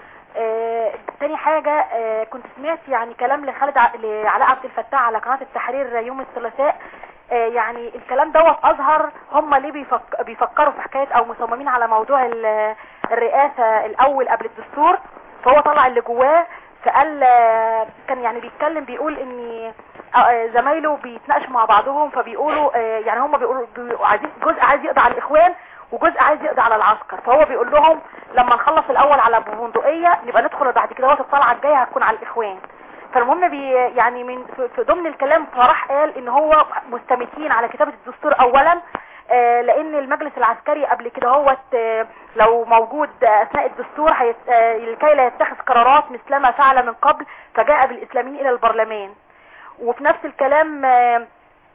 آه، تاني حاجة آه، كنت سمعت يعني كلام لخالد ع- لعلاء عبد الفتاح على قناة التحرير يوم الثلاثاء آه، يعني الكلام دوت اظهر هم ليه بيفك بيفكروا في حكاية او مصممين على موضوع ال- الرئاسة الاول قبل الدستور فهو طلع اللي جواه فقال آه، كان يعني بيتكلم بيقول ان آه، زمايله بيتناقشوا مع بعضهم فبيقولوا آه، يعني هم بيقولوا بيقولوا عايزين جزء عايز يقضي على الاخوان وجزء عايز يقضي على العسكر فهو بيقول لهم لما نخلص الاول على بندقيه نبقى ندخل بعد كده وقت الطلعه الجايه هتكون على الاخوان فالمهم بي يعني من في- في ضمن الكلام فرح قال ان هو مستمتين على كتابه الدستور اولا آه، لان المجلس العسكري قبل كده هو لو موجود آه، اثناء الدستور هيت- آه، لكي لا يتخذ قرارات مثلما فعل من قبل فجاء بالاسلاميين الى البرلمان وفي نفس الكلام آه،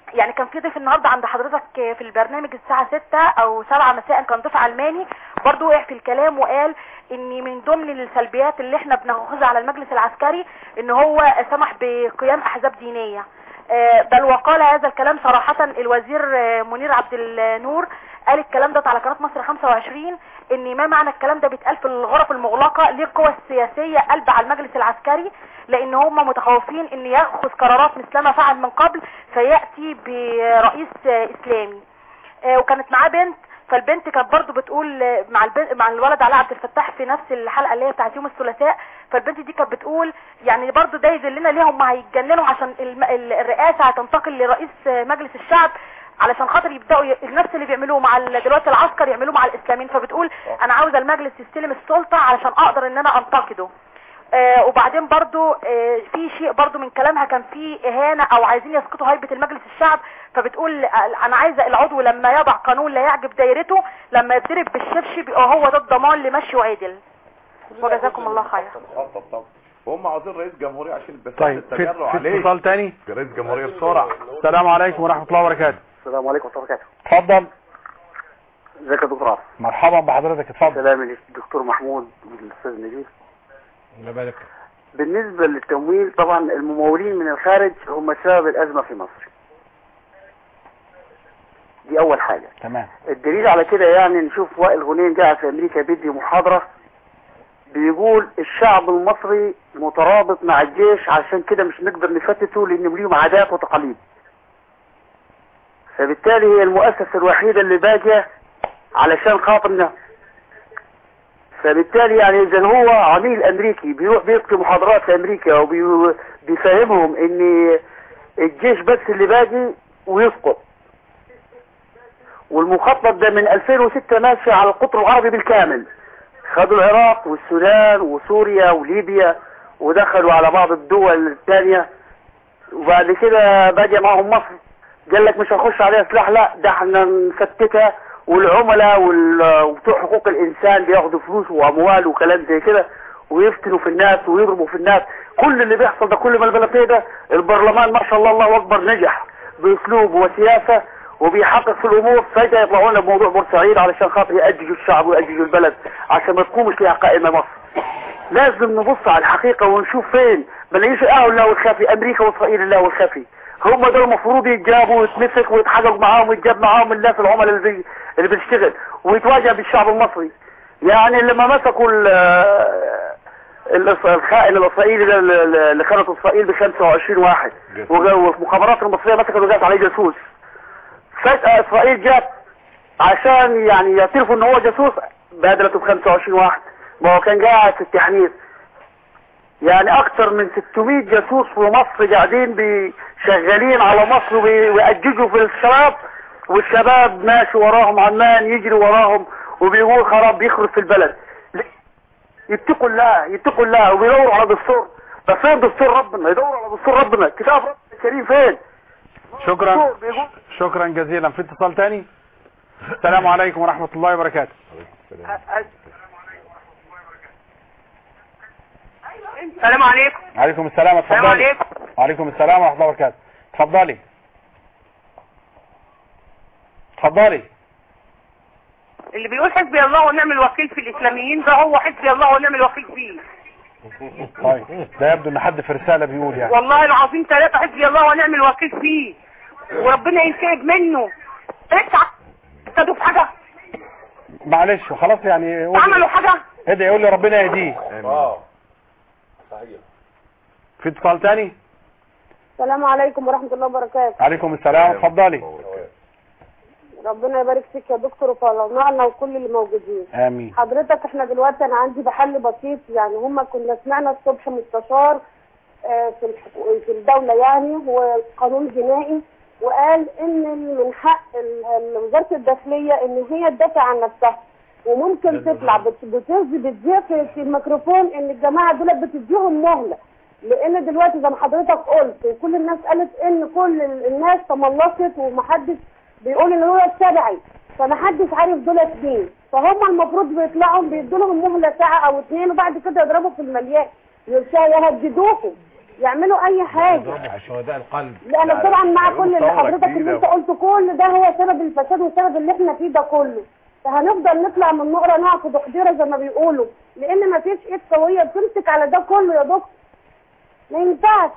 يعني كان في ضيف النهارده عند حضرتك في البرنامج الساعة 6 او 7 مساء كان ضيف علماني برضو وقع في الكلام وقال ان من ضمن السلبيات اللي احنا بناخذها على المجلس العسكري ان هو سمح بقيام احزاب دينية آه، بل وقال هذا الكلام صراحة الوزير آه، منير عبد النور قال الكلام ده على قناة مصر 25 ان ما معنى الكلام ده بيتقال في الغرف المغلقة للقوى السياسية قلب على المجلس العسكري لان هم متخوفين ان ياخذ قرارات مثل ما فعل من قبل فيأتي برئيس آه، اسلامي آه، وكانت معاه بنت فالبنت كانت برضو بتقول آه، مع البنت مع الولد علاء عبد الفتاح في نفس الحلقه اللي هي بتاعت يوم الثلاثاء فالبنت دي كانت بتقول يعني برضو ده يدلنا ليه هم هيتجننوا عشان الم- ال- الرئاسه هتنتقل لرئيس آه، مجلس الشعب علشان خاطر يبداوا ي- نفس اللي بيعملوه مع ال- دلوقتي العسكر يعملوه مع الاسلاميين فبتقول انا عاوزه المجلس يستلم السلطه علشان اقدر ان انا انتقده آه وبعدين برضو آه في شيء برضو من كلامها كان في اهانة او عايزين يسقطوا هيبة المجلس الشعب فبتقول آه، انا عايزة العضو لما يضع قانون لا يعجب دايرته لما يتضرب بالشبشب يبقى هو ده الضمان لمشي وعدل وجزاكم الله خير طب طب وهم عاوزين رئيس جمهورية عشان بس طيب في, التجرع في عليه اتصال تاني رئيس جمهورية بسرعة السلام عليكم ورحمة الله وبركاته السلام عليكم ورحمة الله وبركاته اتفضل ازيك يا دكتور عاصم مرحبا بحضرتك اتفضل سلام للدكتور محمود والاستاذ نجيب الله يبارك بالنسبة للتمويل طبعا الممولين من الخارج هم سبب الأزمة في مصر دي أول حاجة تمام الدليل على كده يعني نشوف وائل غنيم قاعد في أمريكا بيدي محاضرة بيقول الشعب المصري مترابط مع الجيش عشان كده مش نقدر نفتته لأن ليهم عادات وتقاليد فبالتالي هي المؤسسة الوحيدة اللي باقية علشان خاطرنا فبالتالي يعني اذا هو عميل امريكي بيروح بيلقي محاضرات في امريكا وبيفهمهم ان الجيش بس اللي باقي ويسقط والمخطط ده من 2006 ماشي على القطر العربي بالكامل خدوا العراق والسودان وسوريا وليبيا ودخلوا على بعض الدول الثانية وبعد كده باقي معهم مصر قال لك مش هنخش عليها سلاح لا ده احنا نفتتها والعملاء وال- وبتوع حقوق الانسان بياخدوا فلوس واموال وكلام زي كده ويفتنوا في الناس ويضربوا في الناس كل اللي بيحصل ده كل ما البلد فيه ده البرلمان ما شاء الله الله اكبر نجح باسلوب وسياسه وبيحقق في الامور فجاه يطلعوا لنا بموضوع بورسعيد علشان خاطر يأججوا الشعب ويأججوا البلد عشان ما تقومش ليها قائمه مصر لازم نبص على الحقيقه ونشوف فين ما نلاقيش اه الله والخفي امريكا واسرائيل الله والخفي هم دول المفروض يتجابوا ويتمسك ويتحقق معاهم ويتجاب معاهم الناس العملاء اللي, بي- اللي بتشتغل ويتواجه بالشعب المصري يعني لما مسكوا ال- الإس- الخائن الاسرائيلي ده اللي اللي خانت اسرائيل ب 25 واحد والمخابرات المصريه مسكت وجات عليه جاسوس فجاه اسرائيل جت عشان يعني يعترفوا ان هو جاسوس بادلته ب 25 واحد ما هو كان قاعد في التحنيط يعني اكتر من 600 جاسوس في مصر قاعدين بي- شغالين على مصر وبي- ويأججوا في الشباب والشباب ماشي وراهم عمان يجري وراهم وبيقول خراب بيخرج في البلد يتقوا الله يتقوا الله وبيدوروا على دستور بس فين دستور ربنا يدوروا على دستور ربنا كتاب ربنا الكريم فين شكرا شكرا جزيلا في اتصال تاني السلام عليكم ورحمة الله وبركاته السلام عليكم عليكم السلام اتفضلي السلام عليكم وعليكم السلام ورحمة الله وبركاته اتفضلي اتفضلي اللي بيقول حسبي الله ونعم الوكيل في الاسلاميين ده هو حسبي الله ونعم الوكيل فيه طيب ده يبدو ان حد في رسالة بيقول يعني والله العظيم ثلاثة حسبي الله ونعم الوكيل فيه وربنا ينتهج منه اسعى ابتدوا في حاجة معلش خلاص يعني قولي- عملوا حاجة ادعي يقول لي ربنا يهديه اه صحيح في اتصال تاني السلام عليكم ورحمة الله وبركاته عليكم السلام اتفضلي ربنا يبارك فيك يا دكتور وفرجنا وكل اللي موجودين امين حضرتك احنا دلوقتي انا عندي بحل بسيط يعني هما كنا سمعنا الصبح مستشار آه، في الحكو- في الدولة يعني هو قانون جنائي وقال ان من حق ال- ال- وزارة الداخلية ان هي تدافع عن نفسها وممكن تطلع بت- بترضي بتذيع في في الميكروفون ان الجماعة دول بتديهم مهلة لان دلوقتي زي ما حضرتك قلت وكل الناس قالت ان كل ال- الناس تملصت ومحدش بيقول ان هو التبعي فمحدش عارف دول مين فهم المفروض بيطلعوا بيدوا لهم مهله ساعه او اتنين وبعد كده يضربوا في المليان يرشا- يهددوهم يعملوا اي حاجه شهداء القلب لا انا طبعا مع كل اللي ثورة حضرتك اللي جديدة. انت قلته كل ده هو سبب الفساد وسبب اللي احنا فيه ده كله فهنفضل نطلع من نقره نقع في دحضيره زي ما بيقولوا لان ما فيش ايد قويه بتمسك على ده كله يا دكتور ما ينفعش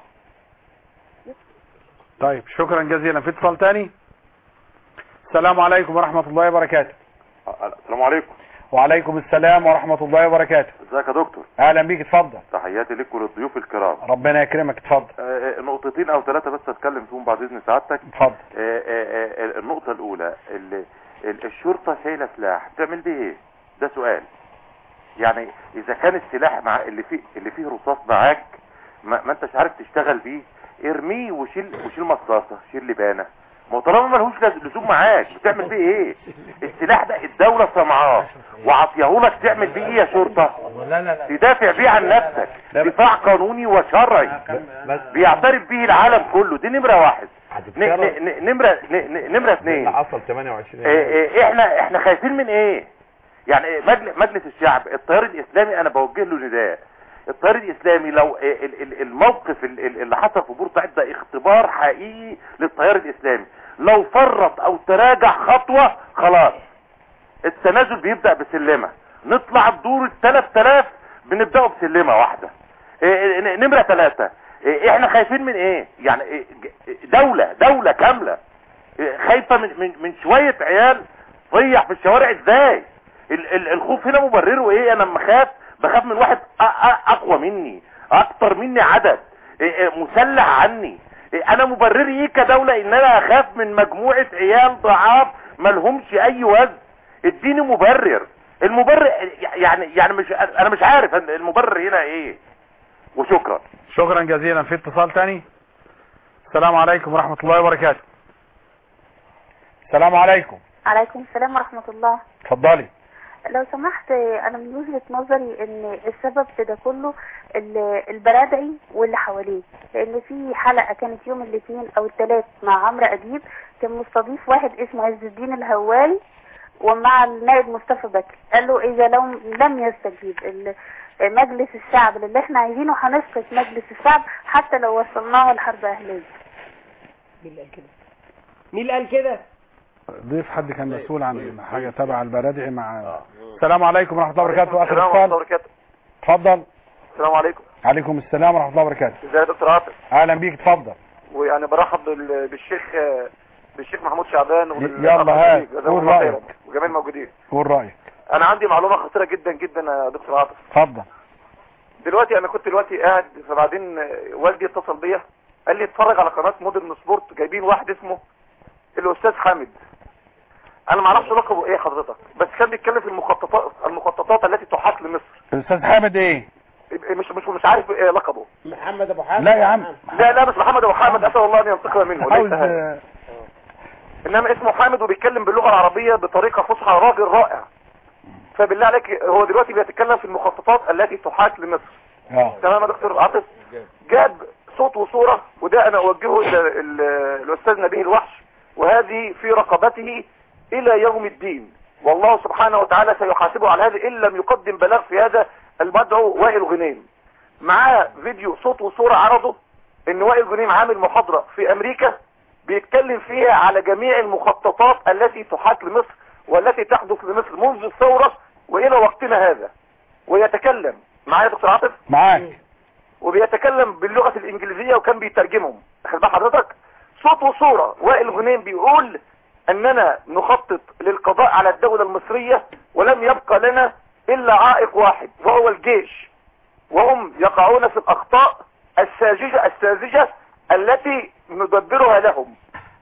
طيب شكرا جزيلا في اتصال تاني السلام عليكم ورحمة الله وبركاته السلام عليكم وعليكم السلام ورحمة الله وبركاته ازيك يا دكتور اهلا بيك اتفضل تحياتي لك وللضيوف الكرام ربنا يكرمك اتفضل آه، آه، نقطتين او ثلاثة بس اتكلم فيهم بعد اذن سعادتك اتفضل آه، آه، آه، النقطة الاولى ال- ال- الشرطة شايلة سلاح بتعمل بيه ايه ده سؤال يعني اذا كان السلاح مع اللي فيه اللي فيه رصاص معاك ما, ما انتش عارف تشتغل بيه ارميه وشيل وشيل مصاصة شيل لبانة ما هو طالما ملهوش لز- لزوم معاك بتعمل بيه ايه السلاح ده الدولة صنعاه وعطيهولك تعمل بيه ايه يا شرطة لا لا تدافع بيه عن نفسك دفاع قانوني وشرعي بيعترف به العالم كله دي نمرة واحد ن- ن- ن- نمرة ن- ن- نمرة اثنين حصل 28 إيه إيه احنا احنا خايفين من ايه يعني إيه مجل- مجلس الشعب التيار الاسلامي انا بوجه له نداء التيار الاسلامي لو إيه ال- ال- الموقف ال- ال- اللي حصل في بورسعيد ده اختبار حقيقي للتيار الاسلامي لو فرط او تراجع خطوة خلاص التنازل بيبدأ بسلمة نطلع بدور ال 3000 بنبدأه بسلمة واحدة إيه، ن- نمرة ثلاثة إيه، احنا خايفين من ايه يعني إيه، ج- دولة دولة كاملة إيه، خايفة من, من, من شوية عيال ضيع في الشوارع ازاي ال- ال- الخوف هنا مبرره ايه انا لما خاف بخاف من واحد أ- أ- اقوى مني اكتر مني عدد إيه، إيه، مسلح عني إيه، انا مبرري ايه كدولة ان انا اخاف من مجموعة عيال ضعاف ملهمش اي وزن اديني مبرر المبرر يعني يعني مش انا مش عارف المبرر هنا ايه وشكرا شكرا جزيلا في اتصال تاني السلام عليكم ورحمة الله وبركاته السلام عليكم عليكم السلام ورحمة الله اتفضلي لو سمحت أنا من وجهة نظري إن السبب في ده كله ال- البرادعي واللي حواليه لأن في حلقة كانت يوم الاثنين أو الثلاث مع عمرو أديب كان مستضيف واحد اسمه عز الدين الهواري ومع النائب مصطفى بكر قال له إذا لو لم يستجيب ال- مجلس الشعب للي احنا عايزينه هنسقط مجلس الشعب حتى لو وصلناه لحرب أهلية مين اللي قال كده مين اللي قال كده ضيف حد كان مسؤول عن حاجة تبع البرادعي مع السلام عليكم ورحمة الله وبركاته اخر السلام ورحمة الله اتصال وبركاته اتفضل السلام عليكم عليكم السلام ورحمة الله وبركاته ازيك يا دكتور عاطف اهلا بيك اتفضل ويعني برحب بال- بالشيخ بالشيخ محمود شعبان يلا هات قول رأيك وجميع الموجودين قول رأيك انا عندي معلومة خطيرة جدا جدا يا دكتور عاطف اتفضل دلوقتي انا كنت دلوقتي قاعد فبعدين والدي اتصل بيا قال لي اتفرج على قناة مودرن سبورت جايبين واحد اسمه الاستاذ حامد انا ما اعرفش لقبه ايه حضرتك بس كان بيتكلم في المخططات المخططات التي تحاك لمصر الاستاذ حامد ايه مش مش مش عارف ايه لقبه محمد ابو حامد لا يا عم لا لا مش محمد ابو حامد اسال الله ان ينتقم منه عاوز ليس هذا. انما اسمه حامد وبيتكلم باللغه العربيه بطريقه فصحى راجل رائع فبالله عليك هو دلوقتي بيتكلم في المخططات التي تحاك لمصر اه تمام يا دكتور عاطف جاب صوت وصوره وده انا اوجهه الى ال- الاستاذ نبيه الوحش وهذه في رقبته الى يوم الدين والله سبحانه وتعالى سيحاسبه على هذا ان لم يقدم بلاغ في هذا المدعو وائل غنيم معاه فيديو صوت وصوره عرضه ان وائل غنيم عامل محاضره في امريكا بيتكلم فيها على جميع المخططات التي تحاك لمصر والتي تحدث لمصر منذ الثوره والى وقتنا هذا ويتكلم معايا يا دكتور عاطف معاك وبيتكلم باللغة الإنجليزية وكان بيترجمهم أخذ بقى حضرتك صوت وصورة وائل غنيم بيقول أننا نخطط للقضاء على الدولة المصرية ولم يبقى لنا إلا عائق واحد وهو الجيش وهم يقعون في الأخطاء الساذجة الساذجة التي ندبرها لهم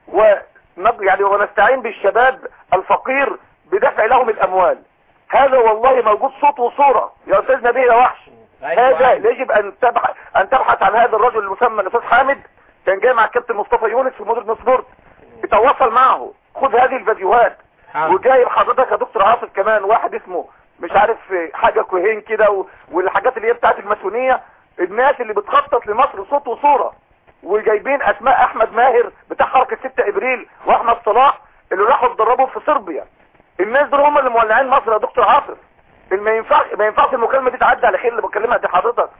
ونب يعني ونستعين بالشباب الفقير بدفع لهم الأموال هذا والله موجود صوت وصورة يا أستاذ نبيه يا وحش هذا يجب ان تبحث ان تبحث عن هذا الرجل المسمى الاستاذ حامد كان جاي مع الكابتن مصطفى يونس في مدير سبورت تواصل معه خذ هذه الفيديوهات وجايب حضرتك يا دكتور عاصف كمان واحد اسمه مش عارف حاجه كوهين كده و- والحاجات اللي هي بتاعت الماسونيه الناس اللي بتخطط لمصر صوت وصوره وجايبين اسماء احمد ماهر بتاع حركه 6 ابريل واحمد صلاح اللي راحوا اتدربوا في صربيا الناس دول هم اللي مولعين مصر يا دكتور عاصف ما ينفعش ما ينفعش المكالمه دي تعدي على خير اللي بكلمها دي حضرتك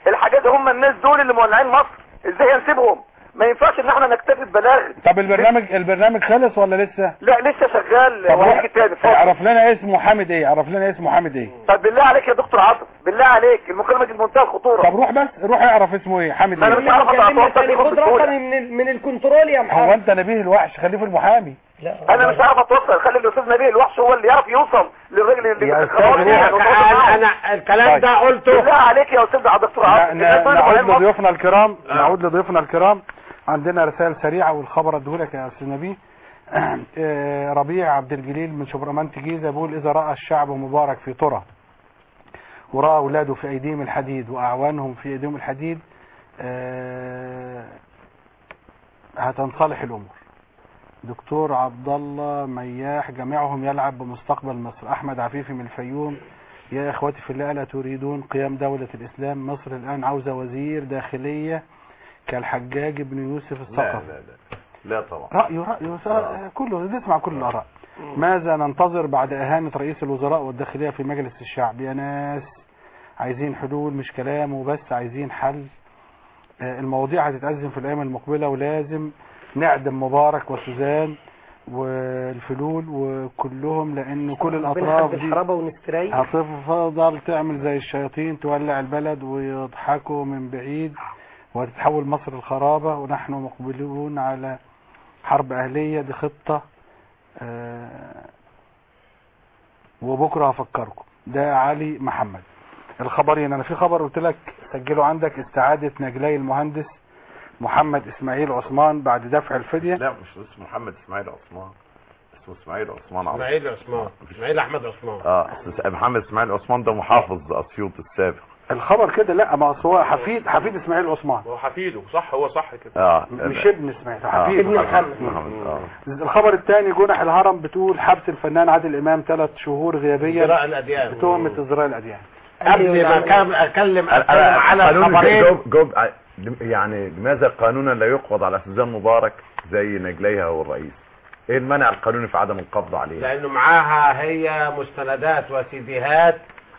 الحاجات دي هم الناس دول اللي مولعين مصر ازاي نسيبهم ما ينفعش ان احنا نكتفي ببلاغ طب البرنامج البرنامج خلص ولا لسه لا لسه شغال طب وهيجي تاني اتفضل. اعرف لنا اسمه حامد ايه اعرف لنا اسمه حامد ايه طب بالله عليك يا دكتور عاطف بالله عليك المكالمه دي بمنتهى الخطوره طب روح بس روح اعرف اسمه ايه حامد ما انا ايه مش عارف اتوصل ليه خد بسهوله رقمي من من الكنترول يا هو محمد انت نبيه الوحش خليه في المحامي انا مش عارف اتوصل خلي الاستاذ نبيل الوحش هو اللي يعرف يوصل للراجل اللي يا بيخبط أستاذ فيها. نبيل، أنا- أنا الكلام ده قلته. بالله عليك يا استاذ عبد الدكتور ن- عاطف ن- الناس اللي نعود مولعين مصر لضيوفنا الكرام نعود لضيوفنا الكرام عندنا رسائل سريعة والخبر اديهولك يا استاذ نبيه آه، ربيع عبد الجليل من شبرمنت جيزة بيقول إذا رأى الشعب مبارك في طرة ورأى أولاده في أيديهم الحديد وأعوانهم في أيديهم الحديد آه، هتنصلح الأمور دكتور عبد الله مياح جميعهم يلعب بمستقبل مصر أحمد عفيفي من الفيوم يا إخوتي في الله ألا تريدون قيام دولة الإسلام مصر الآن عاوزة وزير داخلية كالحجاج بن يوسف لا الثقفي لا لا لا طبعا رأيه رأيه س- كله نسمع كل الآراء ماذا ننتظر بعد إهانة رئيس الوزراء والداخلية في مجلس الشعب يا ناس عايزين حلول مش كلام وبس عايزين حل آه، المواضيع هتتأزم في الأيام المقبلة ولازم نعدم مبارك وسوزان والفلول وكلهم لأن كل الأطراف دي الحرابة ونستري هتفضل تعمل زي الشياطين تولع البلد ويضحكوا من بعيد وتتحول مصر الخرابة ونحن مقبلون على حرب أهلية دي خطة آه، وبكرة هفكركم ده علي محمد الخبرين انا في خبر قلت لك سجله عندك استعادة نجلاي المهندس محمد اسماعيل عثمان بعد دفع الفدية لا مش اسمه محمد اسماعيل عثمان اسمه اسماعيل عثمان عبد. اسماعيل عثمان اسماعيل احمد عثمان اه أصل محمد اسماعيل عثمان ده محافظ اسيوط السابق الخبر كده لا ما أصل هو حفيد حفيد اسماعيل عثمان هو حفيده صح هو صح كده اه مش ابن اسماعيل آه. حفيد ابن محمد محمد اه الخبر الثاني جنح الهرم بتقول حبس الفنان عادل امام ثلاث شهور غيابيا ازدراء الأديان. بتهمة ازراء الاديان قبل ما كان اتكلم اتكلم أنا- على قانون خبرين جوب جوب يعني لماذا قانونا لا يقبض على سوزان مبارك زي نجليها والرئيس ايه المانع القانوني في عدم القبض عليه لانه معاها هي مستندات وسيديهات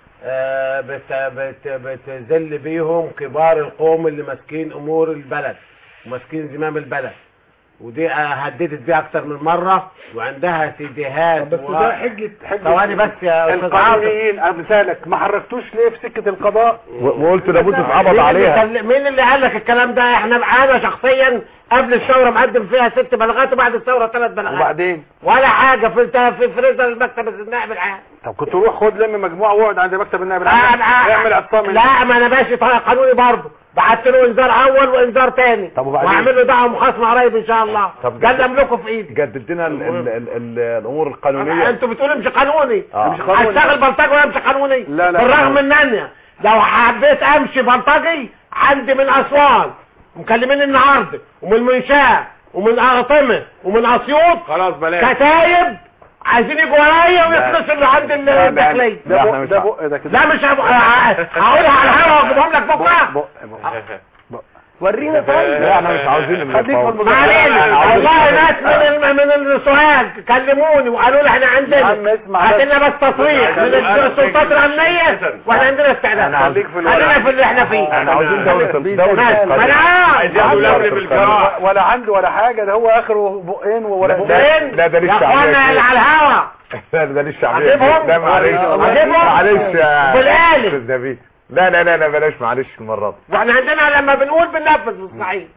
آه، بت بت بتذل بيهم كبار القوم اللي ماسكين امور البلد وماسكين زمام البلد ودي آه، هددت بيها اكتر من مره وعندها سيديهات بس و- ده حجة حجة ثواني بس يا استاذ عاطف القانونيين امثالك ما حركتوش ليه في سكة القضاء وقلت لابد تتقبض مين اللي عليها كل- مين اللي قال لك الكلام ده احنا انا شخصيا قبل الثوره مقدم فيها ست بلاغات وبعد الثوره ثلاث بلاغات وبعدين ولا حاجه في في فريزر المكتب النائب العام طب كنت روح خد لم مجموعة واقعد عند مكتب النائب لا العام لا اعمل اعتصام لا ما انا ماشي طيب قانوني برضه بعت له انذار اول وانذار تاني طب وبعدين؟ واعمل له دعوه مخاصمه قريب ان شاء الله طب ده اللي املكه في ايدي جدد لنا ال- ال- ال- ال- الامور القانونيه انتوا بتقولوا مش قانوني آه. مش قانوني. هشتغل بلطجي ولا مش قانوني لا، لا. بالرغم ان انا لو حبيت امشي بلطجي عندي من اسوان مكلمين النهارده ومن المنشاه ومن اغطمه ومن اسيوط خلاص بلاش كتايب عايزين يجوا ورايا ويخلصوا اللي عند الداخليه لا، ده احنا بق مش ده عارف. بق ده كده لا مش هب- هقولها على الهوا واجيبهم لك بكره بق بق ورينا طيب لا احنا مش عاوزين خليك في الفوضى. المذاكرة. ما علينا والله ناس من ال- من السوهاج كلموني وقالوا لي احنا يا عندنا عم اسمع هات بس. لنا بس تصريح من السلطات الامنيه واحنا عندنا استعداد أنا عاوز- خليك في الورق. خلينا في اللي احنا فيه احنا عاوزين دولة دولة ماشي. ما انا عارف. عايز ياخدوا لملم الجراح ولا عنده ولا حاجة ده هو اخره بقين ولا فين؟ لا، ده لسه يا اخوانا عمال اللي على الهوا لا ده للشعبيه أجيبهم؟ لا معلش أجيبهم؟ معلش يا بالآلة. أستاذ نبيل. لا لا لا لا بلاش معلش المره دي واحنا عندنا لما بنقول بننفذ في الصعيد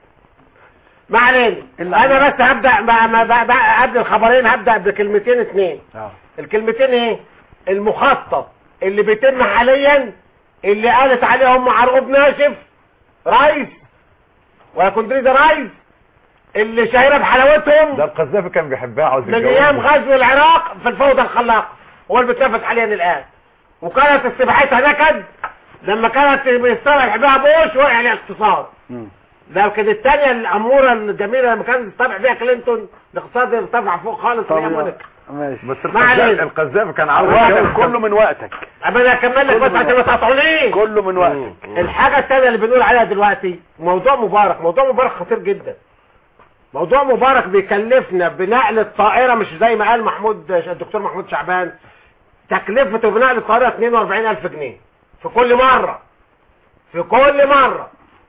ما علينا انا بس هبدا ما ما ما- ما- قبل الخبرين هبدا بكلمتين اتنين آه. الكلمتين ايه المخطط اللي بيتم حاليا اللي قالت عليه ام عرقوب ناشف رئيس ولا كندريزة رئيس اللي شهيرة بحلاوتهم ده القذافي كان بيحبها عاوز من ايام غزو العراق في الفوضى الخلاقة هو اللي بيتنفذ حاليا الان وكانت استباحتها نكد لما كانت بيستوعب يحبها بوش وقع عليها اقتصاد مم. لكن الثانية الأمورة الجميلة لما كانت تتابع فيها كلينتون الاقتصاد ارتفع فوق خالص طب اللي هي مونيك ماشي بس ما علينا. القذافي القذافي كان عاوز وقتك يتجوز كله من وقتك أما أنا أكمل لك كله بس من عشان ما تقطعونيش كله من وقتك الحاجة الثانية اللي بنقول عليها دلوقتي موضوع مبارك موضوع مبارك خطير جدا موضوع مبارك بيكلفنا بنقل الطائرة مش زي ما قال محمود الدكتور محمود شعبان تكلفته بنقل الطائرة 42000 جنيه في كل مرة في كل مرة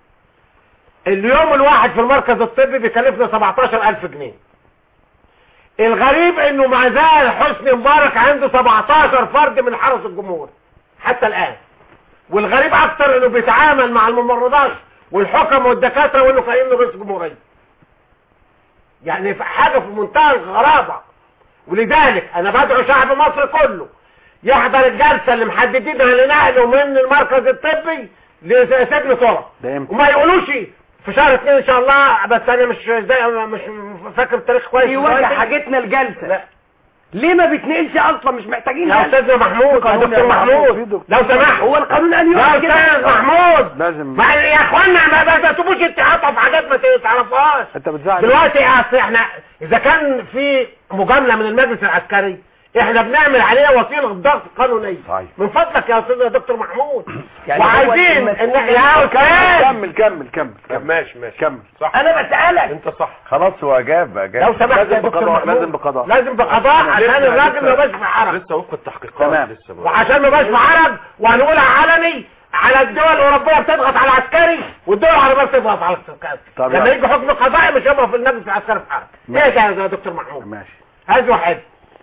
اليوم الواحد في المركز الطبي بيكلفنا 17000 جنيه الغريب انه ما زال حسني مبارك عنده 17 فرد من حرس الجمهور حتى الان والغريب اكتر انه بيتعامل مع الممرضات والحكم والدكاتره وانه كانه رئيس جمهوريه يعني في حاجه في منتهى الغرابه ولذلك انا بدعو شعب مصر كله يحضر الجلسه اللي محددينها لنقله من المركز الطبي لسجن طرق ده امتى وما يقولوش في شهر اثنين ان شاء الله بس انا مش زي مش فاكر التاريخ كويس في وجه دلوقتي. حاجتنا الجلسة ليه ما بتنقلش اصلا مش محتاجين يا جلسة. استاذ محمود يا قانون دكتور يا محمود لو سمحت هو القانون ان يا يقول كده استاذ محمود لازم ما يا اخوانا ما ما- ما تبوش اتعاطوا في حاجات ما تعرفوهاش انت بتزعل دلوقتي اصل احنا اذا كان في مجامله من المجلس العسكري احنا بنعمل عليها وسيله ضغط قانونيه صحيح. من فضلك يا استاذ يا دكتور محمود يعني هو وعايزين ان المسؤول- يا استاذ كمل كمل كمل كمل ماشي ماشي كمل صح انا بسألك انت صح خلاص هو اجاب اجاب لو سمحت يا لازم دكتور بقضاء محمود لازم بقضاء لازم بقضاء عشان لسه- الراجل ما لسه- يبقاش في حرج لسه وفق التحقيقات تمام. لسه ما- وعشان ما يبقاش في حرج وهنقولها علني على الدول الاوروبيه بتضغط على العسكري والدول العربيه بتضغط على العسكري طب لما يعني. يجي حكم قضائي مش هيبقى في المجلس العسكري في حرج ماشي. ايه ده يا دكتور محمود ماشي هذه واحد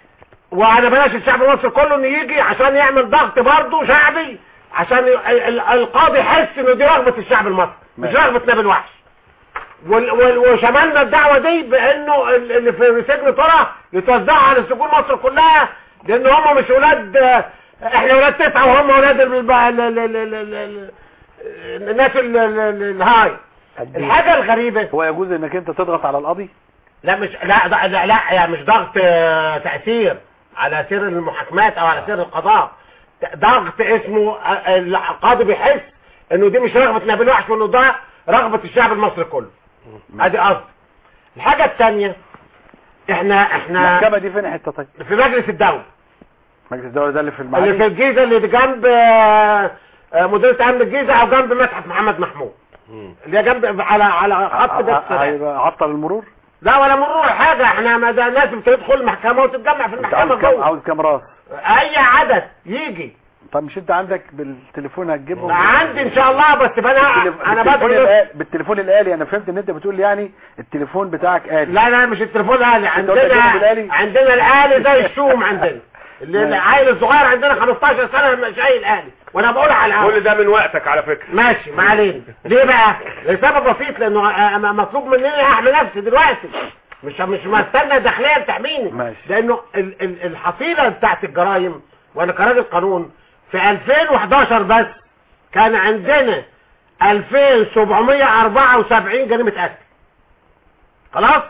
وانا بلاش الشعب المصري كله انه يجي عشان يعمل ضغط برضه شعبي عشان ال- ال- القاضي يحس انه دي رغبه الشعب المصري مش ماشي. رغبه نبي الوحش وال- وال- وشملنا الدعوه دي بانه ال- اللي في سجن ترى يتوزعوا على سجون مصر كلها لان هم مش اولاد احنا اولاد تسعه وهم اولاد ال- ال- ال- ال- ال- ال- ال- الناس ال- ال- ال- الهاي الحاجه الغريبه هو يجوز انك انت تضغط على القاضي لا مش لا لا لا, لا يعني مش ضغط آه، تأثير على سير المحاكمات او على سير القضاء ت- ضغط اسمه آه، القاضي بيحس انه دي مش رغبة نبيل وحش وانه ده رغبة الشعب المصري كله ادي قصد الحاجة الثانية احنا احنا المحكمة دي فين حتة طيب في مجلس الدولة مجلس الدولة ده اللي في اللي في المعالي الجيزة اللي جنب آه، آه، مديرية امن الجيزة او جنب متحف محمد محمود اللي هي جنب على على خط بيت السلام. هيبقى عطل المرور لا ولا مرور حاجة احنا ما ده ناس بتدخل المحكمة وتتجمع في انت المحكمة عاوز كام جوه عاوز كام راس اي عدد يجي طب مش انت عندك بالتليفون هتجيبهم عندي ان شاء الله بس انا انا بالتليفون بدخل الآلي بالتليفون الآلي انا فهمت ان انت بتقول يعني التليفون بتاعك آلي لا لا مش التليفون الالي انت قلت عندنا هتجيبه بالآلي؟ عندنا الالي زي الشوم عندنا اللي ماشي. العيل الصغير عندنا 15 سنة مش عيل الالي وانا بقول على الهوا كل ده من وقتك على فكرة ماشي ما علينا ليه بقى لسبب بسيط لانه آه، آه، مطلوب مني احمي نفسي دلوقتي مش مش مستنى الداخليه بتحميني ماشي. لانه ال- ال- الحصيله بتاعت الجرائم وانا كراجل قانون في 2011 بس كان عندنا 2774 جريمه قتل خلاص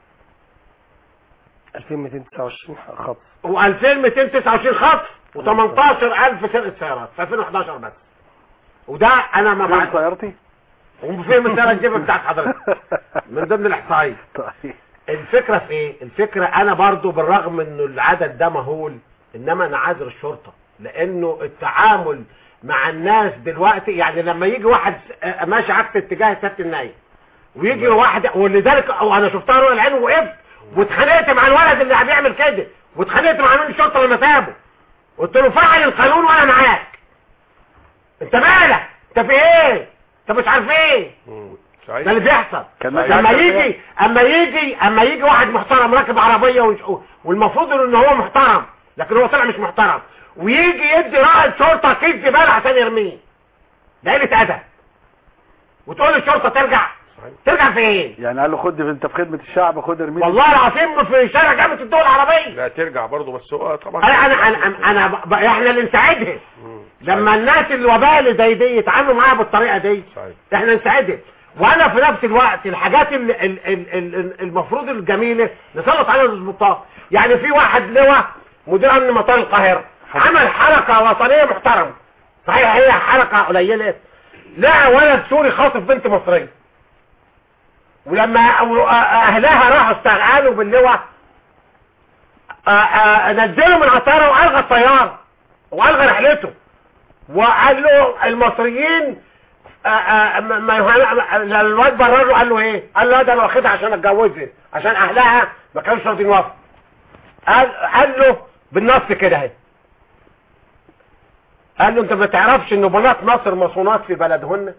2229 خط و2229 خطف و18000 سرقه سيارات في 2011 بس وده انا ما فين بعد سيارتي وفين السياره الجيب بتاعت حضرتك من ضمن الاحصائيه طيب الفكرة في ايه الفكرة انا برضو بالرغم انه العدد ده مهول انما انا عاذر الشرطة لانه التعامل مع الناس دلوقتي يعني لما يجي واحد آه، ماشي عكس اتجاه سيادة النايم ويجي واحد ولذلك او انا شفتها رؤية العين وقفت واتخانقت مع الولد اللي عم يعمل كده واتخانقت مع امين الشرطة لما سابه قلت له فعل القانون وانا معاك انت مالك انت في ايه انت مش عارف ايه صحيح ده اللي بيحصل كان ماشي لما عكس يجي اما يجي اما يجي واحد محترم راكب عربيه ويش- والمفروض ان هو محترم لكن هو طلع مش محترم ويجي يدي رائد شرطه كيس زباله عشان يرميه ده قله ادب وتقول الشرطه ترجع ترجع فين يعني قال له خد انت في خدمة الشعب خد ارمي والله العظيم في شارع جامعه الدول العربيه لا ترجع برضه بس هو طبعا انا انا انا, أنا, أنا ب- ب- احنا اللي نساعدهم لما الناس الوبال زي دي يتعاملوا معاها بالطريقه دي صحيح. احنا نساعدهم وانا في نفس الوقت الحاجات ال- ال- ال- ال- المفروض الجميله نسلط عليها الضباط يعني في واحد لواء مدير امن مطار القاهره عمل حركه وطنيه محترمه صحيح هي حركه قليله لقى ولد سوري خاطف بنت مصريه ولما اهلها راحوا استغعانوا باللواء آه، آه، نزلوا من عطاره والغى الطياره والغى رحلته وقال له المصريين آه، آه، ما ما- الواد برر له قال له ايه قال له ده انا واخدها عشان اتجوزها عشان اهلها ما كانوش راضيين يوافقوا قال قال له بالنص كده اهي قال له انت ما تعرفش ان بنات مصر مصونات في بلدهن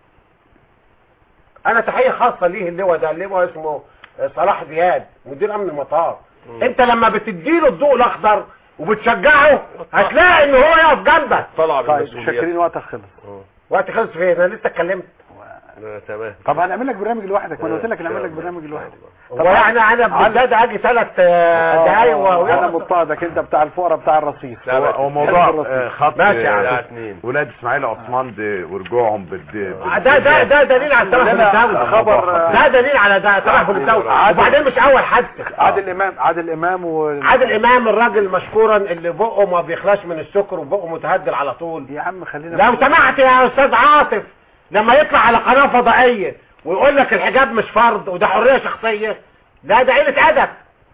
انا تحيه خاصه ليه اللواء ده اللواء اسمه صلاح زياد مدير امن المطار انت لما بتديله الضوء الاخضر وبتشجعه هتلاقي ان هو يقف جنبك طلع طيب بالمسؤوليات شاكرين وقتك خلص وقت خلص فين انا لسه اتكلمت لا، تمام طب هنعمل لك برنامج لوحدك ما انا قلت لك نعمل لك برنامج لوحدك هو يعني انا بالذات اجي ثلاث دقايق انا ويلا مضطهدك انت بتاع الفقراء بتاع الرصيف هو هو موضوع آه، خط ماشي يا آه، عم. ولاد اسماعيل عثمان دي ورجوعهم بالد ده ده ده دليل على ترهل لنا الدولة خبر، آه، ده دليل على ده ترهل الدولة عادل- وبعدين مش اول حادثة عادل امام عادل امام و عادل امام الراجل مشكورا اللي بقه ما بيخلاش من السكر وبقه متهدل على طول يا عم خلينا لو سمحت يا استاذ عاطف لما يطلع على قناة فضائية ويقول لك الحجاب مش فرض وده حرية شخصية لا ده قلة ادب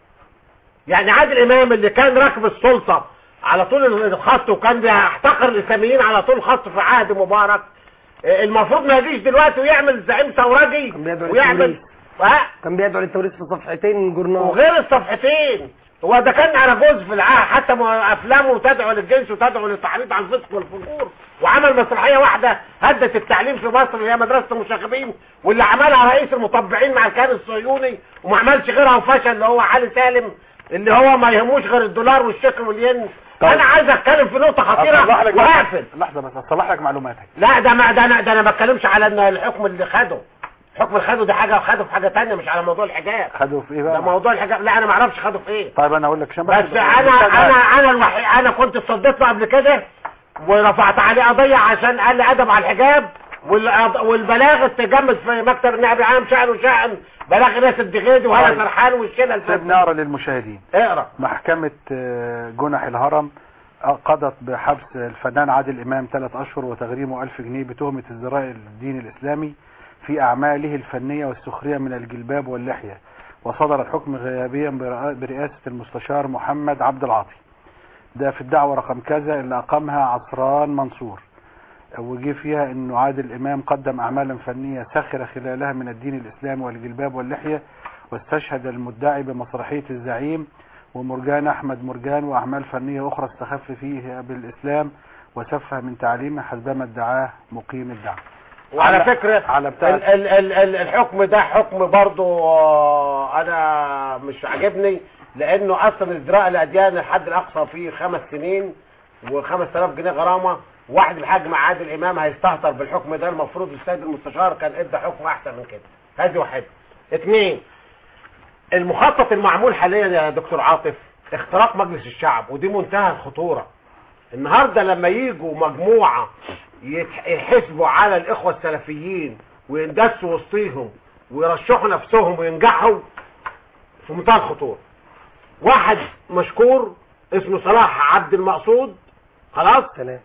يعني عادل امام اللي كان راكب السلطة على طول الخط وكان بيحتقر الاسلاميين على طول الخط في عهد مبارك آه، المفروض ما يجيش دلوقتي ويعمل زعيم ثورجي ويعمل ها؟ كان بيدعو للتوريث في صفحتين جورنال وغير الصفحتين هو ده كان اراجوز في العهد حتى م- افلامه تدعو للجنس وتدعو للتحريض على الفسق والفجور وعمل مسرحيه واحده هدت التعليم في مصر اللي هي مدرسه المشاغبين واللي عملها رئيس المطبعين مع الكيان الصهيوني وما عملش غيرها وفشل اللي هو علي سالم اللي هو ما يهموش غير الدولار والشكل والين طيب. انا عايز اتكلم في نقطه خطيره اصلح لك وهقفل لحظه بس اصلح لك معلوماتك لا ده ما ده انا ده انا ما بتكلمش على ان الحكم اللي خده الحكم اللي خده ده حاجه وخده في حاجه تانية مش على موضوع الحجاب خدوا في ايه ده بقى موضوع الحجاب لا انا ما اعرفش خده في ايه طيب انا اقول لك عشان بس انا انا انا الوحيد انا كنت اتصديت له قبل كده ورفعت عليه قضيه عشان قال لي ادب على الحجاب والأض- والبلاغ اتجمد في مكتب النائب العام شأن وشأن بلاغ ناس الدغيدي وهلا طيب. سرحان والشله سيبني اقرا للمشاهدين اقرا محكمة آه، جنح الهرم آه، قضت بحبس الفنان عادل إمام ثلاث أشهر وتغريمه ألف جنيه بتهمة ازدراء الدين الإسلامي في أعماله الفنية والسخرية من الجلباب واللحية وصدر الحكم غيابيا برئا- برئاسة المستشار محمد عبد العاطي ده في الدعوة رقم كذا اللي أقامها عصران منصور وجي فيها انه عادل امام قدم اعمالا فنية ساخرة خلالها من الدين الاسلامي والجلباب واللحية واستشهد المدعي بمسرحية الزعيم ومرجان احمد مرجان واعمال فنية اخرى استخف فيها بالاسلام وسفه من تعليمه حسبما ادعاه مقيم الدعوة وعلى فكرة على بتاع ال ال ال ال الحكم ده حكم برضو آه، انا مش عاجبني لانه اصلا ازدراء الاديان الحد الاقصى فيه خمس سنين وخمس تلاف جنيه غرامة واحد بحجم عادل امام هيستهتر بالحكم ده المفروض السيد المستشار كان ادى حكم احسن من كده هذه واحدة اثنين المخطط المعمول حاليا يا دكتور عاطف اختراق مجلس الشعب ودي منتهى الخطورة النهاردة لما يجوا مجموعة يتح- يحسبوا على الاخوة السلفيين ويندسوا وسطيهم ويرشحوا نفسهم وينجحوا في منتهى الخطورة واحد مشكور اسمه صلاح عبد المقصود خلاص سلام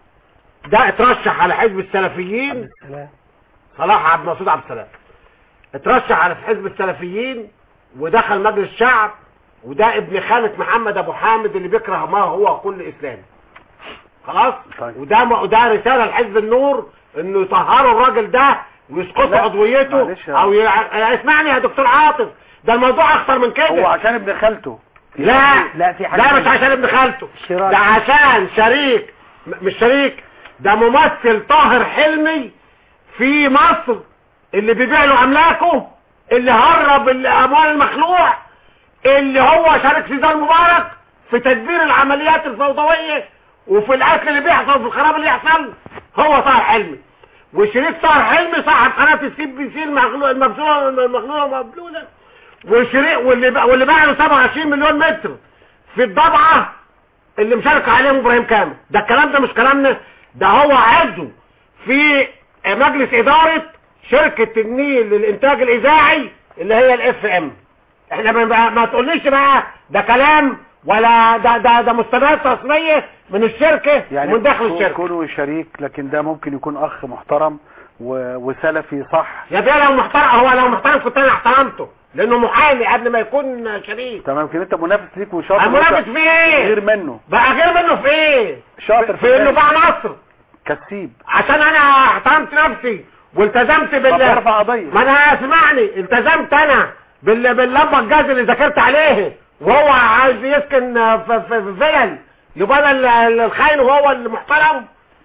ده اترشح على حزب السلفيين سلام صلاح عبد المقصود عبد السلام اترشح على حزب السلفيين ودخل مجلس الشعب وده ابن خالة محمد ابو حامد اللي بيكره ما هو كل اسلامي خلاص طيب. وده وده رسالة لحزب النور انه يطهروا الراجل ده ويسقطوا لا، عضويته معلش يا- او ي... اسمعني يا دكتور عاطف ده الموضوع اخطر من كده هو عشان ابن خالته لا لا في حاجة لا مش تانية. عشان ابن خالته شراكة. ده عشان شريك م- مش شريك ده ممثل طاهر حلمي في مصر اللي بيبيع له املاكه اللي هرب الاموال المخلوع اللي هو شارك في زي مبارك في تدبير العمليات الفوضوية وفي القتل اللي بيحصل وفي الخراب اللي يحصل هو طاهر حلمي وشريك طاهر حلمي صاحب قناة السي بي سي المغلولة المبذولة المغلولة ومبلولة وشريك واللي بقى واللي باع له 27 مليون متر في الضبعة اللي مشارك عليهم ابراهيم كامل ده الكلام ده مش كلامنا ده هو عضو في مجلس ادارة شركة النيل للانتاج الاذاعي اللي هي الاف ام احنا ما, ما تقوليش بقى ده كلام ولا ده ده ده مستندات رسمية من الشركة يعني ومن داخل كون- الشركة كونه شريك لكن ده ممكن يكون اخ محترم و... وسلفي صح يا بيه لو محترم هو لو محترم كنت انا احترمته لانه محامي قبل ما يكون شريك تمام يمكن انت منافس ليك وشاطر منافس وانت في ايه غير منه بقى غير منه في ايه شاطر في انه الآخر. باع مصر كسيب عشان انا احترمت نفسي والتزمت طب بال ارفع قضيه ما انا اسمعني التزمت انا بال... باللمبه الجاز اللي ذكرت عليه وهو عايز يسكن في, في, في فيل يبقى انا ال- ال- الخاين وهو المحترم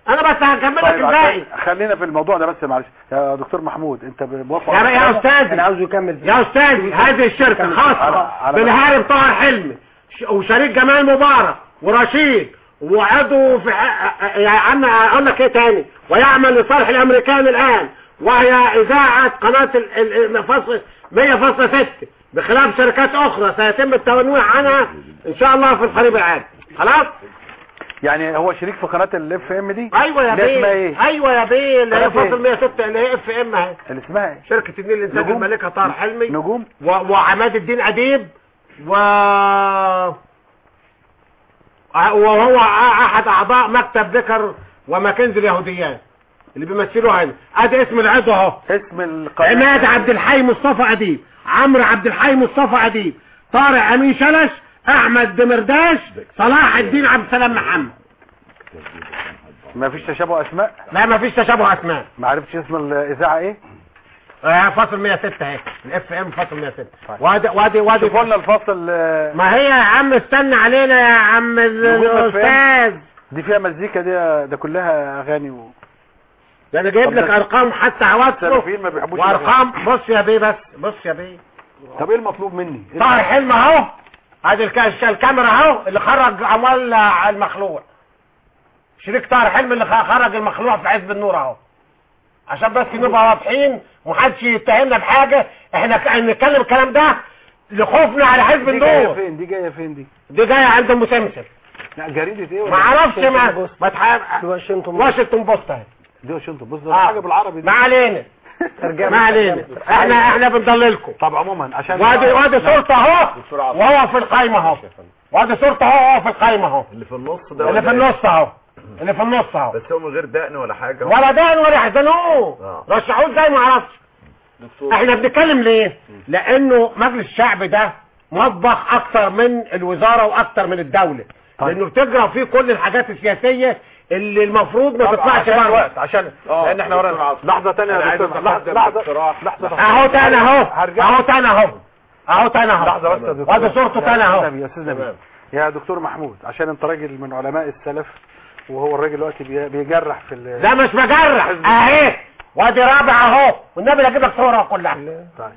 انا بس هكمل لك طيب الباقي عشان- خلينا في الموضوع ده بس معلش يا دكتور محمود انت موافق يا يا استاذ انا عاوزه يكمل يا استاذ هذه الشركه على- خاصه على- بالهارب طاهر حلمي ش- وشريك جمال مبارك ورشيد وعضو في ح- يا عم اقول لك ايه تاني ويعمل لصالح الامريكان الان وهي اذاعه قناه ال- ال- فصل 100.6 بخلاف شركات اخرى سيتم التنويه عنها ان شاء الله في القريب العاجل خلاص يعني هو شريك في قناه الاف ام دي ايوه يا اللي اسمها بيه ايه ايوه يا بيه اللي هي قناة إيه؟ فصل 106 اللي هي اف ام اهي اللي اسمها ايه شركه النيل الانتاج نجوم؟ الملكه طاهر حلمي نجوم و... وعماد الدين اديب و وهو احد اعضاء مكتب ذكر وماكنزي اليهوديان اللي بيمثلوها هنا ادي اسم العضو اهو اسم القناه عماد عبد الحي مصطفى اديب عمرو عبد الحي مصطفى اديب طارق امين شلش احمد دمرداش صلاح الدين عبد السلام محمد ما فيش تشابه اسماء لا ما فيش تشابه اسماء ما عرفتش اسم الاذاعه ايه آه، فصل 106 اهي الاف ام فصل 106 وادي وادي وادي شوفوا لنا الفصل آه، ما هي يا عم استنى علينا يا عم ال- نجوم الاستاذ دي فيها مزيكا دي ده كلها اغاني و... ده انا جايب لك ارقام حتى عواطفه السلفيين ما بيحبوش وارقام بص يا بيه بس بص يا بيه طب ايه المطلوب مني إيه طاهر حلم اهو ادي الك- الكاميرا اهو اللي خرج اموال المخلوع شريك طاهر حلم اللي خ- خرج المخلوع في حزب النور اهو عشان بس نبقى واضحين ومحدش يتهمنا بحاجه احنا ك- نتكلم الكلام ده لخوفنا على حزب دي جايه النور فين دي جايه فين دي دي جايه عند مسمسم لا جريده ايه ما اعرفش ما ما تح... واشنطن واشنطن بوست اهي دي واشنطن بص ده آه. حاجه بالعربي دي ما علينا ما علينا احنا احنا بنضللكم طب عموما عشان وادي وادي صورته اهو وهو في القايمه اهو وادي صورته اهو وهو في القايمه اهو اللي في النص ده اللي في ولا النص اهو اللي في النص اهو إيه؟ بس هو من غير دقن ولا حاجه ولا ده ولا يحزنوه آه. رشحوه ازاي ما اعرفش احنا بنتكلم ليه لانه مجلس الشعب ده مطبخ اكتر من الوزاره واكتر من الدوله لانه بتجرى فيه كل الحاجات السياسيه اللي المفروض ما طب تطلعش عشان بره الوقت عشان لان احنا ورانا لحظه ثانيه أنا يا عايز دكتور لحظه أتقدم لحظه باقتراح. لحظه اهو تاني اهو هرجع اهو تاني اهو اهو تاني اهو لحظه بس يا دكتور وادي صورته تاني يا اهو أستاذ نبي، يا استاذ نبي يا دكتور محمود عشان انت راجل من علماء السلف وهو الراجل دلوقتي بي- بيجرح في ال- لا مش بجرح اهي وادي رابع اهو والنبي اجيب لك صورها كلها طيب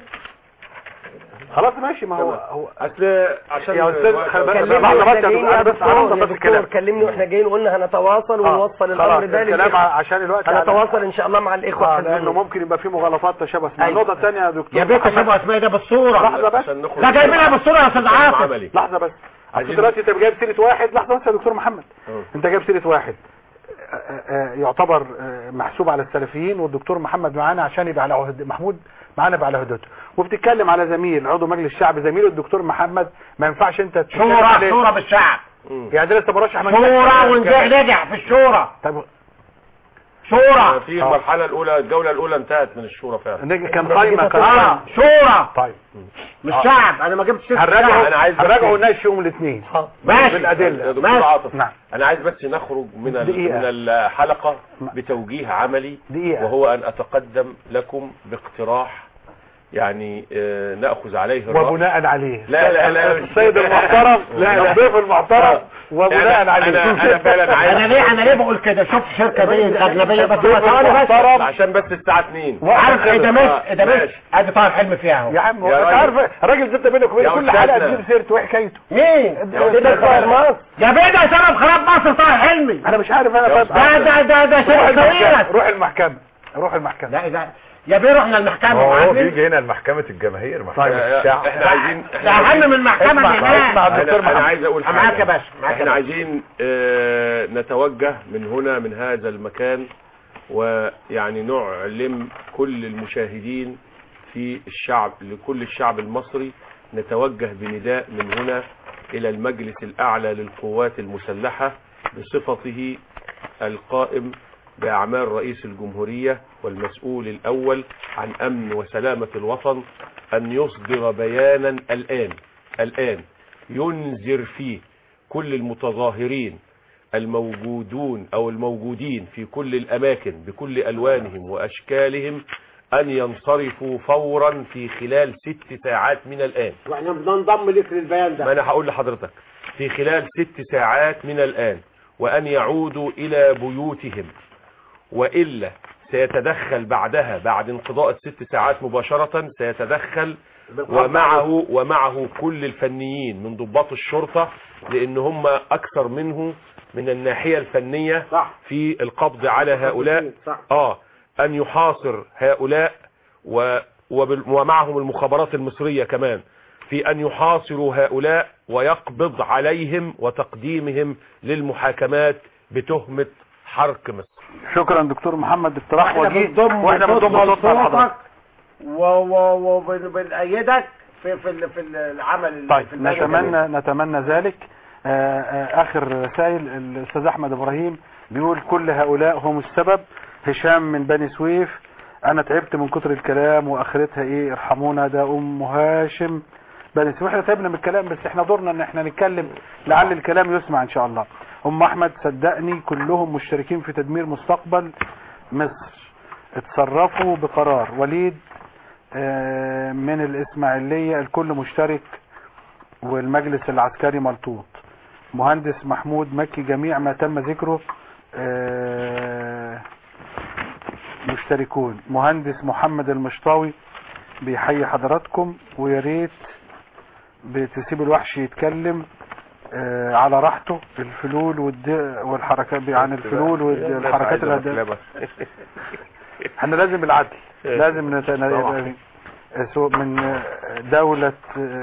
خلاص ماشي ما هو هو اصل عشان يا استاذ خلي بالك كلمني لحظه واحنا بس يا جايين دكتور يا انا بس هنظم دكتور بس يا الكلام دكتور كلمني واحنا جايين قلنا هنتواصل ونوصل الامر خلاص ده الكلام للإخوة. عشان الوقت على- هنتواصل ان شاء الله مع الاخوه آه، حزب لانه النور. ممكن يبقى في مغالطات تشابه اسماء أيوة. النقطه الثانيه يا دكتور يا بيه محمد. تشابه اسماء ده بالصوره لحظه بس عشان نخرج لا جايبينها بالصوره يا استاذ عاطف عملي لحظه بس عايزين- عايزين دلوقتي انت جايب سيره واحد لحظه بس يا دكتور محمد انت جايب سيره واحد آه، آه، يعتبر آه، محسوب على السلفيين والدكتور محمد معانا عشان يبقى على عهد محمود معانا يبقى على عهدته وبتتكلم على زميل عضو مجلس الشعب زميله الدكتور محمد ما ينفعش انت تتكلم شورى عليه. شورى بالشعب يعني ده لسه مرشح مجلس شورى الشعب. ونجح نجح في الشورى طب شورى في المرحله الاولى الجوله الاولى انتهت من الشورى فعلا نج- كان قايمه كان اه قايمة. شورى طيب مش شعب انا ما جبتش سيرة هنراجعه الشعب. أنا عايز هنراجعه ونناقش يوم الاثنين ماشي بالادله يا دكتور ماشي. عاطف نعم انا عايز بس نخرج من ال- دقيقة. من الحلقه بتوجيه عملي دقيقة. وهو ان اتقدم لكم باقتراح يعني آه، ناخذ عليه الرأي وبناء عليه لا لا لا السيد المحترم لا لا الضيف المحترم وبناء أنا- عليه انا انا فعلا عايز انا ليه انا ليه بقول كده شوف شركه دي اجنبيه بس هو ثواني بس عشان بس الساعه 2 عارف ايه ده مش ايه ده مش ماشي. ادي طاهر حلم فيها اهو يا عم يا انت راجل. عارف الراجل زبده بينك وبين يا كل حلقه أستاذنا. تجيب سيرته وايه حكايته مين ده ده طاهر مصر يا بيه ده سبب خراب مصر طاهر حلمي انا مش عارف انا يا طيب ده ده ده ده روح شركه المحكمه كبيره روح المحكمه روح المحكمه لا ده يا بيه رحنا المحكمه هو وعارفين بيجي هنا لمحكمة الجماهير محكمة طيب. الشعب احنا عايزين ده اهم من المحكمه اسمع- دي هناك. اسمع الدكتور انا, أنا محمد. عايز اقول حاجه معاك يا باشا معاك يا احنا باشا. عايزين آه، نتوجه من هنا من هذا المكان ويعني نعلم كل المشاهدين في الشعب لكل الشعب المصري نتوجه بنداء من هنا الى المجلس الاعلى للقوات المسلحة بصفته القائم باعمال رئيس الجمهورية والمسؤول الاول عن امن وسلامة الوطن ان يصدر بيانا الان الان ينذر فيه كل المتظاهرين الموجودون او الموجودين في كل الاماكن بكل الوانهم واشكالهم ان ينصرفوا فورا في خلال ست ساعات من الان واحنا بننضم لك للبيان ما ده انا هقول لحضرتك في خلال ست ساعات من الان وأن يعودوا إلى بيوتهم وإلا سيتدخل بعدها بعد انقضاء الست ساعات مباشرة سيتدخل ومعه ومعه كل الفنيين من ضباط الشرطة لأن هم أكثر منه من الناحية الفنية في القبض على هؤلاء آه أن يحاصر هؤلاء و وبال- ومعهم المخابرات المصرية كمان في أن يحاصروا هؤلاء ويقبض عليهم وتقديمهم للمحاكمات بتهمة حرق مصر شكرا دكتور محمد اقتراح احنا وجيه بنضم واحنا بنضم صوتنا لحضرتك وبنأيدك في في ال- في العمل طيب في المجال. نتمنى نتمنى ذلك آه، آه، اخر رسائل الاستاذ احمد ابراهيم بيقول كل هؤلاء هم السبب هشام من بني سويف انا تعبت من كتر الكلام واخرتها ايه ارحمونا ده ام هاشم بني سويف احنا تعبنا من الكلام بس احنا دورنا ان احنا نتكلم لعل الكلام يسمع ان شاء الله ام احمد صدقني كلهم مشتركين في تدمير مستقبل مصر اتصرفوا بقرار وليد آه، من الاسماعيلية الكل مشترك والمجلس العسكري ملطوط مهندس محمود مكي جميع ما تم ذكره آه، مشتركون مهندس محمد المشطاوي بيحيي حضراتكم ويا ريت بتسيب الوحش يتكلم آه، على راحته الفلول والد... والحركات عن الفلول والحركات الهدامة احنا لازم العدل لازم نت... طبعا. سو- من دولة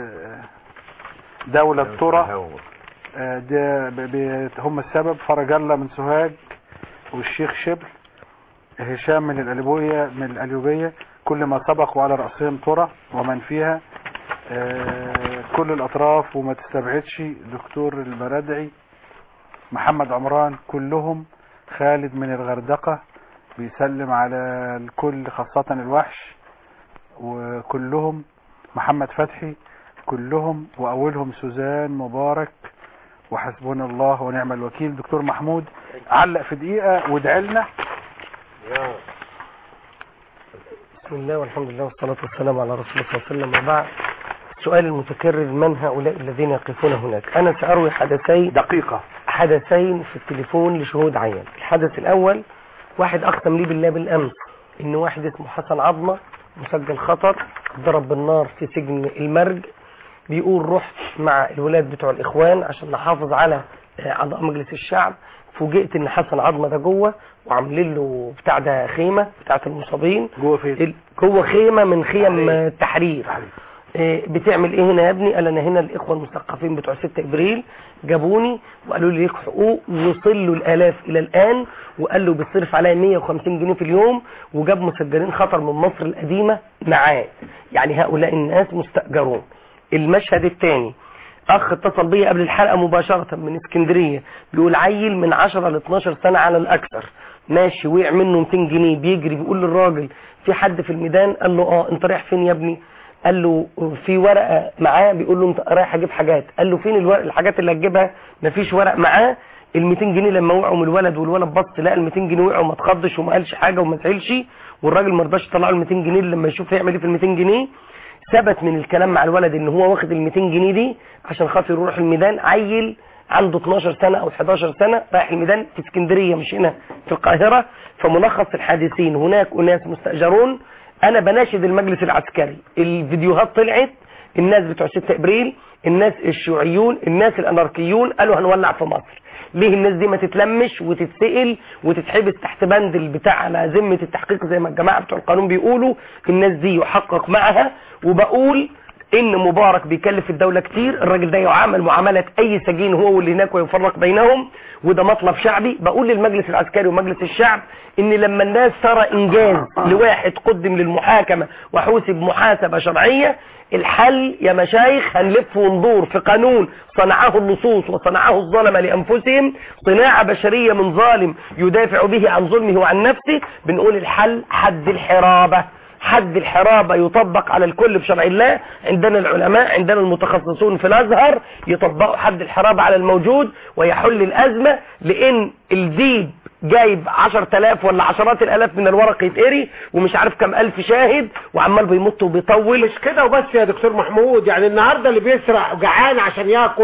دولة ترى آه، ده ب- ب- هم السبب فرج الله من سوهاج والشيخ شبل هشام من الأليوبية من الأليوبية كل ما سبقوا على رأسهم ترى ومن فيها آه، كل الأطراف وما تستبعدش دكتور البرادعي محمد عمران كلهم خالد من الغردقة بيسلم على الكل خاصة الوحش وكلهم محمد فتحي كلهم وأولهم سوزان مبارك وحسبنا الله ونعم الوكيل دكتور محمود علق في دقيقة وادعي لنا بسم الله والحمد لله والصلاة والسلام على رسول الله صلى الله عليه وسلم وبعد السؤال المتكرر من هؤلاء الذين يقفون هناك أنا سأروي حدثين دقيقة حدثين في التليفون لشهود عيان الحدث الأول واحد أقسم لي بالله بالأمس إن واحد اسمه حسن عظمة مسجل خطر ضرب بالنار في سجن المرج بيقول رحت مع الولاد بتوع الإخوان عشان نحافظ على آه، أعضاء مجلس الشعب فوجئت إن حسن عظمة ده جوه وعاملين له بتاع ده خيمة بتاعة المصابين جوه فين؟ جوه خيمة من خيم آه، التحرير إيه، بتعمل ايه هنا يا ابني قال انا هنا الاخوه المثقفين بتوع 6 ابريل جابوني وقالوا لي ليك حقوق وصل له الالاف الى الان وقال له بتصرف عليا 150 جنيه في اليوم وجاب مسجلين خطر من مصر القديمه معاه يعني هؤلاء الناس مستاجرون المشهد الثاني اخ اتصل بيا قبل الحلقه مباشره من اسكندريه بيقول عيل من 10 ل 12 سنه على الاكثر ماشي وقع منه 200 جنيه بيجري بيقول للراجل في حد في الميدان قال له اه انت رايح فين يا ابني قال له في ورقه معاه بيقول له انت رايح اجيب حاجات قال له فين الورق الحاجات اللي هتجيبها مفيش ورق معاه ال 200 جنيه لما وقعوا من الولد والولد بص لقى ال 200 جنيه وقعوا ما اتخضش وما قالش حاجه وما زعلش والراجل ما رضاش يطلع له ال 200 جنيه لما يشوف هيعمل ايه في ال 200 جنيه ثبت من الكلام مع الولد ان هو واخد ال 200 جنيه دي عشان خاطر يروح الميدان عيل عنده 12 سنة او 11 سنة رايح الميدان في اسكندرية مش هنا في القاهرة فملخص الحادثين هناك اناس مستأجرون انا بناشد المجلس العسكري الفيديوهات طلعت الناس بتوع 6 ابريل الناس الشيوعيون الناس الاناركيون قالوا هنولع في مصر ليه الناس دي ما تتلمش وتتسئل وتتحبس تحت بند البتاع على ذمة التحقيق زي ما الجماعة بتوع القانون بيقولوا الناس دي يحقق معها وبقول ان مبارك بيكلف الدولة كتير الراجل ده يعامل معاملة اي سجين هو واللي هناك ويفرق بينهم وده مطلب شعبي بقول للمجلس العسكري ومجلس الشعب ان لما الناس ترى انجاز لواحد قدم للمحاكمة وحوسب محاسبة شرعية الحل يا مشايخ هنلف وندور في قانون صنعه اللصوص وصنعه الظلمة لأنفسهم صناعة بشرية من ظالم يدافع به عن ظلمه وعن نفسه بنقول الحل حد الحرابة حد الحرابة يطبق على الكل بشرع الله عندنا العلماء عندنا المتخصصون في الأزهر يطبقوا حد الحرابة على الموجود ويحل الأزمة لأن الديب جايب عشر تلاف ولا عشرات الالاف من الورق يتقري ومش عارف كم الف شاهد وعمال بيمط وبيطول مش كده وبس يا دكتور محمود يعني النهارده اللي بيسرق جعان عشان ياكل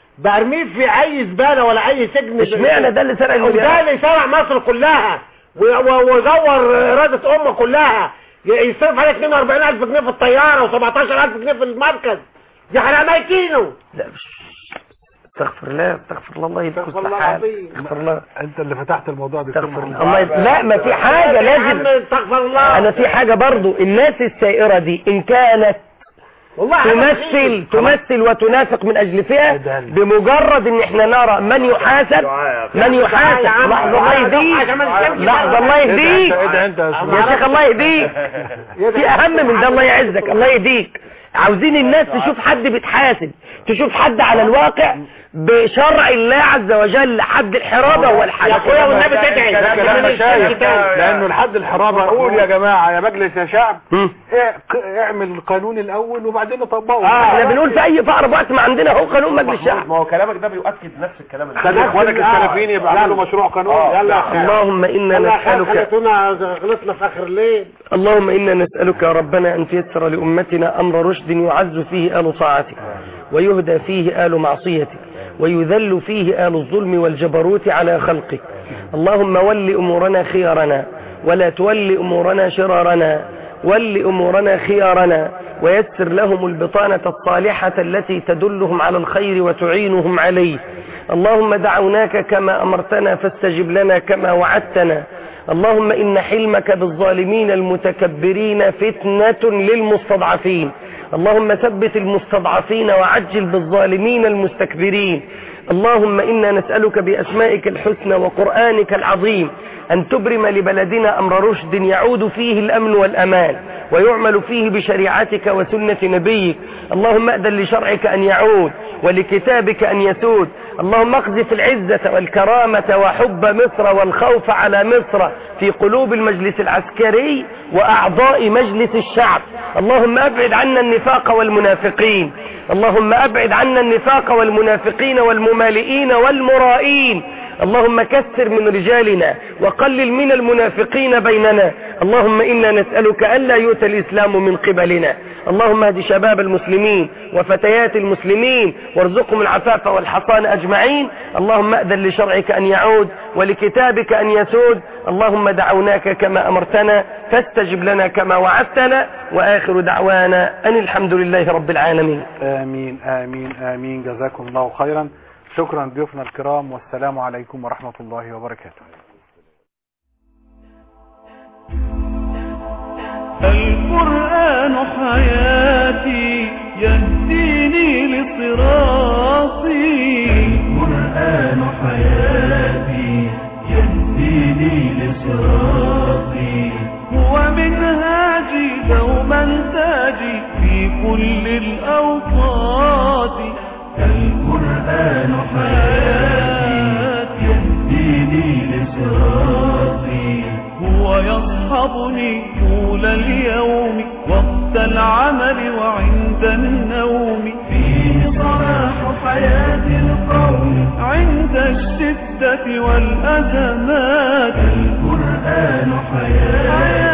برميه في اي زباله ولا اي سجن اشمعنى ده اللي سرق وده المليار اللي سرق مصر كلها و- و- وزور اراده امه كلها ي- يصرف عليه 42000 جنيه في الطياره و17000 جنيه في المركز دي حرام ميتينه لا استغفر الله استغفر الله الله يديك استغفر الله السحاب العظيم. استغفر الله انت اللي فتحت الموضوع ده استغفر الله الله يد- لا ما في حاجة يا لازم عم استغفر الله انا في حاجة برضو الناس السائرة دي ان كانت والله تمثل تمثل وتنافق من اجل فئة بمجرد ان احنا نرى من يحاسب من يحاسب لحظة الله يهديك لحظة الله يهديك ادعي انت يا يا شيخ الله يهديك في اهم من ده الله يعزك الله يهديك عاوزين الناس تشوف حد بيتحاسب تشوف حد على الواقع بشرع الله عز وجل حد الحرابة هو الحد يا أخويا والنبي تدعي. ده كلام مشايخ لانه لحد الحرابه قول يا جماعه يا مجلس يا شعب اع- اعمل القانون الاول وبعدين نطبقه احنا بنقول في اي فقر وقت ما عندنا هو قانون مجلس الشعب ما هو كلامك ده بيؤكد نفس الكلام اللي خلي اخوانك السلفيين يبقى يعملوا مشروع قانون يلا يا أخي. اللهم انا نسألك خلتونا غلطنا في اخر الليل اللهم إنا نسألك يا ربنا أن تيسر لأمتنا أمر رشد يعز فيه آل طاعتك ويهدى فيه آل معصيتك ويذل فيه آل الظلم والجبروت على خلقك اللهم ول أمورنا خيارنا ولا تول أمورنا شرارنا ول أمورنا خيارنا ويسر لهم البطانة الصالحة التي تدلهم على الخير وتعينهم عليه اللهم دعوناك كما أمرتنا فاستجب لنا كما وعدتنا اللهم إن حلمك بالظالمين المتكبرين فتنة للمستضعفين اللهم ثبت المستضعفين وعجل بالظالمين المستكبرين اللهم إنا نسألك بأسمائك الحسنى وقرآنك العظيم أن تبرم لبلدنا أمر رشد يعود فيه الأمن والأمان ويعمل فيه بشريعتك وسنة نبيك اللهم أذن لشرعك أن يعود ولكتابك أن يسود اللهم اقذف العزة والكرامة وحب مصر والخوف على مصر في قلوب المجلس العسكري وأعضاء مجلس الشعب اللهم أبعد عنا النفاق والمنافقين اللهم أبعد عنا النفاق والمنافقين والممالئين والمرائين اللهم كثر من رجالنا وقلل من المنافقين بيننا اللهم إنا نسألك ألا يؤتى الإسلام من قبلنا اللهم اهد شباب المسلمين وفتيات المسلمين وارزقهم العفاف والحصان أجمعين اللهم أذن لشرعك أن يعود ولكتابك أن يسود اللهم دعوناك كما أمرتنا فاستجب لنا كما وعدتنا وآخر دعوانا أن الحمد لله رب العالمين آمين آمين آمين جزاكم الله خيرا شكرا ضيوفنا الكرام والسلام عليكم ورحمة الله وبركاته القرآن حياتي يهديني لصراطي القرآن حياتي يهديني لصراطي هو منهاجي دوما تاجي في كل الأوقات القرآن حياتي يهديني لصراطي هو يصحبني طول اليوم وقت العمل وعند النوم فيه صلاح حياة القوم عند الشدة والأزمات القرآن حياتي